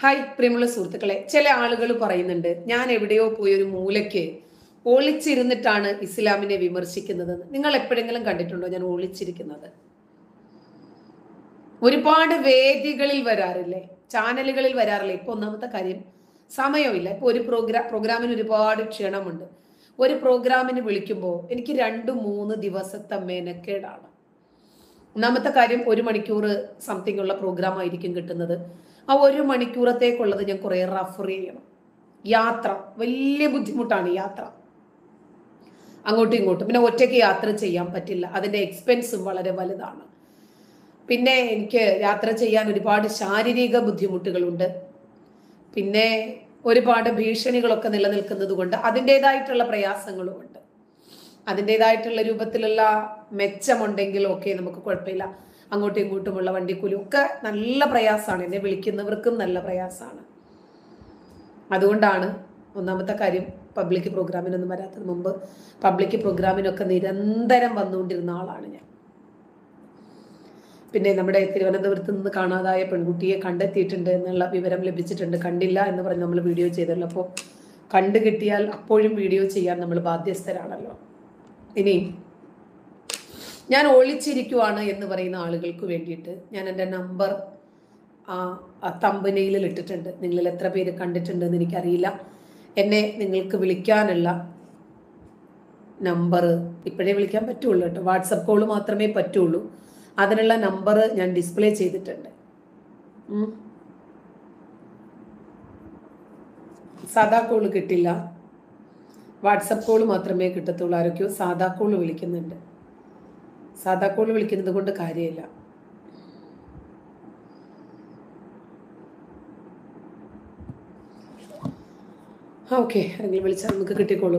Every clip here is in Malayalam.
ഹായ് പ്രിയമുള്ള സുഹൃത്തുക്കളെ ചില ആളുകൾ പറയുന്നുണ്ട് ഞാൻ എവിടെയോ പോയി ഒരു മൂലയ്ക്ക് ഒളിച്ചിരുന്നിട്ടാണ് ഇസ്ലാമിനെ വിമർശിക്കുന്നത് നിങ്ങൾ എപ്പോഴെങ്കിലും കണ്ടിട്ടുണ്ടോ ഞാൻ ഒളിച്ചിരിക്കുന്നത് ഒരുപാട് വേദികളിൽ വരാറില്ലേ ചാനലുകളിൽ വരാറില്ലേ ഇപ്പൊ ഒന്നാമത്തെ കാര്യം സമയമില്ല ഇപ്പൊ ഒരു പ്രോഗ്രാം പ്രോഗ്രാമിന് ഒരുപാട് ക്ഷണമുണ്ട് ഒരു പ്രോഗ്രാമിന് വിളിക്കുമ്പോൾ എനിക്ക് രണ്ട് മൂന്ന് ദിവസത്തെ മെനക്കേടാണ് ഒന്നാമത്തെ കാര്യം ഒരു മണിക്കൂർ സംതിങ് ഉള്ള പ്രോഗ്രാം ആയിരിക്കും കിട്ടുന്നത് ആ ഒരു മണിക്കൂറത്തേക്കുള്ളത് ഞാൻ കുറെ റഫർ ചെയ്യണം യാത്ര വലിയ ബുദ്ധിമുട്ടാണ് യാത്ര അങ്ങോട്ടും ഇങ്ങോട്ടും പിന്നെ ഒറ്റയ്ക്ക് യാത്ര ചെയ്യാൻ പറ്റില്ല അതിന്റെ എക്സ്പെൻസും വളരെ വലുതാണ് പിന്നെ എനിക്ക് യാത്ര ചെയ്യാൻ ഒരുപാട് ശാരീരിക ബുദ്ധിമുട്ടുകളുണ്ട് പിന്നെ ഒരുപാട് ഭീഷണികളൊക്കെ നിലനിൽക്കുന്നത് കൊണ്ട് അതിൻ്റെതായിട്ടുള്ള പ്രയാസങ്ങളും ഉണ്ട് അതിൻ്റെതായിട്ടുള്ള രൂപത്തിലുള്ള മെച്ചമുണ്ടെങ്കിലും ഒക്കെ നമുക്ക് കുഴപ്പമില്ല അങ്ങോട്ടും ഇങ്ങോട്ടുമുള്ള വണ്ടിക്കൂലും ഒക്കെ നല്ല പ്രയാസമാണ് എന്നെ വിളിക്കുന്നവർക്കും നല്ല പ്രയാസമാണ് അതുകൊണ്ടാണ് ഒന്നാമത്തെ കാര്യം പബ്ലിക് പ്രോഗ്രാമിനൊന്നും വരാത്തത് മുമ്പ് പബ്ലിക് പ്രോഗ്രാമിനൊക്കെ നിരന്തരം വന്നുകൊണ്ടിരുന്ന ആളാണ് ഞാൻ പിന്നെ നമ്മുടെ തിരുവനന്തപുരത്ത് നിന്ന് കാണാതായ പെൺകുട്ടിയെ കണ്ടെത്തിയിട്ടുണ്ട് എന്നുള്ള വിവരം ലഭിച്ചിട്ടുണ്ട് കണ്ടില്ല എന്ന് പറഞ്ഞ് നമ്മൾ വീഡിയോ ചെയ്തല്ലോ അപ്പോൾ കണ്ടു കിട്ടിയാൽ അപ്പോഴും വീഡിയോ ചെയ്യാൻ നമ്മൾ ബാധ്യസ്ഥരാണല്ലോ ഇനി ഞാൻ ഒളിച്ചിരിക്കുവാണ് എന്ന് പറയുന്ന ആളുകൾക്ക് വേണ്ടിയിട്ട് ഞാൻ എൻ്റെ നമ്പർ ആ തമ്പനയിൽ ഇട്ടിട്ടുണ്ട് നിങ്ങളിൽ എത്ര പേര് കണ്ടിട്ടുണ്ടെന്ന് എനിക്കറിയില്ല എന്നെ നിങ്ങൾക്ക് വിളിക്കാനുള്ള നമ്പർ ഇപ്പോഴേ വിളിക്കാൻ പറ്റുള്ളൂ കേട്ടോ വാട്സപ്പ് കോൾ മാത്രമേ പറ്റുള്ളൂ അതിനുള്ള നമ്പർ ഞാൻ ഡിസ്പ്ലേ ചെയ്തിട്ടുണ്ട് ഉം. സാധാ കോള് കിട്ടില്ല വാട്സപ്പ് കോള് മാത്രമേ കിട്ടത്തുള്ളൂ ആരൊക്കെയോ സാധാ കോള് വിളിക്കുന്നുണ്ട് സാധാ കോള് വിളിക്കുന്നത് കൊണ്ട് കാര്യമില്ല ആ ഓക്കെ ആരെങ്കിലും വിളിച്ചാൽ നമുക്ക് കിട്ടിക്കോളും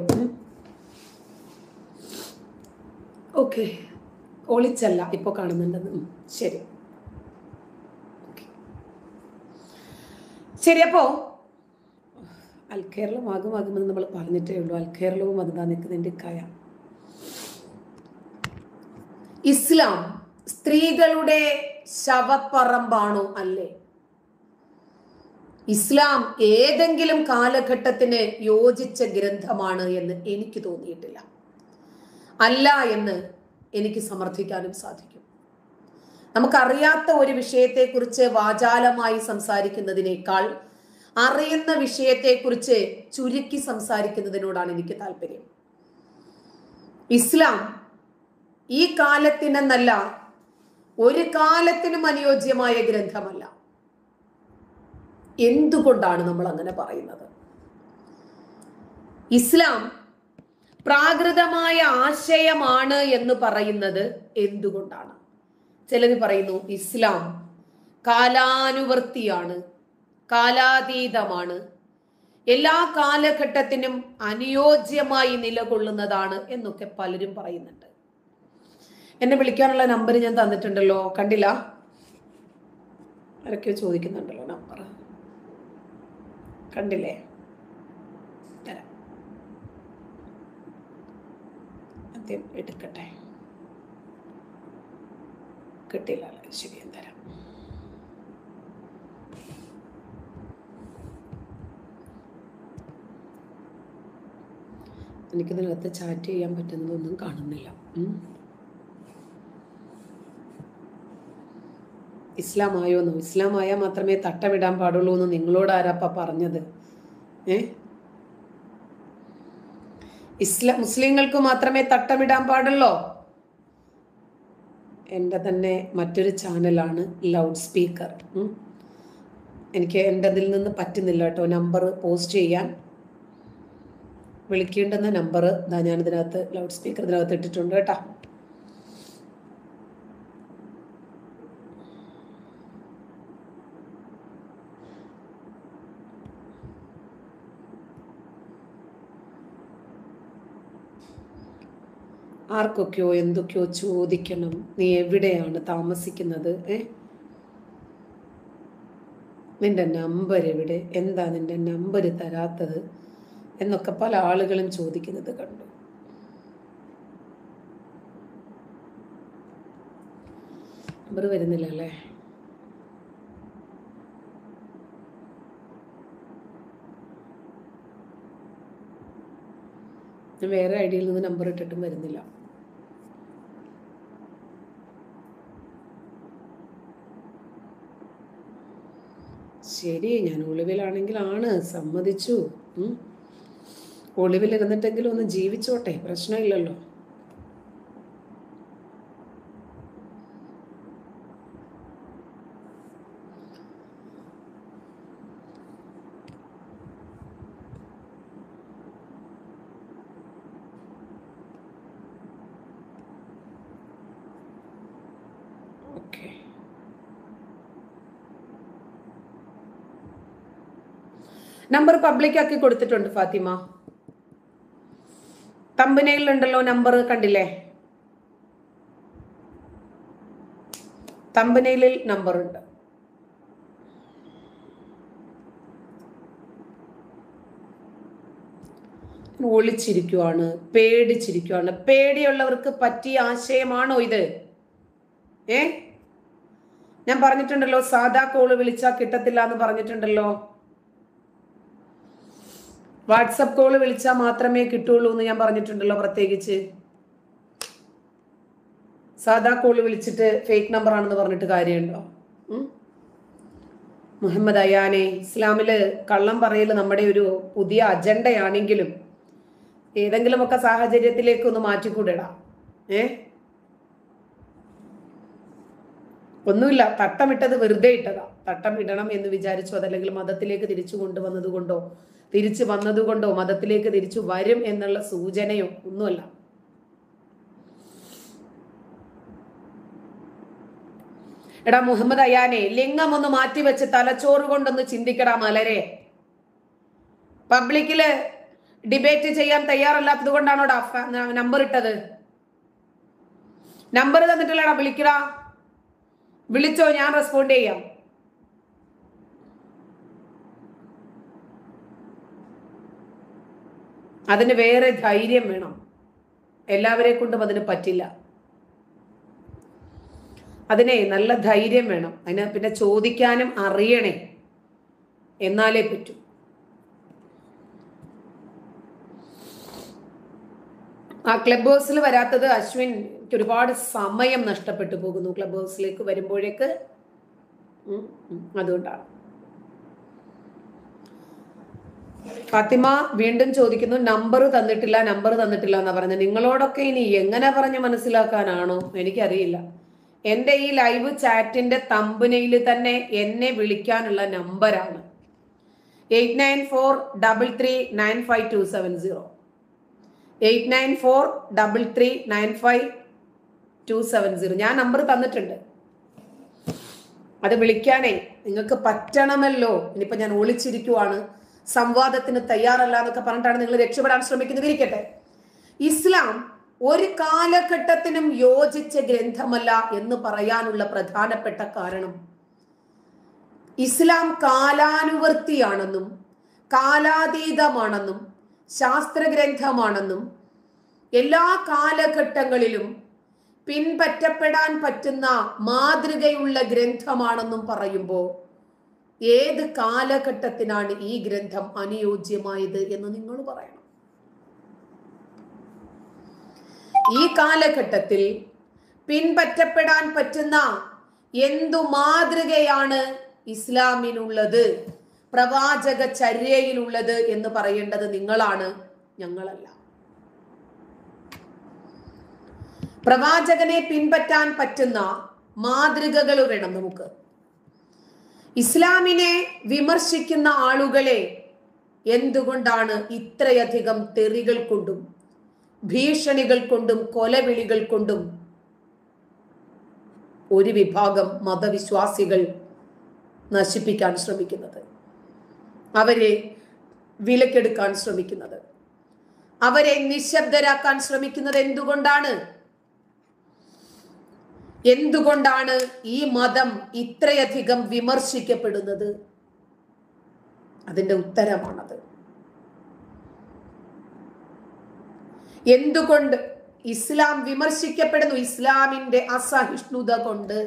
ഓക്കെ ഒളിച്ചല്ല ഇപ്പോൾ കാണുന്നുണ്ടെന്ന് ഉം, ശരി Okay. ശരി അപ്പോ അൽക്കേരളം ആകുമാകുമെന്ന് നമ്മൾ പറഞ്ഞിട്ടേ ഉള്ളൂ അൽക്കേരളവും അതുതാ നിൽക്കുന്നതിൻ്റെ കയ ഇസ്ലാം സ്ത്രീകളുടെ ശവപ്പറമ്പാണോ അല്ലേ ഇസ്ലാം ഏതെങ്കിലും കാലഘട്ടത്തിന് യോജിച്ച ഗ്രന്ഥമാണ് എന്ന് എനിക്ക് തോന്നിയിട്ടില്ല അല്ല എന്ന് എനിക്ക് സമർത്ഥിക്കാനും സാധിക്കും നമുക്കറിയാത്ത ഒരു വിഷയത്തെക്കുറിച്ച് വാചാലമായി സംസാരിക്കുന്നതിനേക്കാൾ അറിയുന്ന വിഷയത്തെക്കുറിച്ച് ചുരുക്കി സംസാരിക്കുന്നതിനോടാണ് എനിക്ക് താല്പര്യം ഇസ്ലാം ഈ കാലത്തിനെന്നല്ല ഒരു കാലത്തിനും അനുയോജ്യമായ ഗ്രന്ഥമല്ല എന്തുകൊണ്ടാണ് നമ്മൾ അങ്ങനെ പറയുന്നത് ഇസ്ലാം പ്രാകൃതമായ ആശയമാണ് എന്ന് പറയുന്നത് എന്തുകൊണ്ടാണ് ചിലർ പറയുന്നു ഇസ്ലാം കാലാനുവർത്തിയാണ് കാലാതീതമാണ് എല്ലാ കാലഘട്ടത്തിനും അനുയോജ്യമായി നിലകൊള്ളുന്നതാണ് എന്നൊക്കെ പലരും പറയുന്നുണ്ട് എന്നെ വിളിക്കാനുള്ള നമ്പർ ഞാൻ തന്നിട്ടുണ്ടല്ലോ കണ്ടില്ല ആരൊക്കെയോ ചോദിക്കുന്നുണ്ടല്ലോ നമ്പർ കണ്ടില്ലേ തരാം ആദ്യം എടുക്കട്ടെ കിട്ടില്ല അല്ലേ? ശരി ഞാൻ തരാം എനിക്കിതിനകത്ത് ചാറ്റ് ചെയ്യാൻ പറ്റുന്നതൊന്നും കാണുന്നില്ല ഉം. ഇസ്ലാം ആയോന്നോ ഇസ്ലാം ആയാൽ മാത്രമേ തട്ടമിടാൻ പാടുള്ളൂ എന്ന് നിങ്ങളോട് ആരാപ്പ പറഞ്ഞത് ഏ ഇസ്ലാം മുസ്ലിങ്ങൾക്ക് മാത്രമേ തട്ടമിടാൻ പാടുള്ളോ എൻ്റെ തന്നെ മറ്റൊരു ചാനലാണ് ലൗഡ് സ്പീക്കർ ഉം. എനിക്ക് എൻ്റെ അതിൽ നിന്ന് പറ്റുന്നില്ല കേട്ടോ നമ്പർ പോസ്റ്റ് ചെയ്യാൻ വിളിക്കേണ്ടുന്ന നമ്പർ ഇതാ ഞാനിതിനകത്ത് ലൗഡ് സ്പീക്കർ ഇതിനകത്ത് ഇട്ടിട്ടുണ്ട് കേട്ടോ ആർക്കൊക്കെയോ എന്തൊക്കെയോ ചോദിക്കണം നീ എവിടെയാണ് താമസിക്കുന്നത് ഏ നിന്റെ നമ്പർ എവിടെ എന്താ നിന്റെ നമ്പർ തരാത്തത് എന്നൊക്കെ പല ആളുകളും ചോദിക്കുന്നത് കണ്ടു നമ്പർ വരുന്നില്ല അല്ലേ ഞാൻ വേറെ ഐഡിയയിൽ നിന്ന് നമ്പർ ഇട്ടിട്ടും വരുന്നില്ല ശരി ഞാൻ ഒളിവിലാണെങ്കിലാണ് സമ്മതിച്ചു ഉം. ഒളിവിലിരുന്നിട്ടെങ്കിലും ഒന്ന് ജീവിച്ചോട്ടെ പ്രശ്നമില്ലല്ലോ ഓക്കെ നമ്പർ പബ്ലിക് ആക്കി കൊടുത്തിട്ടുണ്ട് ഫാത്തിമ തമ്പനയിലുണ്ടല്ലോ നമ്പർ കണ്ടില്ലേ തമ്പനയിലിൽ നമ്പർ ഉണ്ട് ഒളിച്ചിരിക്കുവാണ് പേടിച്ചിരിക്കുവാണ് പേടിയുള്ളവർക്ക് പറ്റിയ ആശയമാണോ ഇത് ഏ ഞാൻ പറഞ്ഞിട്ടുണ്ടല്ലോ സാധാ കോള് വിളിച്ചാൽ കിട്ടത്തില്ല എന്ന് പറഞ്ഞിട്ടുണ്ടല്ലോ വാട്സപ്പ് കോള് വിളിച്ചാൽ മാത്രമേ കിട്ടുള്ളൂ എന്ന് ഞാൻ പറഞ്ഞിട്ടുണ്ടല്ലോ പ്രത്യേകിച്ച് സാധാ കോള് വിളിച്ചിട്ട് ഫേക്ക് നമ്പർ ആണെന്ന് പറഞ്ഞിട്ട് കാര്യമുണ്ടോ ഉം? മുഹമ്മദ് അയാനെ ഇസ്ലാമില് കള്ളം പറയൽ നമ്മുടെ ഒരു പുതിയ അജണ്ടയാണെങ്കിലും ഏതെങ്കിലുമൊക്കെ സാഹചര്യത്തിലേക്ക് ഒന്ന് മാറ്റിക്കൂടെടാ ഏ ഒന്നുമില്ല തട്ടമിട്ടത് വെറുതെ ഇട്ടതാ തട്ടം ഇടണം എന്ന് വിചാരിച്ചോ അതല്ലെങ്കിൽ മതത്തിലേക്ക് തിരിച്ചു കൊണ്ടുവന്നത് കൊണ്ടോ തിരിച്ചു വന്നതുകൊണ്ടോ മതത്തിലേക്ക് തിരിച്ചു വരും എന്നുള്ള സൂചനയോ ഒന്നുമല്ല എടാ മുഹമ്മദ് അയാനെ ലിംഗം ഒന്ന് മാറ്റിവെച്ച് തലച്ചോറ് കൊണ്ടൊന്ന് ചിന്തിക്കടാ മലരെ പബ്ലിക്കില് ഡിബേറ്റ് ചെയ്യാൻ തയ്യാറല്ലാത്തത് കൊണ്ടാണോടാ നമ്പർ ഇട്ടത് നമ്പർ തന്നിട്ടില്ലടാ വിളിക്കടാ വിളിച്ചോ ഞാൻ റെസ്പോണ്ട് ചെയ്യാം അതിന് വേറെ ധൈര്യം വേണം എല്ലാവരെ കൊണ്ടും അതിന് പറ്റില്ല അതിനെ നല്ല ധൈര്യം വേണം അതിന് പിന്നെ ചോദിക്കാനും അറിയണേ എന്നാലേ പറ്റൂ ആ ക്ലബ് ഹൗസിൽ വരാത്തത് അശ്വിൻ എനിക്ക് ഒരുപാട് സമയം നഷ്ടപ്പെട്ടു പോകുന്നു ക്ലബ് ഹൗസിലേക്ക് വരുമ്പോഴേക്ക് ഉം, ഉം, അതുകൊണ്ടാണ് ഫാത്തിമ വീണ്ടും ചോദിക്കുന്നു നമ്പർ തന്നിട്ടില്ല നമ്പർ തന്നിട്ടില്ല എന്നാ പറഞ്ഞത് നിങ്ങളോടൊക്കെ ഇനി എങ്ങനെ പറഞ്ഞ് മനസ്സിലാക്കാനാണോ എനിക്കറിയില്ല എൻ്റെ ഈ ലൈവ് ചാറ്റിന്റെ തമ്പനയിൽ തന്നെ എന്നെ വിളിക്കാനുള്ള നമ്പറാണ് eight nine four double three nine five two seven zero eight nine four double three nine five two seven zero ഞാൻ നമ്പർ തന്നിട്ടുണ്ട് അത് വിളിക്കാനേ നിങ്ങൾക്ക് പറ്റണമല്ലോ ഇനിയിപ്പോ ഞാൻ ഒളിച്ചിരിക്കുവാണ് സംവാദത്തിന് തയ്യാറല്ല എന്നൊക്കെ പറഞ്ഞിട്ടാണ് നിങ്ങൾ രക്ഷപ്പെടാൻ ശ്രമിക്കുന്നത് ഇരിക്കട്ടെ ഇസ്ലാം ഒരു കാലഘട്ടത്തിനും യോജിച്ച ഗ്രന്ഥമല്ല എന്ന് പറയാനുള്ള പ്രധാനപ്പെട്ട കാരണം ഇസ്ലാം കാലാനുവർത്തിയാണെന്നും കാലാതീതമാണെന്നും ശാസ്ത്രഗ്രന്ഥമാണെന്നും എല്ലാ കാലഘട്ടങ്ങളിലും പിൻപറ്റപ്പെടാൻ പറ്റുന്ന മാതൃകയുള്ള ഗ്രന്ഥമാണെന്നും പറയുമ്പോൾ ഏത് കാലഘട്ടത്തിനാണ് ഈ ഗ്രന്ഥം അനുയോജ്യമായത് എന്ന് നിങ്ങൾ പറയണം ഈ കാലഘട്ടത്തിൽ പിൻപറ്റപ്പെടാൻ പറ്റുന്ന എന്തു മാതൃകയാണ് ഇസ്ലാമിനുള്ളത് പ്രവാചക ചര്യയിലുള്ളത് എന്ന് പറയേണ്ടത് നിങ്ങളാണ് ഞങ്ങളല്ല പ്രവാചകനെ പിൻപറ്റാൻ പറ്റുന്ന മാതൃകകൾ വേണം നമുക്ക് ഇസ്ലാമിനെ വിമർശിക്കുന്ന ആളുകളെ എന്തുകൊണ്ടാണ് ഇത്രയധികം തെറികൾ കൊണ്ടും ഭീഷണികൾ കൊണ്ടും കൊലവിളികൾ കൊണ്ടും ഒരു വിഭാഗം മതവിശ്വാസികൾ നശിപ്പിക്കാൻ ശ്രമിക്കുന്നത് അവരെ വിലക്കെടുക്കാൻ ശ്രമിക്കുന്നത് അവരെ നിശബ്ദരാക്കാൻ ശ്രമിക്കുന്നത് എന്തുകൊണ്ടാണ് എന്തുകൊണ്ടാണ് ഈ മതം ഇത്രയധികം വിമർശിക്കപ്പെടുന്നത് അതിന്റെ ഉത്തരമാണത് എന്തുകൊണ്ട് ഇസ്ലാം വിമർശിക്കപ്പെടുന്നു ഇസ്ലാമിന്റെ അസഹിഷ്ണുത കൊണ്ട്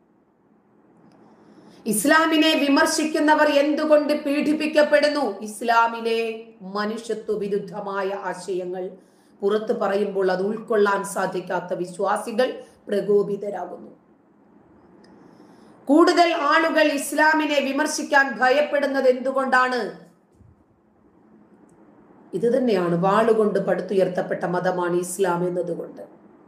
ഇസ്ലാമിനെ വിമർശിക്കുന്നവർ എന്തുകൊണ്ട് പീഡിപ്പിക്കപ്പെടുന്നു ഇസ്ലാമിലെ മനുഷ്യത്വ വിരുദ്ധമായ ആശയങ്ങൾ പുറത്ത് പറയുമ്പോൾ അത് ഉൾക്കൊള്ളാൻ സാധിക്കാത്ത വിശ്വാസികൾ പ്രകോപിതരാകുന്നു കൂടുതൽ ആളുകൾ ഇസ്ലാമിനെ വിമർശിക്കാൻ ഭയപ്പെടുന്നത് എന്തുകൊണ്ടാണ് ഇത് തന്നെയാണ് വാളുകൊണ്ട് പടുത്തുയർത്തപ്പെട്ട മതമാണ് ഇസ്ലാം എന്നതുകൊണ്ട്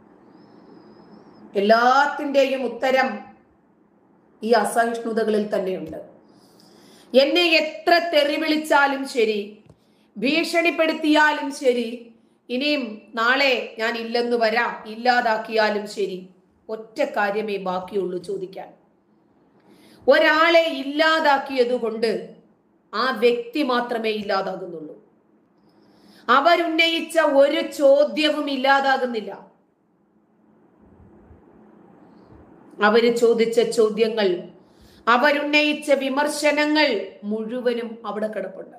എല്ലാത്തിൻ്റെയും ഉത്തരം ഈ അസഹിഷ്ണുതകളിൽ തന്നെയുണ്ട് എന്നെ എത്ര തെറി വിളിച്ചാലും ശരി ഭീഷണിപ്പെടുത്തിയാലും ശരി ഇനിയും നാളെ ഞാൻ ഇല്ലെന്ന് വരാം ഇല്ലാതാക്കിയാലും ശരി ഒറ്റ കാര്യമേ ബാക്കിയുള്ളൂ ചോദിക്കാൻ ഒരാളെ ഇല്ലാതാക്കിയത് കൊണ്ട് ആ വ്യക്തി മാത്രമേ ഇല്ലാതാകുന്നുള്ളൂ അവരുന്നയിച്ച ഒരു ചോദ്യവും ഇല്ലാതാകുന്നില്ല അവര് ചോദിച്ച ചോദ്യങ്ങൾ അവരുന്നയിച്ച വിമർശനങ്ങൾ മുഴുവനും അവിടെ കിടപ്പുണ്ട്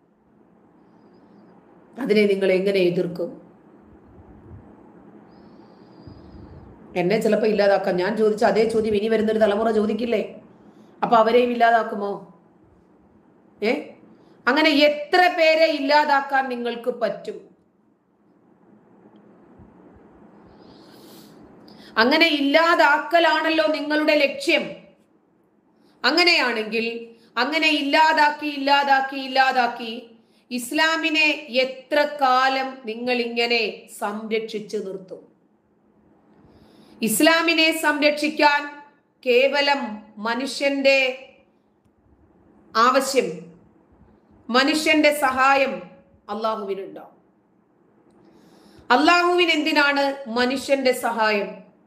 അതിനെ നിങ്ങൾ എങ്ങനെ എതിർക്കും എന്നെ ചിലപ്പോൾ ഇല്ലാതാക്കാം ഞാൻ ചോദിച്ച അതേ ചോദ്യം ഇനി വരുന്നൊരു തലമുറ ചോദിക്കില്ലേ അപ്പൊ അവരെയും ഇല്ലാതാക്കുമോ ഏ അങ്ങനെ എത്ര പേരെ ഇല്ലാതാക്കാൻ നിങ്ങൾക്ക് പറ്റും അങ്ങനെ ഇല്ലാതാക്കലാണല്ലോ നിങ്ങളുടെ ലക്ഷ്യം അങ്ങനെയാണെങ്കിൽ അങ്ങനെ ഇല്ലാതാക്കി ഇല്ലാതാക്കി ഇല്ലാതാക്കി ഇസ്ലാമിനെ എത്ര കാലം നിങ്ങൾ ഇങ്ങനെ സംരക്ഷിച്ചു നിർത്തും ഇസ്ലാമിനെ സംരക്ഷിക്കാൻ കേവലം മനുഷ്യന്റെ ആവശ്യം മനുഷ്യന്റെ സഹായം അള്ളാഹുവിനുണ്ടോ അള്ളാഹുവിന് എന്തിനാണ് മനുഷ്യന്റെ സഹായം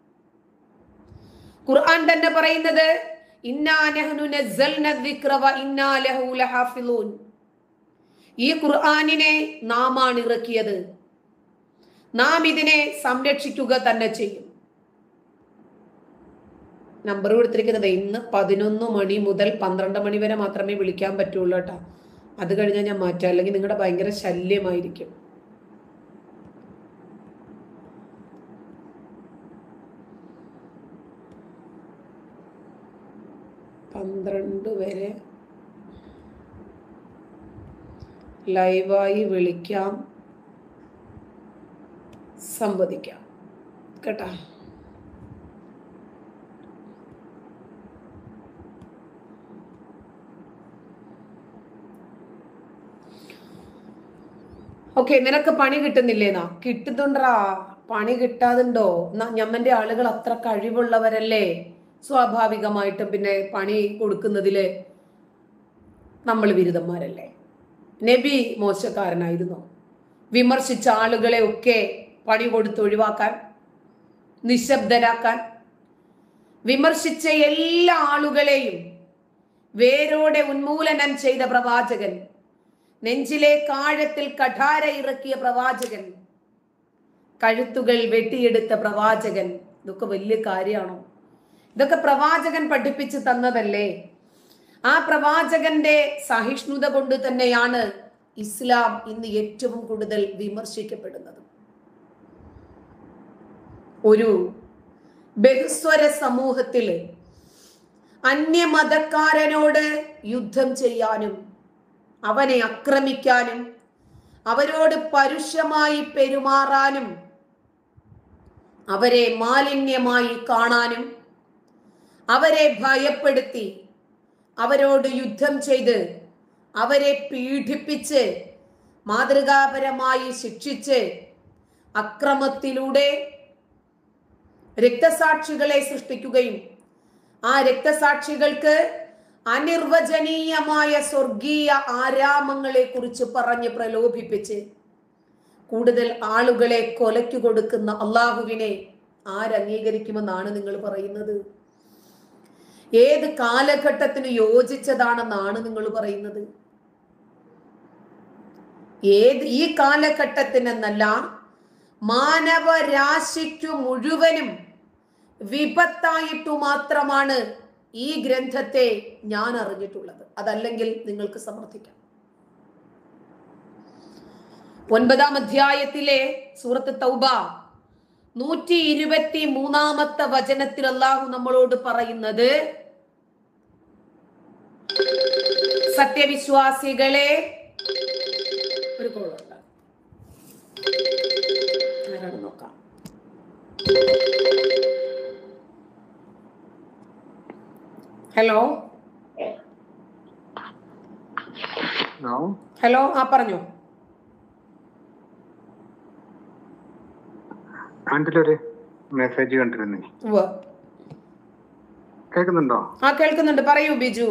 ഖുർആൻ തന്നെ പറയുന്നത് ഇന്നാ നഹ്നു നസ്സൽന ദിക്റ വ ഇന്നാ ലഹു ലഹാഫിളൂൻ ഈ ഖുർആനിനെ നാമാണ് ഇറക്കിയത് നാം ഇതിനെ സംരക്ഷിക്കുക തന്നെ ചെയ്യും നമ്പർ കൊടുത്തിരിക്കുന്നത് ഇന്ന് പതിനൊന്ന് മണി മുതൽ പന്ത്രണ്ട് മണി വരെ മാത്രമേ വിളിക്കാൻ പറ്റുള്ളൂ കേട്ടോ അത് കഴിഞ്ഞാൽ ഞാൻ മാറ്റാം അല്ലെങ്കിൽ നിങ്ങളുടെ ഭയങ്കര ശല്യമായിരിക്കും പന്ത്രണ്ട് വരെ ലൈവായി വിളിക്കാം സംവദിക്കാം കേട്ടാ ഓക്കെ നിനക്ക് പണി കിട്ടുന്നില്ലേന്നാ കിട്ടുന്നുണ്ടാ പണി കിട്ടാതുണ്ടോ എന്നാ ഞമ്മന്റെ ആളുകൾ അത്ര കഴിവുള്ളവരല്ലേ സ്വാഭാവികമായിട്ടും പിന്നെ പണി കൊടുക്കുന്നതില് നമ്മൾ ബിരുദന്മാരല്ലേ നബി മോശക്കാരനായിരുന്നു വിമർശിച്ച ആളുകളെ ഒക്കെ പണി കൊടുത്ത് ഒഴിവാക്കാൻ നിശബ്ദരാക്കാൻ വിമർശിച്ച എല്ലാ ആളുകളെയും വേരോടെ ഉന്മൂലനം ചെയ്ത പ്രവാചകൻ നെഞ്ചിലെ കാഴത്തിൽ കഠാര ഇറക്കിയ പ്രവാചകൻ കഴുത്തുകൾ വെട്ടിയെടുത്ത പ്രവാചകൻ ഇതൊക്കെ വലിയ കാര്യമാണോ ഇതൊക്കെ പ്രവാചകൻ പഠിപ്പിച്ചു തന്നതല്ലേ ആ പ്രവാചകന്റെ സഹിഷ്ണുത കൊണ്ട് തന്നെയാണ് ഇസ്ലാം ഇന്ന് ഏറ്റവും കൂടുതൽ വിമർശിക്കപ്പെടുന്നത് ഒരു ബഹുസ്വര സമൂഹത്തില് അന്യമതക്കാരനോട് യുദ്ധം ചെയ്യാനും അവനെ ആക്രമിക്കാനും അവരോട് പരുഷമായി പെരുമാറാനും അവരെ മാലിന്യമായി കാണാനും അവരെ ഭയപ്പെടുത്തി അവരോട് യുദ്ധം ചെയ്ത് അവരെ പീഡിപ്പിച്ച് മാതൃകാപരമായി ശിക്ഷിച്ച് അക്രമത്തിലൂടെ രക്തസാക്ഷികളെ സൃഷ്ടിക്കുകയും ആ രക്തസാക്ഷികൾക്ക് അനിർവചനീയമായ സ്വർഗീയ ആരാമങ്ങളെ കുറിച്ച് പറഞ്ഞ് പ്രലോഭിപ്പിച്ച് കൂടുതൽ ആളുകളെ കൊലയ്ക്കു കൊടുക്കുന്ന അള്ളാഹുവിനെ ആരംഗീകരിക്കുമെന്നാണ് നിങ്ങൾ പറയുന്നത് ഏത് കാലഘട്ടത്തിന് യോജിച്ചതാണെന്നാണ് നിങ്ങൾ പറയുന്നത് ഏത് ഈ കാലഘട്ടത്തിനെന്നല്ല മാനവരാശിക്കു മുഴുവനും വിപത്തായിട്ടു മാത്രമാണ് ഈ ഗ്രന്ഥത്തെ ഞാൻ അറിഞ്ഞിട്ടുള്ളത് അതല്ലെങ്കിൽ നിങ്ങൾക്ക് സമർത്ഥിക്കാം ഒൻപതാം അധ്യായത്തിലെ സൂറത്ത് തൗബ നൂറ്റി ഇരുപത്തി മൂന്നാമത്തെ വചനത്തിൽ അള്ളാഹു നമ്മളോട് പറയുന്നത് സത്യവിശ്വാസികളെ ഒരു കോളുണ്ട് ആരാണ് നോക്കാം ഹലോ ഹലോ ഹലോ ആ പറഞ്ഞോ ആൻഡിലൊരു മെസ്സേജ് കണ്ടിരുന്നേ ഉവ്വ്. കേൾക്കുന്നുണ്ടോ ആ കേൾക്കുന്നുണ്ട് പറയൂ ബിജു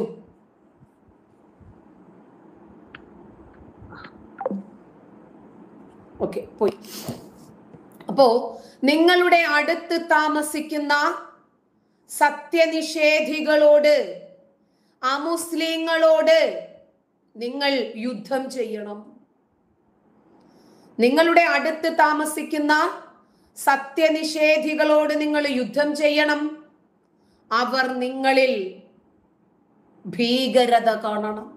ഓക്കെ പോയി അപ്പോ നിങ്ങളുടെ അടുത്ത് താമസിക്കുന്ന സത്യനിഷേധികളോട് അമുസ്ലിങ്ങളോട് നിങ്ങൾ യുദ്ധം ചെയ്യണം നിങ്ങളുടെ അടുത്ത് താമസിക്കുന്ന സത്യനിഷേധികളോട് നിങ്ങൾ യുദ്ധം ചെയ്യണം അവർ നിങ്ങളിൽ ഭീകരത കാണണം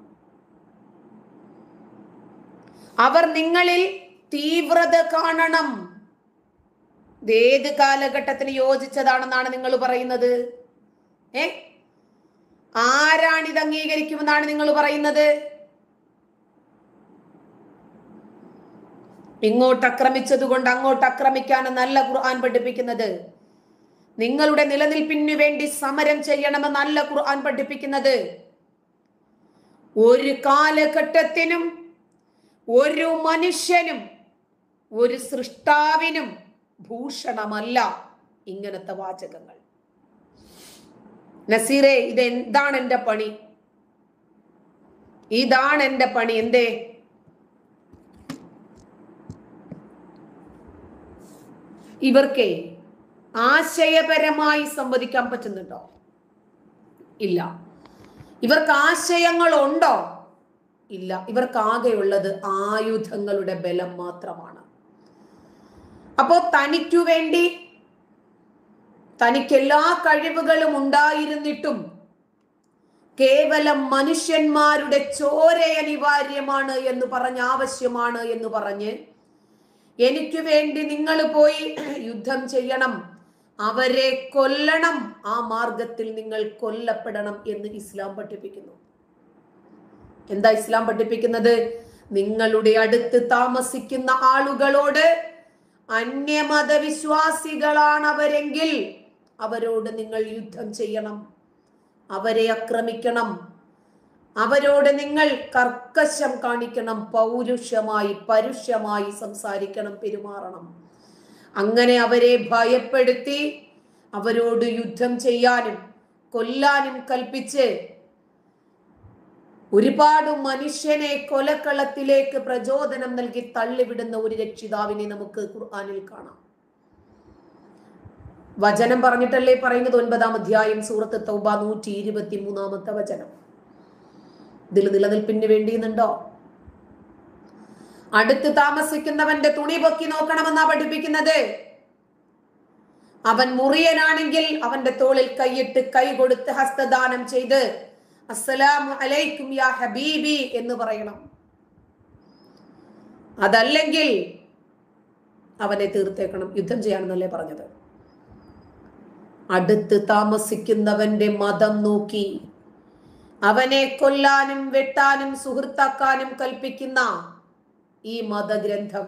അവർ നിങ്ങളിൽ തീവ്രത കാണണം ഇത് ഏത് കാലഘട്ടത്തിന് യോജിച്ചതാണെന്നാണ് നിങ്ങൾ പറയുന്നത് ഏ ആരാണിത് അംഗീകരിക്കുമെന്നാണ് നിങ്ങൾ പറയുന്നത് ഇങ്ങോട്ട് ആക്രമിച്ചത് കൊണ്ട് അങ്ങോട്ട് ആക്രമിക്കാനെന്നല്ല ഖുർആൻ പഠിപ്പിക്കുന്നത് നിങ്ങളുടെ നിലനിൽപ്പിനു വേണ്ടി സമരം ചെയ്യണമെന്നല്ല ഖുർആൻ പഠിപ്പിക്കുന്നത് ഒരു കാലഘട്ടത്തിനും ഒരു മനുഷ്യനും ഒരു സൃഷ്ടാവിനും ഭൂഷണമല്ല ഇങ്ങനത്തെ വാചകങ്ങൾ നസീറെ ഇത് എന്താണ് എന്റെ പണി ഇതാണ് എന്റെ പണി എന്തേ ഇവർക്ക് ആശയപരമായി സംവദിക്കാൻ പറ്റുന്നുണ്ടോ ഇല്ല ഇവർക്ക് ആശയങ്ങളുണ്ടോ ഇല്ല ഇവർക്ക് ആകെയുള്ളത് ആയുധങ്ങളുടെ ബലം മാത്രമാണ് അപ്പോ തനിക്കു വേണ്ടി തനിക്ക് എല്ലാ കഴിവുകളും ഉണ്ടായിരുന്നിട്ടും കേവലം മനുഷ്യന്മാരുടെ ചോര അനിവാര്യമാണ് എന്ന് പറഞ്ഞ് ആവശ്യമാണ് എന്ന് പറഞ്ഞ് എനിക്ക് വേണ്ടി നിങ്ങൾ പോയി യുദ്ധം ചെയ്യണം അവരെ കൊല്ലണം ആ മാർഗത്തിൽ നിങ്ങൾ കൊല്ലപ്പെടണം എന്ന് ഇസ്ലാം പഠിപ്പിക്കുന്നു എന്താ ഇസ്ലാം പഠിപ്പിക്കുന്നത് നിങ്ങളുടെ അടുത്ത് താമസിക്കുന്ന ആളുകളോട് അന്യമത വിശ്വാസികളാണവരെങ്കിൽ അവരോട് നിങ്ങൾ യുദ്ധം ചെയ്യണം അവരെ ആക്രമിക്കണം അവരോട് നിങ്ങൾ കർക്കശം കാണിക്കണം പൗരുഷമായി പരുഷമായി സംസാരിക്കണം പെരുമാറണം അങ്ങനെ അവരെ ഭയപ്പെടുത്തി അവരോട് യുദ്ധം ചെയ്യാനും കൊല്ലാനും കൽപ്പിച്ച് ഒരുപാട് മനുഷ്യനെ കൊലക്കളത്തിലേക്ക് പ്രചോദനം നൽകി തള്ളിവിടുന്ന ഒരു രക്ഷിതാവിനെ നമുക്ക് ഖുർആനിൽ കാണാം വചനം പറഞ്ഞിട്ടല്ലേ പറയുന്നത് ഒൻപതാം അധ്യായം സൂറത്ത് തൗബ നൂറ്റി ഇരുപത്തി മൂന്നാമത്തെ വചനം ഇതിൽ നിലനിൽപ്പിന് വേണ്ടിയുന്നുണ്ടോ അടുത്ത് താമസിക്കുന്നവന്റെ തുണി പൊക്കി നോക്കണമെന്നാ പഠിപ്പിക്കുന്നത് അവൻ മുറിയനാണെങ്കിൽ അവന്റെ തോളിൽ കൈയിട്ട് കൈ കൊടുത്ത് ഹസ്തദാനം ചെയ്ത് അസ്സലാമു അലൈക്കും യാ ഹബീബി എന്ന് പറയണം അതല്ലെങ്കിൽ അവനെ തീർത്തേക്കണം യുദ്ധം ചെയ്യാണെന്നല്ലേ പറഞ്ഞത് അടുത്ത് താമസിക്കുന്നവന്റെ മതം നോക്കി അവനെ കൊല്ലാനും വെട്ടാനും സുഹൃത്താക്കാനും കൽപ്പിക്കുന്ന ഈ മതഗ്രന്ഥം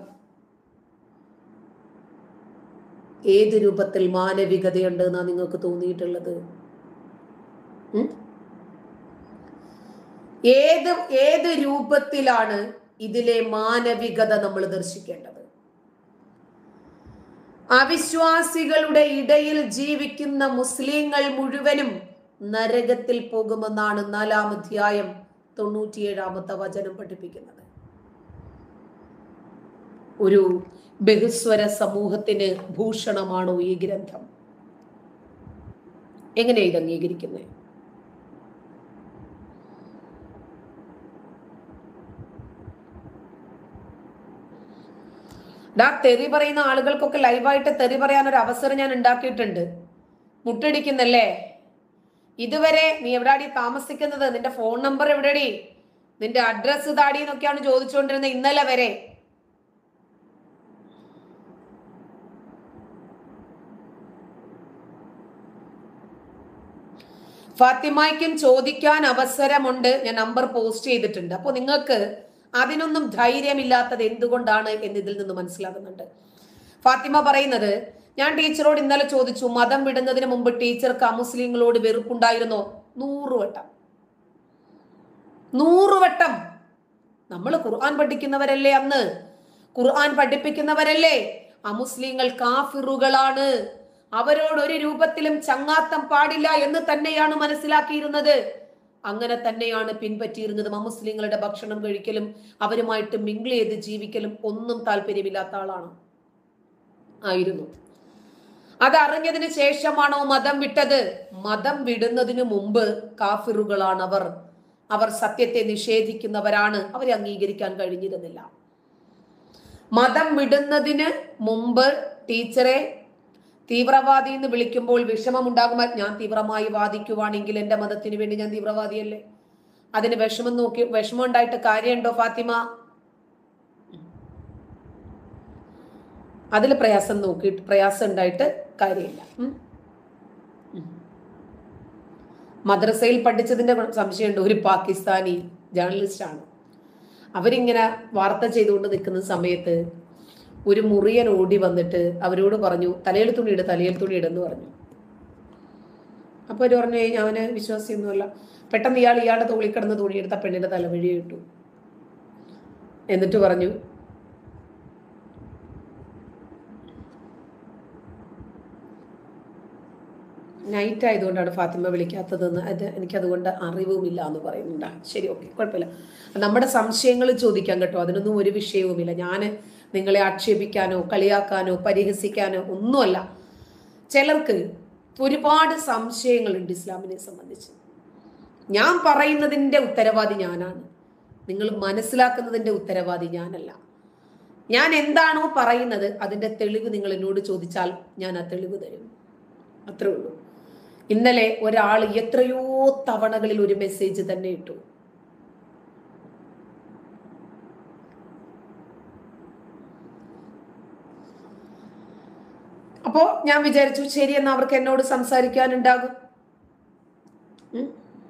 ഏത് രൂപത്തിൽ മാനവികതയുണ്ട് എന്നാ നിങ്ങൾക്ക് തോന്നിയിട്ടുള്ളത് ഉം? ഏത് ഏത് രൂപത്തിലാണ് ഇതിലെ മാനവികത നമ്മൾ ദർശിക്കേണ്ടത് അവിശ്വാസികളുടെ ഇടയിൽ ജീവിക്കുന്ന മുസ്ലിങ്ങൾ മുഴുവനും നരകത്തിൽ പോകുമെന്നാണ് നാലാം അധ്യായം തൊണ്ണൂറ്റിയേഴാമത്തെ വചനം പഠിപ്പിക്കുന്നത് ഒരു ബഹുസ്വര സമൂഹത്തിന് ഭൂഷണമാണോ ഈ ഗ്രന്ഥം എങ്ങനെ ഇത് അംഗീകരിക്കുന്നത് ഡാ തെറി പറയുന്ന ആളുകൾക്കൊക്കെ ലൈവായിട്ട് തെറി പറയാൻ ഒരു അവസരം ഞാൻ ഉണ്ടാക്കിയിട്ടുണ്ട് മുട്ടടിക്കുന്നല്ലേ ഇതുവരെ നീ എവിടാടി താമസിക്കുന്നത് നിന്റെ ഫോൺ നമ്പർ എവിടെടി നിന്റെ അഡ്രസ് താടി എന്നൊക്കെയാണ് ചോദിച്ചുകൊണ്ടിരുന്നത് ഇന്നലെ വരെ ഫാത്തിമയ്ക്കും ചോദിക്കാൻ അവസരമുണ്ട് ഞാൻ നമ്പർ പോസ്റ്റ് ചെയ്തിട്ടുണ്ട് അപ്പോൾ നിങ്ങൾക്ക് അതിനൊന്നും ധൈര്യമില്ലാത്തത് എന്തുകൊണ്ടാണ് എന്ന് ഇതിൽ നിന്ന് മനസ്സിലാകുന്നുണ്ട് ഫാത്തിമ പറയുന്നത് ഞാൻ ടീച്ചറോട് ഇന്നലെ ചോദിച്ചു മതം വിടുന്നതിന് മുമ്പ് ടീച്ചർക്ക് അമുസ്ലിങ്ങളോട് വെറുപ്പുണ്ടായിരുന്നോ നൂറ് വട്ടം നൂറ് വട്ടം നമ്മൾ ഖുർആൻ പഠിക്കുന്നവരല്ലേ അന്ന് ഖുർആൻ പഠിപ്പിക്കുന്നവരല്ലേ അമുസ്ലിങ്ങൾ കാഫിറുകളാണ് അവരോട് ഒരു രൂപത്തിലും ചങ്ങാത്തം പാടില്ല എന്ന് തന്നെയാണ് മനസ്സിലാക്കിയിരുന്നത് അങ്ങനെ തന്നെയാണ് പിൻപറ്റിയിരുന്നത് അമുസ്ലിങ്ങളുടെ ഭക്ഷണം കഴിക്കലും അവരുമായിട്ട് മിങ്കിൾ ചെയ്ത് ജീവിക്കലും ഒന്നും താല്പര്യമില്ലാത്ത ആളാണ് ആയിരുന്നു അതറിഞ്ഞതിന് ശേഷമാണോ മതം വിട്ടത് മതം വിടുന്നതിന് മുമ്പ് കാഫിറുകളാണ് അവർ അവർ സത്യത്തെ നിഷേധിക്കുന്നവരാണ് അവരെ അംഗീകരിക്കാൻ കഴിഞ്ഞിരുന്നില്ല മതം വിടുന്നതിന് മുമ്പ് ടീച്ചറെ തീവ്രവാദി എന്ന് വിളിക്കുമ്പോൾ വിഷമമുണ്ടാകുമ്പോൾ ഞാൻ തീവ്രമായി വാദിക്കുവാണെങ്കിൽ എന്റെ മതത്തിന് വേണ്ടി ഞാൻ തീവ്രവാദിയല്ലേ അതിന് വിഷമം നോക്കി വിഷമം ഉണ്ടായിട്ട് കാര്യമുണ്ടോ ഫാത്തിമ അതിൽ പ്രയാസം നോക്കിയിട്ട് പ്രയാസം ഉണ്ടായിട്ട് കാര്യമില്ല ഉം. ഉം. മദ്രസയിൽ പഠിച്ചതിന്റെ സംശയമുണ്ട് ഒരു പാകിസ്ഥാനി ജേർണലിസ്റ്റ് ആണ് അവരിങ്ങനെ വാർത്ത ചെയ്തുകൊണ്ട് നിൽക്കുന്ന സമയത്ത് ഒരു മുറിയൻ ഓടി വന്നിട്ട് അവരോട് പറഞ്ഞു തലയിൽ തുണിയിട് തലയിൽ തുണിയിട് എന്ന് പറഞ്ഞു അപ്പൊ അവർ പറഞ്ഞു "ഏയ് ഞാന് വിശ്വാസിയൊന്നുമല്ല പെട്ടെന്ന് ഇയാൾ ഇയാളുടെ തോളിൽ കിടന്ന് തുണിയെടുത്ത പെണ്ണിന്റെ തലവഴി ഇട്ടു എന്നിട്ട് പറഞ്ഞു നൈറ്റ് ആയതുകൊണ്ടാണ് ഫാത്തിമ വിളിക്കാത്തതെന്ന് അത് എനിക്കതുകൊണ്ട് അറിവുമില്ല എന്ന് പറയുന്നുണ്ട് ആ, ശരി ഓക്കെ കുഴപ്പമില്ല നമ്മുടെ സംശയങ്ങൾ ചോദിക്കാം കേട്ടോ അതിനൊന്നും ഒരു വിഷയവുമില്ല ഞാൻ നിങ്ങളെ ആക്ഷേപിക്കാനോ കളിയാക്കാനോ പരിഹസിക്കാനോ ഒന്നുമല്ല ചിലർക്ക് ഒരുപാട് സംശയങ്ങളുണ്ട് ഇസ്ലാമിനെ സംബന്ധിച്ച് ഞാൻ പറയുന്നതിൻ്റെ ഉത്തരവാദി ഞാനാണ് നിങ്ങൾ മനസ്സിലാക്കുന്നതിൻ്റെ ഉത്തരവാദി ഞാനല്ല ഞാൻ എന്താണോ പറയുന്നത് അതിൻ്റെ തെളിവ് നിങ്ങൾ എന്നോട് ചോദിച്ചാൽ ഞാൻ ആ തെളിവ് തരും അത്രേ ഉള്ളൂ ഇന്നലെ ഒരാൾ എത്രയോ തവണകളിൽ ഒരു മെസ്സേജ് തന്നെ ഇട്ടു അപ്പോ ഞാൻ വിചാരിച്ചു ശരി എന്നാ അവർക്ക് എന്നോട് സംസാരിക്കാനുണ്ടാകും ഉം.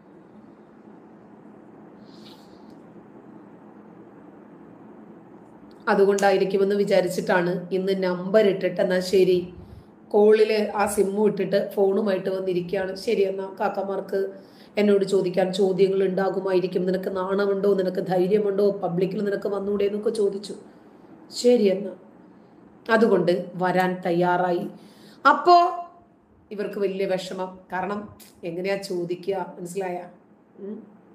അതുകൊണ്ടായിരിക്കുമെന്ന് വിചാരിച്ചിട്ടാണ് ഇന്ന് നമ്പർ ഇട്ടിട്ട് എന്നാ ശരി കോളിൽ ആ സിമ്മും ഇട്ടിട്ട് ഫോണുമായിട്ട് വന്നിരിക്കുകയാണ് ശരി എന്നാ കാക്കമാർക്ക് എന്നോട് ചോദിക്കാൻ ചോദ്യങ്ങൾ ഉണ്ടാകുമായിരിക്കും നിനക്ക് നാണമുണ്ടോ നിനക്ക് ധൈര്യമുണ്ടോ പബ്ലിക്കിൽ നിനക്ക് വന്നൂടെ എന്നൊക്കെ ചോദിച്ചു ശരി എന്നാ അതുകൊണ്ട് വരാൻ തയ്യാറായി അപ്പോ ഇവർക്ക് വലിയ വിഷമം കാരണം എങ്ങനെയാ ചോദിക്കുക മനസ്സിലായ ഉം.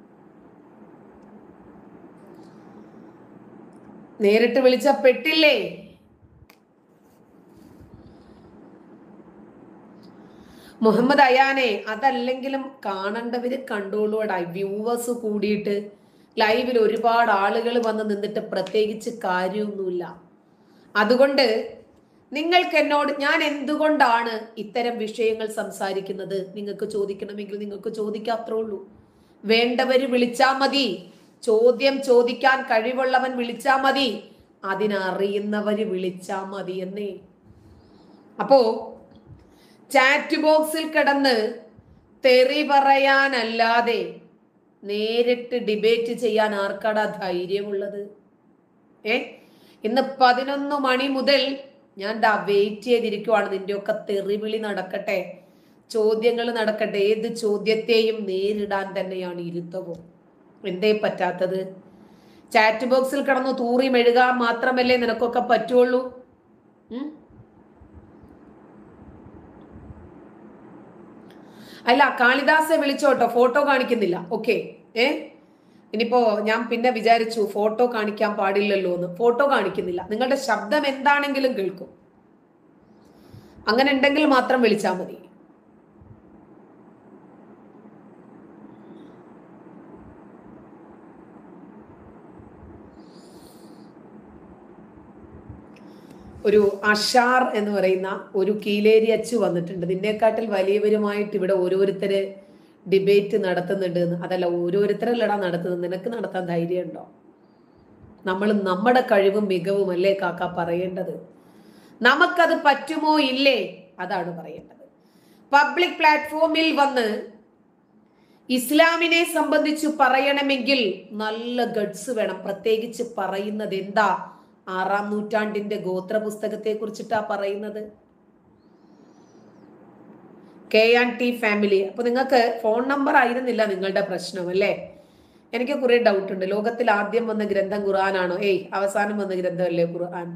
നേരിട്ട് വിളിച്ച പെട്ടില്ലേ മുഹമ്മദ് അയാനെ അതല്ലെങ്കിലും കാണേണ്ടവര് കണ്ടോളൂടാ വ്യൂവേഴ്സ് കൂടിയിട്ട് ലൈവിൽ ഒരുപാട് ആളുകൾ വന്ന് നിന്നിട്ട് പ്രത്യേകിച്ച് കാര്യമൊന്നുമില്ല അതുകൊണ്ട് നിങ്ങൾക്ക് എന്നോട് ഞാൻ എന്തുകൊണ്ടാണ് ഇത്തരം വിഷയങ്ങൾ സംസാരിക്കുന്നത് നിങ്ങൾക്ക് ചോദിക്കണമെങ്കിൽ നിങ്ങൾക്ക് ചോദിക്കാത്രേ ഉള്ളൂ വേണ്ടവര് വിളിച്ചാ മതി ചോദ്യം ചോദിക്കാൻ കഴിവുള്ളവൻ വിളിച്ചാ മതി അതിനറിയുന്നവര് വിളിച്ചാ മതി എന്നേ അപ്പോ ചാറ്റ് ബോക്സിൽ കിടന്ന് തെറി പറയാനല്ലാതെ നേരിട്ട് ഡിബേറ്റ് ചെയ്യാൻ ആർക്കാടാ ധൈര്യമുള്ളത് ഏ ഇന്ന് പതിനൊന്ന് മണി മുതൽ ഞാൻ ദാ വെയിറ്റ് ചെയ്തിരിക്കുവാണ് നിന്റെയൊക്കെ തെറിവിളി നടക്കട്ടെ ചോദ്യങ്ങൾ നടക്കട്ടെ ഏത് ചോദ്യത്തെയും നേരിടാൻ തന്നെയാണ് ഇരുത്തവും എന്തേ പറ്റാത്തത് ചാറ്റ് ബോക്സിൽ കിടന്ന് തൂറി മെഴുകാൻ മാത്രമല്ലേ നിനക്കൊക്കെ പറ്റുള്ളൂ ഉം? അല്ല കാളിദാസെ വിളിച്ചോട്ടോ ഫോട്ടോ കാണിക്കുന്നില്ല ഓക്കെ ഏ ഇനിയിപ്പോ ഞാൻ പിന്നെ വിചാരിച്ചു ഫോട്ടോ കാണിക്കാൻ പാടില്ലല്ലോ എന്ന് ഫോട്ടോ കാണിക്കുന്നില്ല നിങ്ങളുടെ ശബ്ദം എന്താണെങ്കിലും കേൾക്കും അങ്ങനെ ഉണ്ടെങ്കിൽ മാത്രം വിളിച്ചാൽ മതി ഒരു അഷാർ എന്ന് പറയുന്ന ഒരു കീലേരി അച്ചു വന്നിട്ടുണ്ട് നിന്നെക്കാട്ടിൽ വലിയവരുമായിട്ട് ഇവിടെ ഓരോരുത്തര് ഡിബേറ്റ് നടത്തുന്നുണ്ട് എന്ന് അതല്ല ഓരോരുത്തരല്ലടാ നടത്തുന്നത് നിനക്ക് നടത്താൻ ധൈര്യമുണ്ടോ നമ്മൾ നമ്മുടെ കഴിവും മികവും അല്ലേ കാക്ക പറയേണ്ടത് നമുക്കത് പറ്റുമോ ഇല്ലേ അതാണ് പറയേണ്ടത് പബ്ലിക് പ്ലാറ്റ്ഫോമിൽ വന്ന് ഇസ്ലാമിനെ സംബന്ധിച്ച് പറയണമെങ്കിൽ നല്ല ഗഡ്സ് വേണം പ്രത്യേകിച്ച് പറയുന്നത് എന്താ ആറാം നൂറ്റാണ്ടിന്റെ ഗോത്ര പുസ്തകത്തെ കുറിച്ചിട്ടാ പറയുന്നത് കെ ആൻഡ് ടി ഫാമിലി അപ്പൊ നിങ്ങൾക്ക് ഫോൺ നമ്പർ ആയിരുന്നില്ല നിങ്ങളുടെ പ്രശ്നം അല്ലേ എനിക്ക് കുറെ ഡൗട്ട് ഉണ്ട് ലോകത്തിൽ ആദ്യം വന്ന ഗ്രന്ഥം ഖുർആനാണോ ഏയ് അവസാനം വന്ന ഗ്രന്ഥമല്ലേ ഖുർആൻ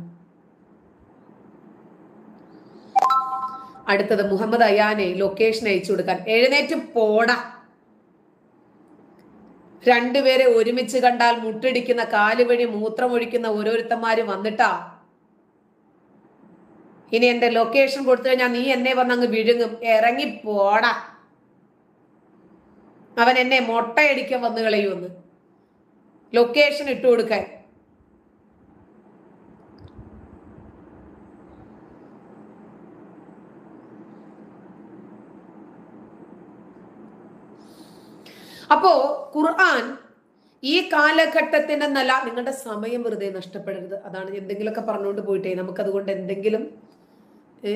അടുത്തത് മുഹമ്മദ് അയാനെ ലൊക്കേഷൻ അയച്ചു കൊടുക്കാൻ എഴുന്നേറ്റ് പോടാ രണ്ടുപേരെ ഒരുമിച്ച് കണ്ടാൽ മുട്ടിടിക്കുന്ന കാല് വഴി മൂത്രമൊഴിക്കുന്ന ഓരോരുത്തന്മാര് വന്നിട്ടാ ഇനി എന്റെ ലൊക്കേഷൻ കൊടുത്തു കഴിഞ്ഞാൽ നീ എന്നെ വന്നങ്ങ് വിഴുങ്ങും ഇറങ്ങി പോടാ അവൻ എന്നെ മൊട്ടയടിക്കാൻ വന്നു കളയുമെന്ന് ലൊക്കേഷൻ ഇട്ടു കൊടുക്കാൻ അപ്പോ ഖുർആൻ ഈ കാലഘട്ടത്തിന്റെ നല്ല നിങ്ങളുടെ സമയം വെറുതെ നഷ്ടപ്പെടരുത് അതാണ് എന്തെങ്കിലുമൊക്കെ പറഞ്ഞുകൊണ്ട് പോയിട്ടേ നമുക്ക് അതുകൊണ്ട് എന്തെങ്കിലും ഏ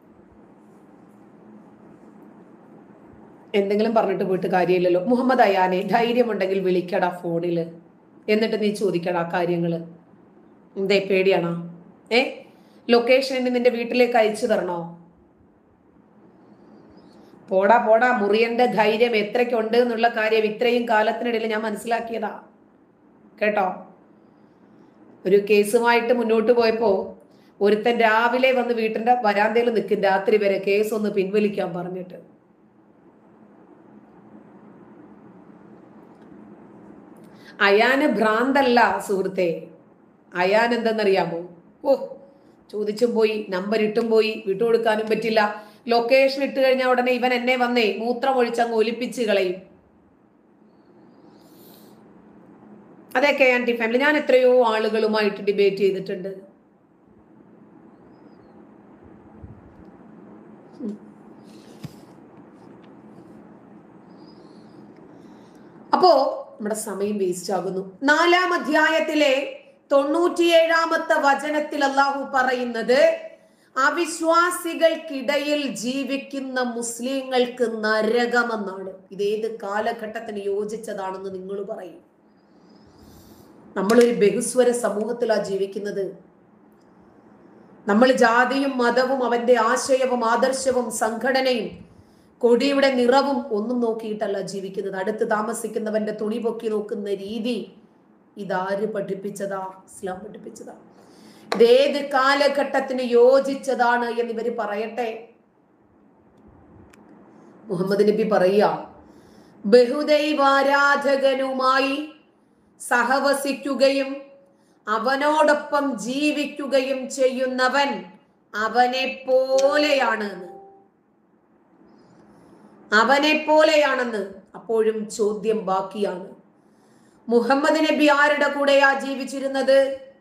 എന്തെങ്കിലും പറഞ്ഞിട്ട് പോയിട്ട് കാര്യമില്ലല്ലോ മുഹമ്മദ് അയാനെ ധൈര്യമുണ്ടെങ്കിൽ വിളിക്കടാ ഫോണില് എന്നിട്ട് നീ ചോദിക്കടാ കാര്യങ്ങള് എന്തേ പേടിയാണോ ഏ ലൊക്കേഷൻ ഇനി നിന്റെ വീട്ടിലേക്ക് അയച്ചു തരണോ പോടാ പോടാ മുറിയന്റെ ധൈര്യം എത്രയ്ക്കുണ്ട് എന്നുള്ള കാര്യം ഇത്രയും കാലത്തിനിടയിൽ ഞാൻ മനസ്സിലാക്കിയതാ കേട്ടോ ഒരു കേസുമായിട്ട് മുന്നോട്ട് പോയപ്പോ ഒരുത്തൻ രാവിലെ വന്ന് വീട്ടിന്റെ വരാന്തയിൽ നിൽക്കും രാത്രി വരെ കേസ് ഒന്ന് പിൻവലിക്കാൻ പറഞ്ഞിട്ട് അയാന് ഭ്രാന്തല്ല സുഹൃത്തെ അയാൻ എന്തെന്നറിയാമോ ഓ ചോദിച്ചും പോയി നമ്പർ ഇട്ടും പോയി വിട്ടുകൊടുക്കാനും പറ്റില്ല ലൊക്കേഷൻ ഇട്ട് കഴിഞ്ഞാൽ ഉടനെ ഇവൻ എന്നെ വന്നേ മൂത്രം ഒഴിച്ചങ്ങ് ഒലിപ്പിച്ച് കളയും അതെ കെ ആൻറ്റി ഫാമിലി ഞാൻ എത്രയോ ആളുകളുമായിട്ട് ഡിബേറ്റ് ചെയ്തിട്ടുണ്ട് അപ്പോ നമ്മുടെ സമയം വേസ്റ്റ് ആകുന്നു നാലാം അധ്യായത്തിലെ തൊണ്ണൂറ്റിയേഴാമത്തെ വചനത്തിൽ അള്ളാഹു പറയുന്നത് അവിശ്വാസികൾക്കിടയിൽ ജീവിക്കുന്ന മുസ്ലിങ്ങൾക്ക് നരകമെന്നാണ് ഇതേത് കാലഘട്ടത്തിന് യോജിച്ചതാണെന്ന് നിങ്ങൾ പറയും നമ്മളൊരു ബഹുസ്വര സമൂഹത്തിലാണ് ജീവിക്കുന്നത് നമ്മൾ ജാതിയും മതവും അവന്റെ ആശയവും ആദർശവും സംഘടനയും കൊടിയുടെ നിറവും ഒന്നും നോക്കിയിട്ടല്ല ജീവിക്കുന്നത് അടുത്ത് താമസിക്കുന്നവന്റെ തുണി പൊക്കി നോക്കുന്ന രീതി ഇതാര് പഠിപ്പിച്ചതാ ഇസ്ലാം പഠിപ്പിച്ചതാ ഇതേത് കാലഘട്ടത്തിന് യോജിച്ചതാണ് എന്ന് ഇവര് പറയട്ടെ മുഹമ്മദ് നബി പറയുക ബഹുദൈവാരാധകനുമായി സഹവസിക്കുകയും അവനോടൊപ്പം ജീവിക്കുകയും ചെയ്യുന്നവൻ അവനെ പോലെയാണ് എന്ന് അവനെ പോലെയാണെന്ന് അപ്പോഴും ചോദ്യം ബാക്കിയാണ് മുഹമ്മദ് നബി ആരുടെ കൂടെയാ ജീവിച്ചിരുന്നത്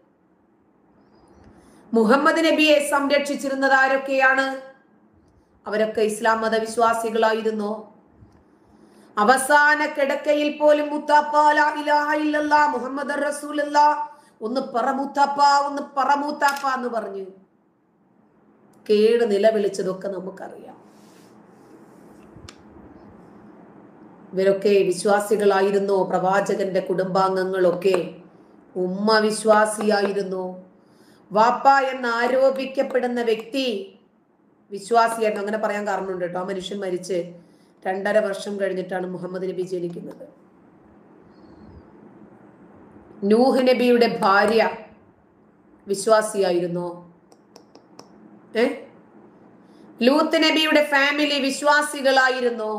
മുഹമ്മദ് നബിയെ സംരക്ഷിച്ചിരുന്നത് ആരൊക്കെയാണ് അവരൊക്കെ ഇസ്ലാം മതവിശ്വാസികളായിരുന്നോ അവസാന കിടക്കയിൽ പോലും മുത്താപ്പാല ഇലാഹ ഇല്ലല്ലാ മുഹമ്മദ് റസൂലല്ല ഒന്ന് പറ മുത്താപ്പ ഒന്ന് പറ മുത്താപ്പ എന്ന് പറഞ്ഞു കേട് നിലവിളിച്ചതൊക്കെ നമുക്കറിയാം ഇവരൊക്കെ വിശ്വാസികളായിരുന്നോ പ്രവാചകന്റെ കുടുംബാംഗങ്ങളൊക്കെ ഉമ്മ വിശ്വാസിയായിരുന്നു വാപ്പ എന്ന് ആരോപിക്കപ്പെടുന്ന വ്യക്തി വിശ്വാസിയായിരുന്നു അങ്ങനെ പറയാൻ കാരണമുണ്ട് കേട്ടോ ആ മനുഷ്യൻ മരിച്ച് രണ്ടര വർഷം കഴിഞ്ഞിട്ടാണ് മുഹമ്മദ് നബി ജനിക്കുന്നത് നൂഹ് നബിയുടെ ഭാര്യ വിശ്വാസിയായിരുന്നോ ഏ ലൂത്ത് നബിയുടെ ഫാമിലി വിശ്വാസികളായിരുന്നോ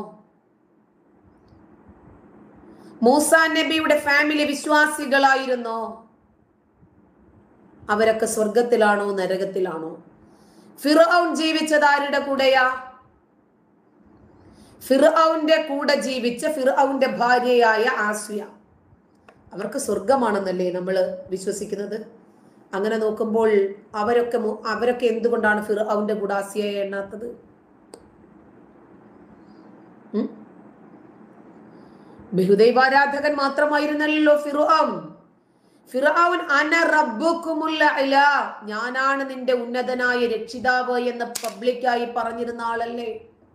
മൂസ നബിയുടെ ഫാമിലി വിശ്വാസികളായിരുന്നോ അവരൊക്കെ സ്വർഗത്തിലാണോ നരകത്തിലാണോ ഫിറൌൻ ജീവിച്ചത് ആരുടെ കൂടെയാ ഫിറൌന്റെ കൂടെ ജീവിച്ച ഫിറൌന്റെ ഭാര്യയായ ആസ്വിയ അവർക്ക് സ്വർഗമാണെന്നല്ലേ നമ്മൾ വിശ്വസിക്കുന്നത് അങ്ങനെ നോക്കുമ്പോൾ അവരൊക്കെ മു- അവരൊക്കെ എന്തുകൊണ്ടാണ് ഫിറൌന്റെ കൂടെ ആസിയയെ എണ്ണാത്തത് ഉം? ബഹുദൈവാരാധകൻ മാത്രമായിരുന്നല്ലോ ഫിറൌൻ ഫിറൌൻ അന റബ്ബുക്കുമുല്ല ഇല ഞാനാണ് നിന്റെ ഉന്നതനായ രക്ഷിതാവ് എന്ന് പബ്ലിക്കായി പറഞ്ഞിരുന്ന ആളല്ലേ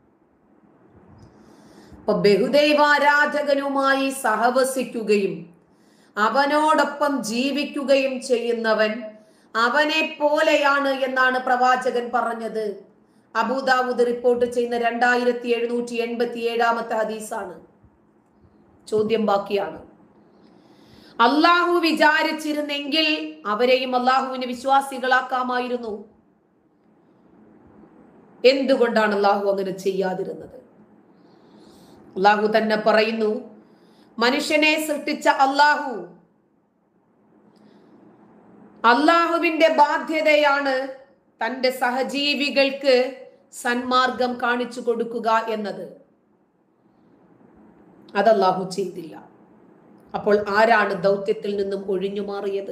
അപ്പൊ ബഹുദൈവാരാധകനുമായി സഹവസിക്കുകയും അവനോടൊപ്പം ജീവിക്കുകയും ചെയ്യുന്നവൻ അവനെ പോലെയാണ് എന്നാണ് പ്രവാചകൻ പറഞ്ഞത് അബൂദാവൂദ് റിപ്പോർട്ട് ചെയ്യുന്ന രണ്ടായിരത്തി എഴുന്നൂറ്റി എൺപത്തി ഏഴാമത്തെ ഹദീസാണ് ചോദ്യം ബാക്കിയാണ് അള്ളാഹു വിചാരിച്ചിരുന്നെങ്കിൽ അവരെയും അള്ളാഹുവിന് വിശ്വാസികളാക്കാമായിരുന്നു എന്തുകൊണ്ടാണ് അള്ളാഹു അങ്ങനെ ചെയ്യാതിരുന്നത് അള്ളാഹു തന്നെ പറയുന്നു മനുഷ്യനെ സൃഷ്ടിച്ച അള്ളാഹു അള്ളാഹുവിന്റെ ബാധ്യതയാണ് തന്റെ സഹജീവികൾക്ക് സന്മാർഗം കാണിച്ചു കൊടുക്കുക എന്നത് അത് അള്ളാഹു ചെയ്തില്ല അപ്പോൾ ആരാണ് ദൗത്യത്തിൽ നിന്നും ഒഴിഞ്ഞു മാറിയത്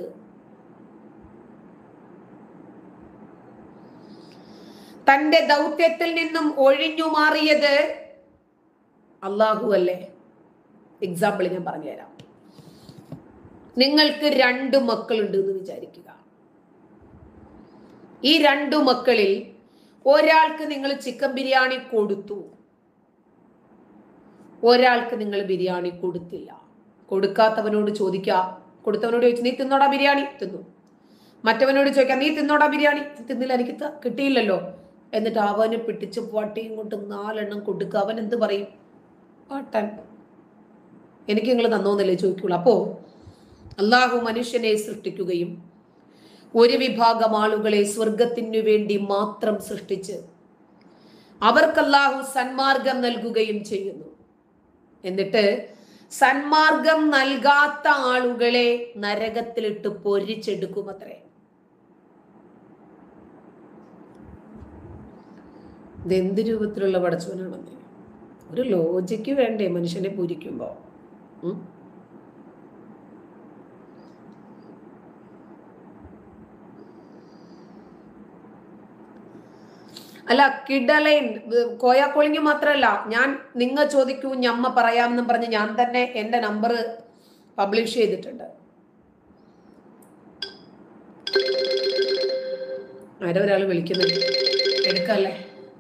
തന്റെ ദൗത്യത്തിൽ നിന്നും ഒഴിഞ്ഞു മാറിയത് അള്ളാഹു അല്ലേ എക്സാമ്പിൾ ഞാൻ പറഞ്ഞുതരാം നിങ്ങൾക്ക് രണ്ട് മക്കളുണ്ട് എന്ന് വിചാരിക്കുക ഈ രണ്ടു മക്കളിൽ ഒരാൾക്ക് നിങ്ങൾ ചിക്കൻ ബിരിയാണി കൊടുത്തു ഒരാൾക്ക് നിങ്ങൾ ബിരിയാണി കൊടുത്തില്ല കൊടുക്കാത്തവനോട് ചോദിക്കുക കൊടുത്തവനോട് ചോദിച്ചു നീ തിന്നോടാ ബിരിയാണി തിന്നു മറ്റവനോട് ചോദിക്കാം നീ തിന്നോടാ ബിരിയാണി തിന്നില്ല എനിക്ക് ത- കിട്ടിയില്ലല്ലോ എന്നിട്ട് അവന് പിടിച്ച് വട്ടിയും കൊണ്ട് നാലെണ്ണം കൊടുക്കുക അവൻ എന്ത് പറയും പാട്ടൻ എനിക്ക് നിങ്ങൾ തന്നോന്നല്ലേ ചോദിക്കുള്ളൂ അപ്പോ അള്ളാഹു മനുഷ്യനെ സൃഷ്ടിക്കുകയും ഒരു വിഭാഗം ആളുകളെ സ്വർഗത്തിനു വേണ്ടി മാത്രം സൃഷ്ടിച്ച് അവർക്ക് അല്ലാഹു സന്മാർഗം നൽകുകയും ചെയ്യുന്നു എന്നിട്ട് സന്മാർഗം നൽകാത്ത ആളുകളെ നരകത്തിലിട്ട് പൊരിച്ചെടുക്കുമത്രേ ഇതെന്ത് രൂപത്തിലുള്ള പടച്ചവനാണെന്ന് ഒരു ലോജിക്ക് വേണ്ടേ മനുഷ്യനെ പൂരിക്കുമ്പോ ഉം? അല്ല കിഡലൈൻ കോയാക്കോളിങ് മാത്രമല്ല ഞാൻ നിങ്ങ ചോദിക്കൂ ഞമ്മ പറയാമെന്നും പറഞ്ഞ് ഞാൻ തന്നെ എന്റെ നമ്പർ പബ്ലിഷ് ചെയ്തിട്ടുണ്ട് ആരോ ഒരാൾ വിളിക്കുന്നുണ്ട് എടുക്കല്ലേ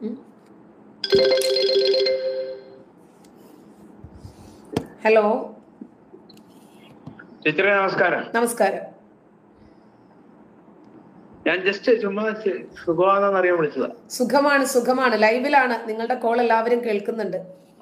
ഹലോ ടീച്ചറെ നമസ്കാരം നമസ്കാരം ഞാൻ ജസ്റ്റ് ചുമ്മാ ചെ- സുഖമാണെന്ന് അറിയാൻ വിളിച്ചതാ സുഖമാണ് സുഖമാണ് ലൈവിലാണ് നിങ്ങളുടെ കോൾ എല്ലാവരും കേൾക്കുന്നുണ്ട്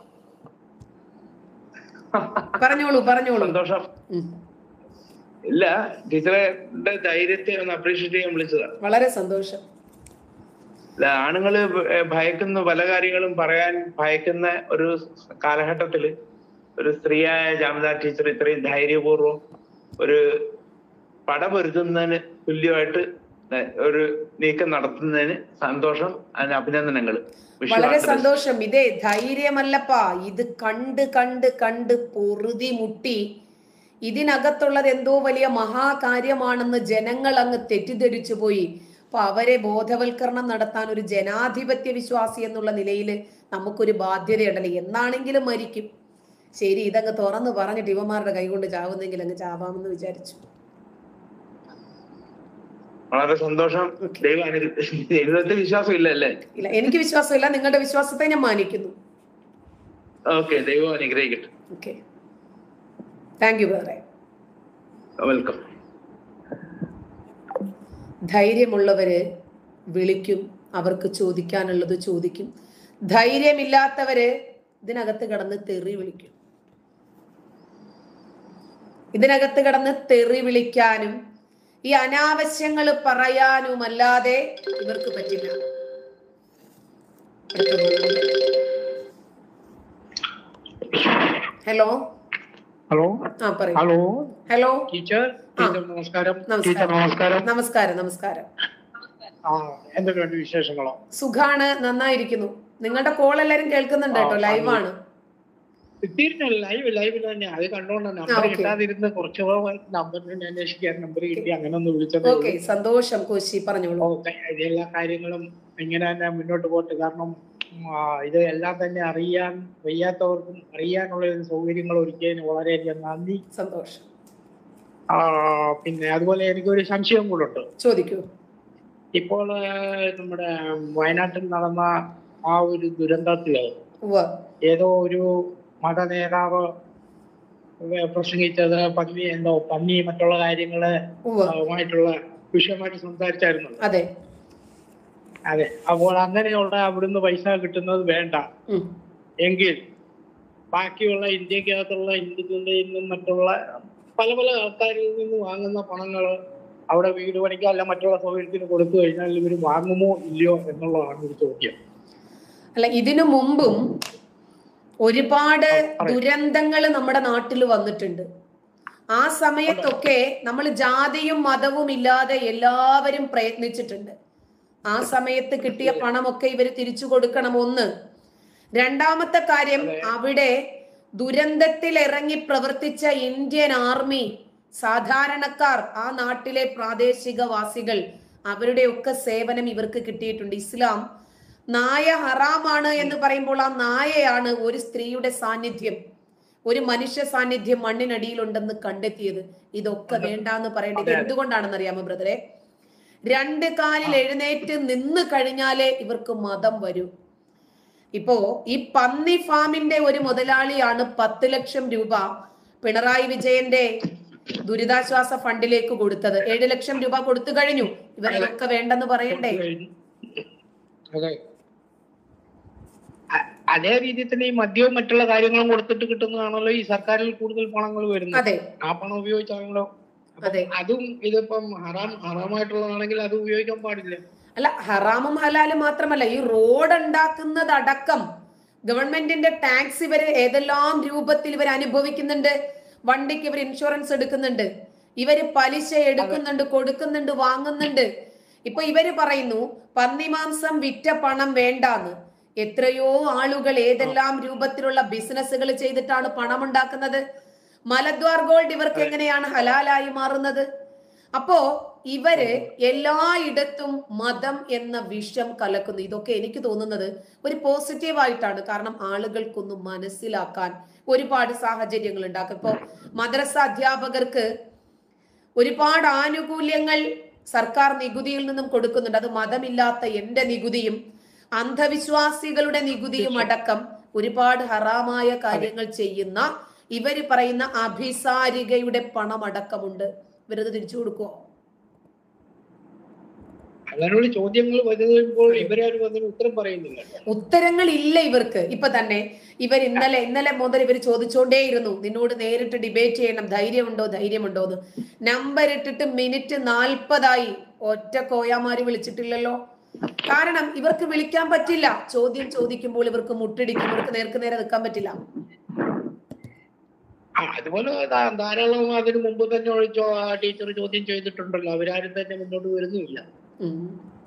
പറഞ്ഞോളൂ പറഞ്ഞോളൂ സന്തോഷം ഉം. ഇല്ല ടീച്ചറെ ധൈര്യത്തെ ഒന്ന് അപ്രീഷിയേറ്റ് ചെയ്യാൻ വിളിച്ചതാ വളരെ സന്തോഷം അല്ല ആണുങ്ങള് ഭ- ഏ, ഭയക്കുന്ന പല കാര്യങ്ങളും പറയാൻ ഭയക്കുന്ന ഒരു കാലഘട്ടത്തില് ഒരു സ്ത്രീയായ ജാമിത ടീച്ചർ ഇത്രയും ധൈര്യപൂർവ്വം ഒരു പടപൊരുത്തുന്നതിന് തുല്യമായിട്ട് ന- ഒരു നീക്കം നടത്തുന്നതിന് സന്തോഷം അതിന് അഭിനന്ദനങ്ങൾ വളരെ സന്തോഷം ഇതേ ധൈര്യമല്ലപ്പാ ഇത് കണ്ട് കണ്ട് കണ്ട് പൊറുതി മുട്ടി ഇതിനകത്തുള്ളത് എന്തോ വലിയ മഹാകാര്യമാണെന്ന് ജനങ്ങൾ അങ്ങ് തെറ്റിദ്ധരിച്ചു പോയി അപ്പൊ അവരെ ബോധവൽക്കരണം നടത്താൻ ഒരു ജനാധിപത്യ വിശ്വാസി എന്നുള്ള നിലയിൽ നമുക്കൊരു ബാധ്യതയുണ്ടല്ലോ എന്നാണെങ്കിലും മരിക്കും ശരി ഇതങ്ങ് തുറന്നു പറഞ്ഞിട്ട് ഇവന്മാരുടെ കൈകൊണ്ട് ചാവുന്നെങ്കിൽ അങ്ങ് ചാവാമെന്ന് വിചാരിച്ചു വളരെ സന്തോഷം Okay. ദൈവം അനു- ദൈവത്തെ വിശ്വാസം ഇല്ല അല്ലേ ഇല്ല എനിക്ക് വിശ്വാസമില്ല നിങ്ങളുടെ വിശ്വാസത്തെ ഞാൻ മാനിക്കുന്നു ഓക്കെ ദൈവം അനുഗ്രഹിക്കട്ടെ ഓക്കെ താങ്ക് യു ബ്രദറെ വെൽക്കം ധൈര്യമുള്ളവര് വിളിക്കും അവർക്ക് ചോദിക്കാനുള്ളത് ചോദിക്കും ധൈര്യമില്ലാത്തവര് ഇതിനകത്ത് കിടന്ന് തെറി വിളിക്കും ഇതിനകത്ത് കിടന്ന് തെറി വിളിക്കാനും ഈ അനാവശ്യങ്ങൾ പറയാനുമല്ലാതെ ഇവർക്ക് പറ്റില്ല ഹലോ ഹലോ ആ പറയൂ ഹലോ ഹലോ ടീച്ചർ ടീച്ചർ നമസ്കാരം ടീച്ചർ നമസ്കാരം നമസ്കാരം നമസ്കാരം നമസ്കാരം ആ എന്തൊക്കെയുണ്ട് വിശേഷങ്ങളോ സുഖാണ് നന്നായിരിക്കുന്നു നിങ്ങളുടെ കോൾ എല്ലാരും കേൾക്കുന്നുണ്ട് കേട്ടോ ആ, ലൈവാണ് തീർച്ചയായും ലൈവ് ലൈവ് തന്നെ അത് കണ്ടോണ്ട് ആ, നമ്പർ okay. കിട്ടാതിരുന്ന് കുറച്ച് നമ്പറിന് അന്വേഷിക്കാൻ നമ്പർ കിട്ടി അങ്ങനെ ഒന്ന് വിളിച്ചത് ഓക്കെ സന്തോഷം കോശി പറഞ്ഞോളൂ എല്ലാ കാര്യങ്ങളും ഇങ്ങനെ തന്നെ മുന്നോട്ട് പോട്ടെ കാരണം ഉം, ആ, ഇത് എല്ലാം തന്നെ അറിയാൻ വയ്യാത്തവർക്കും അറിയാനുള്ള ഒരു സൗകര്യങ്ങൾ ഒരുക്കിയതിന് വളരെയധികം നന്ദി സന്തോഷം ആ, പിന്നെ അതുപോലെ എനിക്കൊരു സംശയം കൂടെ ഉണ്ട് ചോദിക്കൂ ഇപ്പോൾ ആ, നമ്മുടെ വയനാട്ടിൽ നടന്ന ആ ഒരു ദുരന്തത്തില് ഉവ്വ് ഏതോ ഒരു മത നേതാവ് പ്രസംഗിച്ചത് പന്നി എന്തോ പന്നി മറ്റുള്ള കാര്യങ്ങള് ഉവ്വ് ആയിട്ടുള്ള വിഷയമായിട്ട് സംസാരിച്ചായിരുന്നു അതെ അതെ അപ്പോൾ അങ്ങനെയുള്ള അവിടുന്ന് പൈസ കിട്ടുന്നത് വേണ്ട ഉം. എങ്കിൽ ബാക്കിയുള്ള ഇന്ത്യക്കകത്തുള്ള ഹിന്ദുക്കളുടെ നിന്നും മറ്റുള്ള പല പല ആൾക്കാരിൽ നിന്ന് വാങ്ങുന്ന പണങ്ങൾ അവിടെ വീട് പണിക്കോ അല്ല മറ്റുള്ള സൗകര്യത്തിന് കൊടുത്തു കഴിഞ്ഞാൽ ഇവർ വാങ്ങുമോ ഇല്ലയോ എന്നുള്ളതാണ് ഒരു ചോദ്യം അല്ല ഇതിനു മുമ്പും ഒരുപാട് ദുരന്തങ്ങൾ നമ്മുടെ നാട്ടിൽ വന്നിട്ടുണ്ട് ആ സമയത്തൊക്കെ നമ്മൾ ജാതിയും മതവും ഇല്ലാതെ എല്ലാവരും പ്രയത്നിച്ചിട്ടുണ്ട് ആ സമയത്ത് കിട്ടിയ പണമൊക്കെ ഇവർ തിരിച്ചു കൊടുക്കണം ഒന്ന് രണ്ടാമത്തെ കാര്യം അവിടെ ദുരന്തത്തിൽ ഇറങ്ങി പ്രവർത്തിച്ച ഇന്ത്യൻ ആർമി സാധാരണക്കാർ ആ നാട്ടിലെ പ്രാദേശികവാസികൾ അവരുടെയൊക്കെ സേവനം ഇവർക്ക് കിട്ടിയിട്ടുണ്ട് ഇസ്ലാം നായ ഹറാമാണ് എന്ന് പറയുമ്പോൾ ആ നായയാണ് ഒരു സ്ത്രീയുടെ സാന്നിധ്യം ഒരു മനുഷ്യ സാന്നിധ്യം മണ്ണിനടിയിലുണ്ടെന്ന് കണ്ടെത്തിയത് ഇതൊക്കെ വേണ്ടാന്ന് പറയേണ്ടത് എന്തുകൊണ്ടാണെന്ന് അറിയാമോ ബ്രദറെ രണ്ട് കാലിൽ എഴുന്നേറ്റ് നിന്ന് കഴിഞ്ഞാലേ ഇവർക്ക് മതം വരൂ ഇപ്പോ ഈ പന്നി ഫാമിന്റെ ഒരു മുതലാളിയാണ് പത്ത് ലക്ഷം രൂപ പിണറായി വിജയന്റെ ദുരിതാശ്വാസ ഫണ്ടിലേക്ക് കൊടുത്തത് ഏഴ് ലക്ഷം രൂപ കൊടുത്തു കഴിഞ്ഞു ഇവരൊക്കെ വേണ്ടെന്ന് പറയണ്ടേ അതെ അ- അതേ രീതിയിൽ തന്നെ ഈ മദ്യവും മറ്റുള്ള കാര്യങ്ങളും കൊടുത്തിട്ട് കിട്ടുന്നതാണല്ലോ ഈ സർക്കാരിൽ കൂടുതൽ പണങ്ങൾ വരുന്നത് അതെ ആ പണം ഉപയോഗിച്ചാണല്ലോ അപ്പം അതെ. അതും ഇതിപ്പം ഹറാം ഹറാമായിട്ടുള്ളതാണെങ്കിൽ അത് ഉപയോഗിക്കാൻ പാടില്ല അല്ല ഹറാമും ഹലാലും മാത്രമല്ല ഈ റോഡ് ഉണ്ടാക്കുന്നതടക്കം ഗവൺമെന്റിന്റെ ടാക്സ് ഇവര് ഏതെല്ലാം രൂപത്തിൽ ഇവർ അനുഭവിക്കുന്നുണ്ട് വണ്ടിക്ക് ഇവർ ഇൻഷുറൻസ് എടുക്കുന്നുണ്ട് ഇവര് പലിശ എടുക്കുന്നുണ്ട് കൊടുക്കുന്നുണ്ട് വാങ്ങുന്നുണ്ട് ഇപ്പൊ ഇവര് പറയുന്നു പന്നിമാംസം വിറ്റ പണം വേണ്ടാന്ന് എത്രയോ ആളുകൾ ഏതെല്ലാം രൂപത്തിലുള്ള ബിസിനസ്സുകൾ ചെയ്തിട്ടാണ് പണം ഉണ്ടാക്കുന്നത് മലദ്വാർ ഗോൾഡ് ഇവർക്ക് എങ്ങനെയാണ് ഹലാലായി മാറുന്നത് അപ്പോ ഇവര് എല്ലായിടത്തും മതം എന്ന വിഷം കലക്കുന്നു ഇതൊക്കെ എനിക്ക് തോന്നുന്നത് ഒരു പോസിറ്റീവ് ആയിട്ടാണ് കാരണം ആളുകൾക്കൊന്നും മനസ്സിലാക്കാൻ ഒരുപാട് സാഹചര്യങ്ങൾ ഉണ്ടാക്കും ഇപ്പോ മദ്രസ അധ്യാപകർക്ക് ഒരുപാട് ആനുകൂല്യങ്ങൾ സർക്കാർ നികുതിയിൽ നിന്നും കൊടുക്കുന്നുണ്ട് അത് മതമില്ലാത്ത എന്റെ നികുതിയും അന്ധവിശ്വാസികളുടെ നികുതിയും അടക്കം ഒരുപാട് ഹറാമായ കാര്യങ്ങൾ ചെയ്യുന്ന ഇവര് പറയുന്ന അഭിസാരികയുടെ പണം അടക്കമുണ്ട് ഇവരത് തിരിച്ചു കൊടുക്കുമോ അങ്ങനെയുള്ള ചോദ്യങ്ങൾ വരുമ്പോൾ ഇവരാരും അതിന് ഉത്തരം പറയുന്നില്ല ഉത്തരങ്ങൾ ഇല്ല ഇവർക്ക് ഇപ്പൊ തന്നെ ഇവർ ഇന്നലെ ഇന്നലെ മുതൽ ഇവർ ചോദിച്ചുകൊണ്ടേയിരുന്നു നിന്നോട് നേരിട്ട് ഡിബേറ്റ് ചെയ്യണം ധൈര്യമുണ്ടോ ധൈര്യമുണ്ടോ എന്ന് നമ്പർ ഇട്ടിട്ട് മിനിറ്റ് നാൽപ്പതായി ഒറ്റ കോയാമാര് വിളിച്ചിട്ടില്ലല്ലോ കാരണം ഇവർക്ക് വിളിക്കാൻ പറ്റില്ല ചോദ്യം ചോദിക്കുമ്പോൾ ഇവർക്ക് മുട്ടിടിക്കും ഇവർക്ക് നേർക്ക് നേരെ നിൽക്കാൻ പറ്റില്ല ആ, അതുപോലെ ധാ- ധാരാളം അതിന് മുമ്പ് തന്നെ ഒഴിച്ചോ ടീച്ചർ ചോദ്യം ചെയ്തിട്ടുണ്ടല്ലോ അവരാരും തന്നെ മുന്നോട്ട് വരുന്നുമില്ല ഉം.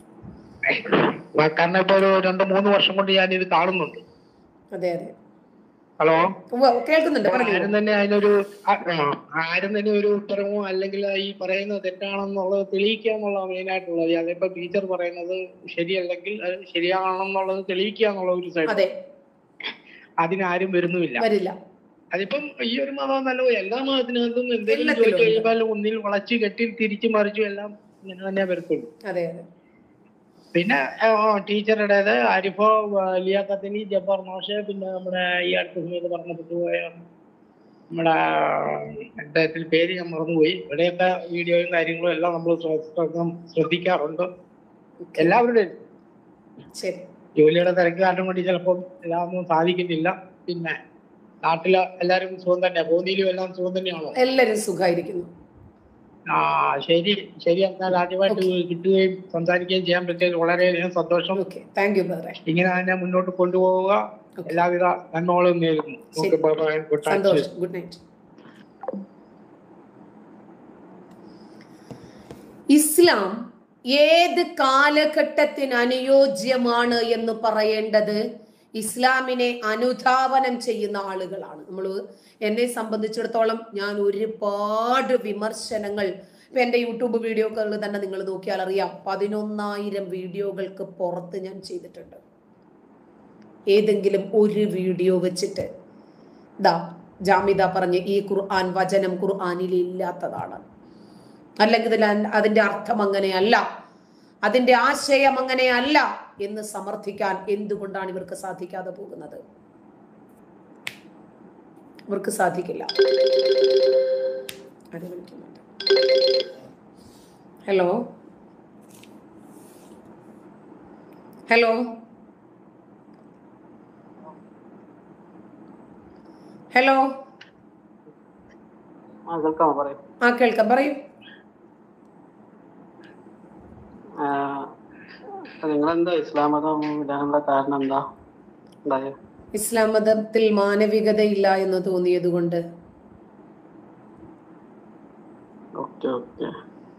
കാരണം ഇപ്പൊ ഒരു രണ്ട് മൂന്ന് വർഷം കൊണ്ട് ഞാൻ ഇത് കാണുന്നുണ്ട് അതെ അതെ ഹലോ ഉവ്വ് കേൾക്കുന്നുണ്ട് പറഞ്ഞു ആരും തന്നെ അതിനൊരു ആ- ആ, ആരും തന്നെ ഒരു ഉത്തരമോ അല്ലെങ്കിൽ ഈ പറയുന്നത് തെറ്റാണെന്നുള്ളത് തെളിയിക്കുക എന്നുള്ള മെയിൻ ആയിട്ടുള്ളത് അതിപ്പോ ടീച്ചർ പറയുന്നത് ശരിയല്ലെങ്കിൽ അത് ശരിയാണെന്നുള്ളത് തെളിയിക്കുക എന്നുള്ള ഒരു സൈഡ് അതെ അതിനാരും വരുന്നുമില്ല വരില്ല അതിപ്പം ഈ ഒരു മതം നല്ല എല്ലാ മതത്തിനകത്തും എന്തെങ്കിലും എല്ലാത്തിലും ചോദിച്ചു ഉണ്ട്. കഴിയുമ്പോൾ ഒന്നിൽ വളച്ചു കെട്ടി തിരിച്ചു മറിച്ചു എല്ലാം ഇങ്ങനെ തന്നെ വരത്തുള്ളൂ അതെ അതെ പിന്നെ ആ, ടീച്ചറുടേത് ആരിഫോ ആ, ലിയാഖത്തലി ജബ്ബാർ മാഷ് പിന്നെ നമ്മുടെ ഈ അടുത്ത സമയത്ത് പറഞ്ഞപ്പെട്ടു പോയ നമ്മുടെ അദ്ദേഹത്തിന് പേര് ഞാൻ മറന്നുപോയി ഇവിടെയൊക്കെ വീഡിയോയും കാര്യങ്ങളും എല്ലാം നമ്മൾ ശ്രദ്ധിക്കാറുണ്ട് എല്ലാവരുടെയും ശരി ജോലിയുടെ തിരക്ക് കാരണം കൊണ്ട് ചിലപ്പം എല്ലാം ഒന്നും സാധിക്കുന്നില്ല പിന്നെ നാട്ടില് എല്ലാവരും സുഖം തന്നെ ഭൂമിയിലും എല്ലാം സുഖം തന്നെയാണോ എല്ലാരും സുഖമായിരിക്കുന്നു ആ ശരി ശരി എന്നാൽ ആദ്യമായിട്ട് കിട്ടുകയും സംസാരിക്കുകയും ചെയ്യാൻ പറ്റിയതിൽ വളരെയധികം സന്തോഷം ഓക്കെ താങ്ക് യു ബ്രദറെ ഇങ്ങനെ തന്നെ മുന്നോട്ട് കൊണ്ടുപോവുക Okay. എല്ലാവിധ നന്മകളും നേരുന്നു ശരി. Okay bye bye good night സന്തോഷം ഗുഡ് നൈറ്റ് ഇസ്ലാം ഏത് കാലഘട്ടത്തിന് അനുയോജ്യമാണ് എന്ന് പറയേണ്ടത് ഇസ്ലാമിനെ അനുധാവനം ചെയ്യുന്ന ആളുകളാണ് നമ്മൾ എന്നെ സംബന്ധിച്ചിടത്തോളം ഞാൻ ഒരുപാട് വിമർശനങ്ങൾ ഇപ്പൊ എന്റെ യൂട്യൂബ് വീഡിയോകൾ തന്നെ നിങ്ങൾ നോക്കിയാൽ അറിയാം പതിനൊന്നായിരം വീഡിയോകൾക്ക് പുറത്ത് ഞാൻ ചെയ്തിട്ടുണ്ട് ഏതെങ്കിലും ഒരു വീഡിയോ വെച്ചിട്ട് ദാ ജാമിദ പറഞ്ഞ് ഈ ഖുർആൻ വചനം ഖുർആനിൽ ഇല്ലാത്തതാണ് അല്ലെങ്കിൽ ഇതിൽ അൻ- അതിന്റെ അർത്ഥം അങ്ങനെയല്ല അതിന്റെ ആശയം അങ്ങനെയല്ല എന്ന് സമർത്ഥിക്കാൻ എന്തുകൊണ്ടാണ് ഇവർക്ക് സാധിക്കാതെ പോകുന്നത് ഇവർക്ക് സാധിക്കില്ല ആര് വിളിക്കുന്നുണ്ട് ഹലോ ഹലോ ഹലോ ആ കേൾക്കാമോ പറയും ആ കേൾക്കാം പറയൂ നിങ്ങളെന്താ ഇസ്ലാം മതം വിടാനുള്ള കാരണം എന്താ ഉണ്ടായത് ഇസ്ലാം മതത്തിൽ മാനവികതയില്ല എന്ന് തോന്നിയത് കൊണ്ട് ഓക്കെ ഓക്കെ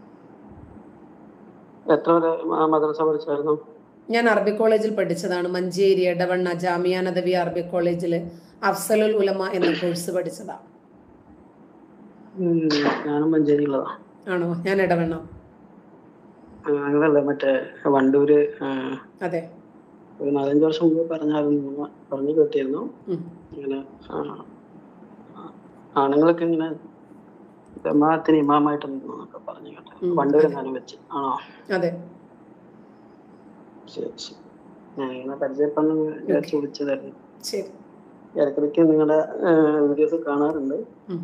എത്ര വരെ ആ മദ്രസ പഠിച്ചായിരുന്നു ഞാൻ അറബി കോളേജിൽ പഠിച്ചതാണ് മഞ്ചേരി എടവണ്ണ ജാമിയ നദവി അറബി കോളേജിൽ അഫ്സലുൽ ഉലമ എന്ന കോഴ്സ് പഠിച്ചതാ ഉം, ഞാനും മഞ്ചേരിയുള്ളതാ ആണോ ഞാൻ എടവണ്ണ ആ, അങ്ങനല്ലേ മറ്റേ വണ്ടൂര് ആ, അതെ ഒരു നാലഞ്ച് വർഷം മുമ്പ് പറഞ്ഞായിരുന്നു പറഞ്ഞു കേട്ടിരുന്നു ഉം. ഇങ്ങനെ ആ, ആണുങ്ങളൊക്കെ ഇങ്ങനെ ജമാഅത്തിന് ഇമാമായിട്ട് നിന്നു എന്നൊക്കെ പറഞ്ഞു കേട്ടോ ഉം. വണ്ടൂര് എങ്ങാനും വെച്ച് ആണോ അതെ ശരി ശരി ഞാൻ ഇങ്ങനെ പരിചയപ്പെടുന്ന വിചാരിച്ച് വിളിച്ചതായിരുന്നു ശരി ഇടയ്ക്കിടയ്ക്ക് നിങ്ങളുടെ വീഡിയോസ് കാണാറുണ്ട് ഉം.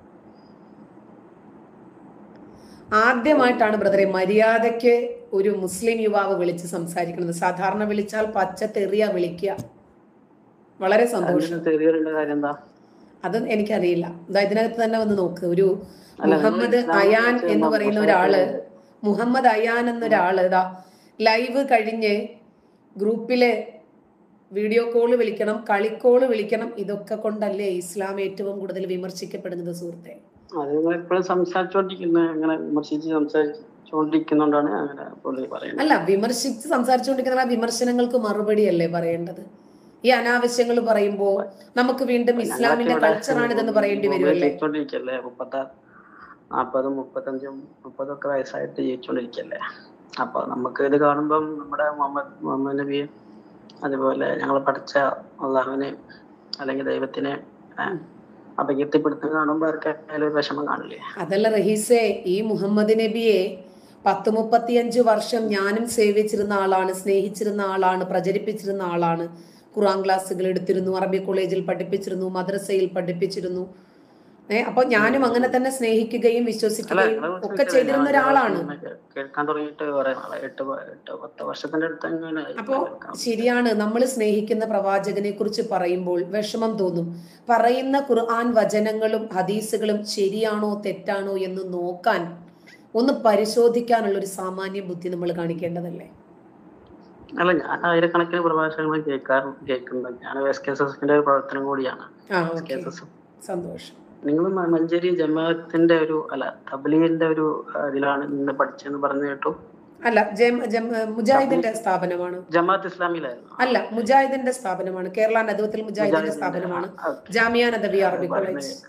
ആദ്യമായിട്ടാണ് ബ്രദറെ മര്യാദയ്ക്ക് ഒരു മുസ്ലിം യുവാവ് വിളിച്ച് സംസാരിക്കുന്നത് സാധാരണ വിളിച്ചാൽ പച്ച തെറിയ വിളിക്കുക വളരെ സന്തോഷം അതിന് തെറിയറിന്റെ കാര്യം എന്താ അത് എനിക്കറിയില്ല ഇതാ ഇതിനകത്ത് തന്നെ വന്ന് നോക്ക് ഒരു അല്ല, മുഹമ്മദ് നിങ്ങൾ അയാൻ ഇസ്ലാമിനെ എന്ന് കുറിച്ച് പറയുന്ന മോശമായിട്ട് ഒരാള് മുഹമ്മദ് അയാൻ എന്നൊരാള് ഇതാ ലൈവ് കഴിഞ്ഞ് ഗ്രൂപ്പില് വീഡിയോ കോള് വിളിക്കണം കളിക്കോള് വിളിക്കണം ഇതൊക്കെ കൊണ്ടല്ലേ ഇസ്ലാം ഏറ്റവും കൂടുതൽ വിമർശിക്കപ്പെടുന്നത് സുഹൃത്തെ അത് നിങ്ങൾ എപ്പോഴും സംസാരിച്ചുകൊണ്ടിരിക്കുന്ന അങ്ങനെ വിമർശിച്ച് സംസാരിച്ചുകൊണ്ടിരിക്കുന്നോണ്ടാണ് അങ്ങനെ പുള്ളി പറയുന്നത് അല്ല വിമർശിച്ച് സംസാരിച്ചുകൊണ്ടിരിക്കുന്ന ആ വിമർശനങ്ങൾക്ക് മറുപടിയല്ലേ പറയേണ്ടത് ഈ അനാവശ്യങ്ങൾ പറയുമ്പോ നമുക്ക് വീണ്ടും ഇസ്ലാമിന്റെ കൾച്ചറാണ് ഇതെന്ന് പറയേണ്ടി വരുമല്ലേ ജീവിച്ചോണ്ടിരിക്കല്ലേ മുപ്പത്താറ് നാപ്പതും മുപ്പത്തഞ്ചും മുപ്പതും ഒക്കെ വയസ്സായിട്ട് ജീവിച്ചോണ്ടിരിക്കല്ലേ അപ്പൊ നമുക്ക് ഇത് കാണുമ്പം നമ്മുടെ മുഹമ്മദ് മുഹമ്മദ് നബിയെ അതുപോലെ ഞങ്ങൾ പഠിച്ച അള്ളാഹുവിനെ അല്ലെങ്കിൽ ദൈവത്തിനെ ഏഹ്, അപകീർത്തിപ്പെടുത്തുന്ന കാണുമ്പോൾ ആർക്കായാലും ഒരു വിഷമം കാണില്ലേ അതല്ല റഹീസെ ഈ മുഹമ്മദ് നബിയെ പത്ത് മുപ്പത്തിയഞ്ച് വർഷം ഞാനും സേവിച്ചിരുന്ന ആളാണ് സ്നേഹിച്ചിരുന്ന ആളാണ് പ്രചരിപ്പിച്ചിരുന്ന ആളാണ് ഖുറാൻ ക്ലാസ്സുകൾ എടുത്തിരുന്നു അറബി കോളേജിൽ പഠിപ്പിച്ചിരുന്നു മദ്രസയിൽ പഠിപ്പിച്ചിരുന്നു ഏ അപ്പൊ ഞാനും അങ്ങനെ തന്നെ സ്നേഹിക്കുകയും അല്ല വിശ്വസിക്കുകയും നിങ്ങളെ ഒക്കെ കുറിച്ച് ചെയ്തിരുന്ന ഞാൻ ഒരാളാണ് ഇങ്ങനെ കേ- കേൾക്കാൻ തുടങ്ങിയിട്ട് കുറെ നാളായി എട്ട് പ- എട്ട് പത്ത് വർഷത്തിന്റെ അടുത്ത് അങ്ങനെ അപ്പോ കേൾക്കാം. ശരിയാണ് നമ്മൾ സ്നേഹിക്കുന്ന പ്രവാചകനെ കുറിച്ച് പറയുമ്പോൾ വിഷമം തോന്നും പറയുന്ന ഖുർആൻ വചനങ്ങളും ഹദീസുകളും ശരിയാണോ തെറ്റാണോ എന്ന് നോക്കാൻ ഒന്ന് പരിശോധിക്കാനുള്ള ഒരു സാമാന്യ ബുദ്ധി നമ്മൾ കാണിക്കേണ്ടതല്ലേ അല്ല ഞാൻ ആയിരക്കണക്കിന് പ്രഭാഷണങ്ങൾ കേൾക്കാറ് കേൾക്കുന്നത് ഞാൻ എസ് കെ എസ് എസിന്റെ ഒരു പ്രവർത്തനം കൂടിയാണ് ആ yes K okay yes yes സന്തോഷം നിങ്ങൾ മഞ്ചേരി ജമാഅത്തിന്റെ ഒരു അല്ല തബ്ലീഗിന്റെ ഒരു ആ, ഇതിലാണ് നിന്ന് പഠിച്ചെന്ന് പറഞ്ഞു കേട്ടു അല്ല ജം ജം മുജാഹിദിന്റെ സ്ഥാപനമാണ് ജമാഅത്ത് ഇസ്ലാമിയിലായിരുന്നു അല്ല മുജാഹിദിന്റെ സ്ഥാപനമാണ് കേരള നദുവത്തിൽ മുജാഹിദിന്റെ സ്ഥാപനമാണ് ആ, ജാമിയ നദവി അറബി പറയുന്നത് കോളേജ്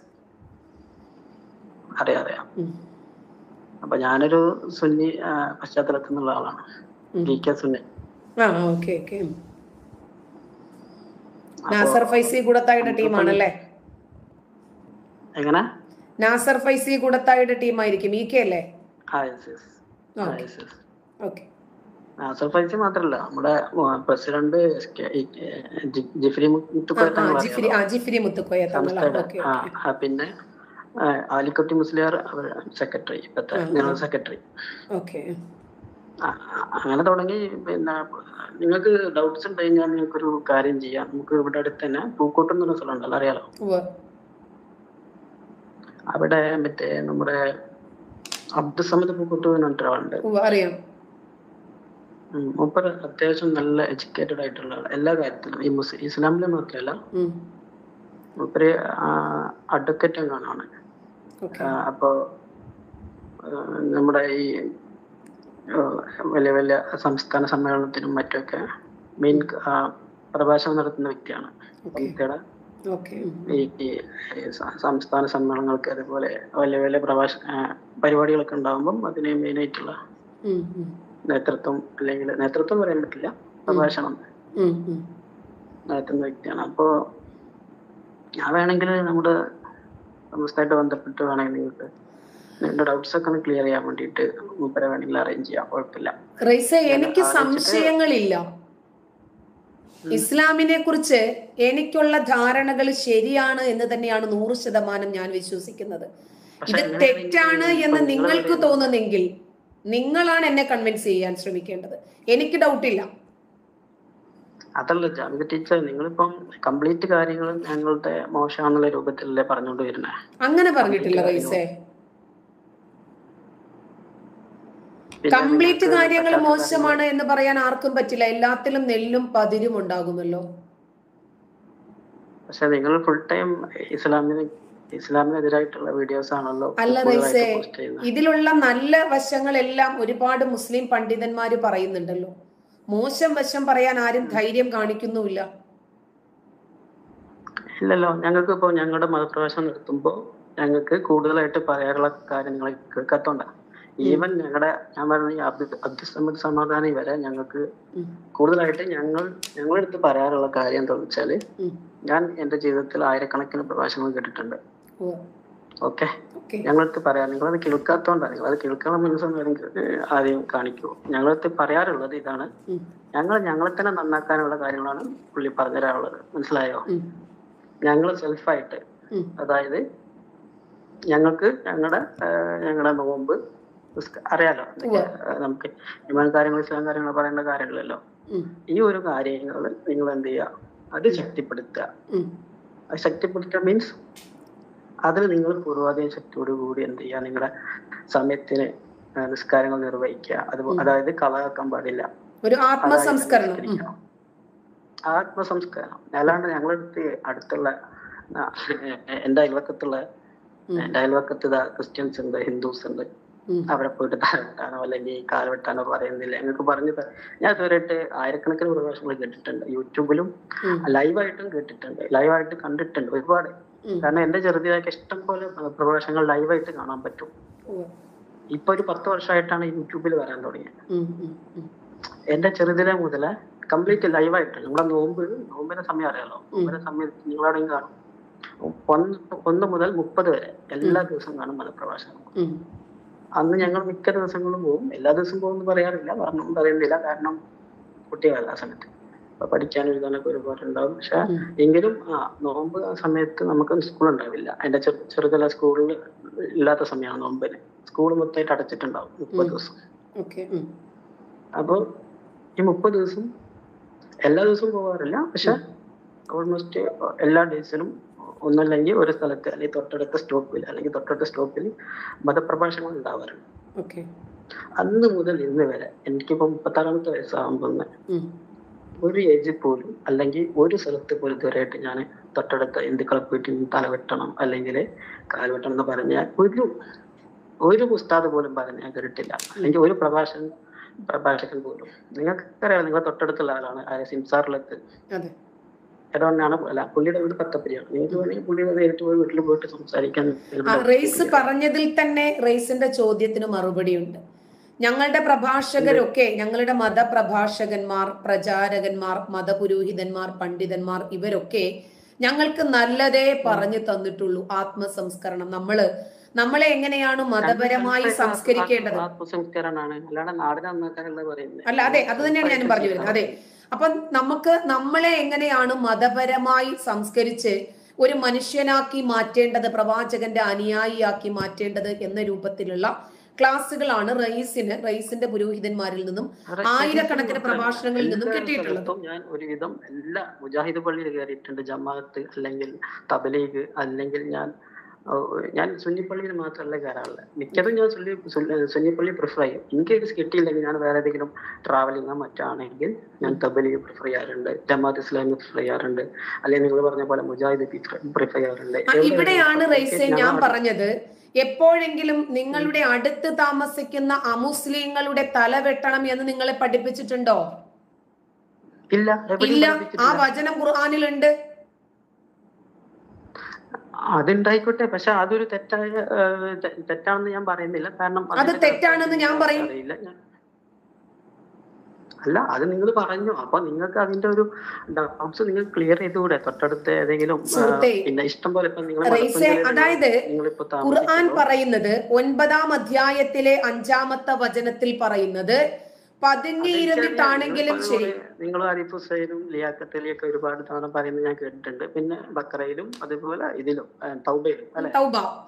അറിയാം അറിയാം ഉം. അപ്പൊ ഞാനൊരു സുന്നി ആ, പശ്ചാത്തലത്തിൽ നിന്നുള്ള ആളാണ് ഉം. ജി കെ സുന്നി ആ ഓക്കെ ഓക്കെ നാസർ ഫൈസി കൂടത്തായുടെ ടീമാണല്ലേ എങ്ങനെ നാസർ ഫൈസി കൂടത്തായുടെ ടീമായിരിക്കും ഈ കെ അല്ലേ ആ യെസ് യെസ് ആ okay yes yes okay Nasar Faizy മാത്രല്ല നമ്മുടെ പ്രസിഡന്റ് എസ് കെ ഈ, ഏ, ജി- ജിഫ്രി മുത്തുക്കോയ ആ തങ്ങൾ ജിഫിരി ആ ജിഫിരി മുത്തുക്കോയ തങ്ങൾ സംസ്ഥയുടെ ഓക്കെ ആ, ഓക്കെ ആ, പിന്നെ ആ, ആലിക്കുട്ടി മുസ്ലിയാർ അവർ സെക്രട്ടറി ഇപ്പത്തെ ആ, ആ. ജനറൽ സെക്രട്ടറി ഓക്കെ ആ, ആ, അങ്ങനെ തുടങ്ങി പിന്നെ നിങ്ങൾക്ക് ഡൗട്ട്സ് ഉണ്ട് കഴിഞ്ഞാൽ നിങ്ങൾക്കൊരു കാര്യം ചെയ്യാം നമുക്ക് ഇവിടെ അടുത്ത് തന്നെ പൂക്കോട്ടം എന്നൊരു സ്ഥലം ഉണ്ടല്ലോ അറിയാലോ ഉവ്വ്. അവിടെ മറ്റേ നമ്മുടെ അബ്ദുസമദ് പൂക്കോട്ട് എന്ന് പറഞ്ഞിട്ട് ഒരാളുണ്ട് ഉവ്വ്, അറിയാം ഉം, മൂപ്പര് അത്യാവശ്യം നല്ല എഡ്യൂക്കേറ്റഡ് ആയിട്ടുള്ള ആളാ. എല്ലാ കാര്യത്തിലും ഈ മുസ് ഇസ്ലാമിലെ മാത്രമല്ല ഉം. മൂപ്പര് അഡ്വക്കേറ്റ് അംഗമാണ് ഓക്കെ ആ, അപ്പോ ആ, നമ്മുടെ ഈ ആ, വലിയ വലിയ സംസ്ഥാന സമ്മേളനത്തിനും മറ്റുമൊക്കെ മെയിൻ പ്രഭാഷണം നടത്തുന്ന വ്യക്തിയാണ് ഓക്കെ വ്യക്തിയുടെ ഓക്കെ ഈ ഈ സ- സംസ്ഥാന സമ്മേളനങ്ങൾക്ക് അതുപോലെ വലിയ വലിയ പ്രഭാഷ ആ, പരിപാടികളൊക്കെ ഉണ്ടാകുമ്പം അതിന് മെയിൻ ആയിട്ടുള്ള ഉം, ഉം, നേതൃത്വം അല്ലെങ്കിൽ നേതൃത്വം പറയാൻ പറ്റില്ല പ്രഭാഷണം ഉം, ഉം. നടത്തുന്ന വ്യക്തിയാണ് അപ്പോ ഞാൻ വേണമെങ്കിൽ നമ്മുടെ സംസ്ഥയായിട്ട് ബന്ധപ്പെട്ട് വേണമെങ്കിൽ നിങ്ങൾക്ക് നിങ്ങളുടെ ഡൗട്ട്സ് ഒക്കെ ഒന്ന് ക്ലിയർ ചെയ്യാൻ വേണ്ടിയിട്ട് മൂപ്പരെ വേണമെങ്കിൽ അറേഞ്ച് ചെയ്യാം കുഴപ്പമില്ല റൈസ എനിക്ക് ആലോചിച്ചിട്ട് സംശയങ്ങളില്ല ഇസ്ലാമിനെ കുറിച്ച് എനിക്കുള്ള ധാരണകൾ ശരിയാണ് എന്ന് തന്നെയാണ് നൂറ് ശതമാനം ഞാൻ വിശ്വസിക്കുന്നത് പക്ഷെ ഇത് അങ്ങനെയാണെങ്കിൽ തെറ്റാണ് ഇപ്പൊ എന്ന് നിങ്ങള് നിങ്ങൾക്ക് പറയുന്നത് തോന്നുന്നെങ്കിൽ നിങ്ങളാണ് എന്നെ കൺവിൻസ് ചെയ്യാൻ ശ്രമിക്കേണ്ടത് എനിക്ക് ഡൗട്ടില്ല അതല്ല ജാമിക ടീച്ചർ നിങ്ങളിപ്പം കംപ്ലീറ്റ് കാര്യങ്ങൾ ഞങ്ങളുടെ മോശമാണെന്നുള്ള രൂപത്തിലല്ലേ പറഞ്ഞുകൊണ്ട് വരുന്നത് അങ്ങനെ പറഞ്ഞിട്ടില്ല റൈസേ കംപ്ലീറ്റ് കാര്യങ്ങൾ മോശമാണ് എന്ന് പറയാൻ ആർക്കും പറ്റില്ല എല്ലാത്തിലും നെല്ലും പതിരും ഉണ്ടാകുമല്ലോ പക്ഷെ നിങ്ങൾ ഫുൾ ടൈം ഇസ്ലാമിന് ഇസ്ലാമിനെതിരായിട്ടുള്ള വീഡിയോസ് ആണല്ലോ അല്ല കൂടുതലായിട്ട് റൈസേ പോസ്റ്റ് ചെയ്യുന്നത് ഇതിലുള്ള നല്ല വശങ്ങളെല്ലാം ഒരുപാട് മുസ്ലിം പണ്ഡിതന്മാര് പറയുന്നുണ്ടല്ലോ മോശം വശം പറയാൻ ആരും ധൈര്യം കാണിക്കുന്നുമില്ല ഇല്ലല്ലോ ഞങ്ങൾക്ക് ഇപ്പോൾ ഞങ്ങളുടെ മതപ്രവേശനം നിർത്തുമ്പോൾ ഞങ്ങൾക്ക് കൂടുതലായിട്ട് പറയാനുള്ള കാര്യം നിങ്ങൾ കേൾക്കാത്തോണ്ടാണ് ഈവൻ ഞങ്ങളുടെ ഞാൻ പറഞ്ഞ ഈ അബ്ദു അബ്ദുസമദ് സമാധാനി വരെ ഞങ്ങൾക്ക് ഉം. കൂടുതലായിട്ട് ഞങ്ങൾ ഞങ്ങളടുത്ത് പറയാറുള്ള കാര്യം എന്താണെന്ന് വെച്ചാല് ഉം. ഞാൻ എന്റെ ജീവിതത്തിൽ ആയിരക്കണക്കിന് പ്രഭാഷണങ്ങൾ കേട്ടിട്ടുണ്ട് ഓ, ഓക്കെ ഓക്കെ ഞങ്ങളടുത്ത് പറയാം നിങ്ങളത് കേൾക്കാത്തോണ്ടാണ് നിങ്ങൾ അത് കേൾക്കാനുള്ള മനസ്സൊന്നും ആദ്യം കാണിക്കൂ ഞങ്ങളടുത്ത് പറയാറുള്ളത് ഇതാണ് ഉം. ഞങ്ങൾ ഞങ്ങളെ തന്നെ നന്നാക്കാനുള്ള കാര്യങ്ങളാണ് പുള്ളി പറഞ്ഞുതരാനുള്ളത് മനസ്സിലായോ ഉം. ഞങ്ങൾ സെൽഫായിട്ട് ഉം. അതായത് ഞങ്ങൾക്ക് ഞങ്ങളുടെ ഞങ്ങളുടെ നോമ്പ് നിസ്ക- അറിയാലോ എന്തൊക്കെ, ആ, നമുക്ക് ഇമാൻ കാര്യങ്ങൾ ഇസ്ലാം കാര്യങ്ങൾ പറയേണ്ട കാര്യങ്ങളല്ലോ ഉം. ഈ ഒരു കാര്യങ്ങൾ നിങ്ങൾ എന്ത് ചെയ്യുക അത് ശക്തിപ്പെടുത്തുക ഉം. അത് ശക്തിപ്പെടുത്തുക മീൻസ് അതിൽ നിങ്ങൾ പൂർവാധീന ശക്തിയോട് കൂടി എന്ത് ചെയ്യുക നിങ്ങളുടെ സമയത്തിന് ആ, നിസ്കാരങ്ങൾ നിർവഹിക്കുക അത് ഉം. അതായത് കളാക്കാൻ പാടില്ല ഒരു അതായത് ആത്മസംസ്കരണം ഉം. നിസ്കരിക്കണം. ആത്മസംസ്കാരം അല്ലാണ്ട് ഞങ്ങളടുത്ത് അടുത്തുള്ള ആ, എന്റെ അയൽവക്കത്തുള്ള ഉം. എന്റെ അയൽവക്കത്ത് ദാ ക്രിസ്ത്യൻസ് ഉണ്ട് ഹിന്ദുസ് ഉണ്ട് ഉം. അവരെ പോയിട്ട് തലവെട്ടാനോ അല്ലെങ്കിൽ കാൽ വെട്ടാനോ പറയുന്നില്ല ഞങ്ങൾക്ക് പറഞ്ഞു തരാം ഞാൻ ഇതുവരെയായിട്ട് ആയിരക്കണക്കിന് പ്രഭാഷണങ്ങൾ കേട്ടിട്ടുണ്ട് യൂട്യൂബിലും ഉം. ലൈവായിട്ടും കേട്ടിട്ടുണ്ട് ലൈവായിട്ട് കണ്ടിട്ടുണ്ട് ഒരുപാട് ഉം. കാരണം എന്റെ ചെറുതായിട്ട് ഇഷ്ടം പോലെ പ്രഭാഷണങ്ങൾ ലൈവായിട്ട് കാണാൻ പറ്റും ഓ. ഇപ്പൊ ഒരു പത്ത് വർഷമായിട്ടാണ് യൂട്യൂബിൽ വരാൻ തുടങ്ങിയത് ഉം. ഉം. ഉം. എന്റെ ചെറുതിലെ മുതല് കംപ്ലീറ്റ് ലൈവായിട്ട് നമ്മുടെ നോമ്പ് നോമ്പിന്റെ സമയം അറിയാലോ നോമ്പിന്റെ സമയത്ത് നിങ്ങളവിടെയും കാണും ഒന്ന് ഒന്ന് മുതൽ മുപ്പത് വരെ എല്ലാ ദിവസവും കാണും മലപ്രഭാഷണം ഉം. അന്ന് ഞങ്ങൾ മിക്ക ദിവസങ്ങളും പോകും എല്ലാ ദിവസവും പോകുമെന്ന് പറയാറില്ല കാരണം പറയുന്നില്ല കാരണം കുട്ടികളല്ല ആ സമയത്ത് അപ്പൊ പഠിക്കാൻ എഴുതാനൊക്കെ ഒരുപാട് ഉണ്ടാവും പക്ഷെ ഉം. എങ്കിലും ആ നോമ്പ് ആ സമയത്ത് നമുക്ക് സ്കൂൾ ഉണ്ടാവില്ല എന്റെ ചെറു ചെറുതല സ്കൂളിൽ ഇല്ലാത്ത സമയമാണ് നോമ്പിന് സ്കൂൾ മൊത്തമായിട്ട് അടച്ചിട്ടുണ്ടാവും മുപ്പത് ഉം. ദിവസം ഓക്കെ ഉം. അപ്പോൾ ഈ മുപ്പത് ദിവസം എല്ലാ ദിവസവും പോകാറില്ല പക്ഷെ ഓൾമോസ്റ്റ് എല്ലാ ഡേയ്സിലും ഒന്നല്ലെങ്കിൽ ഒരു സ്ഥലത്ത് അല്ലെങ്കിൽ തൊട്ടടുത്ത സ്റ്റോപ്പിൽ അല്ലെങ്കിൽ തൊട്ടടുത്ത സ്റ്റോപ്പിൽ മതപ്രഭാഷണങ്ങൾ ഉണ്ടാവാറുണ്ട് ഓക്കെ അന്ന് മുതൽ ഇന്ന് വരെ എനിക്കിപ്പോ മുപ്പത്താറാമത്തെ വയസ്സാകുമ്പോൾ ഉം. ഒരു ഏജിൽ പോലും അല്ലെങ്കിൽ ഒരു സ്ഥലത്ത് പോലും ഇതുവരെയായിട്ട് ഞാൻ തൊട്ടടുത്ത ഹിന്ദുക്കളെ പോയിട്ട് ഇന്ന് തല വെട്ടണം അല്ലെങ്കിൽ കാൽ വെട്ടണം എന്ന് പറഞ്ഞാൽ ഒരു ഒരു ഉസ്താദ് പോലും പറഞ്ഞ് ഞാൻ കേട്ടിട്ടില്ല അല്ലെങ്കിൽ ഒരു പ്രഭാഷകൻ പ്രഭാഷകൻ പോലും നിങ്ങൾക്കറിയാം നിങ്ങൾ തൊട്ടടുത്തുള്ള ആളാണ് ആരെ സിംസാറിലത്ത് അതെ ഇടവണ്ണാണ് അല്ല പുള്ളിയുടെ വീട് പത്തപ്പരിയാണ് നിങ്ങൾക്ക് വേണമെങ്കിൽ പുള്ളിയുടെ നേരിട്ട് പോയി വീട്ടിൽ പോയിട്ട് സംസാരിക്കാൻ ആ റേസ് പറഞ്ഞതിൽ തന്നെ റേസിന്റെ ചോദ്യത്തിന് മറുപടിയുണ്ട് ഞങ്ങളുടെ പ്രഭാഷകരൊക്കെ ഞങ്ങളുടെ മതപ്രഭാഷകന്മാർ പ്രചാരകന്മാർ മതപുരോഹിതന്മാർ പണ്ഡിതന്മാർ ഇവരൊക്കെ ഞങ്ങൾക്ക് നല്ലതേ പറഞ്ഞു തന്നിട്ടുള്ളൂ ആത്മസംസ്കരണം നമ്മള് നമ്മളെ എങ്ങനെയാണ് മതപരമായി സംസ്കരിക്കേണ്ടത് ആത്മസംസ്കരണമാണ് അല്ലാണ്ട് നാടിനെ നന്നാക്കാനല്ല പറയുന്നത് അല്ല അതെ അത് തന്നെയാണ് ഞാനും പറഞ്ഞു വരുന്നത് അതെ അപ്പൊ നമുക്ക് നമ്മളെ എങ്ങനെയാണ് മതപരമായി സംസ്കരിച്ച് ഒരു മനുഷ്യനാക്കി മാറ്റേണ്ടത് പ്രവാചകന്റെ അനുയായിയാക്കി മാറ്റേണ്ടത് എന്ന രൂപത്തിലുള്ള ക്ലാസ്സുകളാണ് റയീസിന് റയീസിന്റെ പുരോഹിതന്മാരിൽ നിന്നും ആയിരക്കണക്കിന് പ്രഭാഷണങ്ങളിൽ നിന്നും എല്ലാ കിട്ടിയിട്ടുള്ളത്. സ്ഥലത്തും ഞാൻ ഒരുവിധം എല്ലാ മുജാഹിദ് പള്ളിയിൽ കയറിയിട്ടുണ്ട് ജമാഅത്ത് അല്ലെങ്കിൽ തബലീഗ് അല്ലെങ്കിൽ ഞാൻ ഓ, ഞാൻ സുന്നിപ്പള്ളിയിൽ മാത്രമല്ല കയറാറുള്ളത് മിക്കതും ഞാൻ സുന്നി സുന്നി- സുന്നിപ്പള്ളി പ്രിഫർ ചെയ്യും എനിക്ക് ഇത് കിട്ടിയില്ലെങ്കിൽ ഞാൻ വേറെ ഏതെങ്കിലും ട്രാവലിങ്ങോ മറ്റാണെങ്കിൽ ഞാൻ തബലീഗ് പ്രിഫർ ചെയ്യാറുണ്ട് ജമാഅത്ത് ഇസ്ലാമി പ്രിഫർ ചെയ്യാറുണ്ട് അല്ലെങ്കിൽ നിങ്ങൾ പറഞ്ഞ പോലെ മുജാഹിദ് പ്രിഫർ ചെയ്യാറുണ്ട് ആ, എവിടെ ഇവിടെയാണ് വേണമെങ്കിലും റൈസെ ഞാൻ ഞാൻ പറഞ്ഞത് എപ്പോഴെങ്കിലും നിങ്ങളുടെ അടുത്ത് താമസിക്കുന്ന അമുസ്ലിങ്ങളുടെ തല വെട്ടണം എന്ന് നിങ്ങളെ പഠിപ്പിച്ചിട്ടുണ്ടോ ഇല്ല എവിടെയും ഇല്ല ആ പഠിപ്പിച്ചിട്ടില്ല. വചനം ഖുർആാനിലുണ്ട് അതുണ്ടായിക്കോട്ടെ പക്ഷെ അതൊരു തെറ്റായ ഏഹ്, തെ- തെറ്റാണെന്ന് ഞാൻ പറയുന്നില്ല കാരണം അത് അതിന്റെ തെറ്റാണെന്ന് ഞാൻ പറയും. അറിയില്ല ഞാൻ അല്ല അത് നിങ്ങൾ പറഞ്ഞു അപ്പൊ നിങ്ങൾക്ക് അതിന്റെ ഒരു ഡൗട്ട്സ് നിങ്ങൾ ക്ലിയർ ചെയ്തുകൂടെ തൊട്ടടുത്ത് ഏതെങ്കിലും ആ, സുഹൃത്തേ, പിന്നെ ഇഷ്ടം പോലെ ഇപ്പൊ നിങ്ങൾ റൈസെ, അതായത് നിങ്ങളിപ്പോ ഖുർആൻ താമസിക്കുമ്പോൾ പറയുന്നത് ഒൻപതാം അധ്യായത്തിലെ അഞ്ചാമത്തെ വചനത്തിൽ പറയുന്നത് പതുങ്ങിയിരുന്നിട്ടാണെങ്കിലും ശരി നിങ്ങൾ ആരിഫ് ഹുസൈനും ലിയാഖത്ത് അലിയൊക്കെ ഒരുപാട് തവണ പറയുന്നത് ഞാൻ കേട്ടിട്ടുണ്ട് പിന്നെ ബക്രയിലും അതുപോലെ ഇതിലും ആ, തൗബയിലും അല്ലെ തൗബ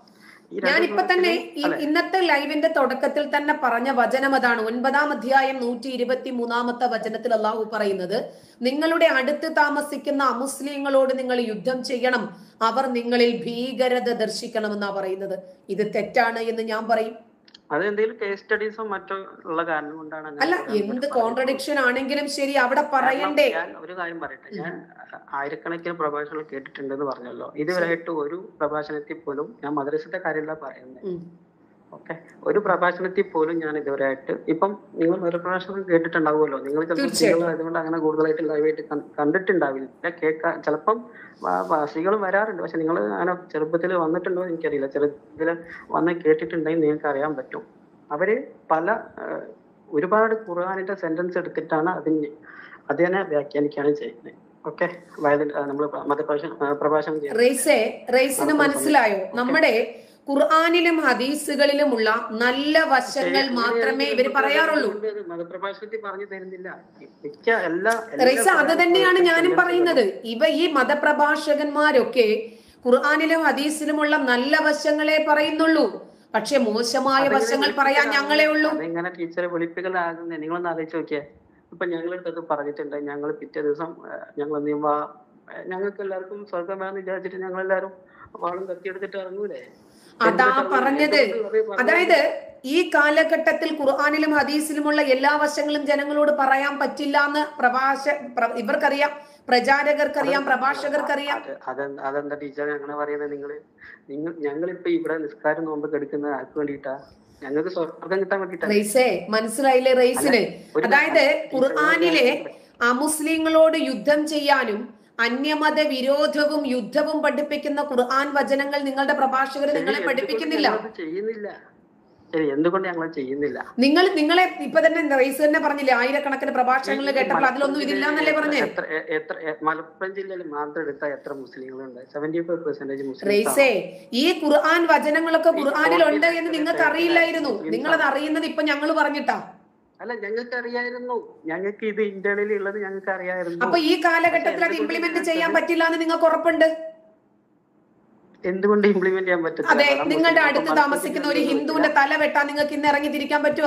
ഈ രണ്ട് ഞാനിപ്പോ തന്നെ പ്രവൃത്തികളും- ഈ അല്ലെ? ഇന്നത്തെ ലൈവിന്റെ തുടക്കത്തിൽ തന്നെ പറഞ്ഞ വചനം അതാണ് ഒൻപതാം അധ്യായം നൂറ്റി ഇരുപത്തി മൂന്നാമത്തെ വചനത്തിൽ അള്ളാഹു പറയുന്നത് നിങ്ങളുടെ അടുത്ത് താമസിക്കുന്ന അമുസ്ലിങ്ങളോട് നിങ്ങൾ യുദ്ധം ചെയ്യണം അവർ നിങ്ങളിൽ ഭീകരത ദർശിക്കണമെന്നാ പറയുന്നത് ഇത് തെറ്റാണ് എന്ന് ഞാൻ പറയും അത് എന്തെങ്കിലും കേസ് സ്റ്റഡീസോ മറ്റോ ഉള്ള കാരണം കൊണ്ടാണ് അങ്ങനെ അല്ല പറയാൻ എന്ത് പറ്റുന്നത്. കോൺട്രഡിക്ഷൻ ആണെങ്കിലും ശരി അവിടെ കാരണം പറയണ്ടേ ഞാൻ ഒരു കാര്യം പറയട്ടെ ഞാൻ ആയിരക്കണക്കിന് പ്രഭാഷണങ്ങൾ കേട്ടിട്ടുണ്ടെന്ന് പറഞ്ഞല്ലോ ഇതുവരെയായിട്ട് ഒരു പ്രഭാഷണത്തിൽ പോലും ഞാൻ മദ്രസത്തെ കാര്യമല്ല പറയുന്നത് ഉം. ഓക്കെ ഒരു പ്രഭാഷണത്തിൽ പോലും ഞാൻ ഇതുവരെയായിട്ട് ഇപ്പം നിങ്ങൾ ഒരു പ്രഭാഷണം കേട്ടിട്ടുണ്ടാവുമല്ലോ നിങ്ങൾ ചിലപ്പോൾ തീർച്ചയായിട്ടും. സ്ത്രീകൾ ആയതുകൊണ്ട് അങ്ങനെ കൂടുതലായിട്ട് ലൈവായിട്ട് കണ്ടിട്ടുണ്ടാവില്ല കേൾക്കാൻ ചിലപ്പം വ- വ- സ്ത്രീകളും വരാറുണ്ട് പക്ഷെ നിങ്ങൾ അങ്ങനെ ചെറുപ്പത്തിൽ വന്നിട്ടുണ്ടോ എന്ന് എനിക്കറിയില്ല ചെറുപ്പത്തിൽ വന്ന് കേട്ടിട്ടുണ്ടെങ്കിൽ നിങ്ങൾക്ക് അറിയാൻ പറ്റും അവര് പല ആ, ഒരുപാട് ഖുർആാനിന്റെ സെന്റൻസ് എടുത്തിട്ടാണ് അതിന് അതിനെ വ്യാഖ്യാനിക്കുകയാണ് ചെയ്യുന്നത് ഓക്കെ നമ്മൾ മതപ്രഭാഷണം ആ, പ്രഭാഷണം ചെയ്യുന്നത് റെയ്സെ റെയ്സിന് മനസ്സിലായോ നമ്മുടെ ഖുർആാനിലും ഹദീസുകളിലുമുള്ള നല്ല വശങ്ങൾ മാത്രമേ ഇവർ പറയാറുള്ളൂ മതപ്രഭാഷണത്തിൽ പറഞ്ഞു തരുന്നില്ല മിക്ക എല്ലാ റൈസ അത് തന്നെയാണ് ഞാനും പറയുന്നത് ഇവ ഈ മതപ്രഭാഷകന്മാരൊക്കെ ഖുർആാനിലും ഹദീസിലുമുള്ള നല്ല വശങ്ങളെ പറയുന്നുള്ളൂ പക്ഷെ മോശമായ വശങ്ങൾ പറയാൻ ഞങ്ങളെ ഉള്ളൂ അതെങ്ങനെ ടീച്ചറെ വിളിപ്പിക്കലാകുന്നത് നിങ്ങളൊന്ന് ആലോചിച്ച് നോക്കിയേ ഇപ്പൊ ഞങ്ങളടുത്തത് പറഞ്ഞിട്ടുണ്ട് ഞങ്ങൾ പിറ്റേ ദിവസം ഞങ്ങൾ നിയമ ഞങ്ങൾക്ക് എല്ലാവർക്കും സ്വർഗം വേണമെന്ന് വിചാരിച്ചിട്ട് ഞങ്ങൾ എല്ലാവരും വാളും കത്തിയെടുത്തിട്ട് ഇറങ്ങൂലേ അതാ എന്തിനാ പറഞ്ഞത് എന്തുകൊണ്ട് അത് പറഞ്ഞത്? അതായത് ഈ കാലഘട്ടത്തിൽ ഖുർആാനിലും ഹദീസിലുമുള്ള എല്ലാ വശങ്ങളും ജനങ്ങളോട് പറയാൻ പറ്റില്ല എന്ന് പ്രഭാഷ പ്ര- ഇവർക്കറിയാം പ്രചാരകർക്കറിയാം പ്രഭാഷകർക്കറിയാം അത് അതെന്താ അതെന്താ ടീച്ചർ അങ്ങനെ പറയുന്നത് നിങ്ങള് നിങ്ങൾ ഞങ്ങളിപ്പോ ഇവിടെ നിസ്കാരം നോമ്പ് എടുക്കുന്നത് ആർക്ക് വേണ്ടിയിട്ടാ ഞങ്ങൾക്ക് സ്വർഗം കിട്ടാൻ വേണ്ടിയിട്ടാ റെയ്സേ മനസ്സിലായില്ലേ റെയ്സിന് ഒരു- അതായത് ടീച്ചർ, ഖുർആാനിലെ ഒരു- അമുസ്ലിങ്ങളോട് യുദ്ധം ചെയ്യാനും അന്യമത വിരോധവും യുദ്ധവും പഠിപ്പിക്കുന്ന ഖുർആൻ വചനങ്ങൾ നിങ്ങളുടെ പ്രഭാഷകർ ശരി, നിങ്ങളെ എന്തുകൊണ്ട് പഠിപ്പിക്കുന്നില്ല ഞങ്ങളത് ചെയ്യുന്നില്ല ശരി എന്തുകൊണ്ട് ഞങ്ങൾ ചെയ്യുന്നില്ല നിങ്ങൾ നിങ്ങളെ ഇപ്പൊ തന്നെ റെയ്സ് തന്നെ പറഞ്ഞില്ലേ ആയിരക്കണക്കിന് പ്രഭാഷണങ്ങൾ കേട്ടപ്പോൾ അതിലൊന്നും ഇതില്ല എന്നല്ലേ പറഞ്ഞേ എത്ര എ- എത്ര എ- മലപ്പുറം ജില്ലയിൽ മാത്രം എടുത്താൽ എത്ര മുസ്ലിങ്ങളുണ്ട് സെവന്റി ഫൈവ് പെർസെന്റേജ് മുസ്ലിം റെയ്സേ ഈ ഖുർആൻ വചനങ്ങളൊക്കെ ഖുർആനിൽ ഉണ്ട് എന്ന് നിങ്ങൾക്ക് അറിയില്ലായിരുന്നു നിങ്ങൾ അത് അറിയുന്നത് ഇപ്പൊ ഞങ്ങൾ പറഞ്ഞിട്ടാ അല്ല ഞങ്ങൾക്ക് അറിയായിരുന്നു ഞങ്ങൾക്ക് ഇത് ഇന്റേണലി ഉള്ളത് ഞങ്ങൾക്ക് അറിയായിരുന്നു അപ്പൊ ഈ കാലഘട്ടത്തിൽ അത് ഇംപ്ലിമെന്റ് ചെയ്യാൻ പറ്റില്ല എന്ന് നിങ്ങൾക്ക് ഉറപ്പുണ്ട് എന്തുകൊണ്ട് ഇംപ്ലിമെന്റ് ചെയ്യാൻ പറ്റില്ല അതെ കാരണം നിങ്ങളുടെ മുസ്ലിം അടുത്ത് മലപ്പുറം താമസിക്കുന്ന ഒരു ജില്ലയിൽ ഹിന്ദുവിന്റെ തല വെട്ടാൻ നിങ്ങൾക്ക് ഇന്ന് ഇറങ്ങി തിരിക്കാൻ പറ്റുമോ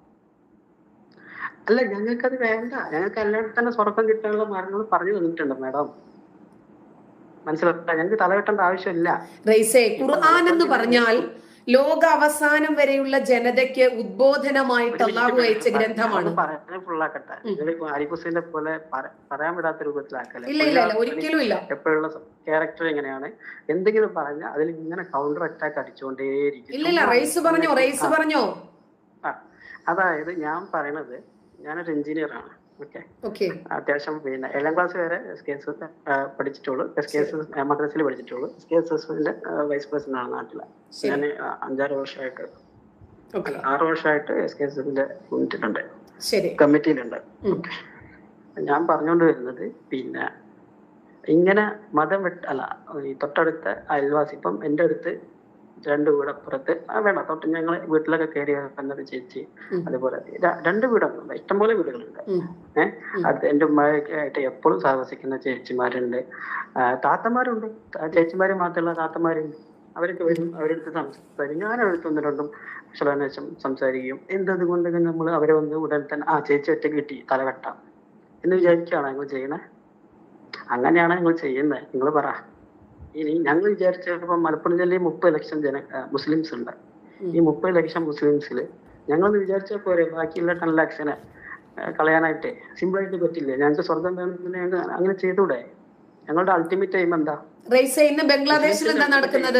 അല്ല ഞങ്ങൾക്കത് വേണ്ട ഞങ്ങൾക്ക് എല്ലായിടത്തും തന്നെ സ്വർഗം കിട്ടാനുള്ള മാർഗങ്ങൾ പറഞ്ഞു തന്നിട്ടുണ്ട് മാഡം മനസ്സിലാക്കാം ഞങ്ങൾക്ക് തലവെട്ടേണ്ട ആവശ്യമില്ല റെയ്സേ ഖുർആൻ എന്ന് പറഞ്ഞാൽ ലോക അവസാനം വരെയുള്ള ജനതയ്ക്ക് ഉദ്ബോധനമായിട്ട് അള്ളാഹു അയച്ച ഗ്രന്ഥമാണ് പറയാൻ ഫുള്ളാക്കട്ടെ നിങ്ങളിപ്പോ ആരിഫ് ഹുസൈനെ പോലെ പറ- പറയാൻ വിടാത്ത രൂപത്തിലാക്കല്ലേ ഇല്ല ഇല്ല ഇല്ല ഒരിക്കലും ഇല്ല എപ്പോഴുള്ള ക്യാരക്ടർ എങ്ങനെയാണ് എന്തെങ്കിലും പറഞ്ഞാൽ അതിൽ ഇങ്ങനെ കൗണ്ടർ അറ്റാക്ക് അടിച്ചുകൊണ്ടേയിരിക്കും ഇല്ല ഇല്ല റെയ്സ് പറഞ്ഞോ റെയ്സ് പറഞ്ഞോ ആ, അതായത് ഞാൻ പറയണത് ഞാനൊരു എഞ്ചിനീയർ ആണ് ഓക്കെ ഓക്കെ അത്യാവശ്യം പിന്നെ ഏഴാം ക്ലാസ് വരെ എസ് കെ എസ് പഠിച്ചിട്ടുള്ളൂ എസ് കെ എസ് മദ്രസയിൽ പഠിച്ചിട്ടുള്ളൂ എസ് കെ എസ് എസിന്റെ വൈസ് പ്രസിഡന്റ് ആണ് നാട്ടില് ശരി ഞാൻ അഞ്ചാറ് വർഷമായിട്ട് ഓക്കെ ആറ് വർഷമായിട്ട് എസ് കെ എസ് എസിന്റെ യൂണിറ്റിലുണ്ട് ശരി കമ്മിറ്റിയിലുണ്ട് ഉം. ഞാൻ പറഞ്ഞുകൊണ്ട് വരുന്നത് പിന്നെ ഇങ്ങനെ മതം വിട്ട് അല്ല ഈ തൊട്ടടുത്ത അയൽവാസി ഇപ്പം എൻ്റെ അടുത്ത് രണ്ട് വീടപ്പുറത്ത് ആ വേണ്ട തൊട്ട് ഞങ്ങൾ വീട്ടിലൊക്കെ കയറി വന്നത് ചേച്ചി ഉം. അതുപോലെ ര- രണ്ട് വീടുകളുണ്ട് ഇഷ്ടംപോലെ വീടുകളുണ്ട് ഉം. ഏഹ് അത് എൻ്റെ ഉമ്മയൊക്കെ ആയിട്ട് എപ്പോഴും സഹവസിക്കുന്ന ചേച്ചിമാരുണ്ട് ആ, താത്തമാരുണ്ട് ആ ചേച്ചിമാര് മാത്രമല്ല താത്തമാരുണ്ട് അവരൊക്കെ വരും അവരെടുത്ത് സംസാരിക്കും ഞാൻ അവരടുത്ത് ഒന്ന് രണ്ടും കുശലാന്വേഷണം സംസാരിക്കും എന്തത് കൊണ്ട് നമ്മൾ അവരെ വന്ന് ഉടൻ തന്നെ ആ ചേച്ചി ഒറ്റ കിട്ടി തലവെട്ടാം എന്ന് വിചാരിക്കുകയാണോ നിങ്ങൾ ചെയ്യണേ അങ്ങനെയാണ് നിങ്ങൾ ചെയ്യുന്നത് നിങ്ങൾ പറ ഇനി ഞങ്ങൾ വിചാരിച്ചപ്പോ മലപ്പുറം ജില്ലയിൽ മുപ്പത് ലക്ഷം ജന ആ, മുസ്ലിംസ് ഉണ്ട് ഈ മുപ്പത് ലക്ഷം മുസ്ലിംസിൽ ഞങ്ങളൊന്ന് വിചാരിച്ചാൽ പോരെ ബാക്കിയുള്ള ടെൻ ലാക്സിനെ കളയാനായിട്ട് സിമ്പിൾ ആയിട്ട് പറ്റില്ലേ ഞങ്ങൾക്ക് സ്വർഗം വേണമെങ്കിൽ ഞങ്ങൾക്ക് അങ്ങനെ ചെയ്തൂടെ ഞങ്ങളുടെ അൾട്ടിമേറ്റ് എയിം എന്താ റെയ്സെ ഇന്ന് ബംഗ്ലാദേശിൽ എന്താ നടക്കുന്നത്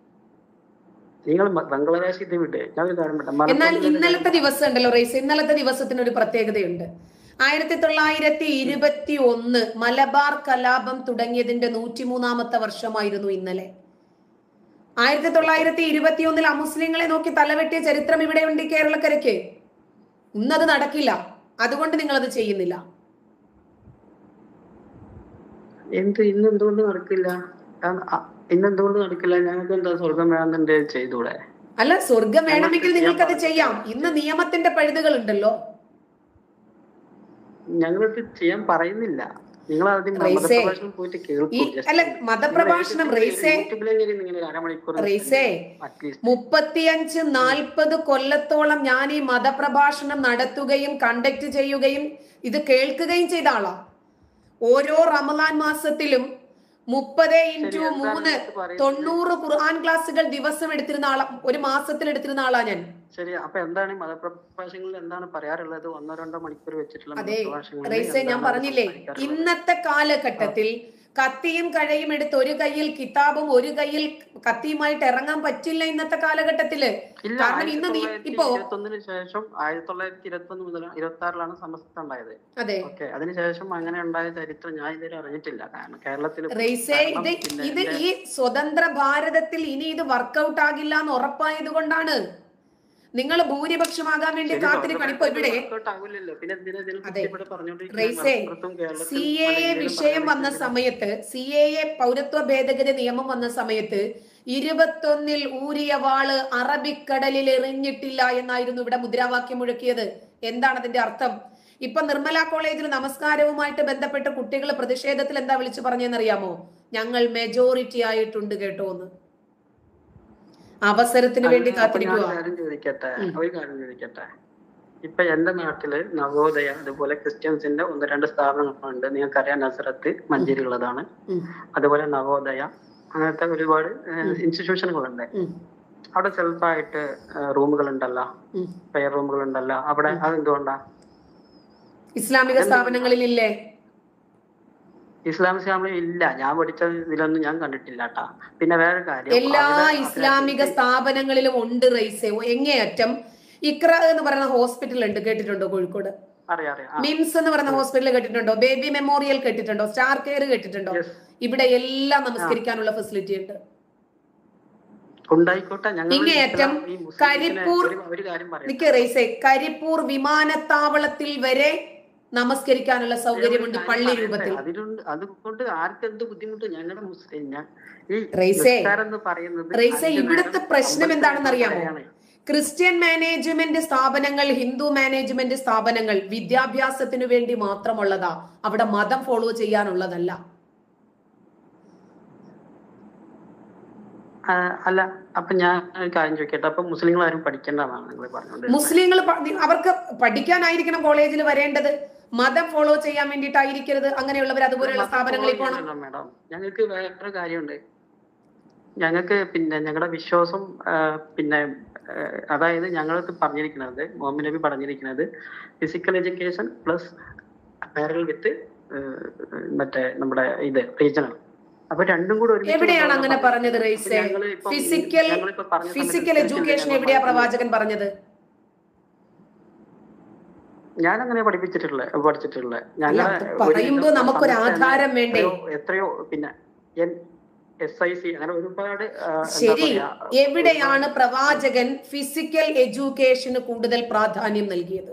നിങ്ങൾ മ- ബംഗ്ലാദേശ് ഇത് വിട് ഞാൻ ഒരു കാര്യം പറയാം. മലപ്പുറം എന്നാൽ ജില്ലയിലെ- ഇന്നലത്തെ ദിവസം ഉണ്ടല്ലോ റേസ് ഇന്നലത്തെ ദിവസത്തിന് ഒരു പ്രത്യേകതയുണ്ട് ആയിരത്തി തൊള്ളായിരത്തി ഇരുപത്തി ഒന്ന് മലബാർ കലാപം തുടങ്ങിയതിന്റെ നൂറ്റിമൂന്നാമത്തെ വർഷമായിരുന്നു ഇന്നലെ ആയിരത്തി തൊള്ളായിരത്തി ഇരുപത്തി ഒന്നിൽ അമുസ്ലിങ്ങളെ നോക്കി തലവെട്ടിയ ചരിത്രം ഇവിടെയുണ്ട് ഈ കേരളക്കരയ്ക്ക് ഇന്നത് നടക്കില്ല അതുകൊണ്ട് നിങ്ങൾ അത് ചെയ്യുന്നില്ല എന്ത് ഇന്ന് എന്തുകൊണ്ട് നടക്കില്ല ആ, ആ, ഇന്ന് എന്തുകൊണ്ട് നടക്കില്ല ഞങ്ങൾക്ക് എന്താ സ്വർഗം വേണമെന്നുണ്ട് ചെയ്തൂടെ അല്ല സ്വർഗം വേണമെങ്കിൽ നിങ്ങൾക്കത് ചെയ്യാം ഇന്ന് നിയമത്തിന്റെ പഴുതുകൾ ഉണ്ടല്ലോ ഞങ്ങൾക്ക് ചെയ്യാൻ പറയുന്നില്ല നിങ്ങൾ ആദ്യം റൈസേ, മതപ്രഭാഷണം പോയിട്ട് കേൾക്കൂ ഈ just. അല്ല നിങ്ങൾ മതപ്രഭാഷണം യൂട്യൂബിൽ- റേസേ യൂട്യൂബിലെങ്കിലും ഇങ്ങനെ ഒരു അരമണിക്കൂർ റീസേ, അറ്റ്ലീസ്റ്റ് മുപ്പത്തിയഞ്ച് നാൽപ്പത് കൊല്ലത്തോളം ഞാൻ ഈ മതപ്രഭാഷണം നടത്തുകയും കണ്ടക്ട് ചെയ്യുകയും ഇത് കേൾക്കുകയും ചെയ്ത ആളാ ഓരോ റമദാൻ മാസത്തിലും മുപ്പത് ഇൻറ്റു ശരി, എന്താണ് മൂന്ന് നിങ്ങൾക്ക് പറയുന്നത്? തൊണ്ണൂറ് ഖുർആൻ ക്ലാസ്സുകൾ ദിവസം എടുത്തിരുന്ന ആളാ ഒരു മാസത്തിൽ എടുത്തിരുന്ന ആളാ ഞാൻ ശരി അപ്പൊ എന്താണ് ഈ മതപ്രഭാഷണങ്ങളിൽ എന്താണ് പറയാറുള്ളത് ഒന്നോ രണ്ടോ മണിക്കൂർ വെച്ചിട്ടുള്ള അതെ മതപ്രഭാഷണങ്ങളിൽ റൈസെ ഞാൻ എന്താണ് പറഞ്ഞില്ലേ സംസാരിക്കാറുള്ളത്? ഇന്നത്തെ കാലഘട്ടത്തിൽ കത്തിയും കഴയും എടുത്ത് ഒരു കയ്യിൽ കിതാബും ഒരു കയ്യിൽ കത്തിയുമായിട്ട് ഇറങ്ങാൻ പറ്റില്ല ഇന്നത്തെ കാലഘട്ടത്തില് ഇല്ല കാരണം ആയിരത്തി ഇന്ന് നീ തൊള്ളായിരത്തി ഇപ്പോ ഇരുപത്തൊന്നിന് ശേഷം ആയിരത്തി തൊള്ളായിരത്തി ഇരുപത്തി ഒന്ന് മുതൽ ഇരുപത്തി ആറിലാണ് സമസ്ത ഉണ്ടായത് അതെ ഓക്കെ അതിനുശേഷം അങ്ങനെ ഉണ്ടായ ചരിത്രം ഞാൻ ഇതുവരെ അറിഞ്ഞിട്ടില്ല കാരണം കേരളത്തിൽ റെയ്സേ ഇത് ഇത് ഈ സ്വതന്ത്ര ഭാരതത്തിൽ ഇനി ഇത് വർക്കൗട്ട് ആകില്ല എന്ന് ഉറപ്പായത് കൊണ്ടാണ് നിങ്ങൾ ഭൂരിപക്ഷമാകാൻ വേണ്ടി കാത്തിരിക്കണം ഇപ്പൊ ഇവിടെ അതെ. റെയ്സേ, സി എ എ വിഷയം വന്ന സമയത്ത് സി എ എ പൗരത്വ ഭേദഗതി നിയമം വന്ന സമയത്ത് ഇരുപത്തൊന്നിൽ ഊരിയ വാള് അറബിക്കടലിൽ എറിഞ്ഞിട്ടില്ല എന്നായിരുന്നു ഇവിടെ മുദ്രാവാക്യം മുഴക്കിയത് എന്താണ് അതിന്റെ അർത്ഥം ഇപ്പൊ നിർമ്മല കോളേജിൽ നമസ്കാരവുമായിട്ട് ബന്ധപ്പെട്ട് കുട്ടികൾ പ്രതിഷേധത്തിൽ എന്താ വിളിച്ചു പറഞ്ഞതെന്നറിയാമോ ഞങ്ങൾ മെജോറിറ്റി ആയിട്ടുണ്ട് കേട്ടോ എന്ന് അവസരത്തിന് വേണ്ടി കാത്തിരിക്കുക കാര്യം ചോദിക്കട്ടെ ഉം. ഒരു കാര്യം ചോദിക്കട്ടെ ഇപ്പൊ എന്റെ നാട്ടില് നവോദയ അതുപോലെ ക്രിസ്ത്യൻസിന്റെ ഒന്ന് രണ്ട് സ്ഥാപനങ്ങളുണ്ട് നിങ്ങൾക്കറിയാം നസറത്ത് മഞ്ചേരി ഉള്ളതാണ് ഉം. അതുപോലെ നവോദയ അങ്ങനത്തെ ഒരുപാട് ഉം. ഇൻസ്റ്റിറ്റ്യൂഷനുകളുണ്ട് ഉം. അവിടെ സെൽഫായിട്ട് റൂമുകൾ ഉണ്ടല്ലോ ഉം. പെയർ റൂമുകൾ ഉണ്ടല്ലോ അവിടെ അതെന്തുകൊണ്ടാ ഇസ്ലാമിക സ്ഥാപനങ്ങളിലില്ലേ ഇസ്ലാമിക് ഫാമിലി ഇല്ല ഞാൻ പഠിച്ച ഇതിലൊന്നും ഞാൻ കണ്ടിട്ടില്ല കേട്ടാ പിന്നെ വേറെ കാര്യം എല്ലാ അവിടെ ഇസ്ലാമിക സ്ഥാപനങ്ങളിലും ഉണ്ട് റൈസെ എങ്ങേയറ്റം ഇക്ര എന്ന് പറയുന്ന ഹോസ്പിറ്റൽ ഉണ്ട് കേട്ടിട്ടുണ്ടോ കോഴിക്കോട് അറിയാം അറിയാം ആ, മിംസ് എന്ന് പറയുന്ന ഹോസ്പിറ്റൽ കേട്ടിട്ടുണ്ടോ ബേബി മെമ്മോറിയൽ കേട്ടിട്ടുണ്ടോ സ്റ്റാർ കെയർ കേട്ടിട്ടുണ്ടോ yes. ഇവിടെ എല്ലാം നമസ്കരിക്കാനുള്ള ഫെസിലിറ്റി ഉണ്ട് ഉണ്ടായിക്കോട്ടെ ഞങ്ങൾ ഇങ്ങേയറ്റം ഈ മുസ്ലിംസിനെ കരിപ്പൂർ ഒരു- ഒരു കാര്യം പറയാം നിക്ക് റൈസെ കരിപ്പൂർ വിമാനത്താവളത്തിൽ വരെ നമസ്കരിക്കാനുള്ള സൗകര്യമുണ്ട് പള്ളി രൂപത്തിൽ അതിലുണ്ട് അതുകൊണ്ട് ആർക്ക് എന്ത് ബുദ്ധിമുട്ട് ഞങ്ങളുടെ മുസ്ലിം ഞാൻ ഈ റൈസേ, നിസ്കാരം എന്ന് പറയുന്നത് റൈസെ അഞ്ച് ഇവിടുത്തെ നേരം പ്രശ്നം അമ്പത് എന്താണെന്ന് അറിയാമോ നേരമാണ്. ക്രിസ്ത്യൻ മാനേജ്മെന്റ് സ്ഥാപനങ്ങൾ ഹിന്ദു മാനേജ്മെന്റ് സ്ഥാപനങ്ങൾ വിദ്യാഭ്യാസത്തിനു വേണ്ടി മാത്രമുള്ളതാ അവിടെ മതം ഫോളോ ചെയ്യാനുള്ളതല്ല ആ, അല്ല അപ്പൊ ഞാൻ ഒരു കാര്യം ചോദിക്കട്ടെ അപ്പൊ മുസ്ലിങ്ങൾ ആരും പഠിക്കേണ്ടതാണ് നിങ്ങൾ പറഞ്ഞോണ്ട് മുസ്ലിങ്ങൾ അവർക്ക് പഠിക്കാനായിരിക്കണം കോളേജിൽ വരേണ്ടത് മതം ഫോളോ ചെയ്യാൻ വേണ്ടിയിട്ടായിരിക്കരുത് അങ്ങനെയുള്ളവർ അതുപോലെയുള്ള സ്ഥാപനങ്ങളിൽ പോകണം മേഡം ഞങ്ങൾക്ക് വേറൊരു കാര്യമുണ്ട് ഞങ്ങൾക്ക് പിന്നെ ഞങ്ങളുടെ വിശ്വാസം ആ, പിന്നെ ആ, അതായത് ഞങ്ങൾക്ക് പറഞ്ഞിരിക്കുന്നത് മുഹമ്മദ് നബി പറഞ്ഞിരിക്കുന്നത് physical education plus parallel with മറ്റേ നമ്മുടെ ഇത് റീജിയണൽ അപ്പൊ രണ്ടും കൂടെ ഒരുമിച്ച് എവിടെയാണ് കൊണ്ടുപോകാൻ അങ്ങനെ പറഞ്ഞത് അപ്പൊ റൈസെ ഞങ്ങള് ഇപ്പം- ഫിസിക്കൽ ഞങ്ങളിപ്പോ പറഞ്ഞ സമയത്ത് ഫിസിക്കൽ Christians എഡ്യൂക്കേഷൻ ഞങ്ങൾ എവിടെയാ പറഞ്ഞത് പ്രവാചകൻ പറഞ്ഞത് ഞാൻ അങ്ങനെ പഠിപ്പിച്ചിട്ടുള്ള പഠിച്ചിട്ടുള്ള അല്ല, അത് പറയുമ്പോ നമുക്കൊരു ആധാരം വേണ്ടേ? എത്രയോ പിന്നെ എസ് ഐ സി അങ്ങനെ ഒരുപാട് ആ, എന്താ ശരി പറയാ, എവിടെയാണ് പ്രവാചകൻ ഫിസിക്കൽ എഡ്യൂക്കേഷന് കൂടുതൽ പ്രാധാന്യം നൽകിയത്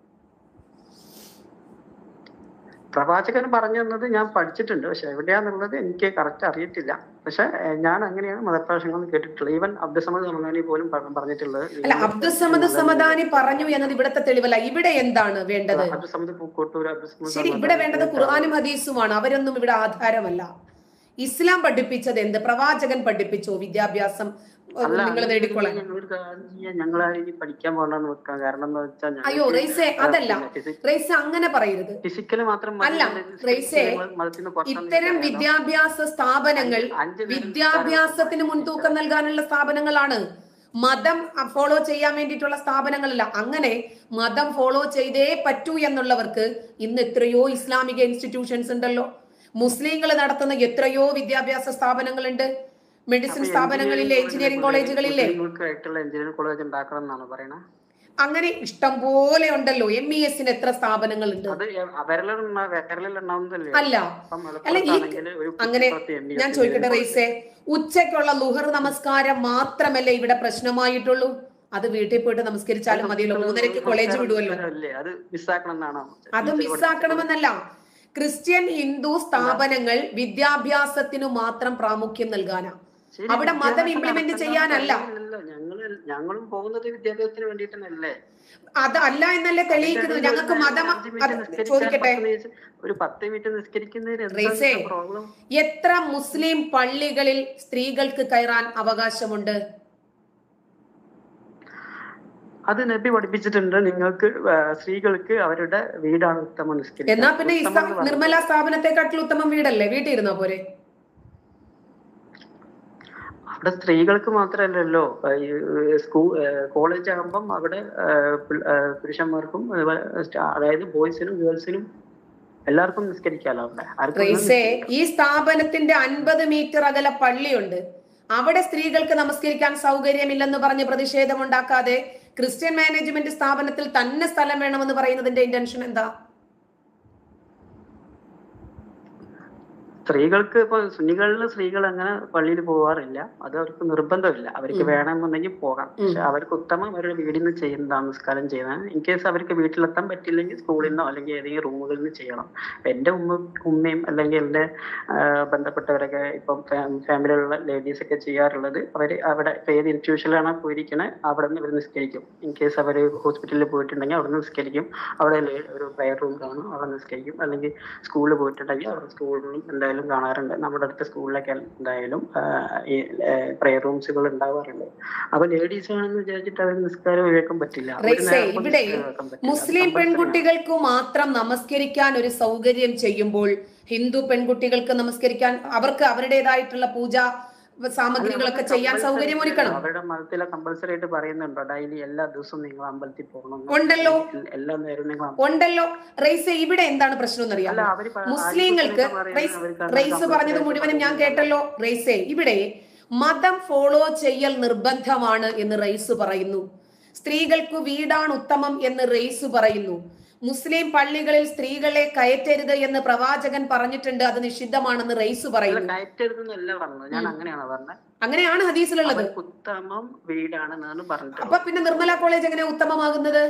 പ്രവാചകൻ പറഞ്ഞു തന്നത് ഞാൻ പഠിച്ചിട്ടുണ്ട് പക്ഷെ എവിടെയാന്നുള്ളത് എനിക്ക് കറക്റ്റ് അറിയത്തില്ല പക്ഷെ ഏഹ്, ഞാൻ അങ്ങനെയാണ് മതപ്രഭാഷണങ്ങൾ കേട്ടിട്ടുള്ളത് ഈവൻ അബ്ദുസമദ് റമദാനി പോലും പറ- പറഞ്ഞിട്ടുള്ളത് അല്ല അബ്ദുസമദ് സമദാനി പറഞ്ഞു എന്നത് ഇവിടത്തെ തെളിവല്ല ഇവിടെ എന്താണ് വേണ്ടത് അബ്ദുസമദ് പൂക്കോട്ടൂർ അബ്ദുസമദ് ശരി ഇവിടെ വേണ്ടത് ഖുർആാനും ഹദീസുമാണ് അവരൊന്നും ഇവിടെ ആധാരമല്ല ഇസ്ലാം പഠിപ്പിച്ചത് എന്ത് പ്രവാചകൻ പഠിപ്പിച്ചോ വിദ്യാഭ്യാസം അല്ല നിങ്ങൾ നേടിക്കൊള്ളാൻ ഞങ്ങളൊരു കാര്യം ചെയ്യാം ഞങ്ങളാരും ഇനി പഠിക്കാൻ പോകണ്ടെന്ന് വെക്കാം കാരണം എന്താ വെച്ചാൽ അയ്യോ റൈസെ അതല്ല റൈസെ അങ്ങനെ പറയരുത് ഫിസിക്കല് മാത്രം മതി. അല്ല, അല്ലെങ്കിൽ റൈസേ, നിങ്ങൾ മതത്തിന് പുറത്താണെന്ന് ഇത്തരം എനിക്കറിയാം. വിദ്യാഭ്യാസ സ്ഥാപനങ്ങൾ അഞ്ച് അഞ്ച് നേരം വിദ്യാഭ്യാസത്തിന് മുൻതൂക്കം നൽകാനുള്ള സ്ഥാപനങ്ങളാണ് മതം ഫോളോ ചെയ്യാൻ വേണ്ടിയിട്ടുള്ള സ്ഥാപനങ്ങളല്ല അങ്ങനെ മതം ഫോളോ ചെയ്തേ പറ്റൂ എന്നുള്ളവർക്ക് ഇന്ന് എത്രയോ ഇസ്ലാമിക ഇൻസ്റ്റിറ്റ്യൂഷൻസ് ഉണ്ടല്ലോ മുസ്ലിങ്ങൾ നടത്തുന്ന എത്രയോ വിദ്യാഭ്യാസ സ്ഥാപനങ്ങളുണ്ട് മെഡിസിൻ അപ്പൊ സ്ഥാപനങ്ങളിലെ എഞ്ചിനീയറിംഗ് കോളേജുകളില്ലേ മുസ്ലിങ്ങൾക്കായിട്ടുള്ള എഞ്ചിനീയറിംഗ് കോളേജ് ഉണ്ടാക്കണം എന്നാണ് പറയണത് അങ്ങനെ ഇഷ്ടം പോലെ ഉണ്ടല്ലോ എം ഇ എസിന് എത്ര സ്ഥാപനങ്ങളുണ്ട് അത് വിരലെണ്ണ വിരലിലുണ്ടാവുന്നതല്ലേ അല്ല അപ്പം അല്ല, ഈ- മലപ്പുറത്താണെങ്കിൽ ഒരു അങ്ങനെ കുറ്റിപ്പുറത്ത് എം ഇ ഞാൻ എസ് ചോദിക്കട്ടെ എഞ്ചിനീയറിംഗ് റൈസെ ഉച്ചയ്ക്കുള്ള ലുഹർ നമസ്കാരം മാത്രമല്ലേ ഇവിടെ പ്രശ്നമായിട്ടുള്ളൂ അത് വീട്ടിൽ പോയിട്ട് നമസ്കരിച്ചാലും മതിയല്ലോ മൂന്നരക്ക് കോളേജ് വിടുമല്ലോ അല്ലേ അത് മിസ്സാക്കണം എന്നാണോ അത് മിസ്സാക്കണമെന്നല്ല ക്രിസ്ത്യൻ ഹിന്ദു സ്ഥാപനങ്ങൾ വിദ്യാഭ്യാസത്തിനു മാത്രം പ്രാമുഖ്യം നൽകാനാ ശരി, അവിടെ മതം വിദ്യാഭ്യാസം ഇംപ്ലിമെന്റ് നടത്തണ്ട ചെയ്യാനല്ല കാര്യമില്ലല്ലോ. ഞങ്ങള് ഞങ്ങളും പോകുന്നത് വിദ്യാഭ്യാസത്തിന് വേണ്ടിയിട്ട് തന്നെയല്ലേ അത് അല്ല എന്നല്ലേ തെളിയിക്കുന്നത് ഞങ്ങൾക്ക് മതം അത് ചോദിക്കട്ടെ ഒരു പത്ത് മിനിറ്റ് നിസ്കരിക്കുന്നതിന് റീസേ. എന്താണ് പ്രോബ്ലം എത്ര മുസ്ലിം പള്ളികളിൽ സ്ത്രീകൾക്ക് കയറാൻ അവകാശമുണ്ട് അത് നബി പഠിപ്പിച്ചിട്ടുണ്ട് നിങ്ങൾക്ക് ആ, സ്ത്രീകൾക്ക് അവരുടെ വീടാണ് ഉത്തമം നിസ്കരിക്കാൻ എന്നാ പിന്നെ ഉത്തമം ഇസ്ലാം എന്ന് പറയുന്നത്. നിർമ്മല സ്ഥാപനത്തെക്കാട്ടിൽ ഉത്തമം വീടല്ലേ വീട്ടിൽ ഇരുന്നാ പോരെ അവിടെ സ്ത്രീകൾക്ക് മാത്രമല്ലല്ലോ സ്കൂൾ കോളേജ് ആകുമ്പം അവിടെ ആ, പിൾ- ആ, പുരുഷന്മാർക്കും അതുപോലെ സ്റ്റ- അതായത് ബോയ്സിനും ഗേൾസിനും എല്ലാവർക്കും നിസ്കരിക്കാലോ അവിടെ ആർക്കും ഒന്നും റീസേ നിസ്കരിക്കാം. ഈ സ്ഥാപനത്തിന്റെ അൻപത് മീറ്റർ അകലെ പള്ളിയുണ്ട് അവിടെ സ്ത്രീകൾക്ക് നമസ്കരിക്കാൻ സൗകര്യമില്ലെന്ന് പറഞ്ഞ് പ്രതിഷേധമുണ്ടാക്കാതെ ക്രിസ്ത്യൻ മാനേജ്മെന്റ് സ്ഥാപനത്തിൽ തന്നെ സ്ഥലം വേണമെന്ന് പറയുന്നതിന്റെ ഇന്റൻഷൻ എന്താ സ്ത്രീകൾക്ക് ഇപ്പൊ സുന്നികളിലെ സ്ത്രീകൾ അങ്ങനെ പള്ളിയിൽ പോവാറില്ല അത് അവർക്ക് നിർബന്ധമില്ല അവർക്ക് ഉം. വേണമെന്നുണ്ടെങ്കിൽ പോകാം പക്ഷെ അവർക്ക് ഉത്തമം അവരുടെ വീടിൽ നിന്ന് ചെയ്യുന്നതാണ് നമസ്കാരം ചെയ്യുന്നത് ഇൻ കേസ് അവർക്ക് വീട്ടിലെത്താൻ പറ്റില്ലെങ്കിൽ സ്കൂളിൽ നിന്നോ അല്ലെങ്കിൽ ഏതെങ്കിലും റൂമുകളിൽ നിന്ന് ചെയ്യണം എന്റെ ഉമ്മ ഉമ്മയും അല്ലെങ്കിൽ എന്റെ ആ, ബന്ധപ്പെട്ടവരൊക്കെ ഇപ്പം ഫാമിലിയിലുള്ള ലേഡീസ് ഒക്കെ ചെയ്യാറുള്ളത് അവര് അവിടെ ഇപ്പൊ ഏത് ഇൻസ്റ്റിറ്റ്യൂഷനിലാണോ പോയിരിക്കണേ അവിടെ നിന്ന് ഇവർ നിസ്കരിക്കും ഇൻ കേസ് അവർ ഹോസ്പിറ്റലിൽ പോയിട്ടുണ്ടെങ്കിൽ അവിടെ നിന്ന് നിസ്കരിക്കും അവിടെ ലേ- ഒരു പ്രയർ റൂം കാണും അവിടെ നിസ്കരിക്കും അല്ലെങ്കിൽ സ്കൂളിൽ പോയിട്ടുണ്ടെങ്കിൽ അവിടെ സ്കൂളിലും എന്തായാലും കാണാറുണ്ട് നമ്മുടെ അടുത്ത സ്കൂളിലൊക്കെ എന്തായാലും ആ, ഈ പ്രയർ റൂംസുകൾ ഉണ്ടാവാറുണ്ട് അപ്പൊ ലേഡീസ് ആണെന്ന് വിചാരിച്ചിട്ട് അവർ നിസ്കാരം ഒഴിവാക്കാൻ പറ്റില്ല ഒരു റൈസേ, നേരം പോലും ഇവിടെ നിസ്കാരം ഒഴിവാക്കാൻ പറ്റില്ല. അത് മുസ്ലിം compulsory ആണ്. പെൺകുട്ടികൾക്ക് മാത്രം നമസ്കരിക്കാൻ ഒരു സൗകര്യം ചെയ്യുമ്പോൾ ഹിന്ദു പെൺകുട്ടികൾക്ക് നമസ്കരിക്കാൻ അവർക്ക് അവരുടേതായിട്ടുള്ള പൂജ സാമഗ്രികളൊക്കെ അവരുടെ ചെയ്യാൻ compulsory സൗകര്യം ഒരുക്കണം അവരുടെ മതത്തിലെ കമ്പൽസറി ആയിട്ട് പറയുന്നുണ്ടോ ഡെയിലി എല്ലാ ദിവസവും നിങ്ങൾ അമ്പലത്തിൽ പോകണം ഉണ്ടല്ലോ. എ- എല്ലാ നേരവും നിങ്ങൾ ഉണ്ടല്ലോ റൈസെ ഇവിടെ എന്താണ് പ്രശ്നം അല്ല എന്നറിയാമോ അവര് പ- മുസ്ലിങ്ങൾക്ക് ആരിഫിനൊക്കെ പറയുന്നത് റൈസ് അവർക്ക് അത് റൈസ് compulsory പറഞ്ഞത് ആയിട്ട് മുഴുവനും ഞാൻ പറയുന്നുണ്ടല്ലോ. കേട്ടല്ലോ റൈസെ ഇവിടെ മതം ഫോളോ ചെയ്യൽ നിർബന്ധമാണ് എന്ന് റൈസ് പറയുന്നു സ്ത്രീകൾക്ക് വീടാണ് ഉത്തമം എന്ന് റൈസ് പറയുന്നു മുസ്ലിം പള്ളികളിൽ സ്ത്രീകളെ കയറ്റരുത് എന്ന് പ്രവാചകൻ പറഞ്ഞിട്ടുണ്ട് അത് നിഷിദ്ധമാണെന്ന് റൈസ് അല്ല പറയുന്നു കയറ്റരുതെന്നല്ല പറഞ്ഞത് ഞാൻ അങ്ങനെയാണ് പറഞ്ഞത് അങ്ങനെയാണ് ഹദീസിലുള്ളത് അവർക്ക് ഉത്തമം വീടാണെന്നാണ് പറഞ്ഞിട്ടുള്ളത് അപ്പൊ പിന്നെ നിർമ്മല കോളേജ് എങ്ങനെ ഉത്തമമാകുന്നത്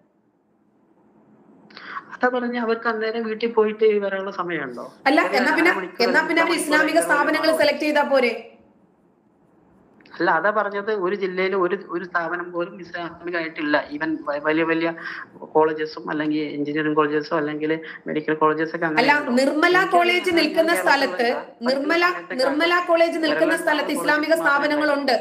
അതാ പറഞ്ഞ അവർക്ക് അന്നേരം വീട്ടിൽ പോയിട്ട് വരാനുള്ള സമയമുണ്ടോ അല്ല ഒരു എന്നാ പിന്നെ അരമണിക്കൂർ, എന്നാ പിന്നെ അവർ മുക്കാൽ ഇസ്ലാമിക മണിക്കൂർ സ്ഥാപനങ്ങൾ ആവും. സെലക്ട് ചെയ്താൽ പോരെ അല്ല അതാ പറഞ്ഞത് ഒരു ജില്ലയിൽ ഒരു ഒരു സ്ഥാപനം പോലും ഇസ്ലാമികമായിട്ടില്ല ഈവൻ വ- വലിയ വലിയ കോളേജസും അല്ലെങ്കിൽ എഞ്ചിനീയറിംഗ് കോളേജസോ അല്ലെങ്കിൽ മെഡിക്കൽ കോളേജസ് ഒക്കെ അല്ല അങ്ങനെയുണ്ടോ? നിർമ്മല എനിക്ക് കോളേജ് ഞാൻ നിൽക്കുന്ന കേരളത്തിലുള്ള സ്ഥലത്ത് പഠിക്കുന്ന നിർമ്മല സമയത്തൊക്കെ നിർമ്മല കോളേജ് നിൽക്കുന്ന കേരള സ്ഥലത്ത് കോളേജ് ഇസ്ലാമിക മാത്രമേ സ്ഥാപനങ്ങളുണ്ട്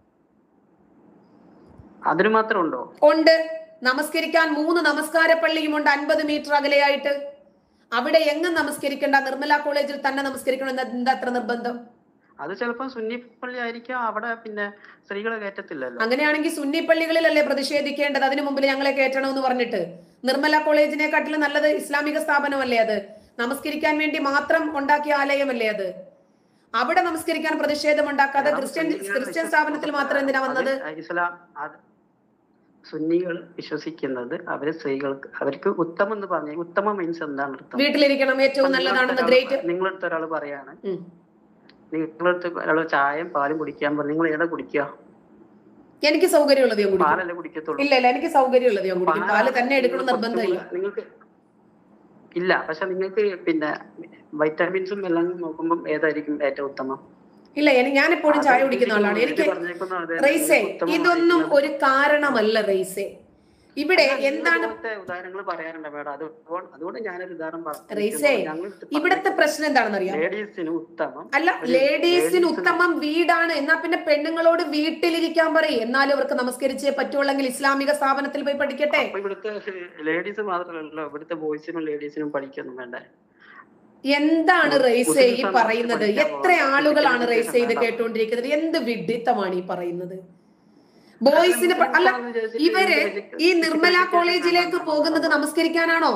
അതിന് മാത്രം ഉണ്ടോ ഉണ്ട് നമസ്കരിക്കാൻ മൂന്ന് നമസ്കാര പള്ളിയുമുണ്ട് അൻപത് മീറ്റർ അകലെയായിട്ട് അവിടെ എങ്ങും നമസ്കരിക്കേണ്ട നിർമ്മല കോളേജിൽ തന്നെ നമസ്കരിക്കണം എന്ന് എന്താ അത്ര നിർബന്ധം അത് ചിലപ്പോ സുന്നി പള്ളി ആയിരിക്കാം അവിടെ പിന്നെ സ്ത്രീകളെ കയറ്റത്തില്ലല്ലോ അങ്ങനെയാണെങ്കിൽ സുന്നി പള്ളികളിലല്ലേ പ്രതിഷേധിക്കേണ്ടത് അതിനു മുമ്പിൽ ഞങ്ങളെ കയറ്റണമെന്ന് പറഞ്ഞിട്ട് നിർമ്മല കോളേജിനെക്കാട്ടിലും നല്ലത് ഇസ്ലാമിക സ്ഥാപനമല്ലേ അത് നമസ്കരിക്കാൻ വേണ്ടി മാത്രം ഉണ്ടാക്കിയ ആലയമല്ലേ അത് അവിടെ നമസ്കരിക്കാൻ പ്രതിഷേധം ഉണ്ടാക്കാതെ ക്രിസ്ത്യൻ ക്രിസ്ത്യൻ സ്ഥാപനത്തിൽ മാത്രം എന്തിനാ വന്നത് അത് ഇസ്ലാം അത് സുന്നികൾ വിശ്വസിക്കുന്നത് അവര് സ്ത്രീകൾക്ക് അവർക്ക് ഉത്തമം എന്ന് പറഞ്ഞ ഉത്തമ മീൻസ് എന്താണ് അർത്ഥം വീട്ടിലിരിക്കണം ഏറ്റവും നല്ലതാണെന്ന് ഗ്രേറ്റ് നിങ്ങളടുത്ത ഒരാൾ പറയാണ് നിങ്ങളടുത്ത് ഒരാൾ ചായയും പാലും കുടിക്കാൻ പറഞ്ഞു നിങ്ങൾ ഏതാ കുടിക്കുക എനിക്ക് സൗകര്യമുള്ളത് ഞാൻ കുടിക്കും പാലല്ലേ കുടിക്കത്തുള്ളൂ ഇല്ല ഇല്ല എനിക്ക് സൗകര്യമുള്ളത് ഞാൻ കുടിക്കും പാല് പാലാണ് തന്നെ എടുക്കണം നിങ്ങൾ നിർബന്ധമില്ല കുറച്ചുകൂടെ- നിങ്ങൾക്ക് ഇല്ല പക്ഷെ നിങ്ങൾക്ക് പിന്നെ വൈറ്റാമിൻസും എല്ലാം നോക്കുമ്പോൾ ഏതായിരിക്കും ഏറ്റവും ഉത്തമം ഇല്ല എനിക്ക് ഞാൻ എപ്പോഴും ചായ കുടിക്കുന്ന ആളാണ് ഇത് എനിക്ക് പറഞ്ഞേക്കുന്നത് അതെ, റൈസേ ഉത്തമം ഇതൊന്നും ആയിരിക്കുന്നത്. ഒരു കാരണമല്ല റൈസേ ഇവിടെ അല്ല, നിങ്ങൾ എന്താണ് ഇതുപോലത്തെ ഉദാഹരണങ്ങൾ പറയാറുണ്ട് മേഡം അത് അതുകൊണ്ട് ഞാനൊരു ഉദാഹരണം പറഞ്ഞു റൈസേ, ഇവിടത്തെ പ്രശ്നം എന്താണെന്ന് അറിയാം ലേഡീസിന് ഉത്തമം അല്ല ഒരു ലേഡീസിന് ladies- ഉത്തമം വീടാണ് എന്നാ പിന്നെ പെണ്ണുങ്ങളോട് വീട്ടിലിരിക്കാൻ പറയും എന്നാലും അവർക്ക് നമസ്കരിച്ചേ പറ്റുള്ളെങ്കിൽ ഇസ്ലാമിക സ്ഥാപനത്തിൽ പോയി പഠിക്കട്ടെ അപ്പൊ ഇവിടുത്തെ ലേഡീസ് മാത്രമല്ലല്ലോ ഇവിടുത്തെ ബോയ്സിനും ലേഡീസിനും പഠിക്കൊന്നും വേണ്ടേ എന്താണ് ഒരു- റൈസെ ഒരു ഈ സമയത്ത് പറയുന്നത് പഠിക്കാൻ എത്ര പോകാം. ആളുകളാണ് പഠിക്കാൻ റൈസെ ഇത് വേണ്ട. കേട്ടുകൊണ്ടിരിക്കുന്നത് എന്ത് വിഡിത്തമാണ് ഈ പറയുന്നത് ബോയ്സിന് പ- അല്ല ഇവര് ഈ നിർമ്മല കോളേജിലേക്ക് പോകുന്നത് നമസ്കരിക്കാനാണോ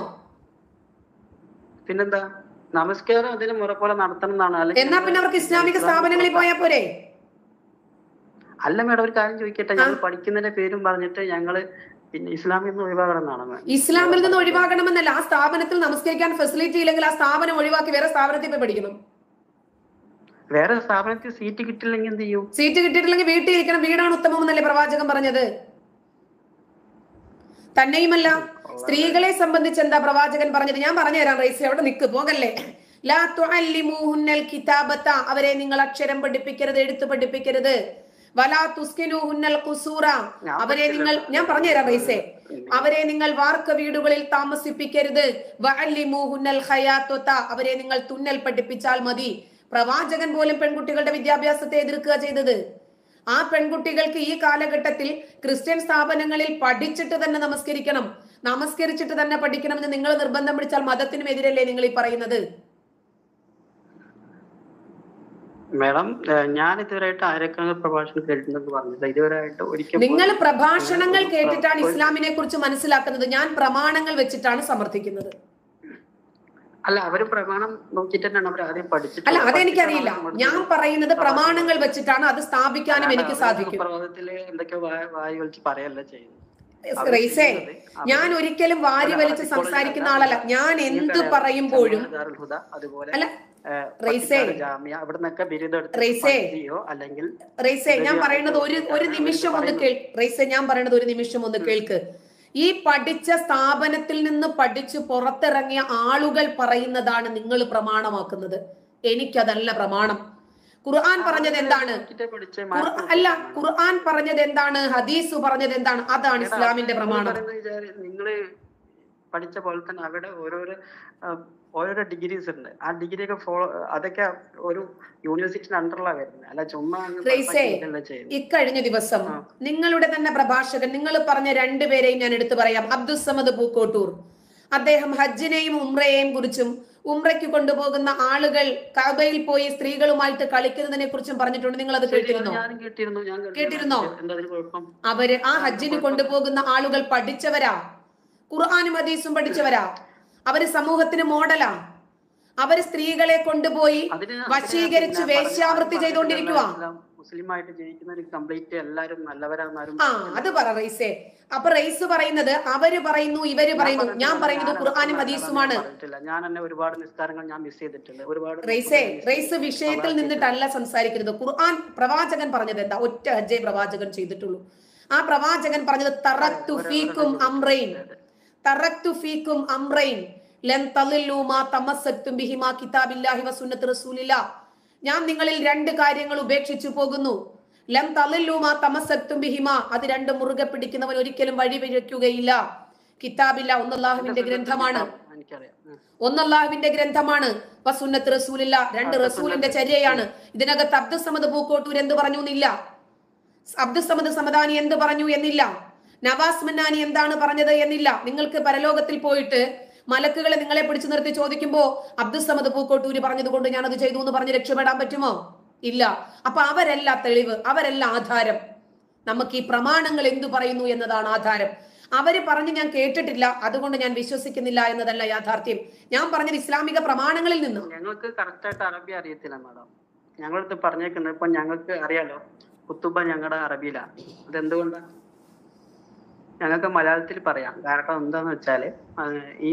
പിന്നെന്താ നമസ്കാരം അതിന് മുറ പോലെ നടത്തണം എന്നാണ് എന്നാ പിന്നെ അവർക്ക് ഇസ്ലാമിക സ്ഥാപനങ്ങളിൽ പോയാൽ പോരെ അല്ല മേഡം ഒരു കാര്യം ചോദിക്കട്ടെ ഞങ്ങൾ പഠിക്കുന്നതിന്റെ പേരും പറഞ്ഞിട്ട് ഞങ്ങള് പിന്നെ ഇസ്ലാമിൽ നിന്ന് ഒഴിവാകണം എന്നാണ് ma'am. ഇസ്ലാമിൽ നിന്ന് ഒഴിവാക്കണമെന്നല്ല ആ സ്ഥാപനത്തിൽ നമസ്കരിക്കാൻ ഫെസിലിറ്റി ഇല്ലെങ്കിൽ ആ സ്ഥാപനം ഒഴിവാക്കി വേറെ സ്ഥാപനത്തിൽ പോയി പഠിക്കണം വേറെ സ്ഥാപനത്തിൽ സീറ്റ് കിട്ടില്ലെങ്കിൽ എന്ത് ചെയ്യും സീറ്റ് കിട്ടിയിട്ടില്ലെങ്കിൽ വീട്ടിൽ ഇരിക്കണം വീടാണ് ഉത്തമം എന്നല്ലേ പ്രവാചകൻ പറഞ്ഞത് തന്നെയുമല്ല സ്ത്രീകളെ സംബന്ധിച്ച് എന്താ പ്രവാചകൻ പറഞ്ഞത് ഞാൻ പറഞ്ഞുതരാം റൈസി അവിടെ നിക്ക് പോകല്ലേ ലാ തുഅല്ലിമൂഹുന്നൽ കിതാബത്ത അവരെ നിങ്ങൾ അക്ഷരം പഠിപ്പിക്കരുത് എഴുത്ത് പഠിപ്പിക്കരുത് വലാ തുസ്കിനൂഹുന്നൽ ഖുസൂറ ഞാൻ അവരെ നിങ്ങൾ പഠിച്ചില്ല. ഞാൻ പറഞ്ഞുതരാം റൈസേ അവരെ നിങ്ങൾ വാർക്ക വീടുകളിൽ താമസിപ്പിക്കരുത് വഅല്ലിമൂഹുന്നൽ ഖയാത്തുത്ത അവരെ നിങ്ങൾ തുന്നൽ പഠിപ്പിച്ചാൽ മതി പ്രവാചകൻ പോലും പെൺകുട്ടികളുടെ വിദ്യാഭ്യാസത്തെ എതിർക്കുക ചെയ്തത് ആ പെൺകുട്ടികൾക്ക് ഈ കാലഘട്ടത്തിൽ ക്രിസ്ത്യൻ സ്ഥാപനങ്ങളിൽ പഠിച്ചിട്ട് തന്നെ നമസ്കരിക്കണം നമസ്കരിച്ചിട്ട് തന്നെ പഠിക്കണമെന്ന് നിങ്ങൾ നിർബന്ധം പിടിച്ചാൽ മതത്തിനും എതിരല്ലേ നിങ്ങൾ ഈ പറയുന്നത് മാഡം ഏഹ് ഞാൻ ഇതുവരെയായിട്ട് ആയിരക്കണക്കിന് പ്രഭാഷണം കേട്ടിട്ടുണ്ടെന്ന് പറഞ്ഞില്ല ഇതുവരെയായിട്ട് ഒരിക്കൽ നിങ്ങൾ പോലും- പ്രഭാഷണങ്ങൾ ഒരു- കേട്ടിട്ടാണ് ഒരു- ഇസ്ലാമിനെ കുറിച്ച് മനസ്സിലാക്കുന്നത് ഞാൻ പ്രമാണങ്ങൾ വെച്ചിട്ടാണ് സമർത്ഥിക്കുന്നത് അല്ല അവര് പ്രമാണം നോക്കിയിട്ട് തന്നെയാണ് അവർ ആദ്യം പഠിച്ചിട്ട് അല്ല അതെനിക്കറിയില്ല പഠിച്ചിട്ടാണ് ഞാൻ അവർ പറയുന്നത് പ്രമാണങ്ങൾ വെച്ചിട്ടാണ് അത് സ്ഥാപിക്കാനും അല്ലാതെ എനിക്ക് അവര് സാധിക്കും പ്രഭാതത്തില് എന്തൊക്കെയോ വായ- വായി വലിച്ച് പറയല്ല ചെയ്യുന്നത് റൈസേ ഞാൻ ഒരിക്കലും വാരി വലിച്ച് സംസാരിക്കുന്ന ആളല്ല ഞാൻ എന്ത് പറയുമ്പോഴും അതുപോലെ അല്ല, ഏഹ്, റൈസേ. പട്ടിക്കാട് ജാമ്യ അവിടെ നിന്നൊക്കെ ബിരുദം എടുത്ത് റൈസേ. പഠിക്കുകയോ അല്ലെങ്കിൽ റൈസെ ഞാൻ പറയുന്നത് ഒരു ഒരു നിമിഷം ഒന്ന് കേൾ റൈസെ ഞാൻ പറയുന്നത് ഒരു നിമിഷം ഒന്ന് കേൾക്ക് ഈ പഠിച്ച സ്ഥാപനത്തിൽ നിന്ന് പഠിച്ചു പുറത്തിറങ്ങിയ ആളുകൾ പറയുന്നതാണ് നിങ്ങൾ പ്രമാണമാക്കുന്നത് എനിക്കതല്ല പ്രമാണം ഖുർആൻ പറഞ്ഞത് എന്താണ് നോക്കിയിട്ട് പഠിച്ച ഖുർ- മാർക്ക് അല്ല നോക്കിയിട്ടാണ്. ഖുർആൻ പറഞ്ഞത് എന്താണ് ഹദീസ് പറഞ്ഞത് എന്താണ് അതാണ് എടാ, ഇസ്ലാമിന്റെ നിങ്ങൾ പ്രമാണം പറയുന്നത് വിചാരി- നിങ്ങള് പഠിച്ച പോലെ തന്നെ അവിടെ ഓരോരോ ആ, ഓരോരോ ഡിഗ്രീസ് ഉണ്ട് ആ ഡിഗ്രി ഒക്കെ ഫോളോ അതൊക്കെ ഒരു യൂണിവേഴ്സിറ്റിന്റെ അണ്ടറിലാണ് വരുന്നത് അല്ല ചുമ്മാ അങ്ങ് റൈസേ, പാസ്സാക്കിയിട്ടല്ല ചെയ്യുന്നത്. ഇക്കഴിഞ്ഞ ദിവസം ആ. നിങ്ങളുടെ തന്നെ പ്രഭാഷകൻ നിങ്ങൾ പറഞ്ഞ രണ്ടുപേരെയും ഞാൻ എടുത്തു പറയാം അബ്ദുസമദ് പൂക്കോട്ടൂർ അദ്ദേഹം ഹജ്ജിനെയും ഉംറയെയും കുറിച്ചും ഉംറയ്ക്ക് കൊണ്ടുപോകുന്ന ആളുകൾ കബയിൽ പോയി സ്ത്രീകളുമായിട്ട് കളിക്കുന്നതിനെ കുറിച്ചും പറഞ്ഞിട്ടുണ്ട് നിങ്ങൾ അത് ശരി, കേട്ടിരുന്നോ ഞാനും കേട്ടിരുന്നു ഞാൻ കേട്ടിരുന്നു. കേട്ടിരുന്നോ? എന്താ അതിന് കുഴപ്പം അവര് ആ ഹജ്ജിന് കൊണ്ടുപോകുന്ന ആളുകൾ പഠിച്ചവരാ ഖുർആാനും ഹദീസും പഠിച്ചവരാ അവര് സമൂഹത്തിന് മോഡലാ അവര് സ്ത്രീകളെ കൊണ്ടുപോയി അതിന് വശീകരിച്ച് അതിന് വേശ്യാവൃത്തി പറഞ്ഞ- ചെയ്തുകൊണ്ടിരിക്കുവാ എല്ലാം മുസ്ലിമായിട്ട് ജീവിക്കുന്നവർ കംപ്ലീറ്റ് എല്ലാരും നല്ലവരാന്നാരും ആ അത് പറ റൈസേ അപ്പൊ റൈസ് പറയുന്നത് അവര് പറയുന്നു ഇവര് പറയുന്നു ഞാൻ പറയുന്നത് ഖുർആാനും ഹദീസുമാണ് പറഞ്ഞിട്ടില്ല ഞാൻ തന്നെ ഒരുപാട് നിസ്കാരങ്ങൾ ഞാൻ മിസ് ചെയ്തിട്ടുണ്ട് ഒരുപാട് റൈസേ റൈസ് വിഷയത്തിൽ നിന്നിട്ടല്ല സംസാരിക്കുന്നത് ഖുർആൻ പ്രവാചകൻ പറഞ്ഞത് എന്താ ഒറ്റ ഹജ്ജേ പ്രവാചകൻ ചെയ്തിട്ടുള്ളൂ ആ പ്രവാചകൻ പറഞ്ഞത് തറക്തു ഫീക്കും അംറൈൻ തറക്തു ഫീക്കും അംറൈൻ ലൻ തളില്ലു മാ തമസ്സക്തും ബിഹിമാ കിതാബില്ലാഹി വസുന്നത്ത് റസൂലില്ല ഞാൻ നിങ്ങളിൽ രണ്ട് കാര്യങ്ങൾ ഉപേക്ഷിച്ചു പോകുന്നു ലം തളില്ലു മാ തമസ്സക്തും ബിഹിമാ അത് രണ്ട് മുറുകെ പിടിക്കുന്നവൻ ഒരിക്കലും വഴി പിഴയ്ക്കുകയില്ല കിതാബില്ല ഒന്നല്ലാഹുവിന്റെ ഗ്രന്ഥമാണ് എനിക്കറിയാം ഉം. ഒന്നല്ലാഹുവിന്റെ ഗ്രന്ഥമാണ് വസുന്നത്ത് റസൂലില്ല രണ്ട് റസൂലിന്റെ ചര്യയാണ് ഇതിനകത്ത് അബ്ദുസമദ് പൂക്കോട്ടൂർ എന്ത് പറഞ്ഞു എന്നില്ല അബ്ദുസമദ് സമദാനി എന്ത് പറഞ്ഞു എന്നില്ല നവാസ് മന്നാനി എന്താണ് പറഞ്ഞത് എന്നില്ല നിങ്ങൾക്ക് പരലോകത്തിൽ പോയിട്ട് മലക്കുകളെ നിങ്ങളെ പിടിച്ചു നിർത്തി ചോദിക്കുമ്പോ അബ്ദുസമദ് പൂക്കോട്ടൂര് പറഞ്ഞതുകൊണ്ട് ഞാൻ അത് ചെയ്തു എന്ന് പറഞ്ഞ് രക്ഷപ്പെടാൻ പറ്റുമോ ഇല്ല അപ്പൊ അവരല്ല തെളിവ് അവരല്ല ആധാരം നമുക്ക് ഈ പ്രമാണങ്ങൾ എന്തു പറയുന്നു എന്നതാണ് ആധാരം അവര് പറഞ്ഞ് ഞാൻ കേട്ടിട്ടില്ല അതുകൊണ്ട് ഞാൻ വിശ്വസിക്കുന്നില്ല എന്നതല്ല യാഥാർത്ഥ്യം ഞാൻ പറഞ്ഞത് ഇസ്ലാമിക പ്രമാണങ്ങളിൽ നിന്നും ഞങ്ങൾക്ക് കറക്റ്റ് ആയിട്ട് അറബി അറിയത്തില്ല മാഡം ഞങ്ങളടുത്ത് പറഞ്ഞേക്കുന്നത് ഇപ്പൊ ഞങ്ങൾക്ക് അറിയാലോ കുത്തുബ ഞങ്ങളുടെ അറബിയിലാണ് അതെന്തുകൊണ്ടാണ് ഞങ്ങൾക്ക് മലയാളത്തിൽ പറയാം കാരണം എന്താന്ന് വെച്ചാല് ആ, ഈ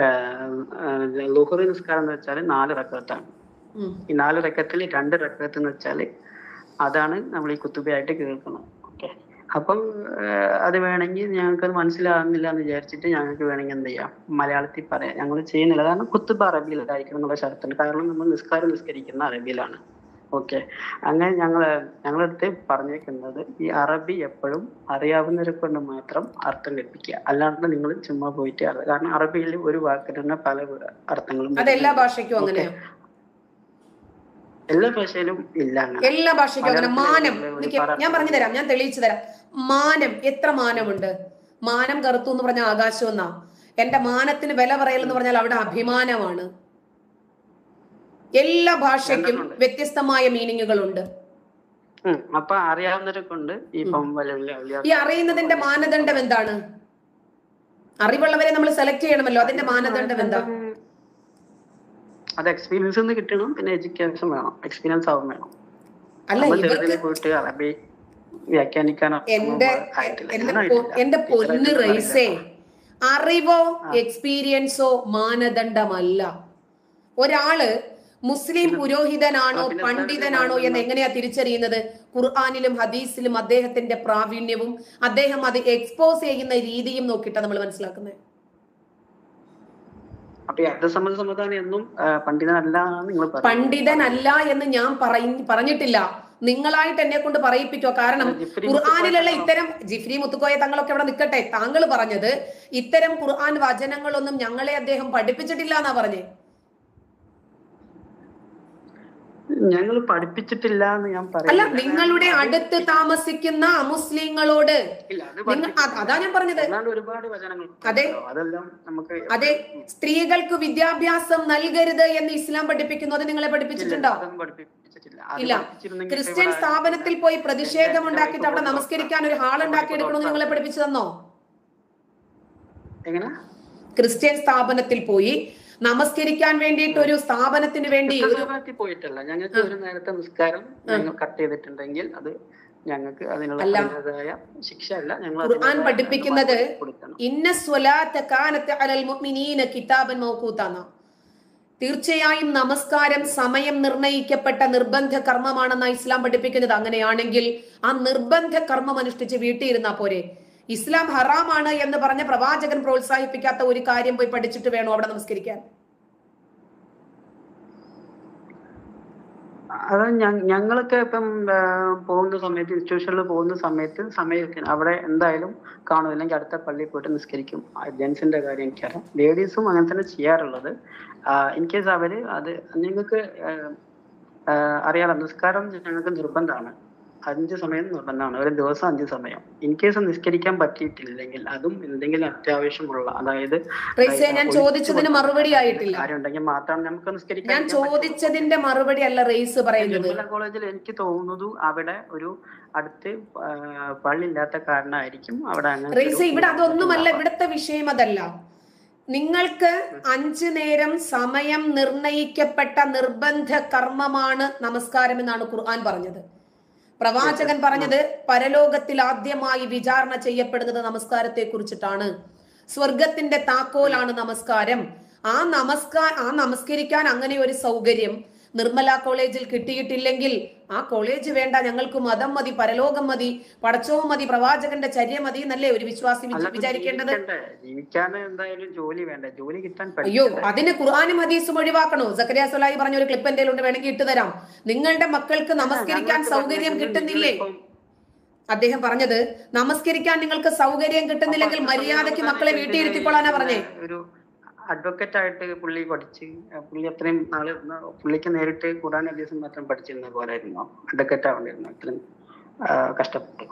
ലുഹറി നിസ്കാരം എന്ന് വെച്ചാല് നാല് റക്കത്താണ് ഉം. ഈ നാല് റക്കത്തിൽ രണ്ട് റക്കത്ത് എന്ന് വെച്ചാല് അതാണ് നമ്മൾ ഈ കുത്തുബയായിട്ട് കേൾക്കുന്നത് ഓക്കെ അപ്പം ഏഹ്, അത് വേണമെങ്കിൽ ഞങ്ങൾക്ക് അത് മനസ്സിലാകുന്നില്ല എന്ന് വിചാരിച്ചിട്ട് ഞങ്ങൾക്ക് വേണമെങ്കിൽ എന്ത് ചെയ്യാം മലയാളത്തിൽ പറയാം ഞങ്ങൾ ചെയ്യുന്നില്ല കാരണം കുത്തുബ അറബിയിലായിരിക്കണം എന്നുള്ള ഷർത്തുണ്ട് കാരണം നമ്മൾ നിസ്കാരം നിസ്കരിക്കുന്ന അറബിയിലാണ് ഓക്കെ അങ്ങനെ ഞങ്ങൾ ഞങ്ങളടുത്ത് പറഞ്ഞേക്കുന്നത് ഈ അറബി എപ്പോഴും അറിയാവുന്നവരെ കൊണ്ട് മാത്രം അർത്ഥം ലഭിക്കുക അല്ലാണ്ട് നിങ്ങൾ ചുമ്മാ പോയിട്ട് അറി- കാരണം അറബിയിൽ ഒരു വാക്കിന് തന്നെ പല അർത്ഥങ്ങളും അത് എല്ലാ വരുന്നുണ്ട്. ഭാഷയ്ക്കും അങ്ങനെയാ ഓക്കെ. എല്ലാ ഭാഷയിലും ഇല്ല അങ്ങനെ എല്ലാ ഭാഷയ്ക്കും അങ്ങനെ മലയാളത്തിലെ മാനം ഒരു നിക്ക് പറ- ഞാൻ പറഞ്ഞു തരാം ഞാൻ തെളിയിച്ചു തരാം മാനം എത്ര മാനമുണ്ട് മാനം കറുത്തു എന്ന് പറഞ്ഞാൽ ആകാശം എന്നാ എന്റെ മാനത്തിന് വില പറയലെന്ന് പറഞ്ഞാൽ അവിടെ അഭിമാനമാണ് എല്ലാ ഭാഷയ്ക്കും രണ്ടെണ്ണമുണ്ട്. വ്യത്യസ്തമായ മീനിങ്ങുകളുണ്ട് ഉം. അപ്പൊ അറിയാവുന്നവരെ കൊണ്ട് ഇപ്പം വലിയ വലിയ വലിയ ഈ അറിയുന്നതിന്റെ മാനദണ്ഡം എന്താണ് അറിവുള്ളവരെ നമ്മൾ സെലക്ട് ചെയ്യണമല്ലോ അതിന്റെ മാനദണ്ഡം എന്താ അത് എക്സ്പീരിയൻസ് നിന്ന് കിട്ടണം പിന്നെ എഡ്യൂക്കേഷൻ വേണം എക്സ്പീരിയൻസ് ആവും വേണം അല്ല നമ്മൾ ഇവർക്ക് ചെറുതിലെ പോയിട്ട് അറബി വ്യാഖ്യാനിക്കാനോ എന്റെ ആയിട്ടില്ല. എന്റെ ഞാനായിട്ടില്ല. പൊ- എന്റെ പൊന്ന് ടീച്ചറായിട്ട് റൈസേ അറിയില്ല. അറിവോ ആ. എക്സ്പീരിയൻസോ മാനദണ്ഡമല്ല ഒരാള് മുസ്ലിം ഇത് പുരോഹിതനാണോ ആ, പിന്നെ പണ്ഡിതനാണോ വേറെ എന്ന് എങ്ങനെയാ തിരിച്ചറിയുന്നത് ഖുർആാനിലും ഹദീസിലും അദ്ദേഹത്തിന്റെ പ്രാവീണ്യവും അദ്ദേഹം അത് എക്സ്പോസ് ചെയ്യുന്ന രീതിയും നോക്കിയിട്ടാണ് നമ്മൾ മനസ്സിലാക്കുന്നത് അപ്പൊ ഈ അർദ്ധസമ്മത സമാധാനം എന്നും ആ, പണ്ഡിതനല്ല എന്നാണ് നിങ്ങൾ പറയുന്നത് പണ്ഡിതനല്ല എന്ന് ഞാൻ പറയ പറഞ്ഞിട്ടില്ല നിങ്ങളായിട്ട് എന്നെ കൊണ്ട് പറയിപ്പിക്കോ കാരണം ജിഫ്രി ഖുർആാനിലുള്ള മുത്തുക്കോയ ഇത്തരം ജിഫ്രി മുത്തുക്കോയ തങ്ങളൊക്കെ അവിടെ നിൽക്കട്ടെ താങ്കൾ പറഞ്ഞത് ഇത്തരം ഖുർആൻ വചനങ്ങളൊന്നും ഞങ്ങളെ അദ്ദേഹം പഠിപ്പിച്ചിട്ടില്ല എന്നാ പറഞ്ഞേ ഞങ്ങൾ പഠിപ്പിച്ചിട്ടില്ല എന്ന് ഞാൻ അല്ല പറയുന്നില്ല. നിങ്ങളുടെ കാരണം അടുത്ത് താമസിക്കുന്ന അമുസ്ലിങ്ങളോട് ഇല്ല, അത് നിങ്ങൾ പഠിപ്പിച്ചിട്ടില്ല. അതാ ഞാൻ പറഞ്ഞത് അല്ലാണ്ട് ഒരുപാട് വചനങ്ങൾ അതെ. ഉണ്ടല്ലോ. അതെല്ലാം നമുക്ക് അതെ സ്ത്രീകൾക്ക് വിദ്യാഭ്യാസം നൽകരുത് എന്ന് ഇസ്ലാം പഠിപ്പിക്കുന്നു അത് നിങ്ങളെ ഇല്ല, പഠിപ്പിച്ചിട്ടുണ്ടോ അതൊന്നും പഠിപ്പിച്ചിട്ടില്ല. അത് ഇല്ല. പഠിപ്പിച്ചിരുന്നെങ്കിൽ ക്രിസ്ത്യൻ ഇവിടെ സ്ഥാപനത്തിൽ പോയി പ്രതിഷേധം ഉണ്ടാക്കിയിട്ട് അവിടെ നമസ്കരിക്കാൻ ഒരു ഹാൾ ഉണ്ടാക്കി എടുക്കണമെന്ന് നിങ്ങളെ പഠിപ്പിച്ചു തന്നോ എങ്ങനെ ക്രിസ്ത്യൻ സ്ഥാപനത്തിൽ പോയി നമസ്കരിക്കാൻ വേണ്ടിയിട്ട് ഒരു സ്ഥാപനത്തിന് വേണ്ടി ഒരു സ്ഥാപനത്തിൽ പോയിട്ടല്ല ഞങ്ങൾക്ക് ഒരു നേരത്തെ നിസ്കാരം ഞങ്ങൾ കട്ട് ചെയ്തിട്ടുണ്ടെങ്കിൽ അത് ഞങ്ങൾക്ക് അതിനുള്ള അല്ല. അതിൻ്റെതായ ശിക്ഷ അല്ല ഞങ്ങൾ ഖുർആൻ അതിൻ്റെതായ പഠിപ്പിക്കുന്നത് മറുപടി കൊടുക്കണം ഇന്ന സ്വലാത്ത കാനത്ത് അലൽ മുഅ്മിനീന കിതാബൻ മൗഖൂത്താന്ന തീർച്ചയായും നമസ്കാരം സമയം നിർണയിക്കപ്പെട്ട നിർബന്ധ കർമ്മമാണെന്ന ഇസ്ലാം പഠിപ്പിക്കുന്നത് അങ്ങനെയാണെങ്കിൽ ആ നിർബന്ധ കർമ്മം അനുഷ്ഠിച്ച് വീട്ടിൽ ഇരുന്നാ പോരെ ഇസ്ലാം ഹറാമാണ് എന്ന് പറഞ്ഞ പ്രവാചകൻ പ്രോത്സാഹിപ്പിക്കാത്ത ഒരു കാര്യം പോയി പഠിച്ചിട്ട് വേണോ അവിടെ നമസ്കരിക്കാൻ അത് ഞ- ഞങ്ങളൊക്കെ ഇപ്പം ആ, പോകുന്ന സമയത്ത് ഇൻസ്റ്റിറ്റ്യൂഷനിൽ പോകുന്ന സമയത്ത് സമയമൊക്കെ അവിടെ എന്തായാലും കാണും അല്ലെങ്കിൽ അടുത്ത പള്ളിയിൽ പോയിട്ട് നിസ്കരിക്കും ജെൻസിന്റെ കാര്യം എനിക്കറിയാം ലേഡീസും അങ്ങനെ തന്നെ ചെയ്യാറുള്ളത് ഇൻ കേസ് അവര് അത് നിങ്ങൾക്ക് അറിയാലോ നിസ്കാരം ഞങ്ങൾക്ക് നിർബന്ധമാണ് അഞ്ച് സമയം നിർബന്ധമാണ് ഒരു ദിവസം അഞ്ച് സമയം ഇൻ കേസ് നിസ്കരിക്കാൻ പറ്റിയിട്ടില്ലെങ്കിൽ അതും എന്തെങ്കിലും അത്യാവശ്യമുള്ള അതായത് റൈസേ ഞാൻ ചോദിച്ചതിന് മറുപടി ആയിട്ടില്ല കാര്യം ഉണ്ടെങ്കിൽ മാത്രം നമുക്ക് നിസ്കരിക്കാൻ ഞാൻ ഇരിക്കാൻ പറ്റുള്ളൂ. ചോദിച്ചതിന്റെ മറുപടി അല്ല റേസ് പറയുന്നത് നിർമ്മല കോളേജിൽ എനിക്ക് തോന്നുന്നു അവിടെ ഒരു അടുത്ത് ആ, പള്ളി ഇല്ലാത്ത കാരണമായിരിക്കും അവിടെ അങ്ങനെ റീസ ഇവിടെ അതൊന്നുമല്ല ഇവിടുത്തെ വിഷയം അതല്ല നിങ്ങൾക്ക് അഞ്ചു നേരം സമയം നിർണയിക്കപ്പെട്ട നിർബന്ധ കർമ്മമാണ് നമസ്കാരം എന്നാണ് ഖുർആൻ പറഞ്ഞത് പ്രവാചകൻ പറഞ്ഞത് പരലോകത്തിൽ ആദ്യമായി വിചാരണ ചെയ്യപ്പെടുന്നത് നമസ്കാരത്തെ കുറിച്ചിട്ടാണ് സ്വർഗത്തിന്റെ താക്കോലാണ് നമസ്കാരം ആ നമസ്കാര ആ നമസ്കരിക്കാൻ അങ്ങനെ ഒരു സൗകര്യം നിർമ്മല കോളേജിൽ കിട്ടിയിട്ടില്ലെങ്കിൽ ആ കോളേജ് വേണ്ട ഞങ്ങൾക്ക് മതം മതി പരലോകം മതി പടച്ചവും മതി പ്രവാചകന്റെ ചര്യ മതി എന്നല്ലേ ഒരു വിശ്വാസി വിച- അല്ല, വിചാരിക്കേണ്ടത് ജീവിക്കണ്ടേ? ജീവിക്കാൻ എന്തായാലും ജോലി വേണ്ട ജോലി കിട്ടാൻ അയ്യോ പഠിക്കണ്ടേ? അതിന് ഖുർആാനും ഹദീസും ഒഴിവാക്കണോ സക്കറിയ സുലായി പറഞ്ഞ ഒരു ക്ലിപ്പ് എന്തെങ്കിലും ഉണ്ട് വേണമെങ്കിൽ ഇട്ടുതരാം നിങ്ങളുടെ മക്കൾക്ക് നമസ്കരിക്കാൻ ഞങ്ങൾക്ക് സൗകര്യം പറഞ്ഞത് കിട്ടുന്നില്ലേ നിങ്ങളിപ്പം അദ്ദേഹം പറഞ്ഞത് നമസ്കരിക്കാൻ നിങ്ങൾക്ക് സൗകര്യം കിട്ടുന്നില്ലെങ്കിൽ അപ്പൊ മര്യാദയ്ക്ക് മക്കളെ വീട്ടിൽ ഇരുത്തിക്കൊള്ളാനാ പറഞ്ഞേ ഒരു അഡ്വക്കേറ്റ് ആയിട്ട് പുള്ളി പഠിച്ച് ആ, പുള്ളി അത്രയും നാള് ന- പുള്ളിക്ക് നേരിട്ട് ഖുറാൻ ഹദീസും മാത്രം പഠിച്ചിരുന്ന പോലായിരുന്നു അഡ്വക്കേറ്റ് ആവേണ്ടിയിരുന്നു അത്രയും ആ, കഷ്ടപ്പെട്ടു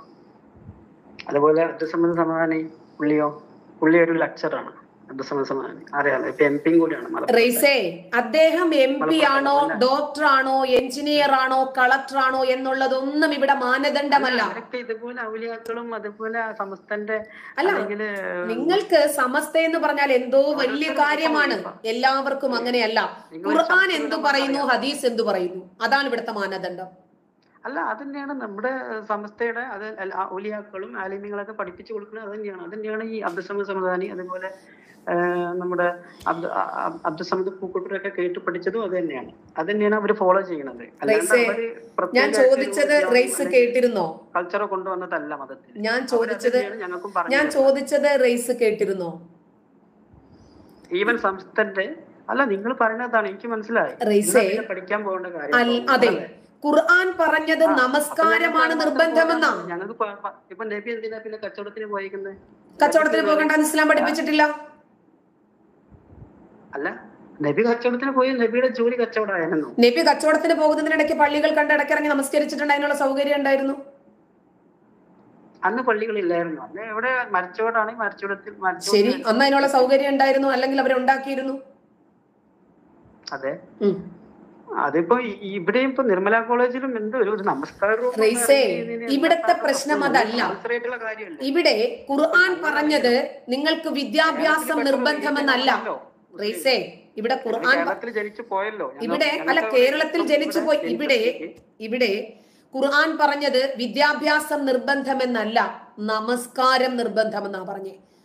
അതുപോലെ അബ്ദുസമ്മദ് സമാധാനി പുള്ളിയോ പുള്ളി ഒരു ലെക്ചറാണ് അബ്ദുസമ്മദ് സമാധാനി അറിയാലോ ഇപ്പൊ എം പിയും കൂടിയാണ് മലപ്പുറത്ത്. റെയ്സേ അദ്ദേഹം എം പി ആണോ മലപ്പുറം ഡോക്ടർ ആണോ എഞ്ചിനീയർ ആണോ കളക്ടർ ആണോ എന്നുള്ളതൊന്നും ഇവിടെ മാനദണ്ഡമല്ല അവരൊക്കെ ഇതുപോലെ ഔലിയാക്കളും അതുപോലെ സമസ്തന്റെ അല്ല, അല്ലെങ്കില് നിങ്ങൾക്ക് സമസ്ത എന്ന് പറഞ്ഞാൽ എന്തോ വലിയ കാര്യമാണ് എല്ലാവർക്കും അങ്ങനെയല്ല ഖുർആൻ എന്തു പറയുന്നു ഹദീസ് എന്തു പറയുന്നു അതാണ് ഇവിടുത്തെ മാനദണ്ഡം അല്ല അത് തന്നെയാണ് നമ്മുടെ സമസ്തയുടെ അത് അൽ- ആ ഔലിയാക്കളും ആലിമ്യങ്ങളൊക്കെ പഠിപ്പിച്ചു കൊടുക്കുന്നത് അത് തന്നെയാണ് അത് തന്നെയാണ് ഈ അബ്ദുസമദ് സമദാനി അതുപോലെ ആ, നമ്മുടെ അബ്ദു അ- അ- അബ്ദുസമദ് പൂക്കോട്ടൂരൊക്കെ കേട്ട് പഠിച്ചതും അത് തന്നെയാണ് അത് തന്നെയാണ് അവർ ഫോളോ ചെയ്യുന്നത് റൈസേ, ഞാൻ ചോദിച്ചത് റേസ് കേട്ടിരുന്നോ കൾച്ചറോ കൊണ്ടുവന്നതല്ല മതത്തിൽ ഞാൻ ചോദിച്ചത് ഞങ്ങൾക്കും ഞാൻ പറഞ്ഞു ചോദിച്ചത് റേസ് കേട്ടിരുന്നോ ഈവൻ സംസ്ഥന്റെ അല്ല നിങ്ങൾ പറയുന്നതാണ് എനിക്ക് മനസ്സിലായി റൈസേ, നിങ്ങൾ പിന്നെ പഠിക്കാൻ പോകേണ്ട അൽ- കാര്യം അതെ അല്ലേ? ഖുർആൻ പറഞ്ഞത് ആ, അപ്പൊ നമസ്കാരമാണ് ഞങ്ങൾക്ക് നിർബന്ധമെന്നാ ഞങ്ങൾക്ക് പ- പ- ഇപ്പൊ നബി എന്തിനാ പിന്നെ കച്ചവടത്തിന് പോയിരിക്കുന്നത് കച്ചവടത്തിന് പോകണ്ടെന്ന് ഇസ്ലാം പഠിപ്പിച്ചിട്ടില്ല അല്ല നബി കച്ചവടത്തിന് പോയി നബിയുടെ ജോലി കച്ചവടമായിരുന്നു നബി കച്ചവടത്തിന് പോകുന്നതിനിടയ്ക്ക് പള്ളികൾ കണ്ട് ഇടയ്ക്കിറങ്ങി നമസ്കരിച്ചിട്ടുണ്ട് അതിനുള്ള സൗകര്യം ഉണ്ടായിരുന്നു അന്ന് പള്ളികളില്ലായിരുന്നു അന്ന് എവിടെ മരച്ചോടാണെങ്കിൽ മരച്ചോടത്തിൽ മരച്ചോട് ശരി അന്ന് അതിനുള്ള സൗകര്യം ഉണ്ടായിരുന്നു അല്ലെങ്കിൽ അവർ ഉണ്ടാക്കിയിരുന്നു അതെ ഉം. അതിപ്പോ ഈ- ഈ ഇവിടെയും ഇപ്പൊ നിർമ്മല കോളേജിലും എന്ത് ഒരു ഒരു നമസ്കാരവും റൈസേ, ഇവിടത്തെ പ്രശ്നം അതല്ല. ആയിട്ടുള്ള കാര്യമല്ലേ ഇവിടെ ഖുർആൻ പറഞ്ഞത് നിങ്ങൾക്ക് വിദ്യാഭ്യാസം നിർബന്ധമെന്നല്ല റീസേ ഇവിടെ ഖുർആൻ പ- കേരളത്തിൽ ജനിച്ചു പോയല്ലോ ഞങ്ങൾ- ഇവിടെ അല്ല ഞങ്ങൾക്ക് കേരളത്തിൽ ഇപ്പം ജനിച്ചു പോയി ജനിച്ച ഇവിടെ സ്ഥിതിക്ക് ഇവിടെ ഖുർആൻ പറഞ്ഞത് വിദ്യാഭ്യാസം നിർബന്ധമെന്നല്ല നമസ്കാരം നിർബന്ധമെന്നാ പറഞ്ഞേ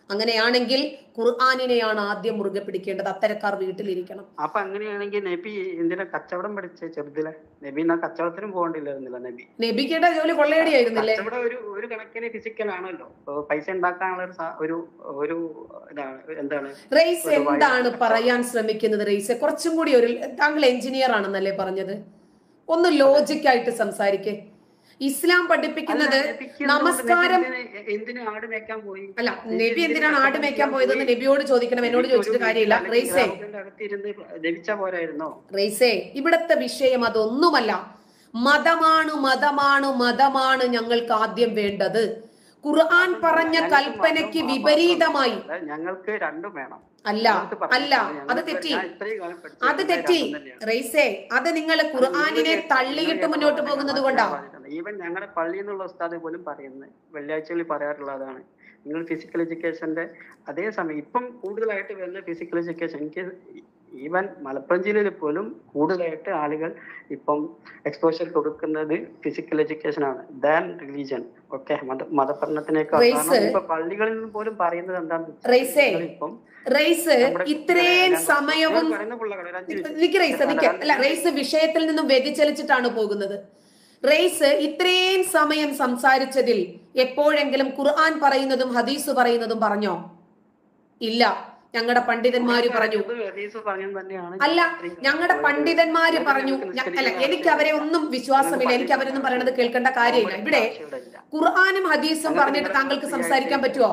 അങ്ങനെയാണെങ്കിൽ ഖുർആാനിനെയാണ് ആദ്യം മുറുകെ പിടിക്കേണ്ടത് അത്തരക്കാർ വീട്ടിലിരിക്കണം അപ്പൊ അങ്ങനെയാണെങ്കിൽ നബി എന്തിനാ കച്ചവടം പഠിച്ച ചെറുതിലെ നബി എന്നാ കച്ചവടത്തിനും പോകണ്ടില്ലായിരുന്നില്ല നബി നബിക്കയുടെ ജോലി കൊള്ളയടിയായിരുന്നില്ലേ കച്ചവടം ഒരു ഒരു കണക്കിന് ഫിസിക്കൽ ആണല്ലോ ഇപ്പൊ പൈസ ഉണ്ടാക്കാനുള്ള ഒരു സാ- ഒരു ഒരു ഇതാണ് എന്താണ് റെയ്സ് ഒരു വായു- എന്താണ് പറയാൻ ശ്രമിക്കുന്നത് റെയ്സ് കുറച്ചും കൂടി ഒരു താങ്കൾ എഞ്ചിനീയർ ആണെന്നല്ലേ പറഞ്ഞത് ഒന്ന് ലോജിക് ആയിട്ട് സംസാരിക്കേ ഇസ്ലാം പഠിപ്പിക്കുന്നത് അല്ല, നബിക്ക് എന്തുകൊണ്ട് നമസ്കാരം നബി എന്തിന് എന്തിന് ആട് മേയ്ക്കാൻ പോയി അല്ല നബി എന്തിനാണ് ആട് മേയ്ക്കാൻ പോയതെന്ന് നബിയോട് ചോദിക്കണം എന്നോട് ചോദിച്ചിട്ട് കാര്യമില്ല റെയ്സേ അകത്തിരുന്ന് ജപിച്ചാ പോരായിരുന്നോ റെയ്സേ ഇവിടത്തെ വിഷയം അതൊന്നുമല്ല മതമാണ് മതമാണ് മതമാണ് ഞങ്ങൾക്ക് ആദ്യം വേണ്ടത് ഖുർആൻ പറഞ്ഞ ഞങ്ങൾക്ക് കൽപ്പനയ്ക്ക് മതം വിപരീതമായി മാത്രമല്ല, ഞങ്ങൾക്ക് രണ്ടും വേണം അല്ല ഞങ്ങൾക്ക് പറഞ്ഞിട്ടുണ്ട്. അല്ല അത് ഞങ്ങൾക്ക് തെറ്റി ഞാൻ ഇത്രയും കാലം പഠിച്ച അത് ഇത്രയും തെറ്റി രണ്ടും തന്നെയാണ്. റെയ്സേ അത് നിങ്ങൾ ഖുർആാനിനെ തള്ളിയിട്ട് മുന്നോട്ട് പോകുന്നത് കൊണ്ടാ ഈവൻ ഞങ്ങളുടെ പള്ളിയിൽ നിന്നുള്ള ഉസ്താദ് പോലും പറയുന്നത് വെള്ളിയാഴ്ചകളിൽ പറയാറുള്ളതാണ് നിങ്ങൾ ഫിസിക്കൽ എഡ്യൂക്കേഷന്റെ അതേ സമയം ഇപ്പം കൂടുതലായിട്ട് വരുന്ന ഫിസിക്കൽ എഡ്യൂക്കേഷൻ എനിക്ക് ഈവൻ മലപ്പുറം ജില്ലയിൽ പോലും കൂടുതലായിട്ട് ആളുകൾ ഇപ്പം എക്സ്പോഷർ കൊടുക്കുന്നത് ഫിസിക്കൽ എഡ്യൂക്കേഷൻ ആണ് ദാൻ റിലീജിയൻ ഓക്കെ മത മതപഠനത്തിനേക്കാൾ റൈസ്. കാരണം ഇപ്പൊ പള്ളികളിൽ നിന്ന് പോലും പറയുന്നത് എന്താണെന്ന് റൈസേ. വെച്ചാൽ ഇപ്പം റെയ്സ് നമ്മുടെ ഇത്രയും ഞാൻ സമയവും പറയുന്ന പിള്ളേരെ ഒരു അഞ്ച് മിനിറ്റ്. നിക്ക് റെയ്സ് നിക്ക് അല്ല റെയ്സ് വിഷയത്തിൽ നിന്നും വ്യതിചലിച്ചിട്ടാണ് പോകുന്നത് റെയ്സ് ഇത്രയും സമയം സംസാരിച്ചതിൽ എപ്പോഴെങ്കിലും ഖുർആൻ പറയുന്നതും ഹദീസ് പറയുന്നതും പറഞ്ഞോ ഇല്ല ഞങ്ങളുടെ പണ്ഡിതന്മാര് പറഞ്ഞു ഇത് ഹദീസ് പറഞ്ഞത് തന്നെയാണ് അല്ല ഞങ്ങളുടെ പണ്ഡിതന്മാര് പറഞ്ഞു ഞ- അല്ല എനിക്ക് അവരെ ഒന്നും വിശ്വാസമില്ല എനിക്ക് അവരൊന്നും പറയണത് കേൾക്കേണ്ട കാര്യമില്ല ഇവിടെ ഖുർആാനും ഹദീസും പറഞ്ഞിട്ട് താങ്കൾക്ക് സംസാരിക്കാൻ പറ്റുമോ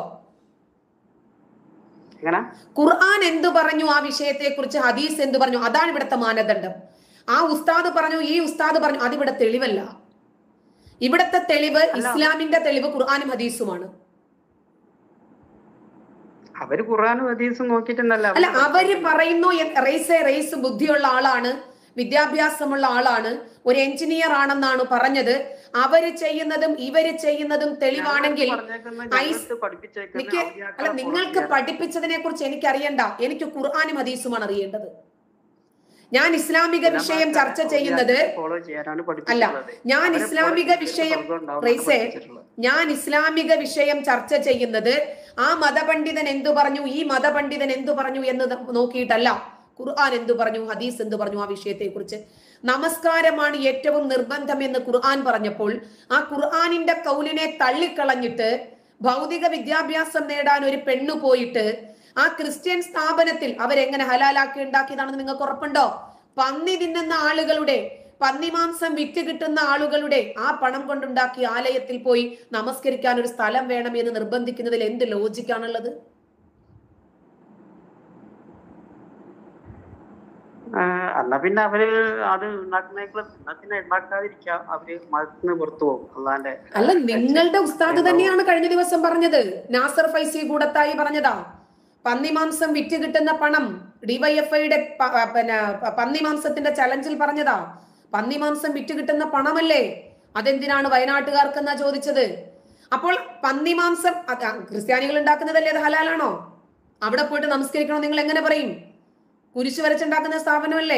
എങ്ങനെ ഖുർആൻ എന്തു പറഞ്ഞു ആ വിഷയത്തെ കുറിച്ച് ഹദീസ് എന്തു പറഞ്ഞു അതാണ് ഇവിടുത്തെ മാനദണ്ഡം ആ ഉസ്താദ് പറഞ്ഞു ഈ ഉസ്താദ് പറഞ്ഞു അതിവിടെ തെളിവല്ല ഇവിടത്തെ തെളിവ് ഇസ്ലാമിന്റെ തെളിവ് ഖുർആാനും ഹദീസുമാണ് അവര് ഖുറാനും ഹദീസും നോക്കിയിട്ടുണ്ടല്ലോ അല്ല അവര് പറയുന്നു എ- റെയ്സെ റെയ്സ് ബുദ്ധിയുള്ള ആളാണ് വിദ്യാഭ്യാസമുള്ള ആളാണ് ഒരു എഞ്ചിനീയർ ആണെന്നാണ് പറഞ്ഞത് അവര് ചെയ്യുന്നതും ഇവര് ചെയ്യുന്നതും തെളിവാണെങ്കിൽ ഐസ് നിക്ക് അല്ല നിങ്ങൾക്ക് പഠിപ്പിച്ചതിനെ കുറിച്ച് എനിക്ക് അറിയണ്ട എനിക്ക് ഖുർആാനും ഹദീസുമാണ് അറിയേണ്ടത് ഞാൻ ഇസ്ലാമിക വിഷയം ചർച്ച ചെയ്യുന്നത് ഫോളോ ചെയ്യാനാണ് അല്ല പഠിപ്പിച്ചിട്ടുള്ളത് ഞാൻ അവരെ ഇസ്ലാമിക follow വിഷയം ചെയ്തിട്ട് സ്വർഗ്ഗം ഉണ്ടാവുമെന്നാണ് റൈസേ പഠിപ്പിച്ചിട്ടുള്ളത്. ഞാൻ ഇസ്ലാമിക വിഷയം ചർച്ച ചെയ്യുന്നത് ആ മതപണ്ഡിതൻ എന്തു പറഞ്ഞു ഈ മതപണ്ഡിതൻ എന്തു പറഞ്ഞു എന്ന് ന- നോക്കിയിട്ടല്ല ഖുർആൻ എന്തു പറഞ്ഞു ഹദീസ് എന്തു പറഞ്ഞു ആ വിഷയത്തെ കുറിച്ച് നമസ്കാരമാണ് ഏറ്റവും നിർബന്ധം എന്ന് ഖുർആൻ പറഞ്ഞപ്പോൾ ആ ഖുർആനിന്റെ കൗലിനെ തള്ളിക്കളഞ്ഞിട്ട് ഭൗതിക വിദ്യാഭ്യാസം നേടാൻ ഒരു പെണ്ണു പോയിട്ട് ആ ക്രിസ്ത്യൻ സ്ഥാപനത്തിൽ അവരെങ്ങനെ ഹലാലാക്കി ഉണ്ടാക്കിയതാണെന്ന് നിങ്ങൾക്ക് ഉറപ്പുണ്ടോ പന്നി തിന്നുന്ന ആളുകളുടെ പന്നിമാംസം വിറ്റ് കിട്ടുന്ന ആളുകളുടെ ആ പണം കൊണ്ടുണ്ടാക്കിയ ആലയത്തിൽ പോയി നമസ്കരിക്കാൻ ഒരു സ്ഥലം വേണം എന്ന് നിർബന്ധിക്കുന്നതിൽ എന്ത് ലോജിക്കാണുള്ളത് ആ, എന്നാ പിന്നെ അവര് അത് ഉണ്ടാക്കുന്നേക്കാൾ എന്നാ പിന്നെ ഉണ്ടാക്കാതിരിക്കാം അവര് മതത്തിന് പുറത്തു പോകും അല്ലാണ്ട് അല്ല നിങ്ങളുടെ ഉസ്താദ് തന്നെയാണ് കഴിഞ്ഞ ദിവസം പറഞ്ഞത് നാസർ ഫൈസി കൂടത്തായി പറഞ്ഞതാ പന്നിമാംസം വിറ്റ് കിട്ടുന്ന പണം ഡിവൈഎഫ്ഐയുടെ പിന്നെ പ- പന്നിമാംസത്തിന്റെ ചലഞ്ചിൽ പറഞ്ഞതാ പന്നിമാംസം വിറ്റ് കിട്ടുന്ന പണമല്ലേ അതെന്തിനാണ് വയനാട്ടുകാർക്കെന്നാ ചോദിച്ചത് അപ്പോൾ പന്നിമാംസം അത് ആ, ക്രിസ്ത്യാനികൾ ഉണ്ടാക്കുന്നതല്ലേ അത് ഹലാലാണോ അവിടെ പോയിട്ട് നമസ്കരിക്കണം നിങ്ങൾ എങ്ങനെ പറയും കുരിശ് വരച്ചുണ്ടാക്കുന്ന സ്ഥാപനമല്ലേ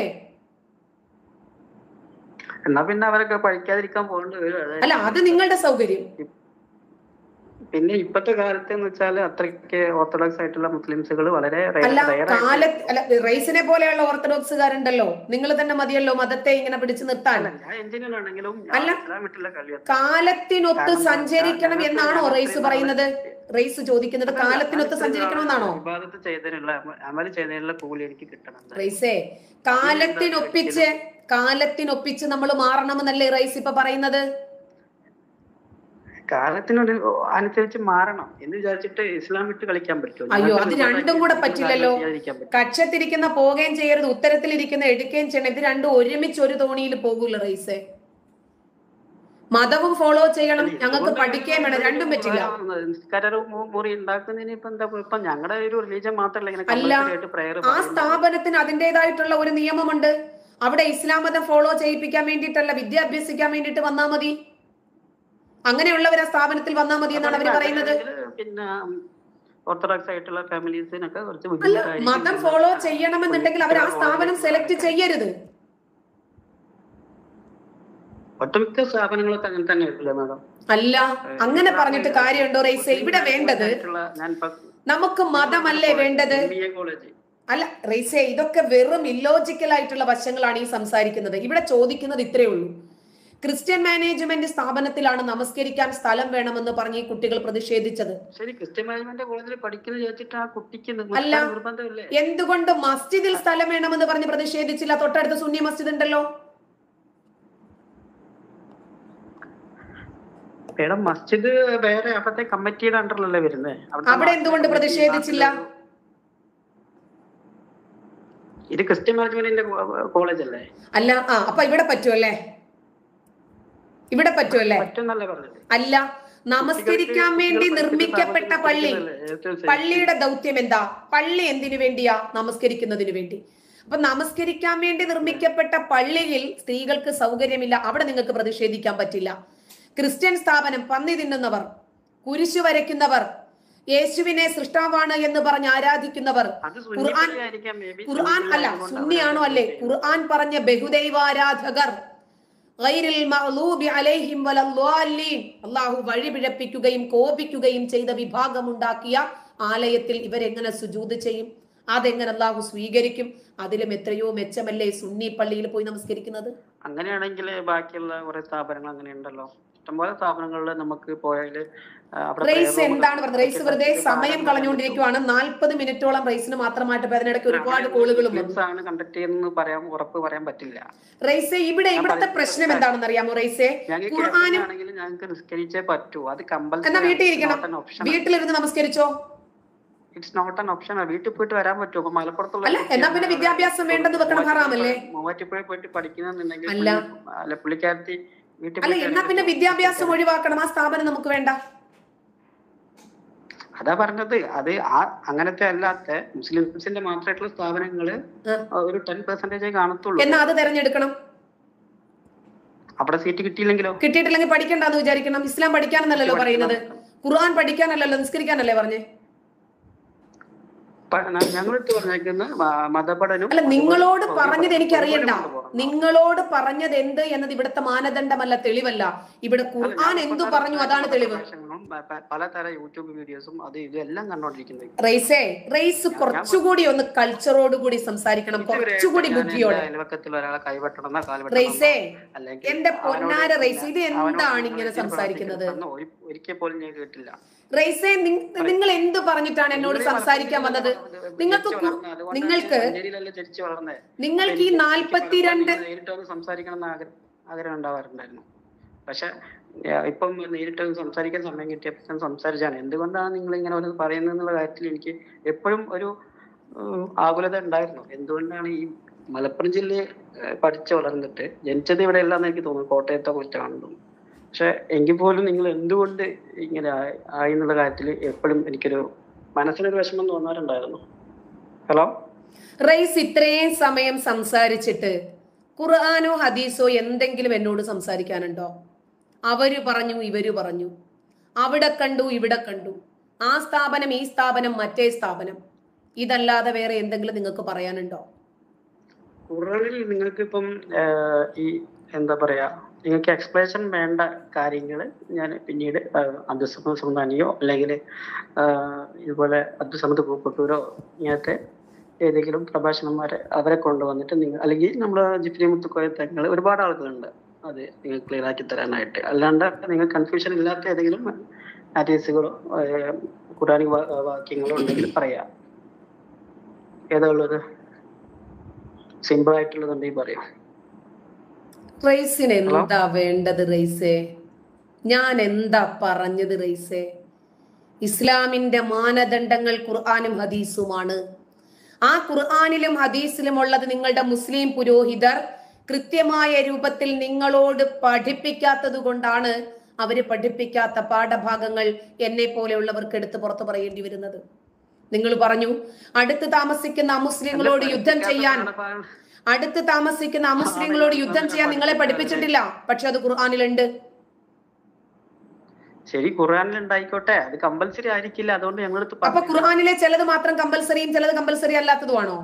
എന്നാ പിന്നെ അവരൊക്കെ പഠിക്കാതിരിക്കാൻ പോകേണ്ടി വരും അതെ അല്ല അത് നിങ്ങളുടെ സൗകര്യം പിന്നെ ഇപ്പത്തെ കാലത്ത് എന്ന് വെച്ചാൽ അത്രയ്ക്ക് ഓർത്തഡോക്സ് ആയിട്ടുള്ള മുസ്ലിംസുകൾ വളരെ rare- അല്ല rare ആയിട്ട് കാലത്ത് അല്ല റൈസിനെ പോലെയുള്ള ഓർത്തഡോക്സുകാരുണ്ടല്ലോ നിങ്ങൾ തന്നെ മതിയല്ലോ മതത്തെ ഇങ്ങനെ പിടിച്ചു നിർത്താൻ അല്ല, ഞാൻ എഞ്ചിനീയർ ആണെങ്കിലും അല്ല. ഞാൻ ഇസ്ലാം വിട്ടുള്ള കളിയാണ് കാലത്തിനൊത്ത് കാരണം സഞ്ചരിക്കണം ഞങ്ങൾക്ക് എന്നാണോ ഞങ്ങൾക്ക് റൈസ് ഇത്രയും പറയുന്നത് റൈസ് ചോദിക്കുന്നത് അതല്ല, കാലത്തിനൊത്ത് ഞാൻ സഞ്ചരിക്കണമെന്നാണോ ഇബാദത്ത് ചെയ്തതിനുള്ള അമൽ ചെയ്തതിനുള്ള കൂലി എനിക്ക് കിട്ടണം റൈസേ കാലത്തിനൊപ്പിച്ച് കാലത്തിനൊപ്പിച്ച് നമ്മൾ മാറണമെന്നല്ലേ റൈസ് ഇപ്പൊ പറയുന്നത് കാലത്തിനൊരു അനുസരിച്ച് മാറണം എന്ന് വിചാരിച്ചിട്ട് ഇസ്ലാം വിട്ട് കളിക്കാൻ പറ്റുമോ അയ്യോ, ഞങ്ങൾക്ക് അത് ഒരുപാട് രണ്ടും കൂടെ ഇസ്ലാം പറ്റില്ലല്ലോ. ചെയ്യാതിരിക്കാൻ പറ്റും. കക്ഷത്തിരിക്കുന്ന പോവുകയും ചെയ്യരുത് ഉത്തരത്തിലിരിക്കുന്ന എടുക്കുകയും ചെയ്യണം ഇത് രണ്ടും ഒരുമിച്ച് ഒരു തോണിയിൽ പോകൂല റൈസേ മതവും ഫോളോ ചെയ്യണം ഞങ്ങൾക്ക് പഠിക്കുകയും വേണം രണ്ടും പറ്റില്ല നിസ്കാര മു- മുറി ഉണ്ടാക്കുന്നതിന് ഇപ്പൊ എന്താ ഇപ്പൊ ഞങ്ങളുടെ ഒരു റിലീജിയൻ മാത്രമല്ല ഇങ്ങനെ അല്ല, compulsory ആയിട്ട് prayer ആ പറയുന്നത്. സ്ഥാപനത്തിന് അതിൻ്റെതായിട്ടുള്ള ഒരു നിയമമുണ്ട് അവിടെ ഇസ്ലാം മതം ഫോളോ ചെയ്യിപ്പിക്കാൻ വേണ്ടിയിട്ടല്ല വിദ്യ അഭ്യസിക്കാൻ വേണ്ടിയിട്ട് വന്നാൽ മതി അങ്ങനെയുള്ളവർ ആ സ്ഥാപനത്തിൽ വന്നാൽ മതി എന്നാണ് അവർ പറയുന്നത് അങ്ങനെയാണെങ്കിൽ പിന്നെ ഓർത്തഡോക്സ് ആയിട്ടുള്ള ഫാമിലീസിനൊക്കെ കുറച്ച് അല്ല ബുദ്ധിമുട്ടായിരിക്കും. മതം ഫോളോ ചെയ്യണമെന്നുണ്ടെങ്കിൽ അവർ ആ സ്ഥാപനം സെലക്ട് ചെയ്യരുത് ഒട്ടുമിക്ക സ്ഥാപനങ്ങളൊക്കെ അങ്ങനെ തന്നെ ആയിട്ടില്ലേ മാഡം അല്ല അങ്ങനെ പറഞ്ഞിട്ട് കാര്യമുണ്ടോ റൈസെ ഇവിടെ വേണ്ടത് ഞാൻ ഇപ്പൊ നമുക്ക് മതമല്ലേ വേണ്ടത് കോളേജ് അല്ല റീസേ ഇതൊക്കെ വെറും ഇല്ലോജിക്കൽ ആയിട്ടുള്ള വശങ്ങളാണ് ഈ സംസാരിക്കുന്നത് ഇവിടെ ചോദിക്കുന്നത് ഇത്രയേ ഉള്ളൂ ക്രിസ്ത്യൻ മാനേജ്മെന്റ് സ്ഥാപനത്തിലാണ് നമസ്കരിക്കാൻ സ്ഥലം വേണമെന്ന് പറഞ്ഞ് ഈ കുട്ടികൾ പ്രതിഷേധിച്ചത് ശരി ക്രിസ്ത്യൻ മാനേജ്മെന്റ് കോളേജിൽ പഠിക്കുന്നത് ചോദിച്ചിട്ട് ആ കുട്ടിക്ക് അല്ല. നിർത്താൻ നിർബന്ധമില്ലേ എന്തുകൊണ്ട് മസ്ജിദിൽ സ്ഥലം വേണമെന്ന് പറഞ്ഞ് പ്രതിഷേധിച്ചില്ല തൊട്ടടുത്ത് സുന്നി മസ്ജിദ് ഉണ്ടല്ലോ മേഡം മസ്ജിദ് വേറെ അവിടുത്തെ കമ്മിറ്റിയുടെ അണ്ടറിലല്ലേ വരുന്നത് അവിടെ എന്തുകൊണ്ട് പ്രതിഷേധിച്ചില്ല? ഇത് ക്രിസ്ത്യൻ മാനേജ്മെന്റിന്റെ കോളേജ് അല്ലേ അല്ല ആ അപ്പൊ ഇവിടെ പറ്റുമല്ലേ ഇവിടെ പറ്റുമല്ലേ പറ്റുന്നല്ലേ പറഞ്ഞത് അല്ല നമസ്കരിക്കാൻ വേണ്ടി നിർമ്മിക്കപ്പെട്ട പള്ളി പള്ളിയുടെ ദൗത്യം എന്താ പള്ളി എന്തിനു വേണ്ടിയാ നമസ്കരിക്കുന്നതിന് വേണ്ടി അപ്പൊ നമസ്കരിക്കാൻ വേണ്ടി നിർമ്മിക്കപ്പെട്ട പള്ളിയിൽ സ്ത്രീകൾക്ക് സൗകര്യമില്ല അവിടെ നിങ്ങൾക്ക് പ്രതിഷേധിക്കാൻ പറ്റില്ല ക്രിസ്ത്യൻ സ്ഥാപനം പന്നി തിന്നുന്നവർ കുരിശു വരയ്ക്കുന്നവർ യേശുവിനെ സൃഷ്ടാവാണ് എന്ന് പറഞ്ഞ് ആരാധിക്കുന്നവർ അത് ഖുർആൻ- സുന്നിയായിരിക്കാം maybe ഖുർആൻ അല്ല സുന്നിയായതുകൊണ്ട് സുന്നിയാണോ അല്ലേ ഖുർആൻ പറഞ്ഞ ബഹുദൈവാരാധകർ ഗൈരിൽ മഗ്ലൂബി അലൈഹിം വലദ്ദാലിൻ. അള്ളാഹു വഴി പിഴപ്പിക്കുകയും കോപിക്കുകയും ചെയ്ത വിഭാഗമുണ്ടാക്കിയ ആലയത്തിൽ ഇവരെങ്ങനെ സുജൂത് ചെയ്യും അതെങ്ങനെ അള്ളാഹു സ്വീകരിക്കും അതിലും എത്രയോ മെച്ചമല്ലേ സുന്നി പള്ളിയിൽ പോയി നമസ്കരിക്കുന്നത് അങ്ങനെയാണെങ്കിൽ ബാക്കിയുള്ള കുറെ സ്ഥാപനങ്ങൾ അങ്ങനെ ഉണ്ടല്ലോ ഇഷ്ടംപോലെ സ്ഥാപനങ്ങളിൽ നമുക്ക് പോയാല് ആ, അവിടെ റേസ് prayer room എന്താണ് പറഞ്ഞത് റേസ് വെറുതെ സമയം കളഞ്ഞുകൊണ്ടിരിക്കുവാണ് നാൽപ്പത് മിനിറ്റോളം റേസിന് മാത്രമായിട്ട് ഇപ്പൊ അതിനിടയ്ക്ക് ഒരുപാട് കോളുകളും വന്നു Muslims ആണ് കണ്ടക്ട് ചെയ്യുന്നത് പറയാൻ ഉറപ്പ് പറയാൻ പറ്റില്ല റേസെ ഇവിടെ ഇവിടുത്തെ പ്രശ്നം എന്താണെന്ന് അറിയാമോ റേസെ ഞങ്ങൾക്ക് ഖുർആനും ആണെങ്കിൽ ഞങ്ങൾക്ക് നിസ്കരിച്ചേ പറ്റൂ അത് എന്നാ വീട്ടിൽ ഇരിക്കണം ഓപ്ഷൻ വീട്ടിലിരുന്ന് നമസ്കരിച്ചോ ഇറ്റ്സ് നോട്ട് ആൻ ഓപ്ഷൻ വീട്ടിൽ പോയിട്ട് വരാൻ പറ്റുമോ അപ്പൊ മലപ്പുറത്തുള്ള അല്ല, എന്നാ പിന്നെ വിദ്യാഭ്യാസം വേണ്ടെന്ന് വെക്കണം ഹറാമല്ലേ? മൂവാറ്റുപുഴ പോയിട്ട് പഠിക്കുന്നുണ്ടെങ്കിൽ അല്ല. പുള്ളി- അല്ല പുള്ളിക്കാരത്തി വീട്ടിൽ അല്ല പോയിട്ട് എന്നാ പിന്നെ വിദ്യാഭ്യാസം ഒഴിവാക്കണം ആ സ്ഥാപനം നമുക്ക് വേണ്ട അതാ പറഞ്ഞത് അത് ആ അങ്ങനത്തെ അല്ലാത്ത മുസ്ലിംസിന്റെ മാത്രമായിട്ടുള്ള സ്ഥാപനങ്ങള് ആ. ഒരു ടെൻ പെർസെന്റേജേ കാണത്തുള്ളൂ എന്നാ അത് തെരഞ്ഞെടുക്കണം അവിടെ സീറ്റ് കിട്ടിയില്ലെങ്കിലോ കിട്ടിയിട്ടില്ലെങ്കിൽ പഠിക്കണ്ടെന്ന് വിചാരിക്കണം ഇസ്ലാം പഠിക്കാനെന്നല്ലല്ലോ പറയുന്നത് ഖുർആൻ പഠിക്കാനല്ലല്ലോ നിസ്കരിക്കാനല്ലേ പറഞ്ഞേ ഞങ്ങളെടുത്ത് പറഞ്ഞേക്കുന്ന മ- മതപഠനം അല്ല നിങ്ങളോട് അതുപോലെ പറഞ്ഞത് എനിക്കറിയണ്ട അതുപോലെ കൊണ്ടുപോകണം. നിങ്ങളോട് പറഞ്ഞത് എന്ത് എന്നത് ഇവിടുത്തെ മാനദണ്ഡമല്ല തെളിവല്ല ഇവിടെ ഖുർആൻ എന്തു പറഞ്ഞു അതാണ് തെളിവ് പ്രഭാഷണങ്ങളും പ- പ- പലതരം യൂട്യൂബ് വീഡിയോസും അത് ഇതെല്ലാം കണ്ടോണ്ടിരിക്കുന്നത് റേസേ റേസ് കുറച്ചുകൂടി ഒന്ന് കൾച്ചറോട് കൂടി സംസാരിക്കണം കുറച്ചുകൂടി ബുദ്ധിയോടെ അയൽവക്കത്തിൽ ഒരാളെ കൈവെട്ടണം എന്നാ കാൽ റേസേ അല്ലെങ്കിൽ എന്റെ അവനോട് പൊന്നാര റേസ് ഇത് അവനോട് എന്താണ് നിങ്ങൾ ഇങ്ങനെ എന്തിന് സംസാരിക്കുന്നത് പ്രവർത്തിക്കുന്നു? ഒരു- ഒരിക്കൽ പോലും ഞാൻ കേട്ടില്ല റേസേ നിങ്- നിങ്ങൾ എന്ത് പറഞ്ഞിട്ടാണ് എന്നോട് സംസാരിക്കാൻ വന്നത് നിങ്ങൾക്ക് കു- നിങ്ങൾക്ക് ജനിച്ചു വളർന്നേ നിങ്ങൾക്ക് ഈ നാൽപ്പത്തിരണ്ട് നേരിട്ട് വന്ന് സംസാരിക്കണം എന്ന് ആഗ്രഹം ആഗ്രഹം ഉണ്ടാവാറുണ്ടായിരുന്നു പക്ഷെ ഇപ്പം നേരിട്ട് വന്ന് സംസാരിക്കാൻ സമയം കിട്ടിയപ്പോൾ ഞാൻ സംസാരിച്ചാണ് എന്തുകൊണ്ടാണ് നിങ്ങൾ ഇങ്ങനെ ഒരു പറയുന്നത് എന്നുള്ള കാര്യത്തിൽ എനിക്ക് എപ്പോഴും ഒരു ഉം, ആകുലത ഉണ്ടായിരുന്നു എന്തുകൊണ്ടാണ് ഈ മലപ്പുറം ജില്ലയിൽ ഏഹ്, പഠിച്ച് വളർന്നിട്ട് ജനിച്ചത് ഇവിടെ അല്ലാന്ന് എനിക്ക് തോന്നുന്നു കോട്ടയത്തോ കുറ്റമാണെന്ന് തോന്നുന്നു പക്ഷെ എങ്കിൽ പോലും നിങ്ങൾ എന്തുകൊണ്ട് ഇങ്ങനെ ആയി- ആയി എന്നുള്ള കാര്യത്തിൽ എപ്പോഴും എനിക്കൊരു മനസ്സിനൊരു വിഷമം തോന്നാറുണ്ടായിരുന്നു ഹലോ റേസ് ഇത്രയും സമയം സംസാരിച്ചിട്ട് ഖുർആാനോ ഹദീസോ എന്തെങ്കിലും എന്നോട് സംസാരിക്കാനുണ്ടോ അവര് പറഞ്ഞു ഇവര് പറഞ്ഞു അവിടെ കണ്ടു ഇവിടെ കണ്ടു ആ സ്ഥാപനം ഈ സ്ഥാപനം മറ്റേ സ്ഥാപനം ഇതല്ലാതെ വേറെ എന്തെങ്കിലും നിങ്ങൾക്ക് പറയാനുണ്ടോ ഖുറാനിൽ നിങ്ങൾക്ക് ഇപ്പം ഈ എന്താ പറയാ നിങ്ങൾക്ക് എക്സ്പ്ലനേഷൻ വേണ്ട കാര്യങ്ങൾ ഞാൻ പിന്നീട് അബ്ദുസമദ് സുൽത്താനിയോ അല്ലെങ്കിൽ ഇതുപോലെ അബ്ദുസമദ് പൂപ്പട്ടൂരോ ഇങ്ങനത്തെ ഏതെങ്കിലും പ്രഭാഷണന്മാരെ അവരെ കൊണ്ടുവന്നിട്ട് നിങ്ങൾ അല്ലെങ്കിൽ നമ്മൾ ജിഫ്രി മുത്തുക്കോയ തങ്ങൾ ഒരുപാട് ആളുകളുണ്ട് അത് നിങ്ങൾ ക്ലിയർ ആക്കി തരാനായിട്ട് അല്ലാണ്ട് നിങ്ങൾ കൺഫ്യൂഷൻ ഇല്ലാത്ത ഏതെങ്കിലും ഹദീസുകളോ ഖുറാനിക് വാക്യങ്ങളോ ഉണ്ടെങ്കിൽ പറയാം ഏതാ ഉള്ളത് സിമ്പിൾ ആയിട്ടുള്ളതുണ്ടെങ്കിൽ പറയാം റേസിന് എന്താ വേണ്ടത് റേസേ ഞാൻ എന്താ പറഞ്ഞത് റേസേ ഇസ്ലാമിന്റെ മാനദണ്ഡങ്ങൾ ഖുർആാനും ഹദീസുമാണ് ആ ഖുർആാനിലും ഹദീസിലും ഉള്ളത് നിങ്ങളുടെ മുസ്ലിം പുരോഹിതർ കൃത്യമായ രൂപത്തിൽ നിങ്ങളോട് പഠിപ്പിക്കാത്തത് കൊണ്ടാണ് അവര് പഠിപ്പിക്കാത്ത പാഠഭാഗങ്ങൾ എന്നെ പോലെയുള്ളവർക്ക് എടുത്ത് പുറത്തു പറയേണ്ടി വരുന്നത് നിങ്ങൾ പറഞ്ഞു അടുത്ത് താമസിക്കുന്ന അമുസ്ലിങ്ങളോട് യുദ്ധം ചെയ്യാൻ അടുത്ത് താമസിക്കുന്ന അമുസ്ലിങ്ങളോട് യുദ്ധം ചെയ്യാൻ നിങ്ങളെ പഠിപ്പിച്ചിട്ടില്ല പക്ഷെ അത് ഖുർആാനിലുണ്ട് ശരി ഖുർആനിൽ ഉണ്ടായിക്കോട്ടെ അത് കമ്പൽസറി ആയിരിക്കില്ല അതുകൊണ്ട് ഞങ്ങളടുത്ത് അപ്പൊ ഖുർആാനിലെ ചിലത് മാത്രം കമ്പൽസറിയും ചിലത് കമ്പൽസറി അല്ലാത്തതുമാണോ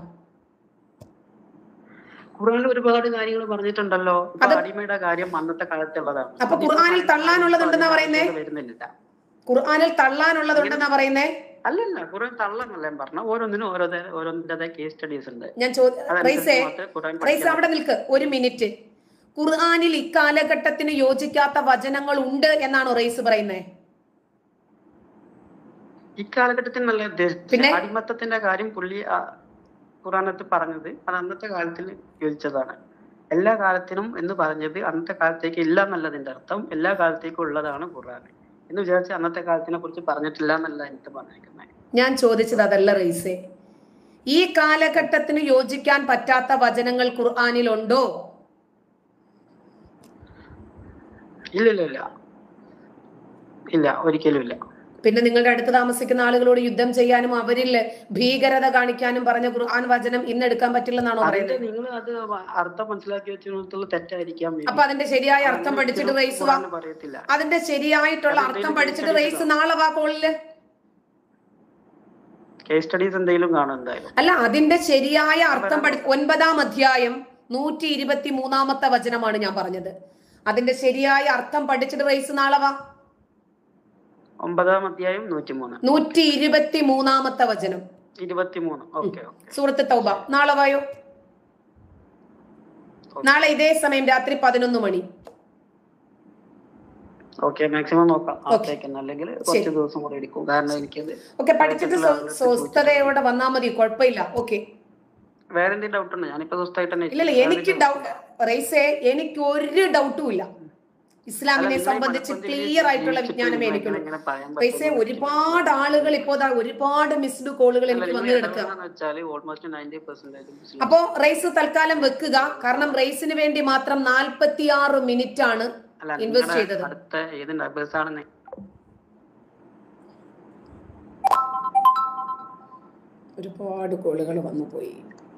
ഖുർആനിൽ ഒരുപാട് കാര്യങ്ങൾ പറഞ്ഞിട്ടുണ്ടല്ലോ ഇപ്പൊ അത് അടിമയുടെ കാര്യം അന്നത്തെ കാലത്തുള്ളതാണ് അപ്പൊ ഖുർആനിൽ തള്ളാനുള്ളതുണ്ടെന്നാ പറയുന്നേ? വരുന്നില്ല ഖുർആാനിൽ തള്ളാനുള്ളതുണ്ടെന്നാ പറയുന്നേ അല്ലല്ല കുറെ തള്ളന്നല്ല ഞാൻ പറഞ്ഞ ഓരോന്നിനും ഓരോ ഓരോന്നിന്റെ കേസ് സ്റ്റഡീസ് ഉണ്ട് ഞാൻ ചോദ്യം റൈസേ അതനുസരിച്ച് മാത്രമേ ഖുർആൻ റൈസ് പഠിക്കാൻ അവിടെ നിൽക്ക് ഒരു മിനിറ്റ് ഖുർആാനിൽ ഇക്കാലഘട്ടത്തിന് യോജിക്കാത്ത വചനങ്ങൾ ഉണ്ട് എന്നാണോ റൈസ് പറയുന്നത് ഇക്കാലഘട്ടത്തിൽ നല്ല ഉദ്ദേശിച്ച പിന്നെ? അടിമത്തത്തിന്റെ കാര്യം പുള്ളി ആ ഖുറാനത്ത് പറഞ്ഞത് അത് അന്നത്തെ കാലത്തിൽ യോജിച്ചതാണ് എല്ലാ കാലത്തിനും എന്ന് പറഞ്ഞത് അന്നത്തെ കാലത്തേക്ക് ഇല്ല എന്നല്ലതിന്റെ അർത്ഥം എല്ലാ കാലത്തേക്കും ഉള്ളതാണ് ഖുർആൻ എന്ന് വിചാരിച്ച് അന്നത്തെ കാലത്തിനെ കുറിച്ച് പറഞ്ഞിട്ടില്ല എന്നല്ല എനിക്ക് പറഞ്ഞിരിക്കുന്നത് ഞാൻ ചോദിച്ചത് അതല്ല റൈസേ ഈ കാലഘട്ടത്തിന് യോജിക്കാൻ പറ്റാത്ത വചനങ്ങൾ ഖുർആാനിൽ ഉണ്ടോ ഇല്ല ഇല്ല ഇല്ല ഇല്ല ഒരിക്കലും ഇല്ല പിന്നെ നിങ്ങളുടെ അടുത്ത് താമസിക്കുന്ന ആളുകളോട് യുദ്ധം ചെയ്യാനും അവരിൽ ഭീകരത കാണിക്കാനും പറഞ്ഞ ഖുർആൻ വചനം ഇന്ന് എടുക്കാൻ പറ്റില്ലെന്നാണോ അതിന്റെ പറയുന്നത് നിങ്ങൾ അത് അർത്ഥം മനസ്സിലാക്കി വെച്ചിടത്തോളം തെറ്റായിരിക്കാം അപ്പൊ അതിന്റെ ശരിയായ അർത്ഥം പഠിച്ചിട്ട് റൈസ് വാ ഖുർആനിൽ പറയത്തില്ല അതിന്റെ ശരിയായിട്ടുള്ള അത് അർത്ഥം എന്തെങ്കിലും പഠിച്ചിട്ട് റൈസ് നാളെ വാ കോളില് കേസ് സ്റ്റഡീസ് എന്തെങ്കിലും കാണും എന്തായാലും അല്ല അതിന്റെ ശരിയായ അർത്ഥം പഠി ഒൻപതാം അധ്യായം നൂറ്റി ഇരുപത്തി മൂന്നാമത്തെ വചനമാണ് ഞാൻ പറഞ്ഞത് അതിന്റെ ശരിയായ അർത്ഥം പഠിച്ചിട്ട് റൈസ് നാളെ വാ ഒമ്പതാം അധ്യായം നൂറ്റിമൂന്ന് നൂറ്റി ഇരുപത്തി മൂന്നാമത്തെ വചനം ഇരുപത്തിമൂന്ന് ഓക്കെ ഓക്കെ സൂറത്ത് തൗബ നാളെ വായോ നാളെ ഇതേ സമയം രാത്രി പതിനൊന്ന് മണി ഓക്കെ മാക്സിമം നോക്കാം അത്തേക്കെന്ന് അല്ലെങ്കിൽ കുറച്ച് ദിവസം കൂടെ എടുക്കും കാരണം എനിക്കത് ഓക്കെ പഠിച്ചിട്ട് സ്വ- സ്വസ്ഥതയോടെ വന്നാ മതി കുഴപ്പമില്ല ഓക്കെ വേറെ എന്തെങ്കിലും ഡൗട്ട് ഉണ്ടോ ഞാനിപ്പോ സ്വസ്ഥമായിട്ട് തന്നെ ഇല്ലല്ല ഇരിക്കുന്നു. എനിക്ക് ഡൗട്ട് റൈസേ എനിക്ക് ഒരു ഡൗട്ടും ഇല്ല ഇസ്ലാമിനെ അല്ല, സംബന്ധിച്ച് നിങ്ങൾ ക്ലിയർ ആയിട്ടുള്ള ജീവിച്ചിട്ട് വിജ്ഞാനമേ ഇങ്ങനെ എനിക്കുള്ളൂ ഇങ്ങനെ പറയാൻ റൈസേ പറ്റുള്ളൂ. ഒരുപാട് ആളുകൾ ഇപ്പോ ദാ ഒരുപാട് മിസ്ഡ് കോളുകൾ അല്ല, എനിക്ക് നിങ്ങൾ വന്നു കിടക്കുക എന്താണെന്ന് വെച്ചാല് ഓൾമോസ്റ്റ് നയൻറ്റി പെർസെന്റേജ് അപ്പോ റൈസ് തൽക്കാലം വെക്കുക കാരണം റൈസിന് വേണ്ടി മാത്രം നാൽപ്പത്തി ആറ് മിനിറ്റ് ആണ് അല്ല ഇൻവെസ്റ്റ് നിങ്ങളുടെ ചെയ്തത് അടുത്ത ഏത് നമ്പേഴ്സ് ആണെന്ന് ഒരുപാട് കോളുകൾ വന്നു പോയി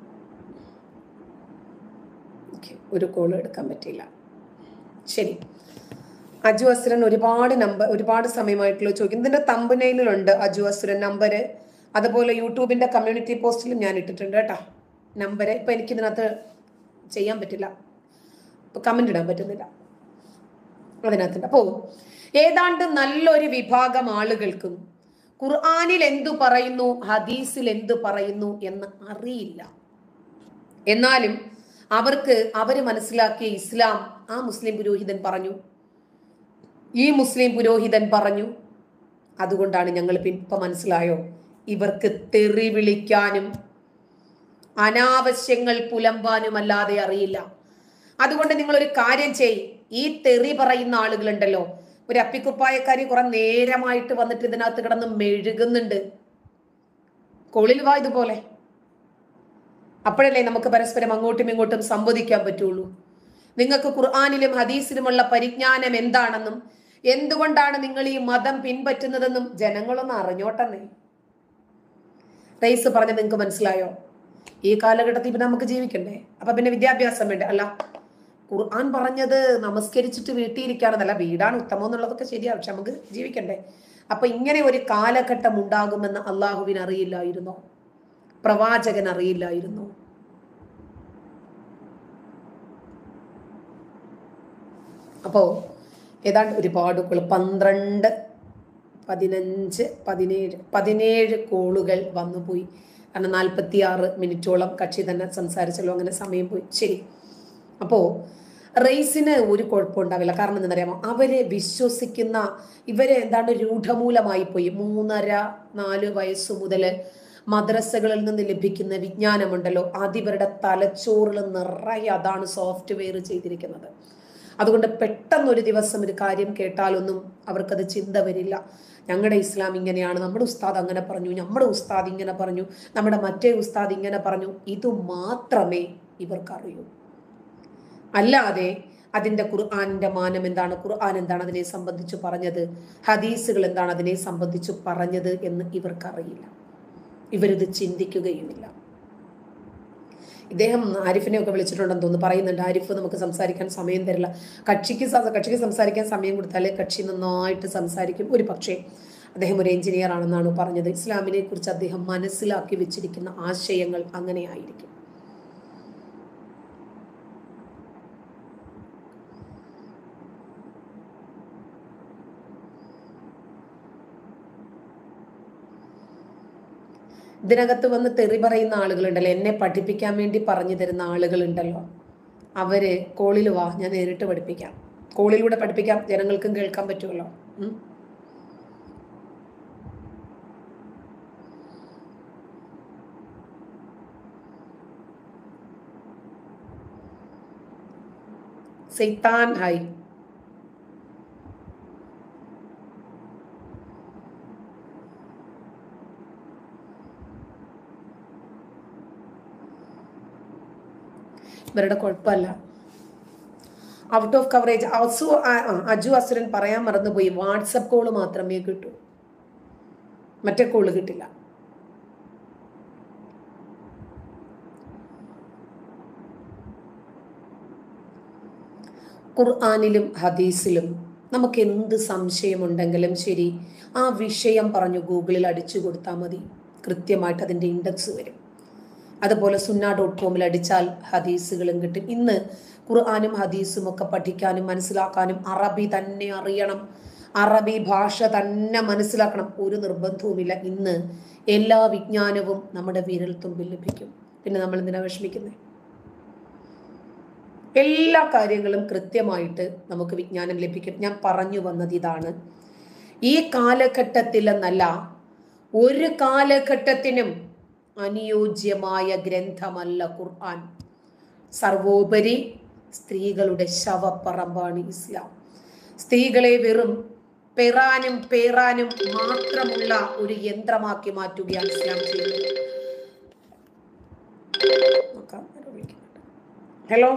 ഓക്കെ ഒരു കോൾ എടുക്കാൻ പറ്റിയില്ല ശരി അജു അസുരൻ ഒരുപാട് നമ്പർ ഒരുപാട് സമയമായിട്ടുള്ള ചോദിക്കും ഇതിന്റെ തമ്പനയിലുണ്ട് അജു അസുരൻ നമ്പർ അതുപോലെ യൂട്യൂബിന്റെ കമ്മ്യൂണിറ്റി പോസ്റ്റിലും ഞാൻ ഇട്ടിട്ടുണ്ട് കേട്ടോ നമ്പർ ഇപ്പൊ എനിക്ക് ഇതിനകത്ത് ചെയ്യാൻ പറ്റില്ല ഇപ്പൊ കമന്റ് ഇടാൻ പറ്റുന്നില്ല അതിനകത്തുണ്ട് അപ്പോ ഏതാണ്ട് നല്ലൊരു വിഭാഗം ആളുകൾക്കും ഖുർആാനിൽ എന്തു പറയുന്നു ഹദീസിൽ എന്തു പറയുന്നു എന്ന് അറിയില്ല എന്നാലും അവർക്ക് അവർ മനസ്സിലാക്കിയ ഇസ്ലാം ആ മുസ്ലിം പുരോഹിതൻ പറഞ്ഞു ഈ മുസ്ലിം പുരോഹിതൻ പറഞ്ഞു അതുകൊണ്ടാണ് ഞങ്ങൾ ഇപ്പൊ മനസ്സിലായോ ഇവർക്ക് തെറി വിളിക്കാനും അനാവശ്യങ്ങൾ പുലമ്പാനും അല്ലാതെ അറിയില്ല അതുകൊണ്ട് നിങ്ങൾ ഒരു കാര്യം ചെയ് ഈ തെറി പറയുന്ന ആളുകളുണ്ടല്ലോ ഒരു അപ്പിക്കുപ്പായക്കാരി കുറെ നേരമായിട്ട് വന്നിട്ട് ഇതിനകത്ത് കിടന്ന് മെഴുകുന്നുണ്ട് കോളിൽ വാ ഇതുപോലെ അപ്പോഴല്ലേ നമുക്ക് പരസ്പരം അങ്ങോട്ടും ഇങ്ങോട്ടും സംവദിക്കാൻ പറ്റുള്ളൂ നിങ്ങൾക്ക് ഖുർആാനിലും ഹദീസിലുമുള്ള പരിജ്ഞാനം എന്താണെന്നും എന്തുകൊണ്ടാണ് നിങ്ങൾ ഈ മതം പിൻപറ്റുന്നതെന്നും ജനങ്ങളൊന്ന് അറിഞ്ഞോട്ടെന്നേ റൈസ് പറഞ്ഞത് നിങ്ങൾക്ക് മനസ്സിലായോ ഈ കാലഘട്ടത്തിൽ ഇപ്പൊ നമുക്ക് ജീവിക്കണ്ടേ അപ്പൊ പിന്നെ വിദ്യാഭ്യാസം വേണ്ടേ അല്ല ഖുർആൻ പറഞ്ഞത് നമസ്കരിച്ചിട്ട് വീട്ടിയിരിക്കുകയാണെന്നല്ല വീടാണ് ഉത്തമം എന്നുള്ളതൊക്കെ ശരിയാണ് പക്ഷെ നമുക്ക് ജീവിക്കണ്ടേ അപ്പൊ ഇങ്ങനെ ഒരു കാലഘട്ടം ഉണ്ടാകുമെന്ന് അള്ളാഹുവിന് അറിയില്ലായിരുന്നോ പ്രവാചകൻ അറിയില്ലായിരുന്നു അപ്പോ ഏതാണ്ട് ഒരുപാട് കോൾ പന്ത്രണ്ട് പതിനഞ്ച് പതിനേഴ് പതിനേഴ് കോളുകൾ വന്നുപോയി കാരണം നാൽപ്പത്തി ആറ് മിനിറ്റോളം കക്ഷി തന്നെ സംസാരിച്ചല്ലോ അങ്ങനെ സമയം പോയി ശരി അപ്പോ റേസിന് ഒരു കുഴപ്പമുണ്ടാവില്ല കാരണം എന്താണെന്നറിയാമോ അവര് വിശ്വസിക്കുന്ന ഇവര് എന്താണ്ട് രൂഢമൂലമായി പോയി മൂന്നര നാല് വയസ്സു മുതൽ മദ്രസകളിൽ നിന്ന് ലഭിക്കുന്ന വിജ്ഞാനമുണ്ടല്ലോ അതിവരുടെ തലച്ചോറിൽ നിറയെ അതാണ് സോഫ്റ്റ്വെയർ ചെയ്തിരിക്കുന്നത് അതുകൊണ്ട് പെട്ടെന്ന് ഒരു ദിവസം ഒരു കാര്യം കേട്ടാലൊന്നും അവർക്കത് ചിന്ത വരില്ല ഞങ്ങളുടെ ഇസ്ലാം ഇങ്ങനെയാണ് നമ്മുടെ ഉസ്താദ് അങ്ങനെ പറഞ്ഞു നമ്മുടെ ഉസ്താദ് ഇങ്ങനെ പറഞ്ഞു നമ്മുടെ മറ്റേ ഉസ്താദ് ഇങ്ങനെ പറഞ്ഞു ഇത് മാത്രമേ ഇവർക്കറിയൂ അല്ലാതെ അതിന്റെ ഖുർആാനിന്റെ മാനം എന്താണ് ഖുർആൻ എന്താണ് അതിനെ സംബന്ധിച്ച് പറഞ്ഞത് ഹദീസുകൾ എന്താണ് അതിനെ സംബന്ധിച്ച് പറഞ്ഞത് എന്ന് ഇവർക്കറിയില്ല ഇവരിത് ചിന്തിക്കുകയുമില്ല ഇദ്ദേഹം ആരിഫിനെ ഒക്കെ വിളിച്ചിട്ടുണ്ടെന്ന് തോന്നുന്നു പറയുന്നുണ്ട് ആരിഫ് നമുക്ക് സംസാരിക്കാൻ സമയം തരില്ല കക്ഷിക്ക് സം- കക്ഷിക്ക് സംസാരിക്കാൻ സമയം കൊടുത്താലേ കക്ഷി നന്നായിട്ട് സംസാരിക്കും ഒരു പക്ഷേ അദ്ദേഹം ഒരു എഞ്ചിനീയർ ആണെന്നാണ് പറഞ്ഞത് ഇസ്ലാമിനെ കുറിച്ച് അദ്ദേഹം മനസ്സിലാക്കി വെച്ചിരിക്കുന്ന ആശയങ്ങൾ അങ്ങനെയായിരിക്കും ഇതിനകത്ത് വന്ന് തെറി പറയുന്ന ആളുകളുണ്ടല്ലോ എന്നെ പഠിപ്പിക്കാൻ വേണ്ടി പറഞ്ഞു തരുന്ന ആളുകളുണ്ടല്ലോ അവര് കോളിൽ വാ ഞാൻ നേരിട്ട് പഠിപ്പിക്കാം കോളിലൂടെ പഠിപ്പിക്കാം ജനങ്ങൾക്കും കേൾക്കാൻ പറ്റുമല്ലോ ഉം. സെയ്ത്താൻ ഹായ് ഇവരുടെ കുഴപ്പമല്ല ഔട്ട് ഓഫ് കവറേജ് അസു ആ- ആ, അജു അസുരൻ പറയാൻ മറന്നുപോയി വാട്സപ്പ് കോള് മാത്രമേ കിട്ടൂ മറ്റേ കോള് കിട്ടില്ല ഖുർആാനിലും ഹദീസിലും നമുക്ക് എന്ത് സംശയമുണ്ടെങ്കിലും ശരി ആ വിഷയം പറഞ്ഞു ഗൂഗിളിൽ അടിച്ചു കൊടുത്താൽ മതി കൃത്യമായിട്ട് അതിൻ്റെ ഇൻഡെക്സ് വരും അതുപോലെ സുന്ന ഡോട്ട് കോമിൽ അടിച്ചാൽ ഹദീസുകളും കിട്ടും ഇന്ന് ഖുർആാനും ഹദീസും ഒക്കെ പഠിക്കാനും മനസ്സിലാക്കാനും അറബി തന്നെ അറിയണം അറബി ഭാഷ തന്നെ മനസ്സിലാക്കണം ഒരു നിർബന്ധവുമില്ല ഇന്ന് എല്ലാ വിജ്ഞാനവും നമ്മുടെ വിരൽത്തുമ്പിൽ ലഭിക്കും പിന്നെ നമ്മൾ എന്തിനാ വിഷമിക്കുന്നത് എല്ലാ കാര്യങ്ങളും കൃത്യമായിട്ട് നമുക്ക് വിജ്ഞാനം ലഭിക്കും ഞാൻ പറഞ്ഞു വന്നത് ഇതാണ് ഈ കാലഘട്ടത്തിലെന്നല്ല ഒരു കാലഘട്ടത്തിനും അനുയോജ്യമായ ഗ്രന്ഥമല്ല ഖുർആൻ സർവോപരി സ്ത്രീകളുടെ ശവപ്പറമ്പാണ് ഇസ്ലാം സ്ത്രീകളെ വെറും പെറാനും പേറാനും മാത്രമുള്ള ഒരു യന്ത്രമാക്കി മാറ്റുകയാണ് ഇസ്ലാം ചെയ്യുന്നത് നോക്കാം, ആരോ വിളിക്കുന്നുണ്ട്. ഹലോ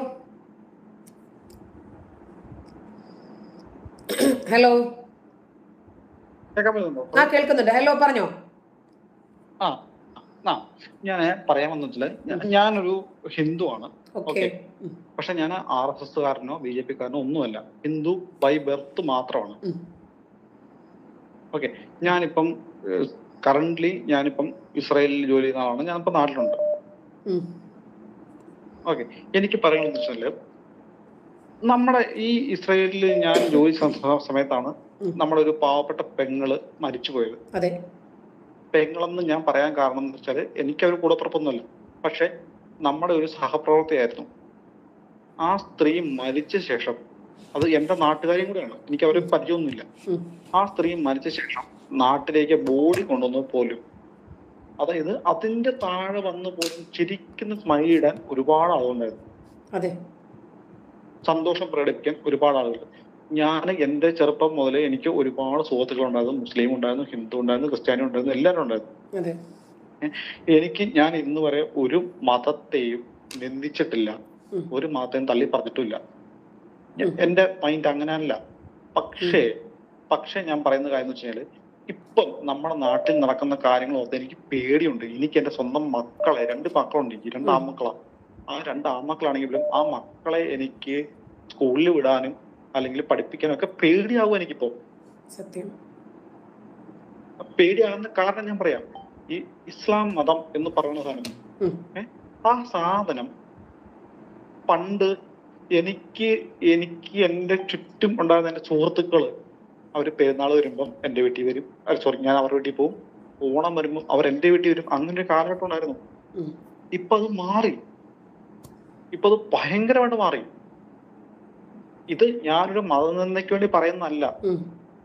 ഹലോ കേൾക്കാൻ പറ്റുന്നുണ്ടോ ആ കേൾക്കുന്നുണ്ട് ഹലോ പറഞ്ഞോ ആ ആ ഞാൻ പറയാൻ വന്നിട്ടില്ല ഞാനൊരു ഹിന്ദുവാണ് ഓക്കെ Okay. പക്ഷെ ഞാൻ ആർ എസ് എസ് കാരനോ ബി ജെ പി കാരനോ ഒന്നുമല്ല ഹിന്ദു ബൈ ബർത്ത് മാത്രമാണ് ഉം. ഓക്കെ ഞാനിപ്പം കറന്റ്ലി ഞാനിപ്പം ഇസ്രായേലിൽ ജോലി ചെയ്യുന്ന ആളാണ് ഞാനിപ്പോ നാട്ടിലുണ്ട് ഓക്കെ എനിക്ക് പറയാനുള്ളത് വെച്ചാല് നമ്മുടെ ഈ ഇസ്രായേലിൽ ഞാൻ ജോലി ചെയ്യുന്ന സമയത്താണ് ഉം. നമ്മുടെ ഒരു പാവപ്പെട്ട പെങ്ങള് മരിച്ചുപോയത് അതെ പെങ്ങളെന്ന് ഞാൻ പറയാൻ കാരണം എന്ന് വെച്ചാൽ എനിക്ക് അവർ കൂടപ്പുറപ്പൊന്നുമല്ല പക്ഷെ നമ്മുടെ ഒരു സഹപ്രവർത്തകയായിരുന്നു ആ സ്ത്രീ മരിച്ച ശേഷം അത് എന്റെ നാട്ടുകാരിയും കൂടെയാണ് എനിക്ക് അവരെ പരിചയമൊന്നുമില്ല ഉം. ആ സ്ത്രീ മരിച്ച ശേഷം നാട്ടിലേക്ക് ബോഡി കൊണ്ടുവന്നത് പോലും അതായത് അതിന്റെ താഴെ വന്ന് പോലും ചിരിക്കുന്ന സ്മൈൽ ഇടാൻ ഒരുപാട് ആളുകളുണ്ടായിരുന്നു അതെ സന്തോഷം പ്രകടിപ്പിക്കാൻ ഒരുപാട് ആളുകൾ ഞാൻ എന്റെ ചെറുപ്പം മുതലേ എനിക്ക് ഒരുപാട് സുഹൃത്തുക്കൾ ഉണ്ടായിരുന്നു മുസ്ലിം ഉണ്ടായിരുന്നു ഹിന്ദു ഉണ്ടായിരുന്നു ക്രിസ്ത്യാനി ഉണ്ടായിരുന്നു എല്ലാവരും ഉണ്ടായിരുന്നു അതെ എനിക്ക് ഞാൻ ഇന്ന് വരെ ഒരു മതത്തെയും നിന്ദിച്ചിട്ടില്ല ഉം. ഒരു മതത്തെയും തള്ളി പറഞ്ഞിട്ടില്ല ഞ- ഉം. എന്റെ മൈൻഡ് അങ്ങനെയല്ല പക്ഷേ പക്ഷേ ഞാൻ പറയുന്ന കാര്യം എന്ന് വെച്ചാല് ഇപ്പം നമ്മുടെ നാട്ടിൽ നടക്കുന്ന കാര്യങ്ങൾ ഓർത്ത് എനിക്ക് പേടിയുണ്ട് എനിക്ക് എന്റെ സ്വന്തം മക്കളെ രണ്ട് മക്കളുണ്ട് എനിക്ക് രണ്ട് ഉം. ആമക്കളാ ആ രണ്ട് ആമക്കളാണെങ്കിലും ആ മക്കളെ എനിക്ക് സ്കൂളിൽ വിടാനും അല്ലെങ്കിൽ പഠിപ്പിക്കാനും ഒക്കെ പേടിയാവും എനിക്കിപ്പോ സത്യം പേടിയാകുന്ന കാരണം ഞാൻ പറയാം ഈ ഇസ്ലാം മതം എന്ന് പറയുന്ന സാധനം ഉം. ഏ? ആ സാധനം പണ്ട് എനിക്ക് എനിക്ക് എന്റെ ചുറ്റും ഉണ്ടായിരുന്ന എന്റെ സുഹൃത്തുക്കള് അവര് പെരുന്നാൾ വരുമ്പം എന്റെ വീട്ടിൽ വരും സോറി ഞാൻ അവരുടെ വീട്ടിൽ പോകും ഓണം വരുമ്പം അവർ എന്റെ വീട്ടിൽ വരും അങ്ങനെ ഒരു കാലഘട്ടം ഉണ്ടായിരുന്നു ഉം. ഇപ്പൊ അത് മാറി ഇപ്പൊ അത് ഭയങ്കരമായിട്ട് മാറി ഇത് ഞാനൊരു മതനിന്ദയ്ക്ക് വേണ്ടി പറയുന്നതല്ല ഉം.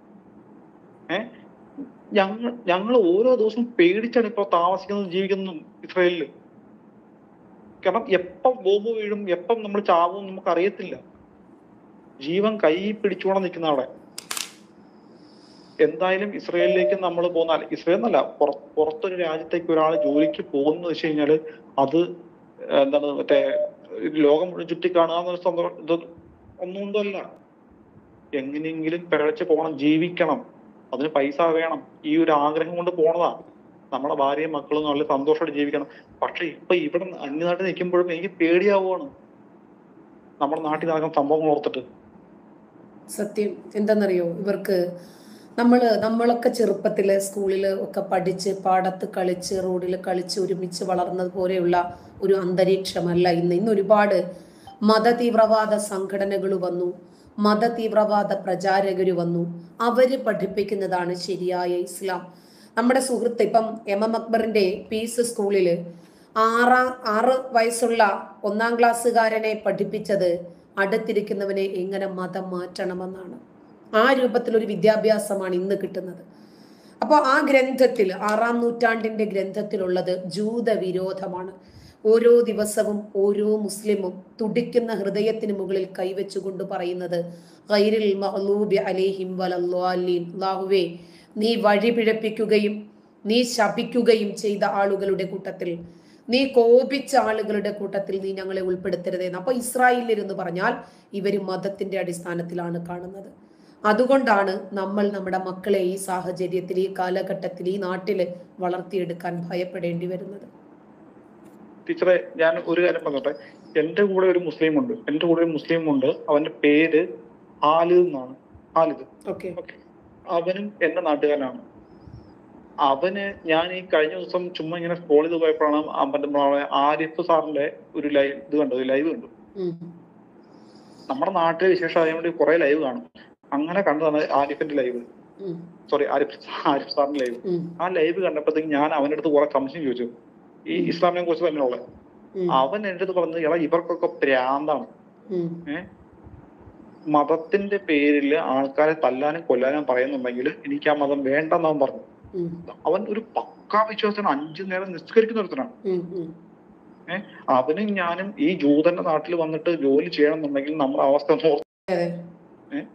ഞങ്ങൾ ഞങ്ങൾ ഓരോ ദിവസവും പേടിച്ചാണ് ഇപ്പൊ താമസിക്കുന്നതും ജീവിക്കുന്നതും ഇസ്രായേലില് കാരണം എപ്പം ബോംബ് വീഴും എപ്പം നമ്മൾ ചാവും നമുക്ക് അറിയത്തില്ല ജീവൻ കൈ പിടിച്ചുകൊണ്ട് നിൽക്കുന്ന അവിടെ എന്തായാലും ഇസ്രായേലിലേക്ക് നമ്മൾ പോന്നാൽ ഇസ്രായേൽ എന്നല്ല പുറ- പുറത്തൊരു രാജ്യത്തേക്ക് ഒരാൾ ജോലിക്ക് പോകുന്നത് വെച്ച് കഴിഞ്ഞാല് അത് എന്താണ് മറ്റേ ലോകം മുഴുവൻ ചുറ്റി കാണുക എന്നൊരു സന്തോഷം ഇത് ഒന്നും കൊണ്ടല്ല എങ്ങനെയെങ്കിലും പിഴച്ച് പോകണം ജീവിക്കണം അതിന് പൈസ വേണം ഈ ഒരു ആഗ്രഹം കൊണ്ട് പോണതാ നമ്മുടെ ഭാര്യയും മക്കളും നല്ല സന്തോഷമായിട്ട് ജീവിക്കണം പക്ഷെ ഇപ്പൊ ഇവിടെ അന്യനാട്ടിൽ നിൽക്കുമ്പോഴും എനിക്ക് പേടിയാവുകയാണ് നമ്മുടെ നാട്ടിൽ നടക്കുന്ന സംഭവങ്ങൾ ഓർത്തിട്ട് സത്യം എന്താണെന്നറിയോ ഇവർക്ക് നമ്മൾ നമ്മളൊക്കെ ചെറുപ്പത്തിൽ സ്കൂളിൽ ഒക്കെ പഠിച്ച് പാടത്ത് കളിച്ച് റോഡിൽ കളിച്ച് ഒരുമിച്ച് വളർന്നത് പോലെയുള്ള ഒരു അന്തരീക്ഷമല്ല ഇന്ന് ഇന്ന് ഒരുപാട് മത തീവ്രവാദ സംഘടനകൾ വന്നു മത തീവ്രവാദ പ്രചാരകർ വന്നു അവര് പഠിപ്പിക്കുന്നതാണ് ശരിയായ ഇസ്ലാം നമ്മുടെ സുഹൃത്ത് ഇപ്പം എം എം അക്ബറിന്റെ പീസ് സ്കൂളില് ആറാം ആറ് വയസ്സുള്ള ഒന്നാം ക്ലാസ്സുകാരനെ പഠിപ്പിച്ചത് അടുത്തിരിക്കുന്നവനെ എങ്ങനെ മതം മാറ്റണമെന്നാണ് ആ രൂപത്തിലൊരു വിദ്യാഭ്യാസമാണ് ഇന്ന് കിട്ടുന്നത് അപ്പോൾ ആ ഗ്രന്ഥത്തിൽ ആറാം നൂറ്റാണ്ടിന്റെ ഗ്രന്ഥത്തിലുള്ളത് ജൂതവിരോധമാണ് ഓരോ ദിവസവും ഓരോ മുസ്ലിമും തുടിക്കുന്ന ഹൃദയത്തിന് മുകളിൽ കൈവച്ചുകൊണ്ട് പറയുന്നത് ഗൈരിൽ മഹ്ലൂബി അലേഹിം വലല്ലാലീൻ അല്ലാഹുവേ നീ വഴി പിഴപ്പിക്കുകയും നീ ശപിക്കുകയും ചെയ്ത ആളുകളുടെ കൂട്ടത്തിൽ നീ കോപിച്ച ആളുകളുടെ കൂട്ടത്തിൽ നീ ഞങ്ങളെ ഉൾപ്പെടുത്തരുതെന്ന് അപ്പൊ ഇസ്രായേലിരുന്ന് പറഞ്ഞാൽ ഇവർ മതത്തിന്റെ അടിസ്ഥാനത്തിലാണ് കാണുന്നത് അതുകൊണ്ടാണ് നമ്മൾ നമ്മുടെ മക്കളെ ഈ സാഹചര്യത്തിൽ ഈ കാലഘട്ടത്തിൽ ഈ നാട്ടില് വളർത്തിയെടുക്കാൻ ഭയപ്പെടേണ്ടി വരുന്നത് ടീച്ചറെ ഞാൻ ഒരു കാര്യം പറഞ്ഞോട്ടെ എന്റെ കൂടെ ഒരു മുസ്ലിം ഉണ്ട് എന്റെ കൂടെ ഒരു മുസ്ലിം ഉണ്ട് അവന്റെ പേര് ഹാലിദ് എന്നാണ് ഹാലിദ് ഓക്കെ ഓക്കെ അവനും എന്റെ നാട്ടുകാരനാണ് അവന് ഞാൻ ഈ കഴിഞ്ഞ ദിവസം ചുമ്മാ ഇങ്ങനെ സ്ക്രോൾ ചെയ്ത് പോയപ്പോഴാണ് അവന്റെ നമ്മളെ ആരിഫ് സാറിന്റെ ഒരു ലൈവ് ഇത് കണ്ടത് ലൈവ് കണ്ടു നമ്മുടെ നാട്ടിലെ വിശേഷം ആയതുകൊണ്ട് കുറെ ലൈവ് കാണും അങ്ങനെ കണ്ടതാണ് ആരിഫിന്റെ ലൈവ് സോറി ആരിഫ് ആരിഫ് സാറിന്റെ ലൈവ് ആ ലൈവ് കണ്ടപ്പോഴത്തേക്ക് ഞാൻ അവന്റെ അടുത്ത് കുറെ സംശയം ചോദിച്ചു ഈ ഇസ്ലാമിനെ കുറിച്ച് തന്നെയുള്ള അവൻ എന്റെ അടുത്ത് പറഞ്ഞത് ഇള ഇവർക്കൊക്കെ പ്രാന്താണ് ഏഹ് മതത്തിന്റെ പേരിൽ ആൾക്കാരെ തല്ലാനും കൊല്ലാനും പറയുന്നുണ്ടെങ്കിൽ എനിക്ക് ആ മതം വേണ്ടെന്ന് അവൻ പറഞ്ഞു അവൻ ഒരു പക്കാ വിശ്വാസമാണ് അഞ്ചു നേരം നിസ്കരിക്കുന്ന ഒരുത്തനാണ് ഏഹ് അവനും ഞാനും ഈ ജൂതന്റെ നാട്ടിൽ വന്നിട്ട് ജോലി ചെയ്യണമെന്നുണ്ടെങ്കിൽ നമ്മുടെ അവസ്ഥ ഒന്ന് ഓർത്ത് അതെ. ഏഹ്?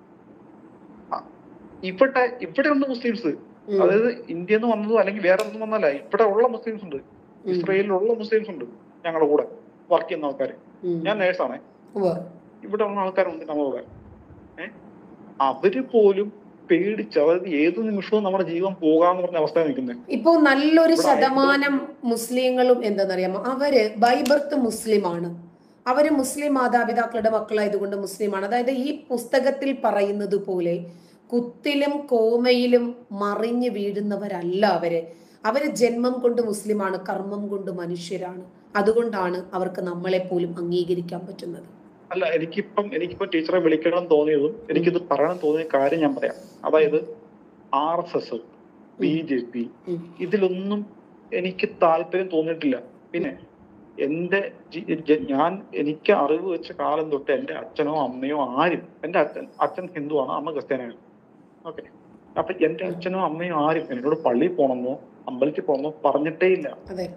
ആ, ഇവിടെ ഇവിടെ ഉണ്ട് മുസ്ലിംസ് അതായത് ഇന്ത്യയിൽ നിന്ന് വന്നതോ അല്ലെങ്കിൽ വേറെ ഒന്നും വന്നല്ല ഇവിടെ ഉള്ള മുസ്ലിംസ് ഉണ്ട് ഇസ്രയേലിലുള്ള മുസ്ലിംസ് ഉണ്ട് ഞങ്ങളുടെ കൂടെ വർക്ക് ചെയ്യുന്ന ആൾക്കാർ ഞാൻ നേഴ്സാണേ ഇവിടെ ഉള്ള ആൾക്കാരുണ്ട് നമ്മുടെ കൂടെ ഏഹ് അവര് പോലും പേടിച്ച് അതായത് ഏത് നിമിഷവും നമ്മുടെ ജീവൻ പോകാന്ന് പറഞ്ഞ അവസ്ഥയാണ് നിൽക്കുന്നത് ഇപ്പോ നല്ലൊരു ഇവിടെ ശതമാനം മുസ്ലിങ്ങളും എന്താണെന്നറിയാമോ അവര് ബൈ ബർത്ത് മുസ്ലിമാണ് അവര് മുസ്ലിം മാതാപിതാക്കളുടെ മക്കളായതുകൊണ്ട് മുസ്ലിമാണ് അതായത് ഈ പുസ്തകത്തിൽ പറയുന്നത് പോലെ കുത്തിലും കോമയിലും മറിഞ്ഞു വീഴുന്നവരല്ല അവര് അവര് ജന്മം കൊണ്ട് മുസ്ലിമാണ് കർമ്മം കൊണ്ട് മനുഷ്യരാണ് അതുകൊണ്ടാണ് അവർക്ക് നമ്മളെ പോലും അംഗീകരിക്കാൻ പറ്റുന്നത് അല്ല എനിക്കിപ്പം എനിക്കിപ്പം ടീച്ചറെ വിളിക്കണം തോന്നിയതും എനിക്കിത് പറയണം തോന്നിയ കാര്യം ഞാൻ പറയാം അതായത് R S S B J P ഉം. ഇതിലൊന്നും എനിക്ക് താല്പര്യം തോന്നിയിട്ടില്ല പിന്നെ എന്റെ ജി- ജ- ഞാൻ എനിക്ക് അറിവ് വെച്ച കാലം തൊട്ട് എന്റെ അച്ഛനോ അമ്മയോ ആരും എന്റെ അച്ഛൻ അച്ഛൻ ഹിന്ദുവാണ് അമ്മ ക്രിസ്ത്യാനിയാണ് ഓക്കെ അപ്പൊ എന്റെ അച്ഛനോ അമ്മയോ ആരും എന്നോട് പള്ളിയിൽ പോകണമെന്നോ അമ്പലത്തിൽ പോകണമെന്നോ പറഞ്ഞിട്ടേ ഇല്ല അതെ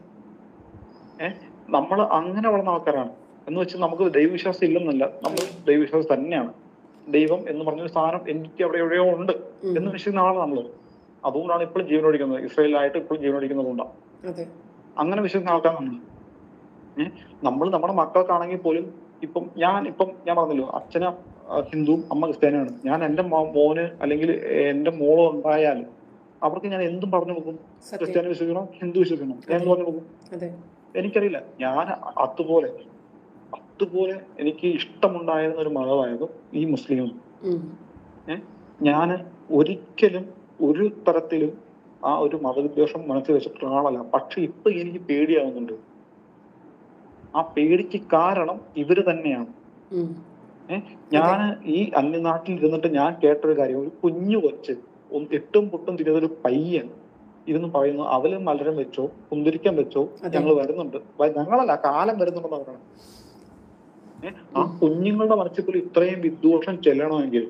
നമ്മൾ അങ്ങനെ വളർന്ന ആൾക്കാരാണ് എന്ന് വെച്ച് നമുക്ക് ദൈവവിശ്വാസം ഇല്ലെന്നല്ല നമ്മൾ ദൈവവിശ്വാസം തന്നെയാണ് ദൈവം എന്ന് പറഞ്ഞൊരു സാധനം എനിക്ക് അവിടെ എവിടെയോ ഉണ്ട് ഉം. എന്ന് വിശ്വസിക്കുന്ന ആളാണ് നമ്മൾ അതുകൊണ്ടാണ് ഇപ്പോഴും ജീവനോടിക്കുന്നത് ഇസ്രയേലായിട്ട് ഇപ്പോഴും ജീവനോടിക്കുന്നത് കൊണ്ടാണ് അതെ അങ്ങനെ വിശ്വസിക്കുന്ന ആൾക്കാരാണ് നമ്മൾ ഏഹ് നമ്മൾ നമ്മുടെ മക്കൾക്കാണെങ്കിൽ പോലും ഇപ്പം ഞാൻ ഇപ്പം ഞാൻ പറഞ്ഞല്ലോ അച്ഛന ഹിന്ദുവും അമ്മ ക്രിസ്ത്യാനിയാണ് ഞാൻ എന്റെ മോ- മോന് അല്ലെങ്കിൽ എന്റെ മോളോ ഉണ്ടായാൽ അവർക്ക് ഞാൻ എന്തും പറഞ്ഞു കൊടുക്കും സത്യം ക്രിസ്ത്യാനി വിശ്വസിക്കണം ഹിന്ദു വിശ്വസിക്കണം ഞാൻ എന്ത് പറഞ്ഞു കൊടുക്കും അതെ എനിക്കറിയില്ല ഞാൻ അതുപോലെ അതുപോലെ എനിക്ക് ഇഷ്ടമുണ്ടായിരുന്ന ഒരു മതമായിരുന്നു ഈ മുസ്ലിം ഉം. ഞാൻ ഒരിക്കലും ഒരു തരത്തിലും ആ ഒരു മതവിദ്വേഷം മനസ്സിൽ വെച്ചിട്ടുള്ള ആളല്ല പക്ഷെ ഇപ്പൊ എനിക്ക് പേടിയാവുന്നുണ്ട് ആ പേടിക്ക് കാരണം ഇവര് തന്നെയാണ് ഉം. ഞാൻ ഈ അന്യനാട്ടിൽ ഇരുന്നിട്ട് ഞാൻ കേട്ടൊരു കാര്യം ഒരു കുഞ്ഞു കൊച്ച് ഒന്ന് എട്ടും പൊട്ടും തിരിഞ്ഞൊരു പയ്യൻ ഇരുന്ന് പറയുന്നു അവലും മലരം വെച്ചോ കുന്തിരിക്കം വെച്ചോ അതെ. ഞങ്ങൾ വരുന്നുണ്ട് വ- ഞങ്ങളല്ല കാലം വരുന്നുണ്ടെന്ന് പറയണം ഏ, ആ കുഞ്ഞുങ്ങളുടെ മനസ്സിൽ പോലും ഇത്രയും വിദ്വേഷം ചെല്ലണമെങ്കിൽ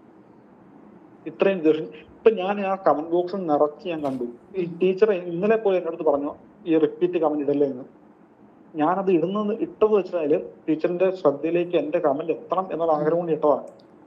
ഇത്രയും വിദ്വേഷം ഇപ്പൊ ഞാൻ ആ കമന്റ് ബോക്സിൽ നിറച്ച് ഞാൻ കണ്ടു ഈ ടീച്ചർ ഇന്നലെ പോലും എന്റെ അടുത്ത് പറഞ്ഞു ഈ റിപ്പീറ്റ് കമന്റ് ഇടല്ലേ എന്ന് ഞാനത് ഇടുന്നത് ഇട്ടത് വെച്ചാല് ടീച്ചറിന്റെ ശ്രദ്ധയിലേക്ക് എന്റെ കമന്റ് എത്തണം എന്നുള്ള ആഗ്രഹം കൊണ്ട് ഇട്ടതാണ്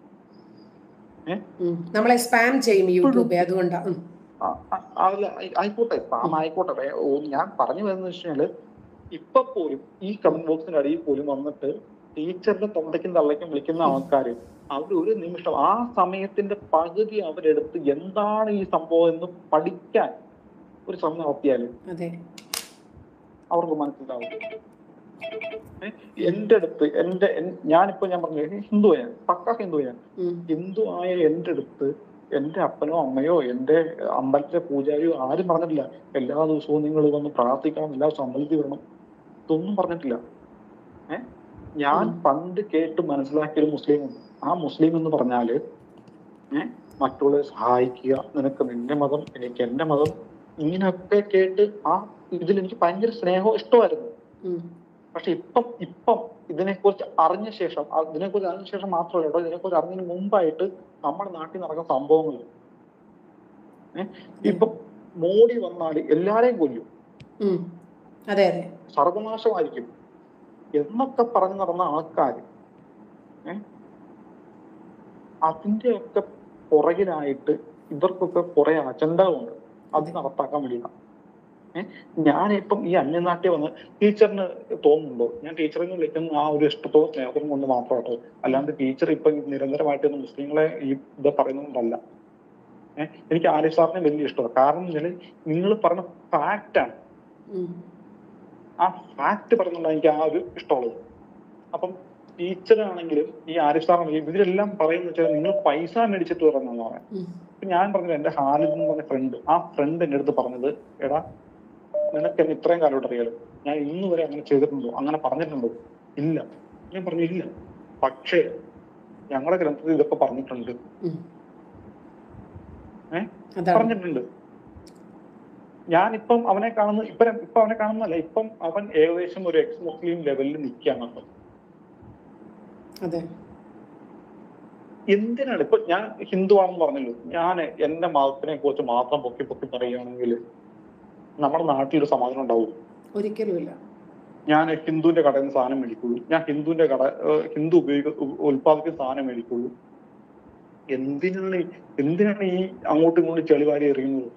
ഉം. നമ്മളെ സ്പാം ചെയ്യും യൂട്യൂബ് അതുകൊണ്ടാ ഉം. ആ, ആ, അല്ല, ആയി- ആയിക്കോട്ടെ പാം ആയിക്കോട്ടെ വേ- ഓ, ഞാൻ പറഞ്ഞു വരുന്നത് വെച്ചാല് ഇപ്പൊ പോലും ഈ കമന്റ് ബോക്സിന്റെ അടിയിൽ പോലും വന്നിട്ട് ടീച്ചറിന്റെ തൊണ്ടയ്ക്കും തള്ളയ്ക്കും വിളിക്കുന്ന ആൾക്കാര് അവർ ഒരു നിമിഷം ആ സമയത്തിന്റെ പകുതി അവരെടുത്ത് എന്താണ് ഈ സംഭവം എന്ന് പഠിക്കാൻ ഒരു ശ്രമം നടത്തിയാല് അതെ അവർക്ക് മനസ്സിലാവും ഏ, എന്റെ അടുത്ത് എന്റെ എൻ- ഞാനിപ്പോ ഞാൻ പറഞ്ഞു ഹിന്ദുവാണ് പക്ക ഹിന്ദുവാണ് ഉം. ഹിന്ദു ആയ എന്റെ അടുത്ത് എന്റെ അപ്പനോ അമ്മയോ എന്റെ അമ്പലത്തിലെ പൂജാരിയോ ആരും പറഞ്ഞിട്ടില്ല എല്ലാ ദിവസവും നിങ്ങൾ വന്ന് പ്രാർത്ഥിക്കണം എല്ലാ ദിവസവും അമ്പലത്തിൽ വരണം ഇതൊന്നും പറഞ്ഞിട്ടില്ല ഏ ഞാൻ ഉം. പണ്ട് കേട്ട് മനസ്സിലാക്കിയ ഒരു മുസ്ലിം ഉണ്ട് ആ മുസ്ലിം എന്ന് പറഞ്ഞാല് ഏ മറ്റുള്ളവരെ സഹായിക്കുക നിനക്ക് നിന്റെ മതം എനിക്ക് എന്റെ മതം ഇങ്ങനെയൊക്കെ കേട്ട് ആ ഇതിൽ എനിക്ക് ഭയങ്കര സ്നേഹവും ഇഷ്ടമായിരുന്നു ഉം. പക്ഷെ ഇപ്പം ഇപ്പം ഇതിനെക്കുറിച്ച് അറിഞ്ഞ ശേഷം ആ ഇതിനെക്കുറിച്ച് അറിഞ്ഞ ശേഷം മാത്രമല്ല കേട്ടോ ഇതിനെക്കുറിച്ച് അറിഞ്ഞതിന് മുമ്പായിട്ട് നമ്മുടെ നാട്ടിൽ നടക്കുന്ന സംഭവങ്ങൾ ഏഹ് ഇപ്പം മോഡി വന്നാൽ എല്ലാരെയും കൊല്ലും ഉം. അതെ അതെ സർവനാശമായിരിക്കും എന്നൊക്കെ പറഞ്ഞു നടന്ന ആൾക്കാർ അതിന്റെ ഒക്കെ പുറകിലായിട്ട് ഇവർക്കൊക്കെ കുറെ അജണ്ടകളുണ്ട് അത് നടപ്പാക്കാൻ വേണ്ടിയിട്ടാണ് ഏഹ് ഞാനിപ്പം ഈ അന്യനാട്ടിൽ വന്ന് ടീച്ചറിന് തോന്നുന്നുണ്ടോ ഞാൻ ടീച്ചറിനെ വിളിക്കുന്ന ആ ഒരു ഇഷ്ടത്തോടും സ്നേഹത്തോടും കൊണ്ട് മാത്രമാട്ടോ അല്ലാണ്ട് ടീച്ചർ ഇപ്പൊ നിരന്തരമായിട്ട് മുസ്ലിങ്ങളെ ഈ ഇത് പറയുന്നതുകൊണ്ടല്ല ഏഹ് എനിക്ക് ആരിഫ് സാറിനെ വലിയ ഇഷ്ടമാണ് കാരണം വെച്ചാൽ നിങ്ങൾ പറഞ്ഞ ഫാക്റ്റാണ് ഉം. ആ ഫാക്ട് പറഞ്ഞുകൊണ്ടാണ് എനിക്ക് ആ ഒരു ഇഷ്ടമുള്ളത് അപ്പം ടീച്ചറാണെങ്കിലും ഈ ആരിഫ് സാറാണെങ്കിലും ഇവരെല്ലാം പറയുന്നത് വെച്ചാൽ നിങ്ങൾ പൈസ മേടിച്ചിട്ട് പറഞ്ഞാണ് പറയാൻ ഉം. ഇപ്പൊ ഞാൻ പറഞ്ഞത് എന്റെ ഹാലിദ് എന്ന് പറഞ്ഞ ഫ്രണ്ട് ആ ഫ്രണ്ട് എന്റെ അടുത്ത് പറഞ്ഞത് എടാ നിനക്ക് എന്നെ ഇത്രയും കാലമായിട്ട് അറിയാലോ ഞാൻ ഇന്ന് വരെ അങ്ങനെ ചെയ്തിട്ടുണ്ടോ അങ്ങനെ പറഞ്ഞിട്ടുണ്ടോ ഇല്ല ഞാൻ പറഞ്ഞു ഇല്ല പക്ഷേ ഞങ്ങളുടെ ഗ്രന്ഥത്തിൽ ഇതൊക്കെ പറഞ്ഞിട്ടുണ്ട് ഉം. ഏ? അതാണ് പറഞ്ഞിട്ടുണ്ട് ഞാനിപ്പം അവനെ കാണുന്ന ഇപ്പൊ ഇപ്പൊ അവനെ കാണുന്നല്ല ഇപ്പം അവൻ ഏകദേശം ഒരു എക്സ് മുസ്ലിം ലെവലിൽ നിൽക്കുകയാണ് അപ്പം അതെ എന്തിനാണ് ഇപ്പൊ ഞാൻ ഹിന്ദു ആണെന്ന് പറഞ്ഞല്ലോ ഞാൻ എന്റെ മതത്തിനെ കുറിച്ച് മാത്രം പൊക്കി പൊക്കി പറയുകയാണെങ്കിൽ നമ്മുടെ നാട്ടിൽ ഒരു സമാധാനം ഉണ്ടാവും ഒരിക്കലുമില്ല ഞാൻ ഹിന്ദുവിന്റെ കടയിൽ നിന്ന് സാധനം മേടിക്കുള്ളൂ ഞാൻ ഹിന്ദുവിന്റെ കട ഏഹ് ഹിന്ദു ഉപയോഗിക്ക ഉ- ഉൽപ്പാദിക്കുന്ന സാധനം മേടിക്കുള്ളൂ എന്തിനാണ് ഈ- എന്തിനാണ് ഈ അങ്ങോട്ടും ഇങ്ങോട്ടും ചെളിവാരി എറിയുന്നത്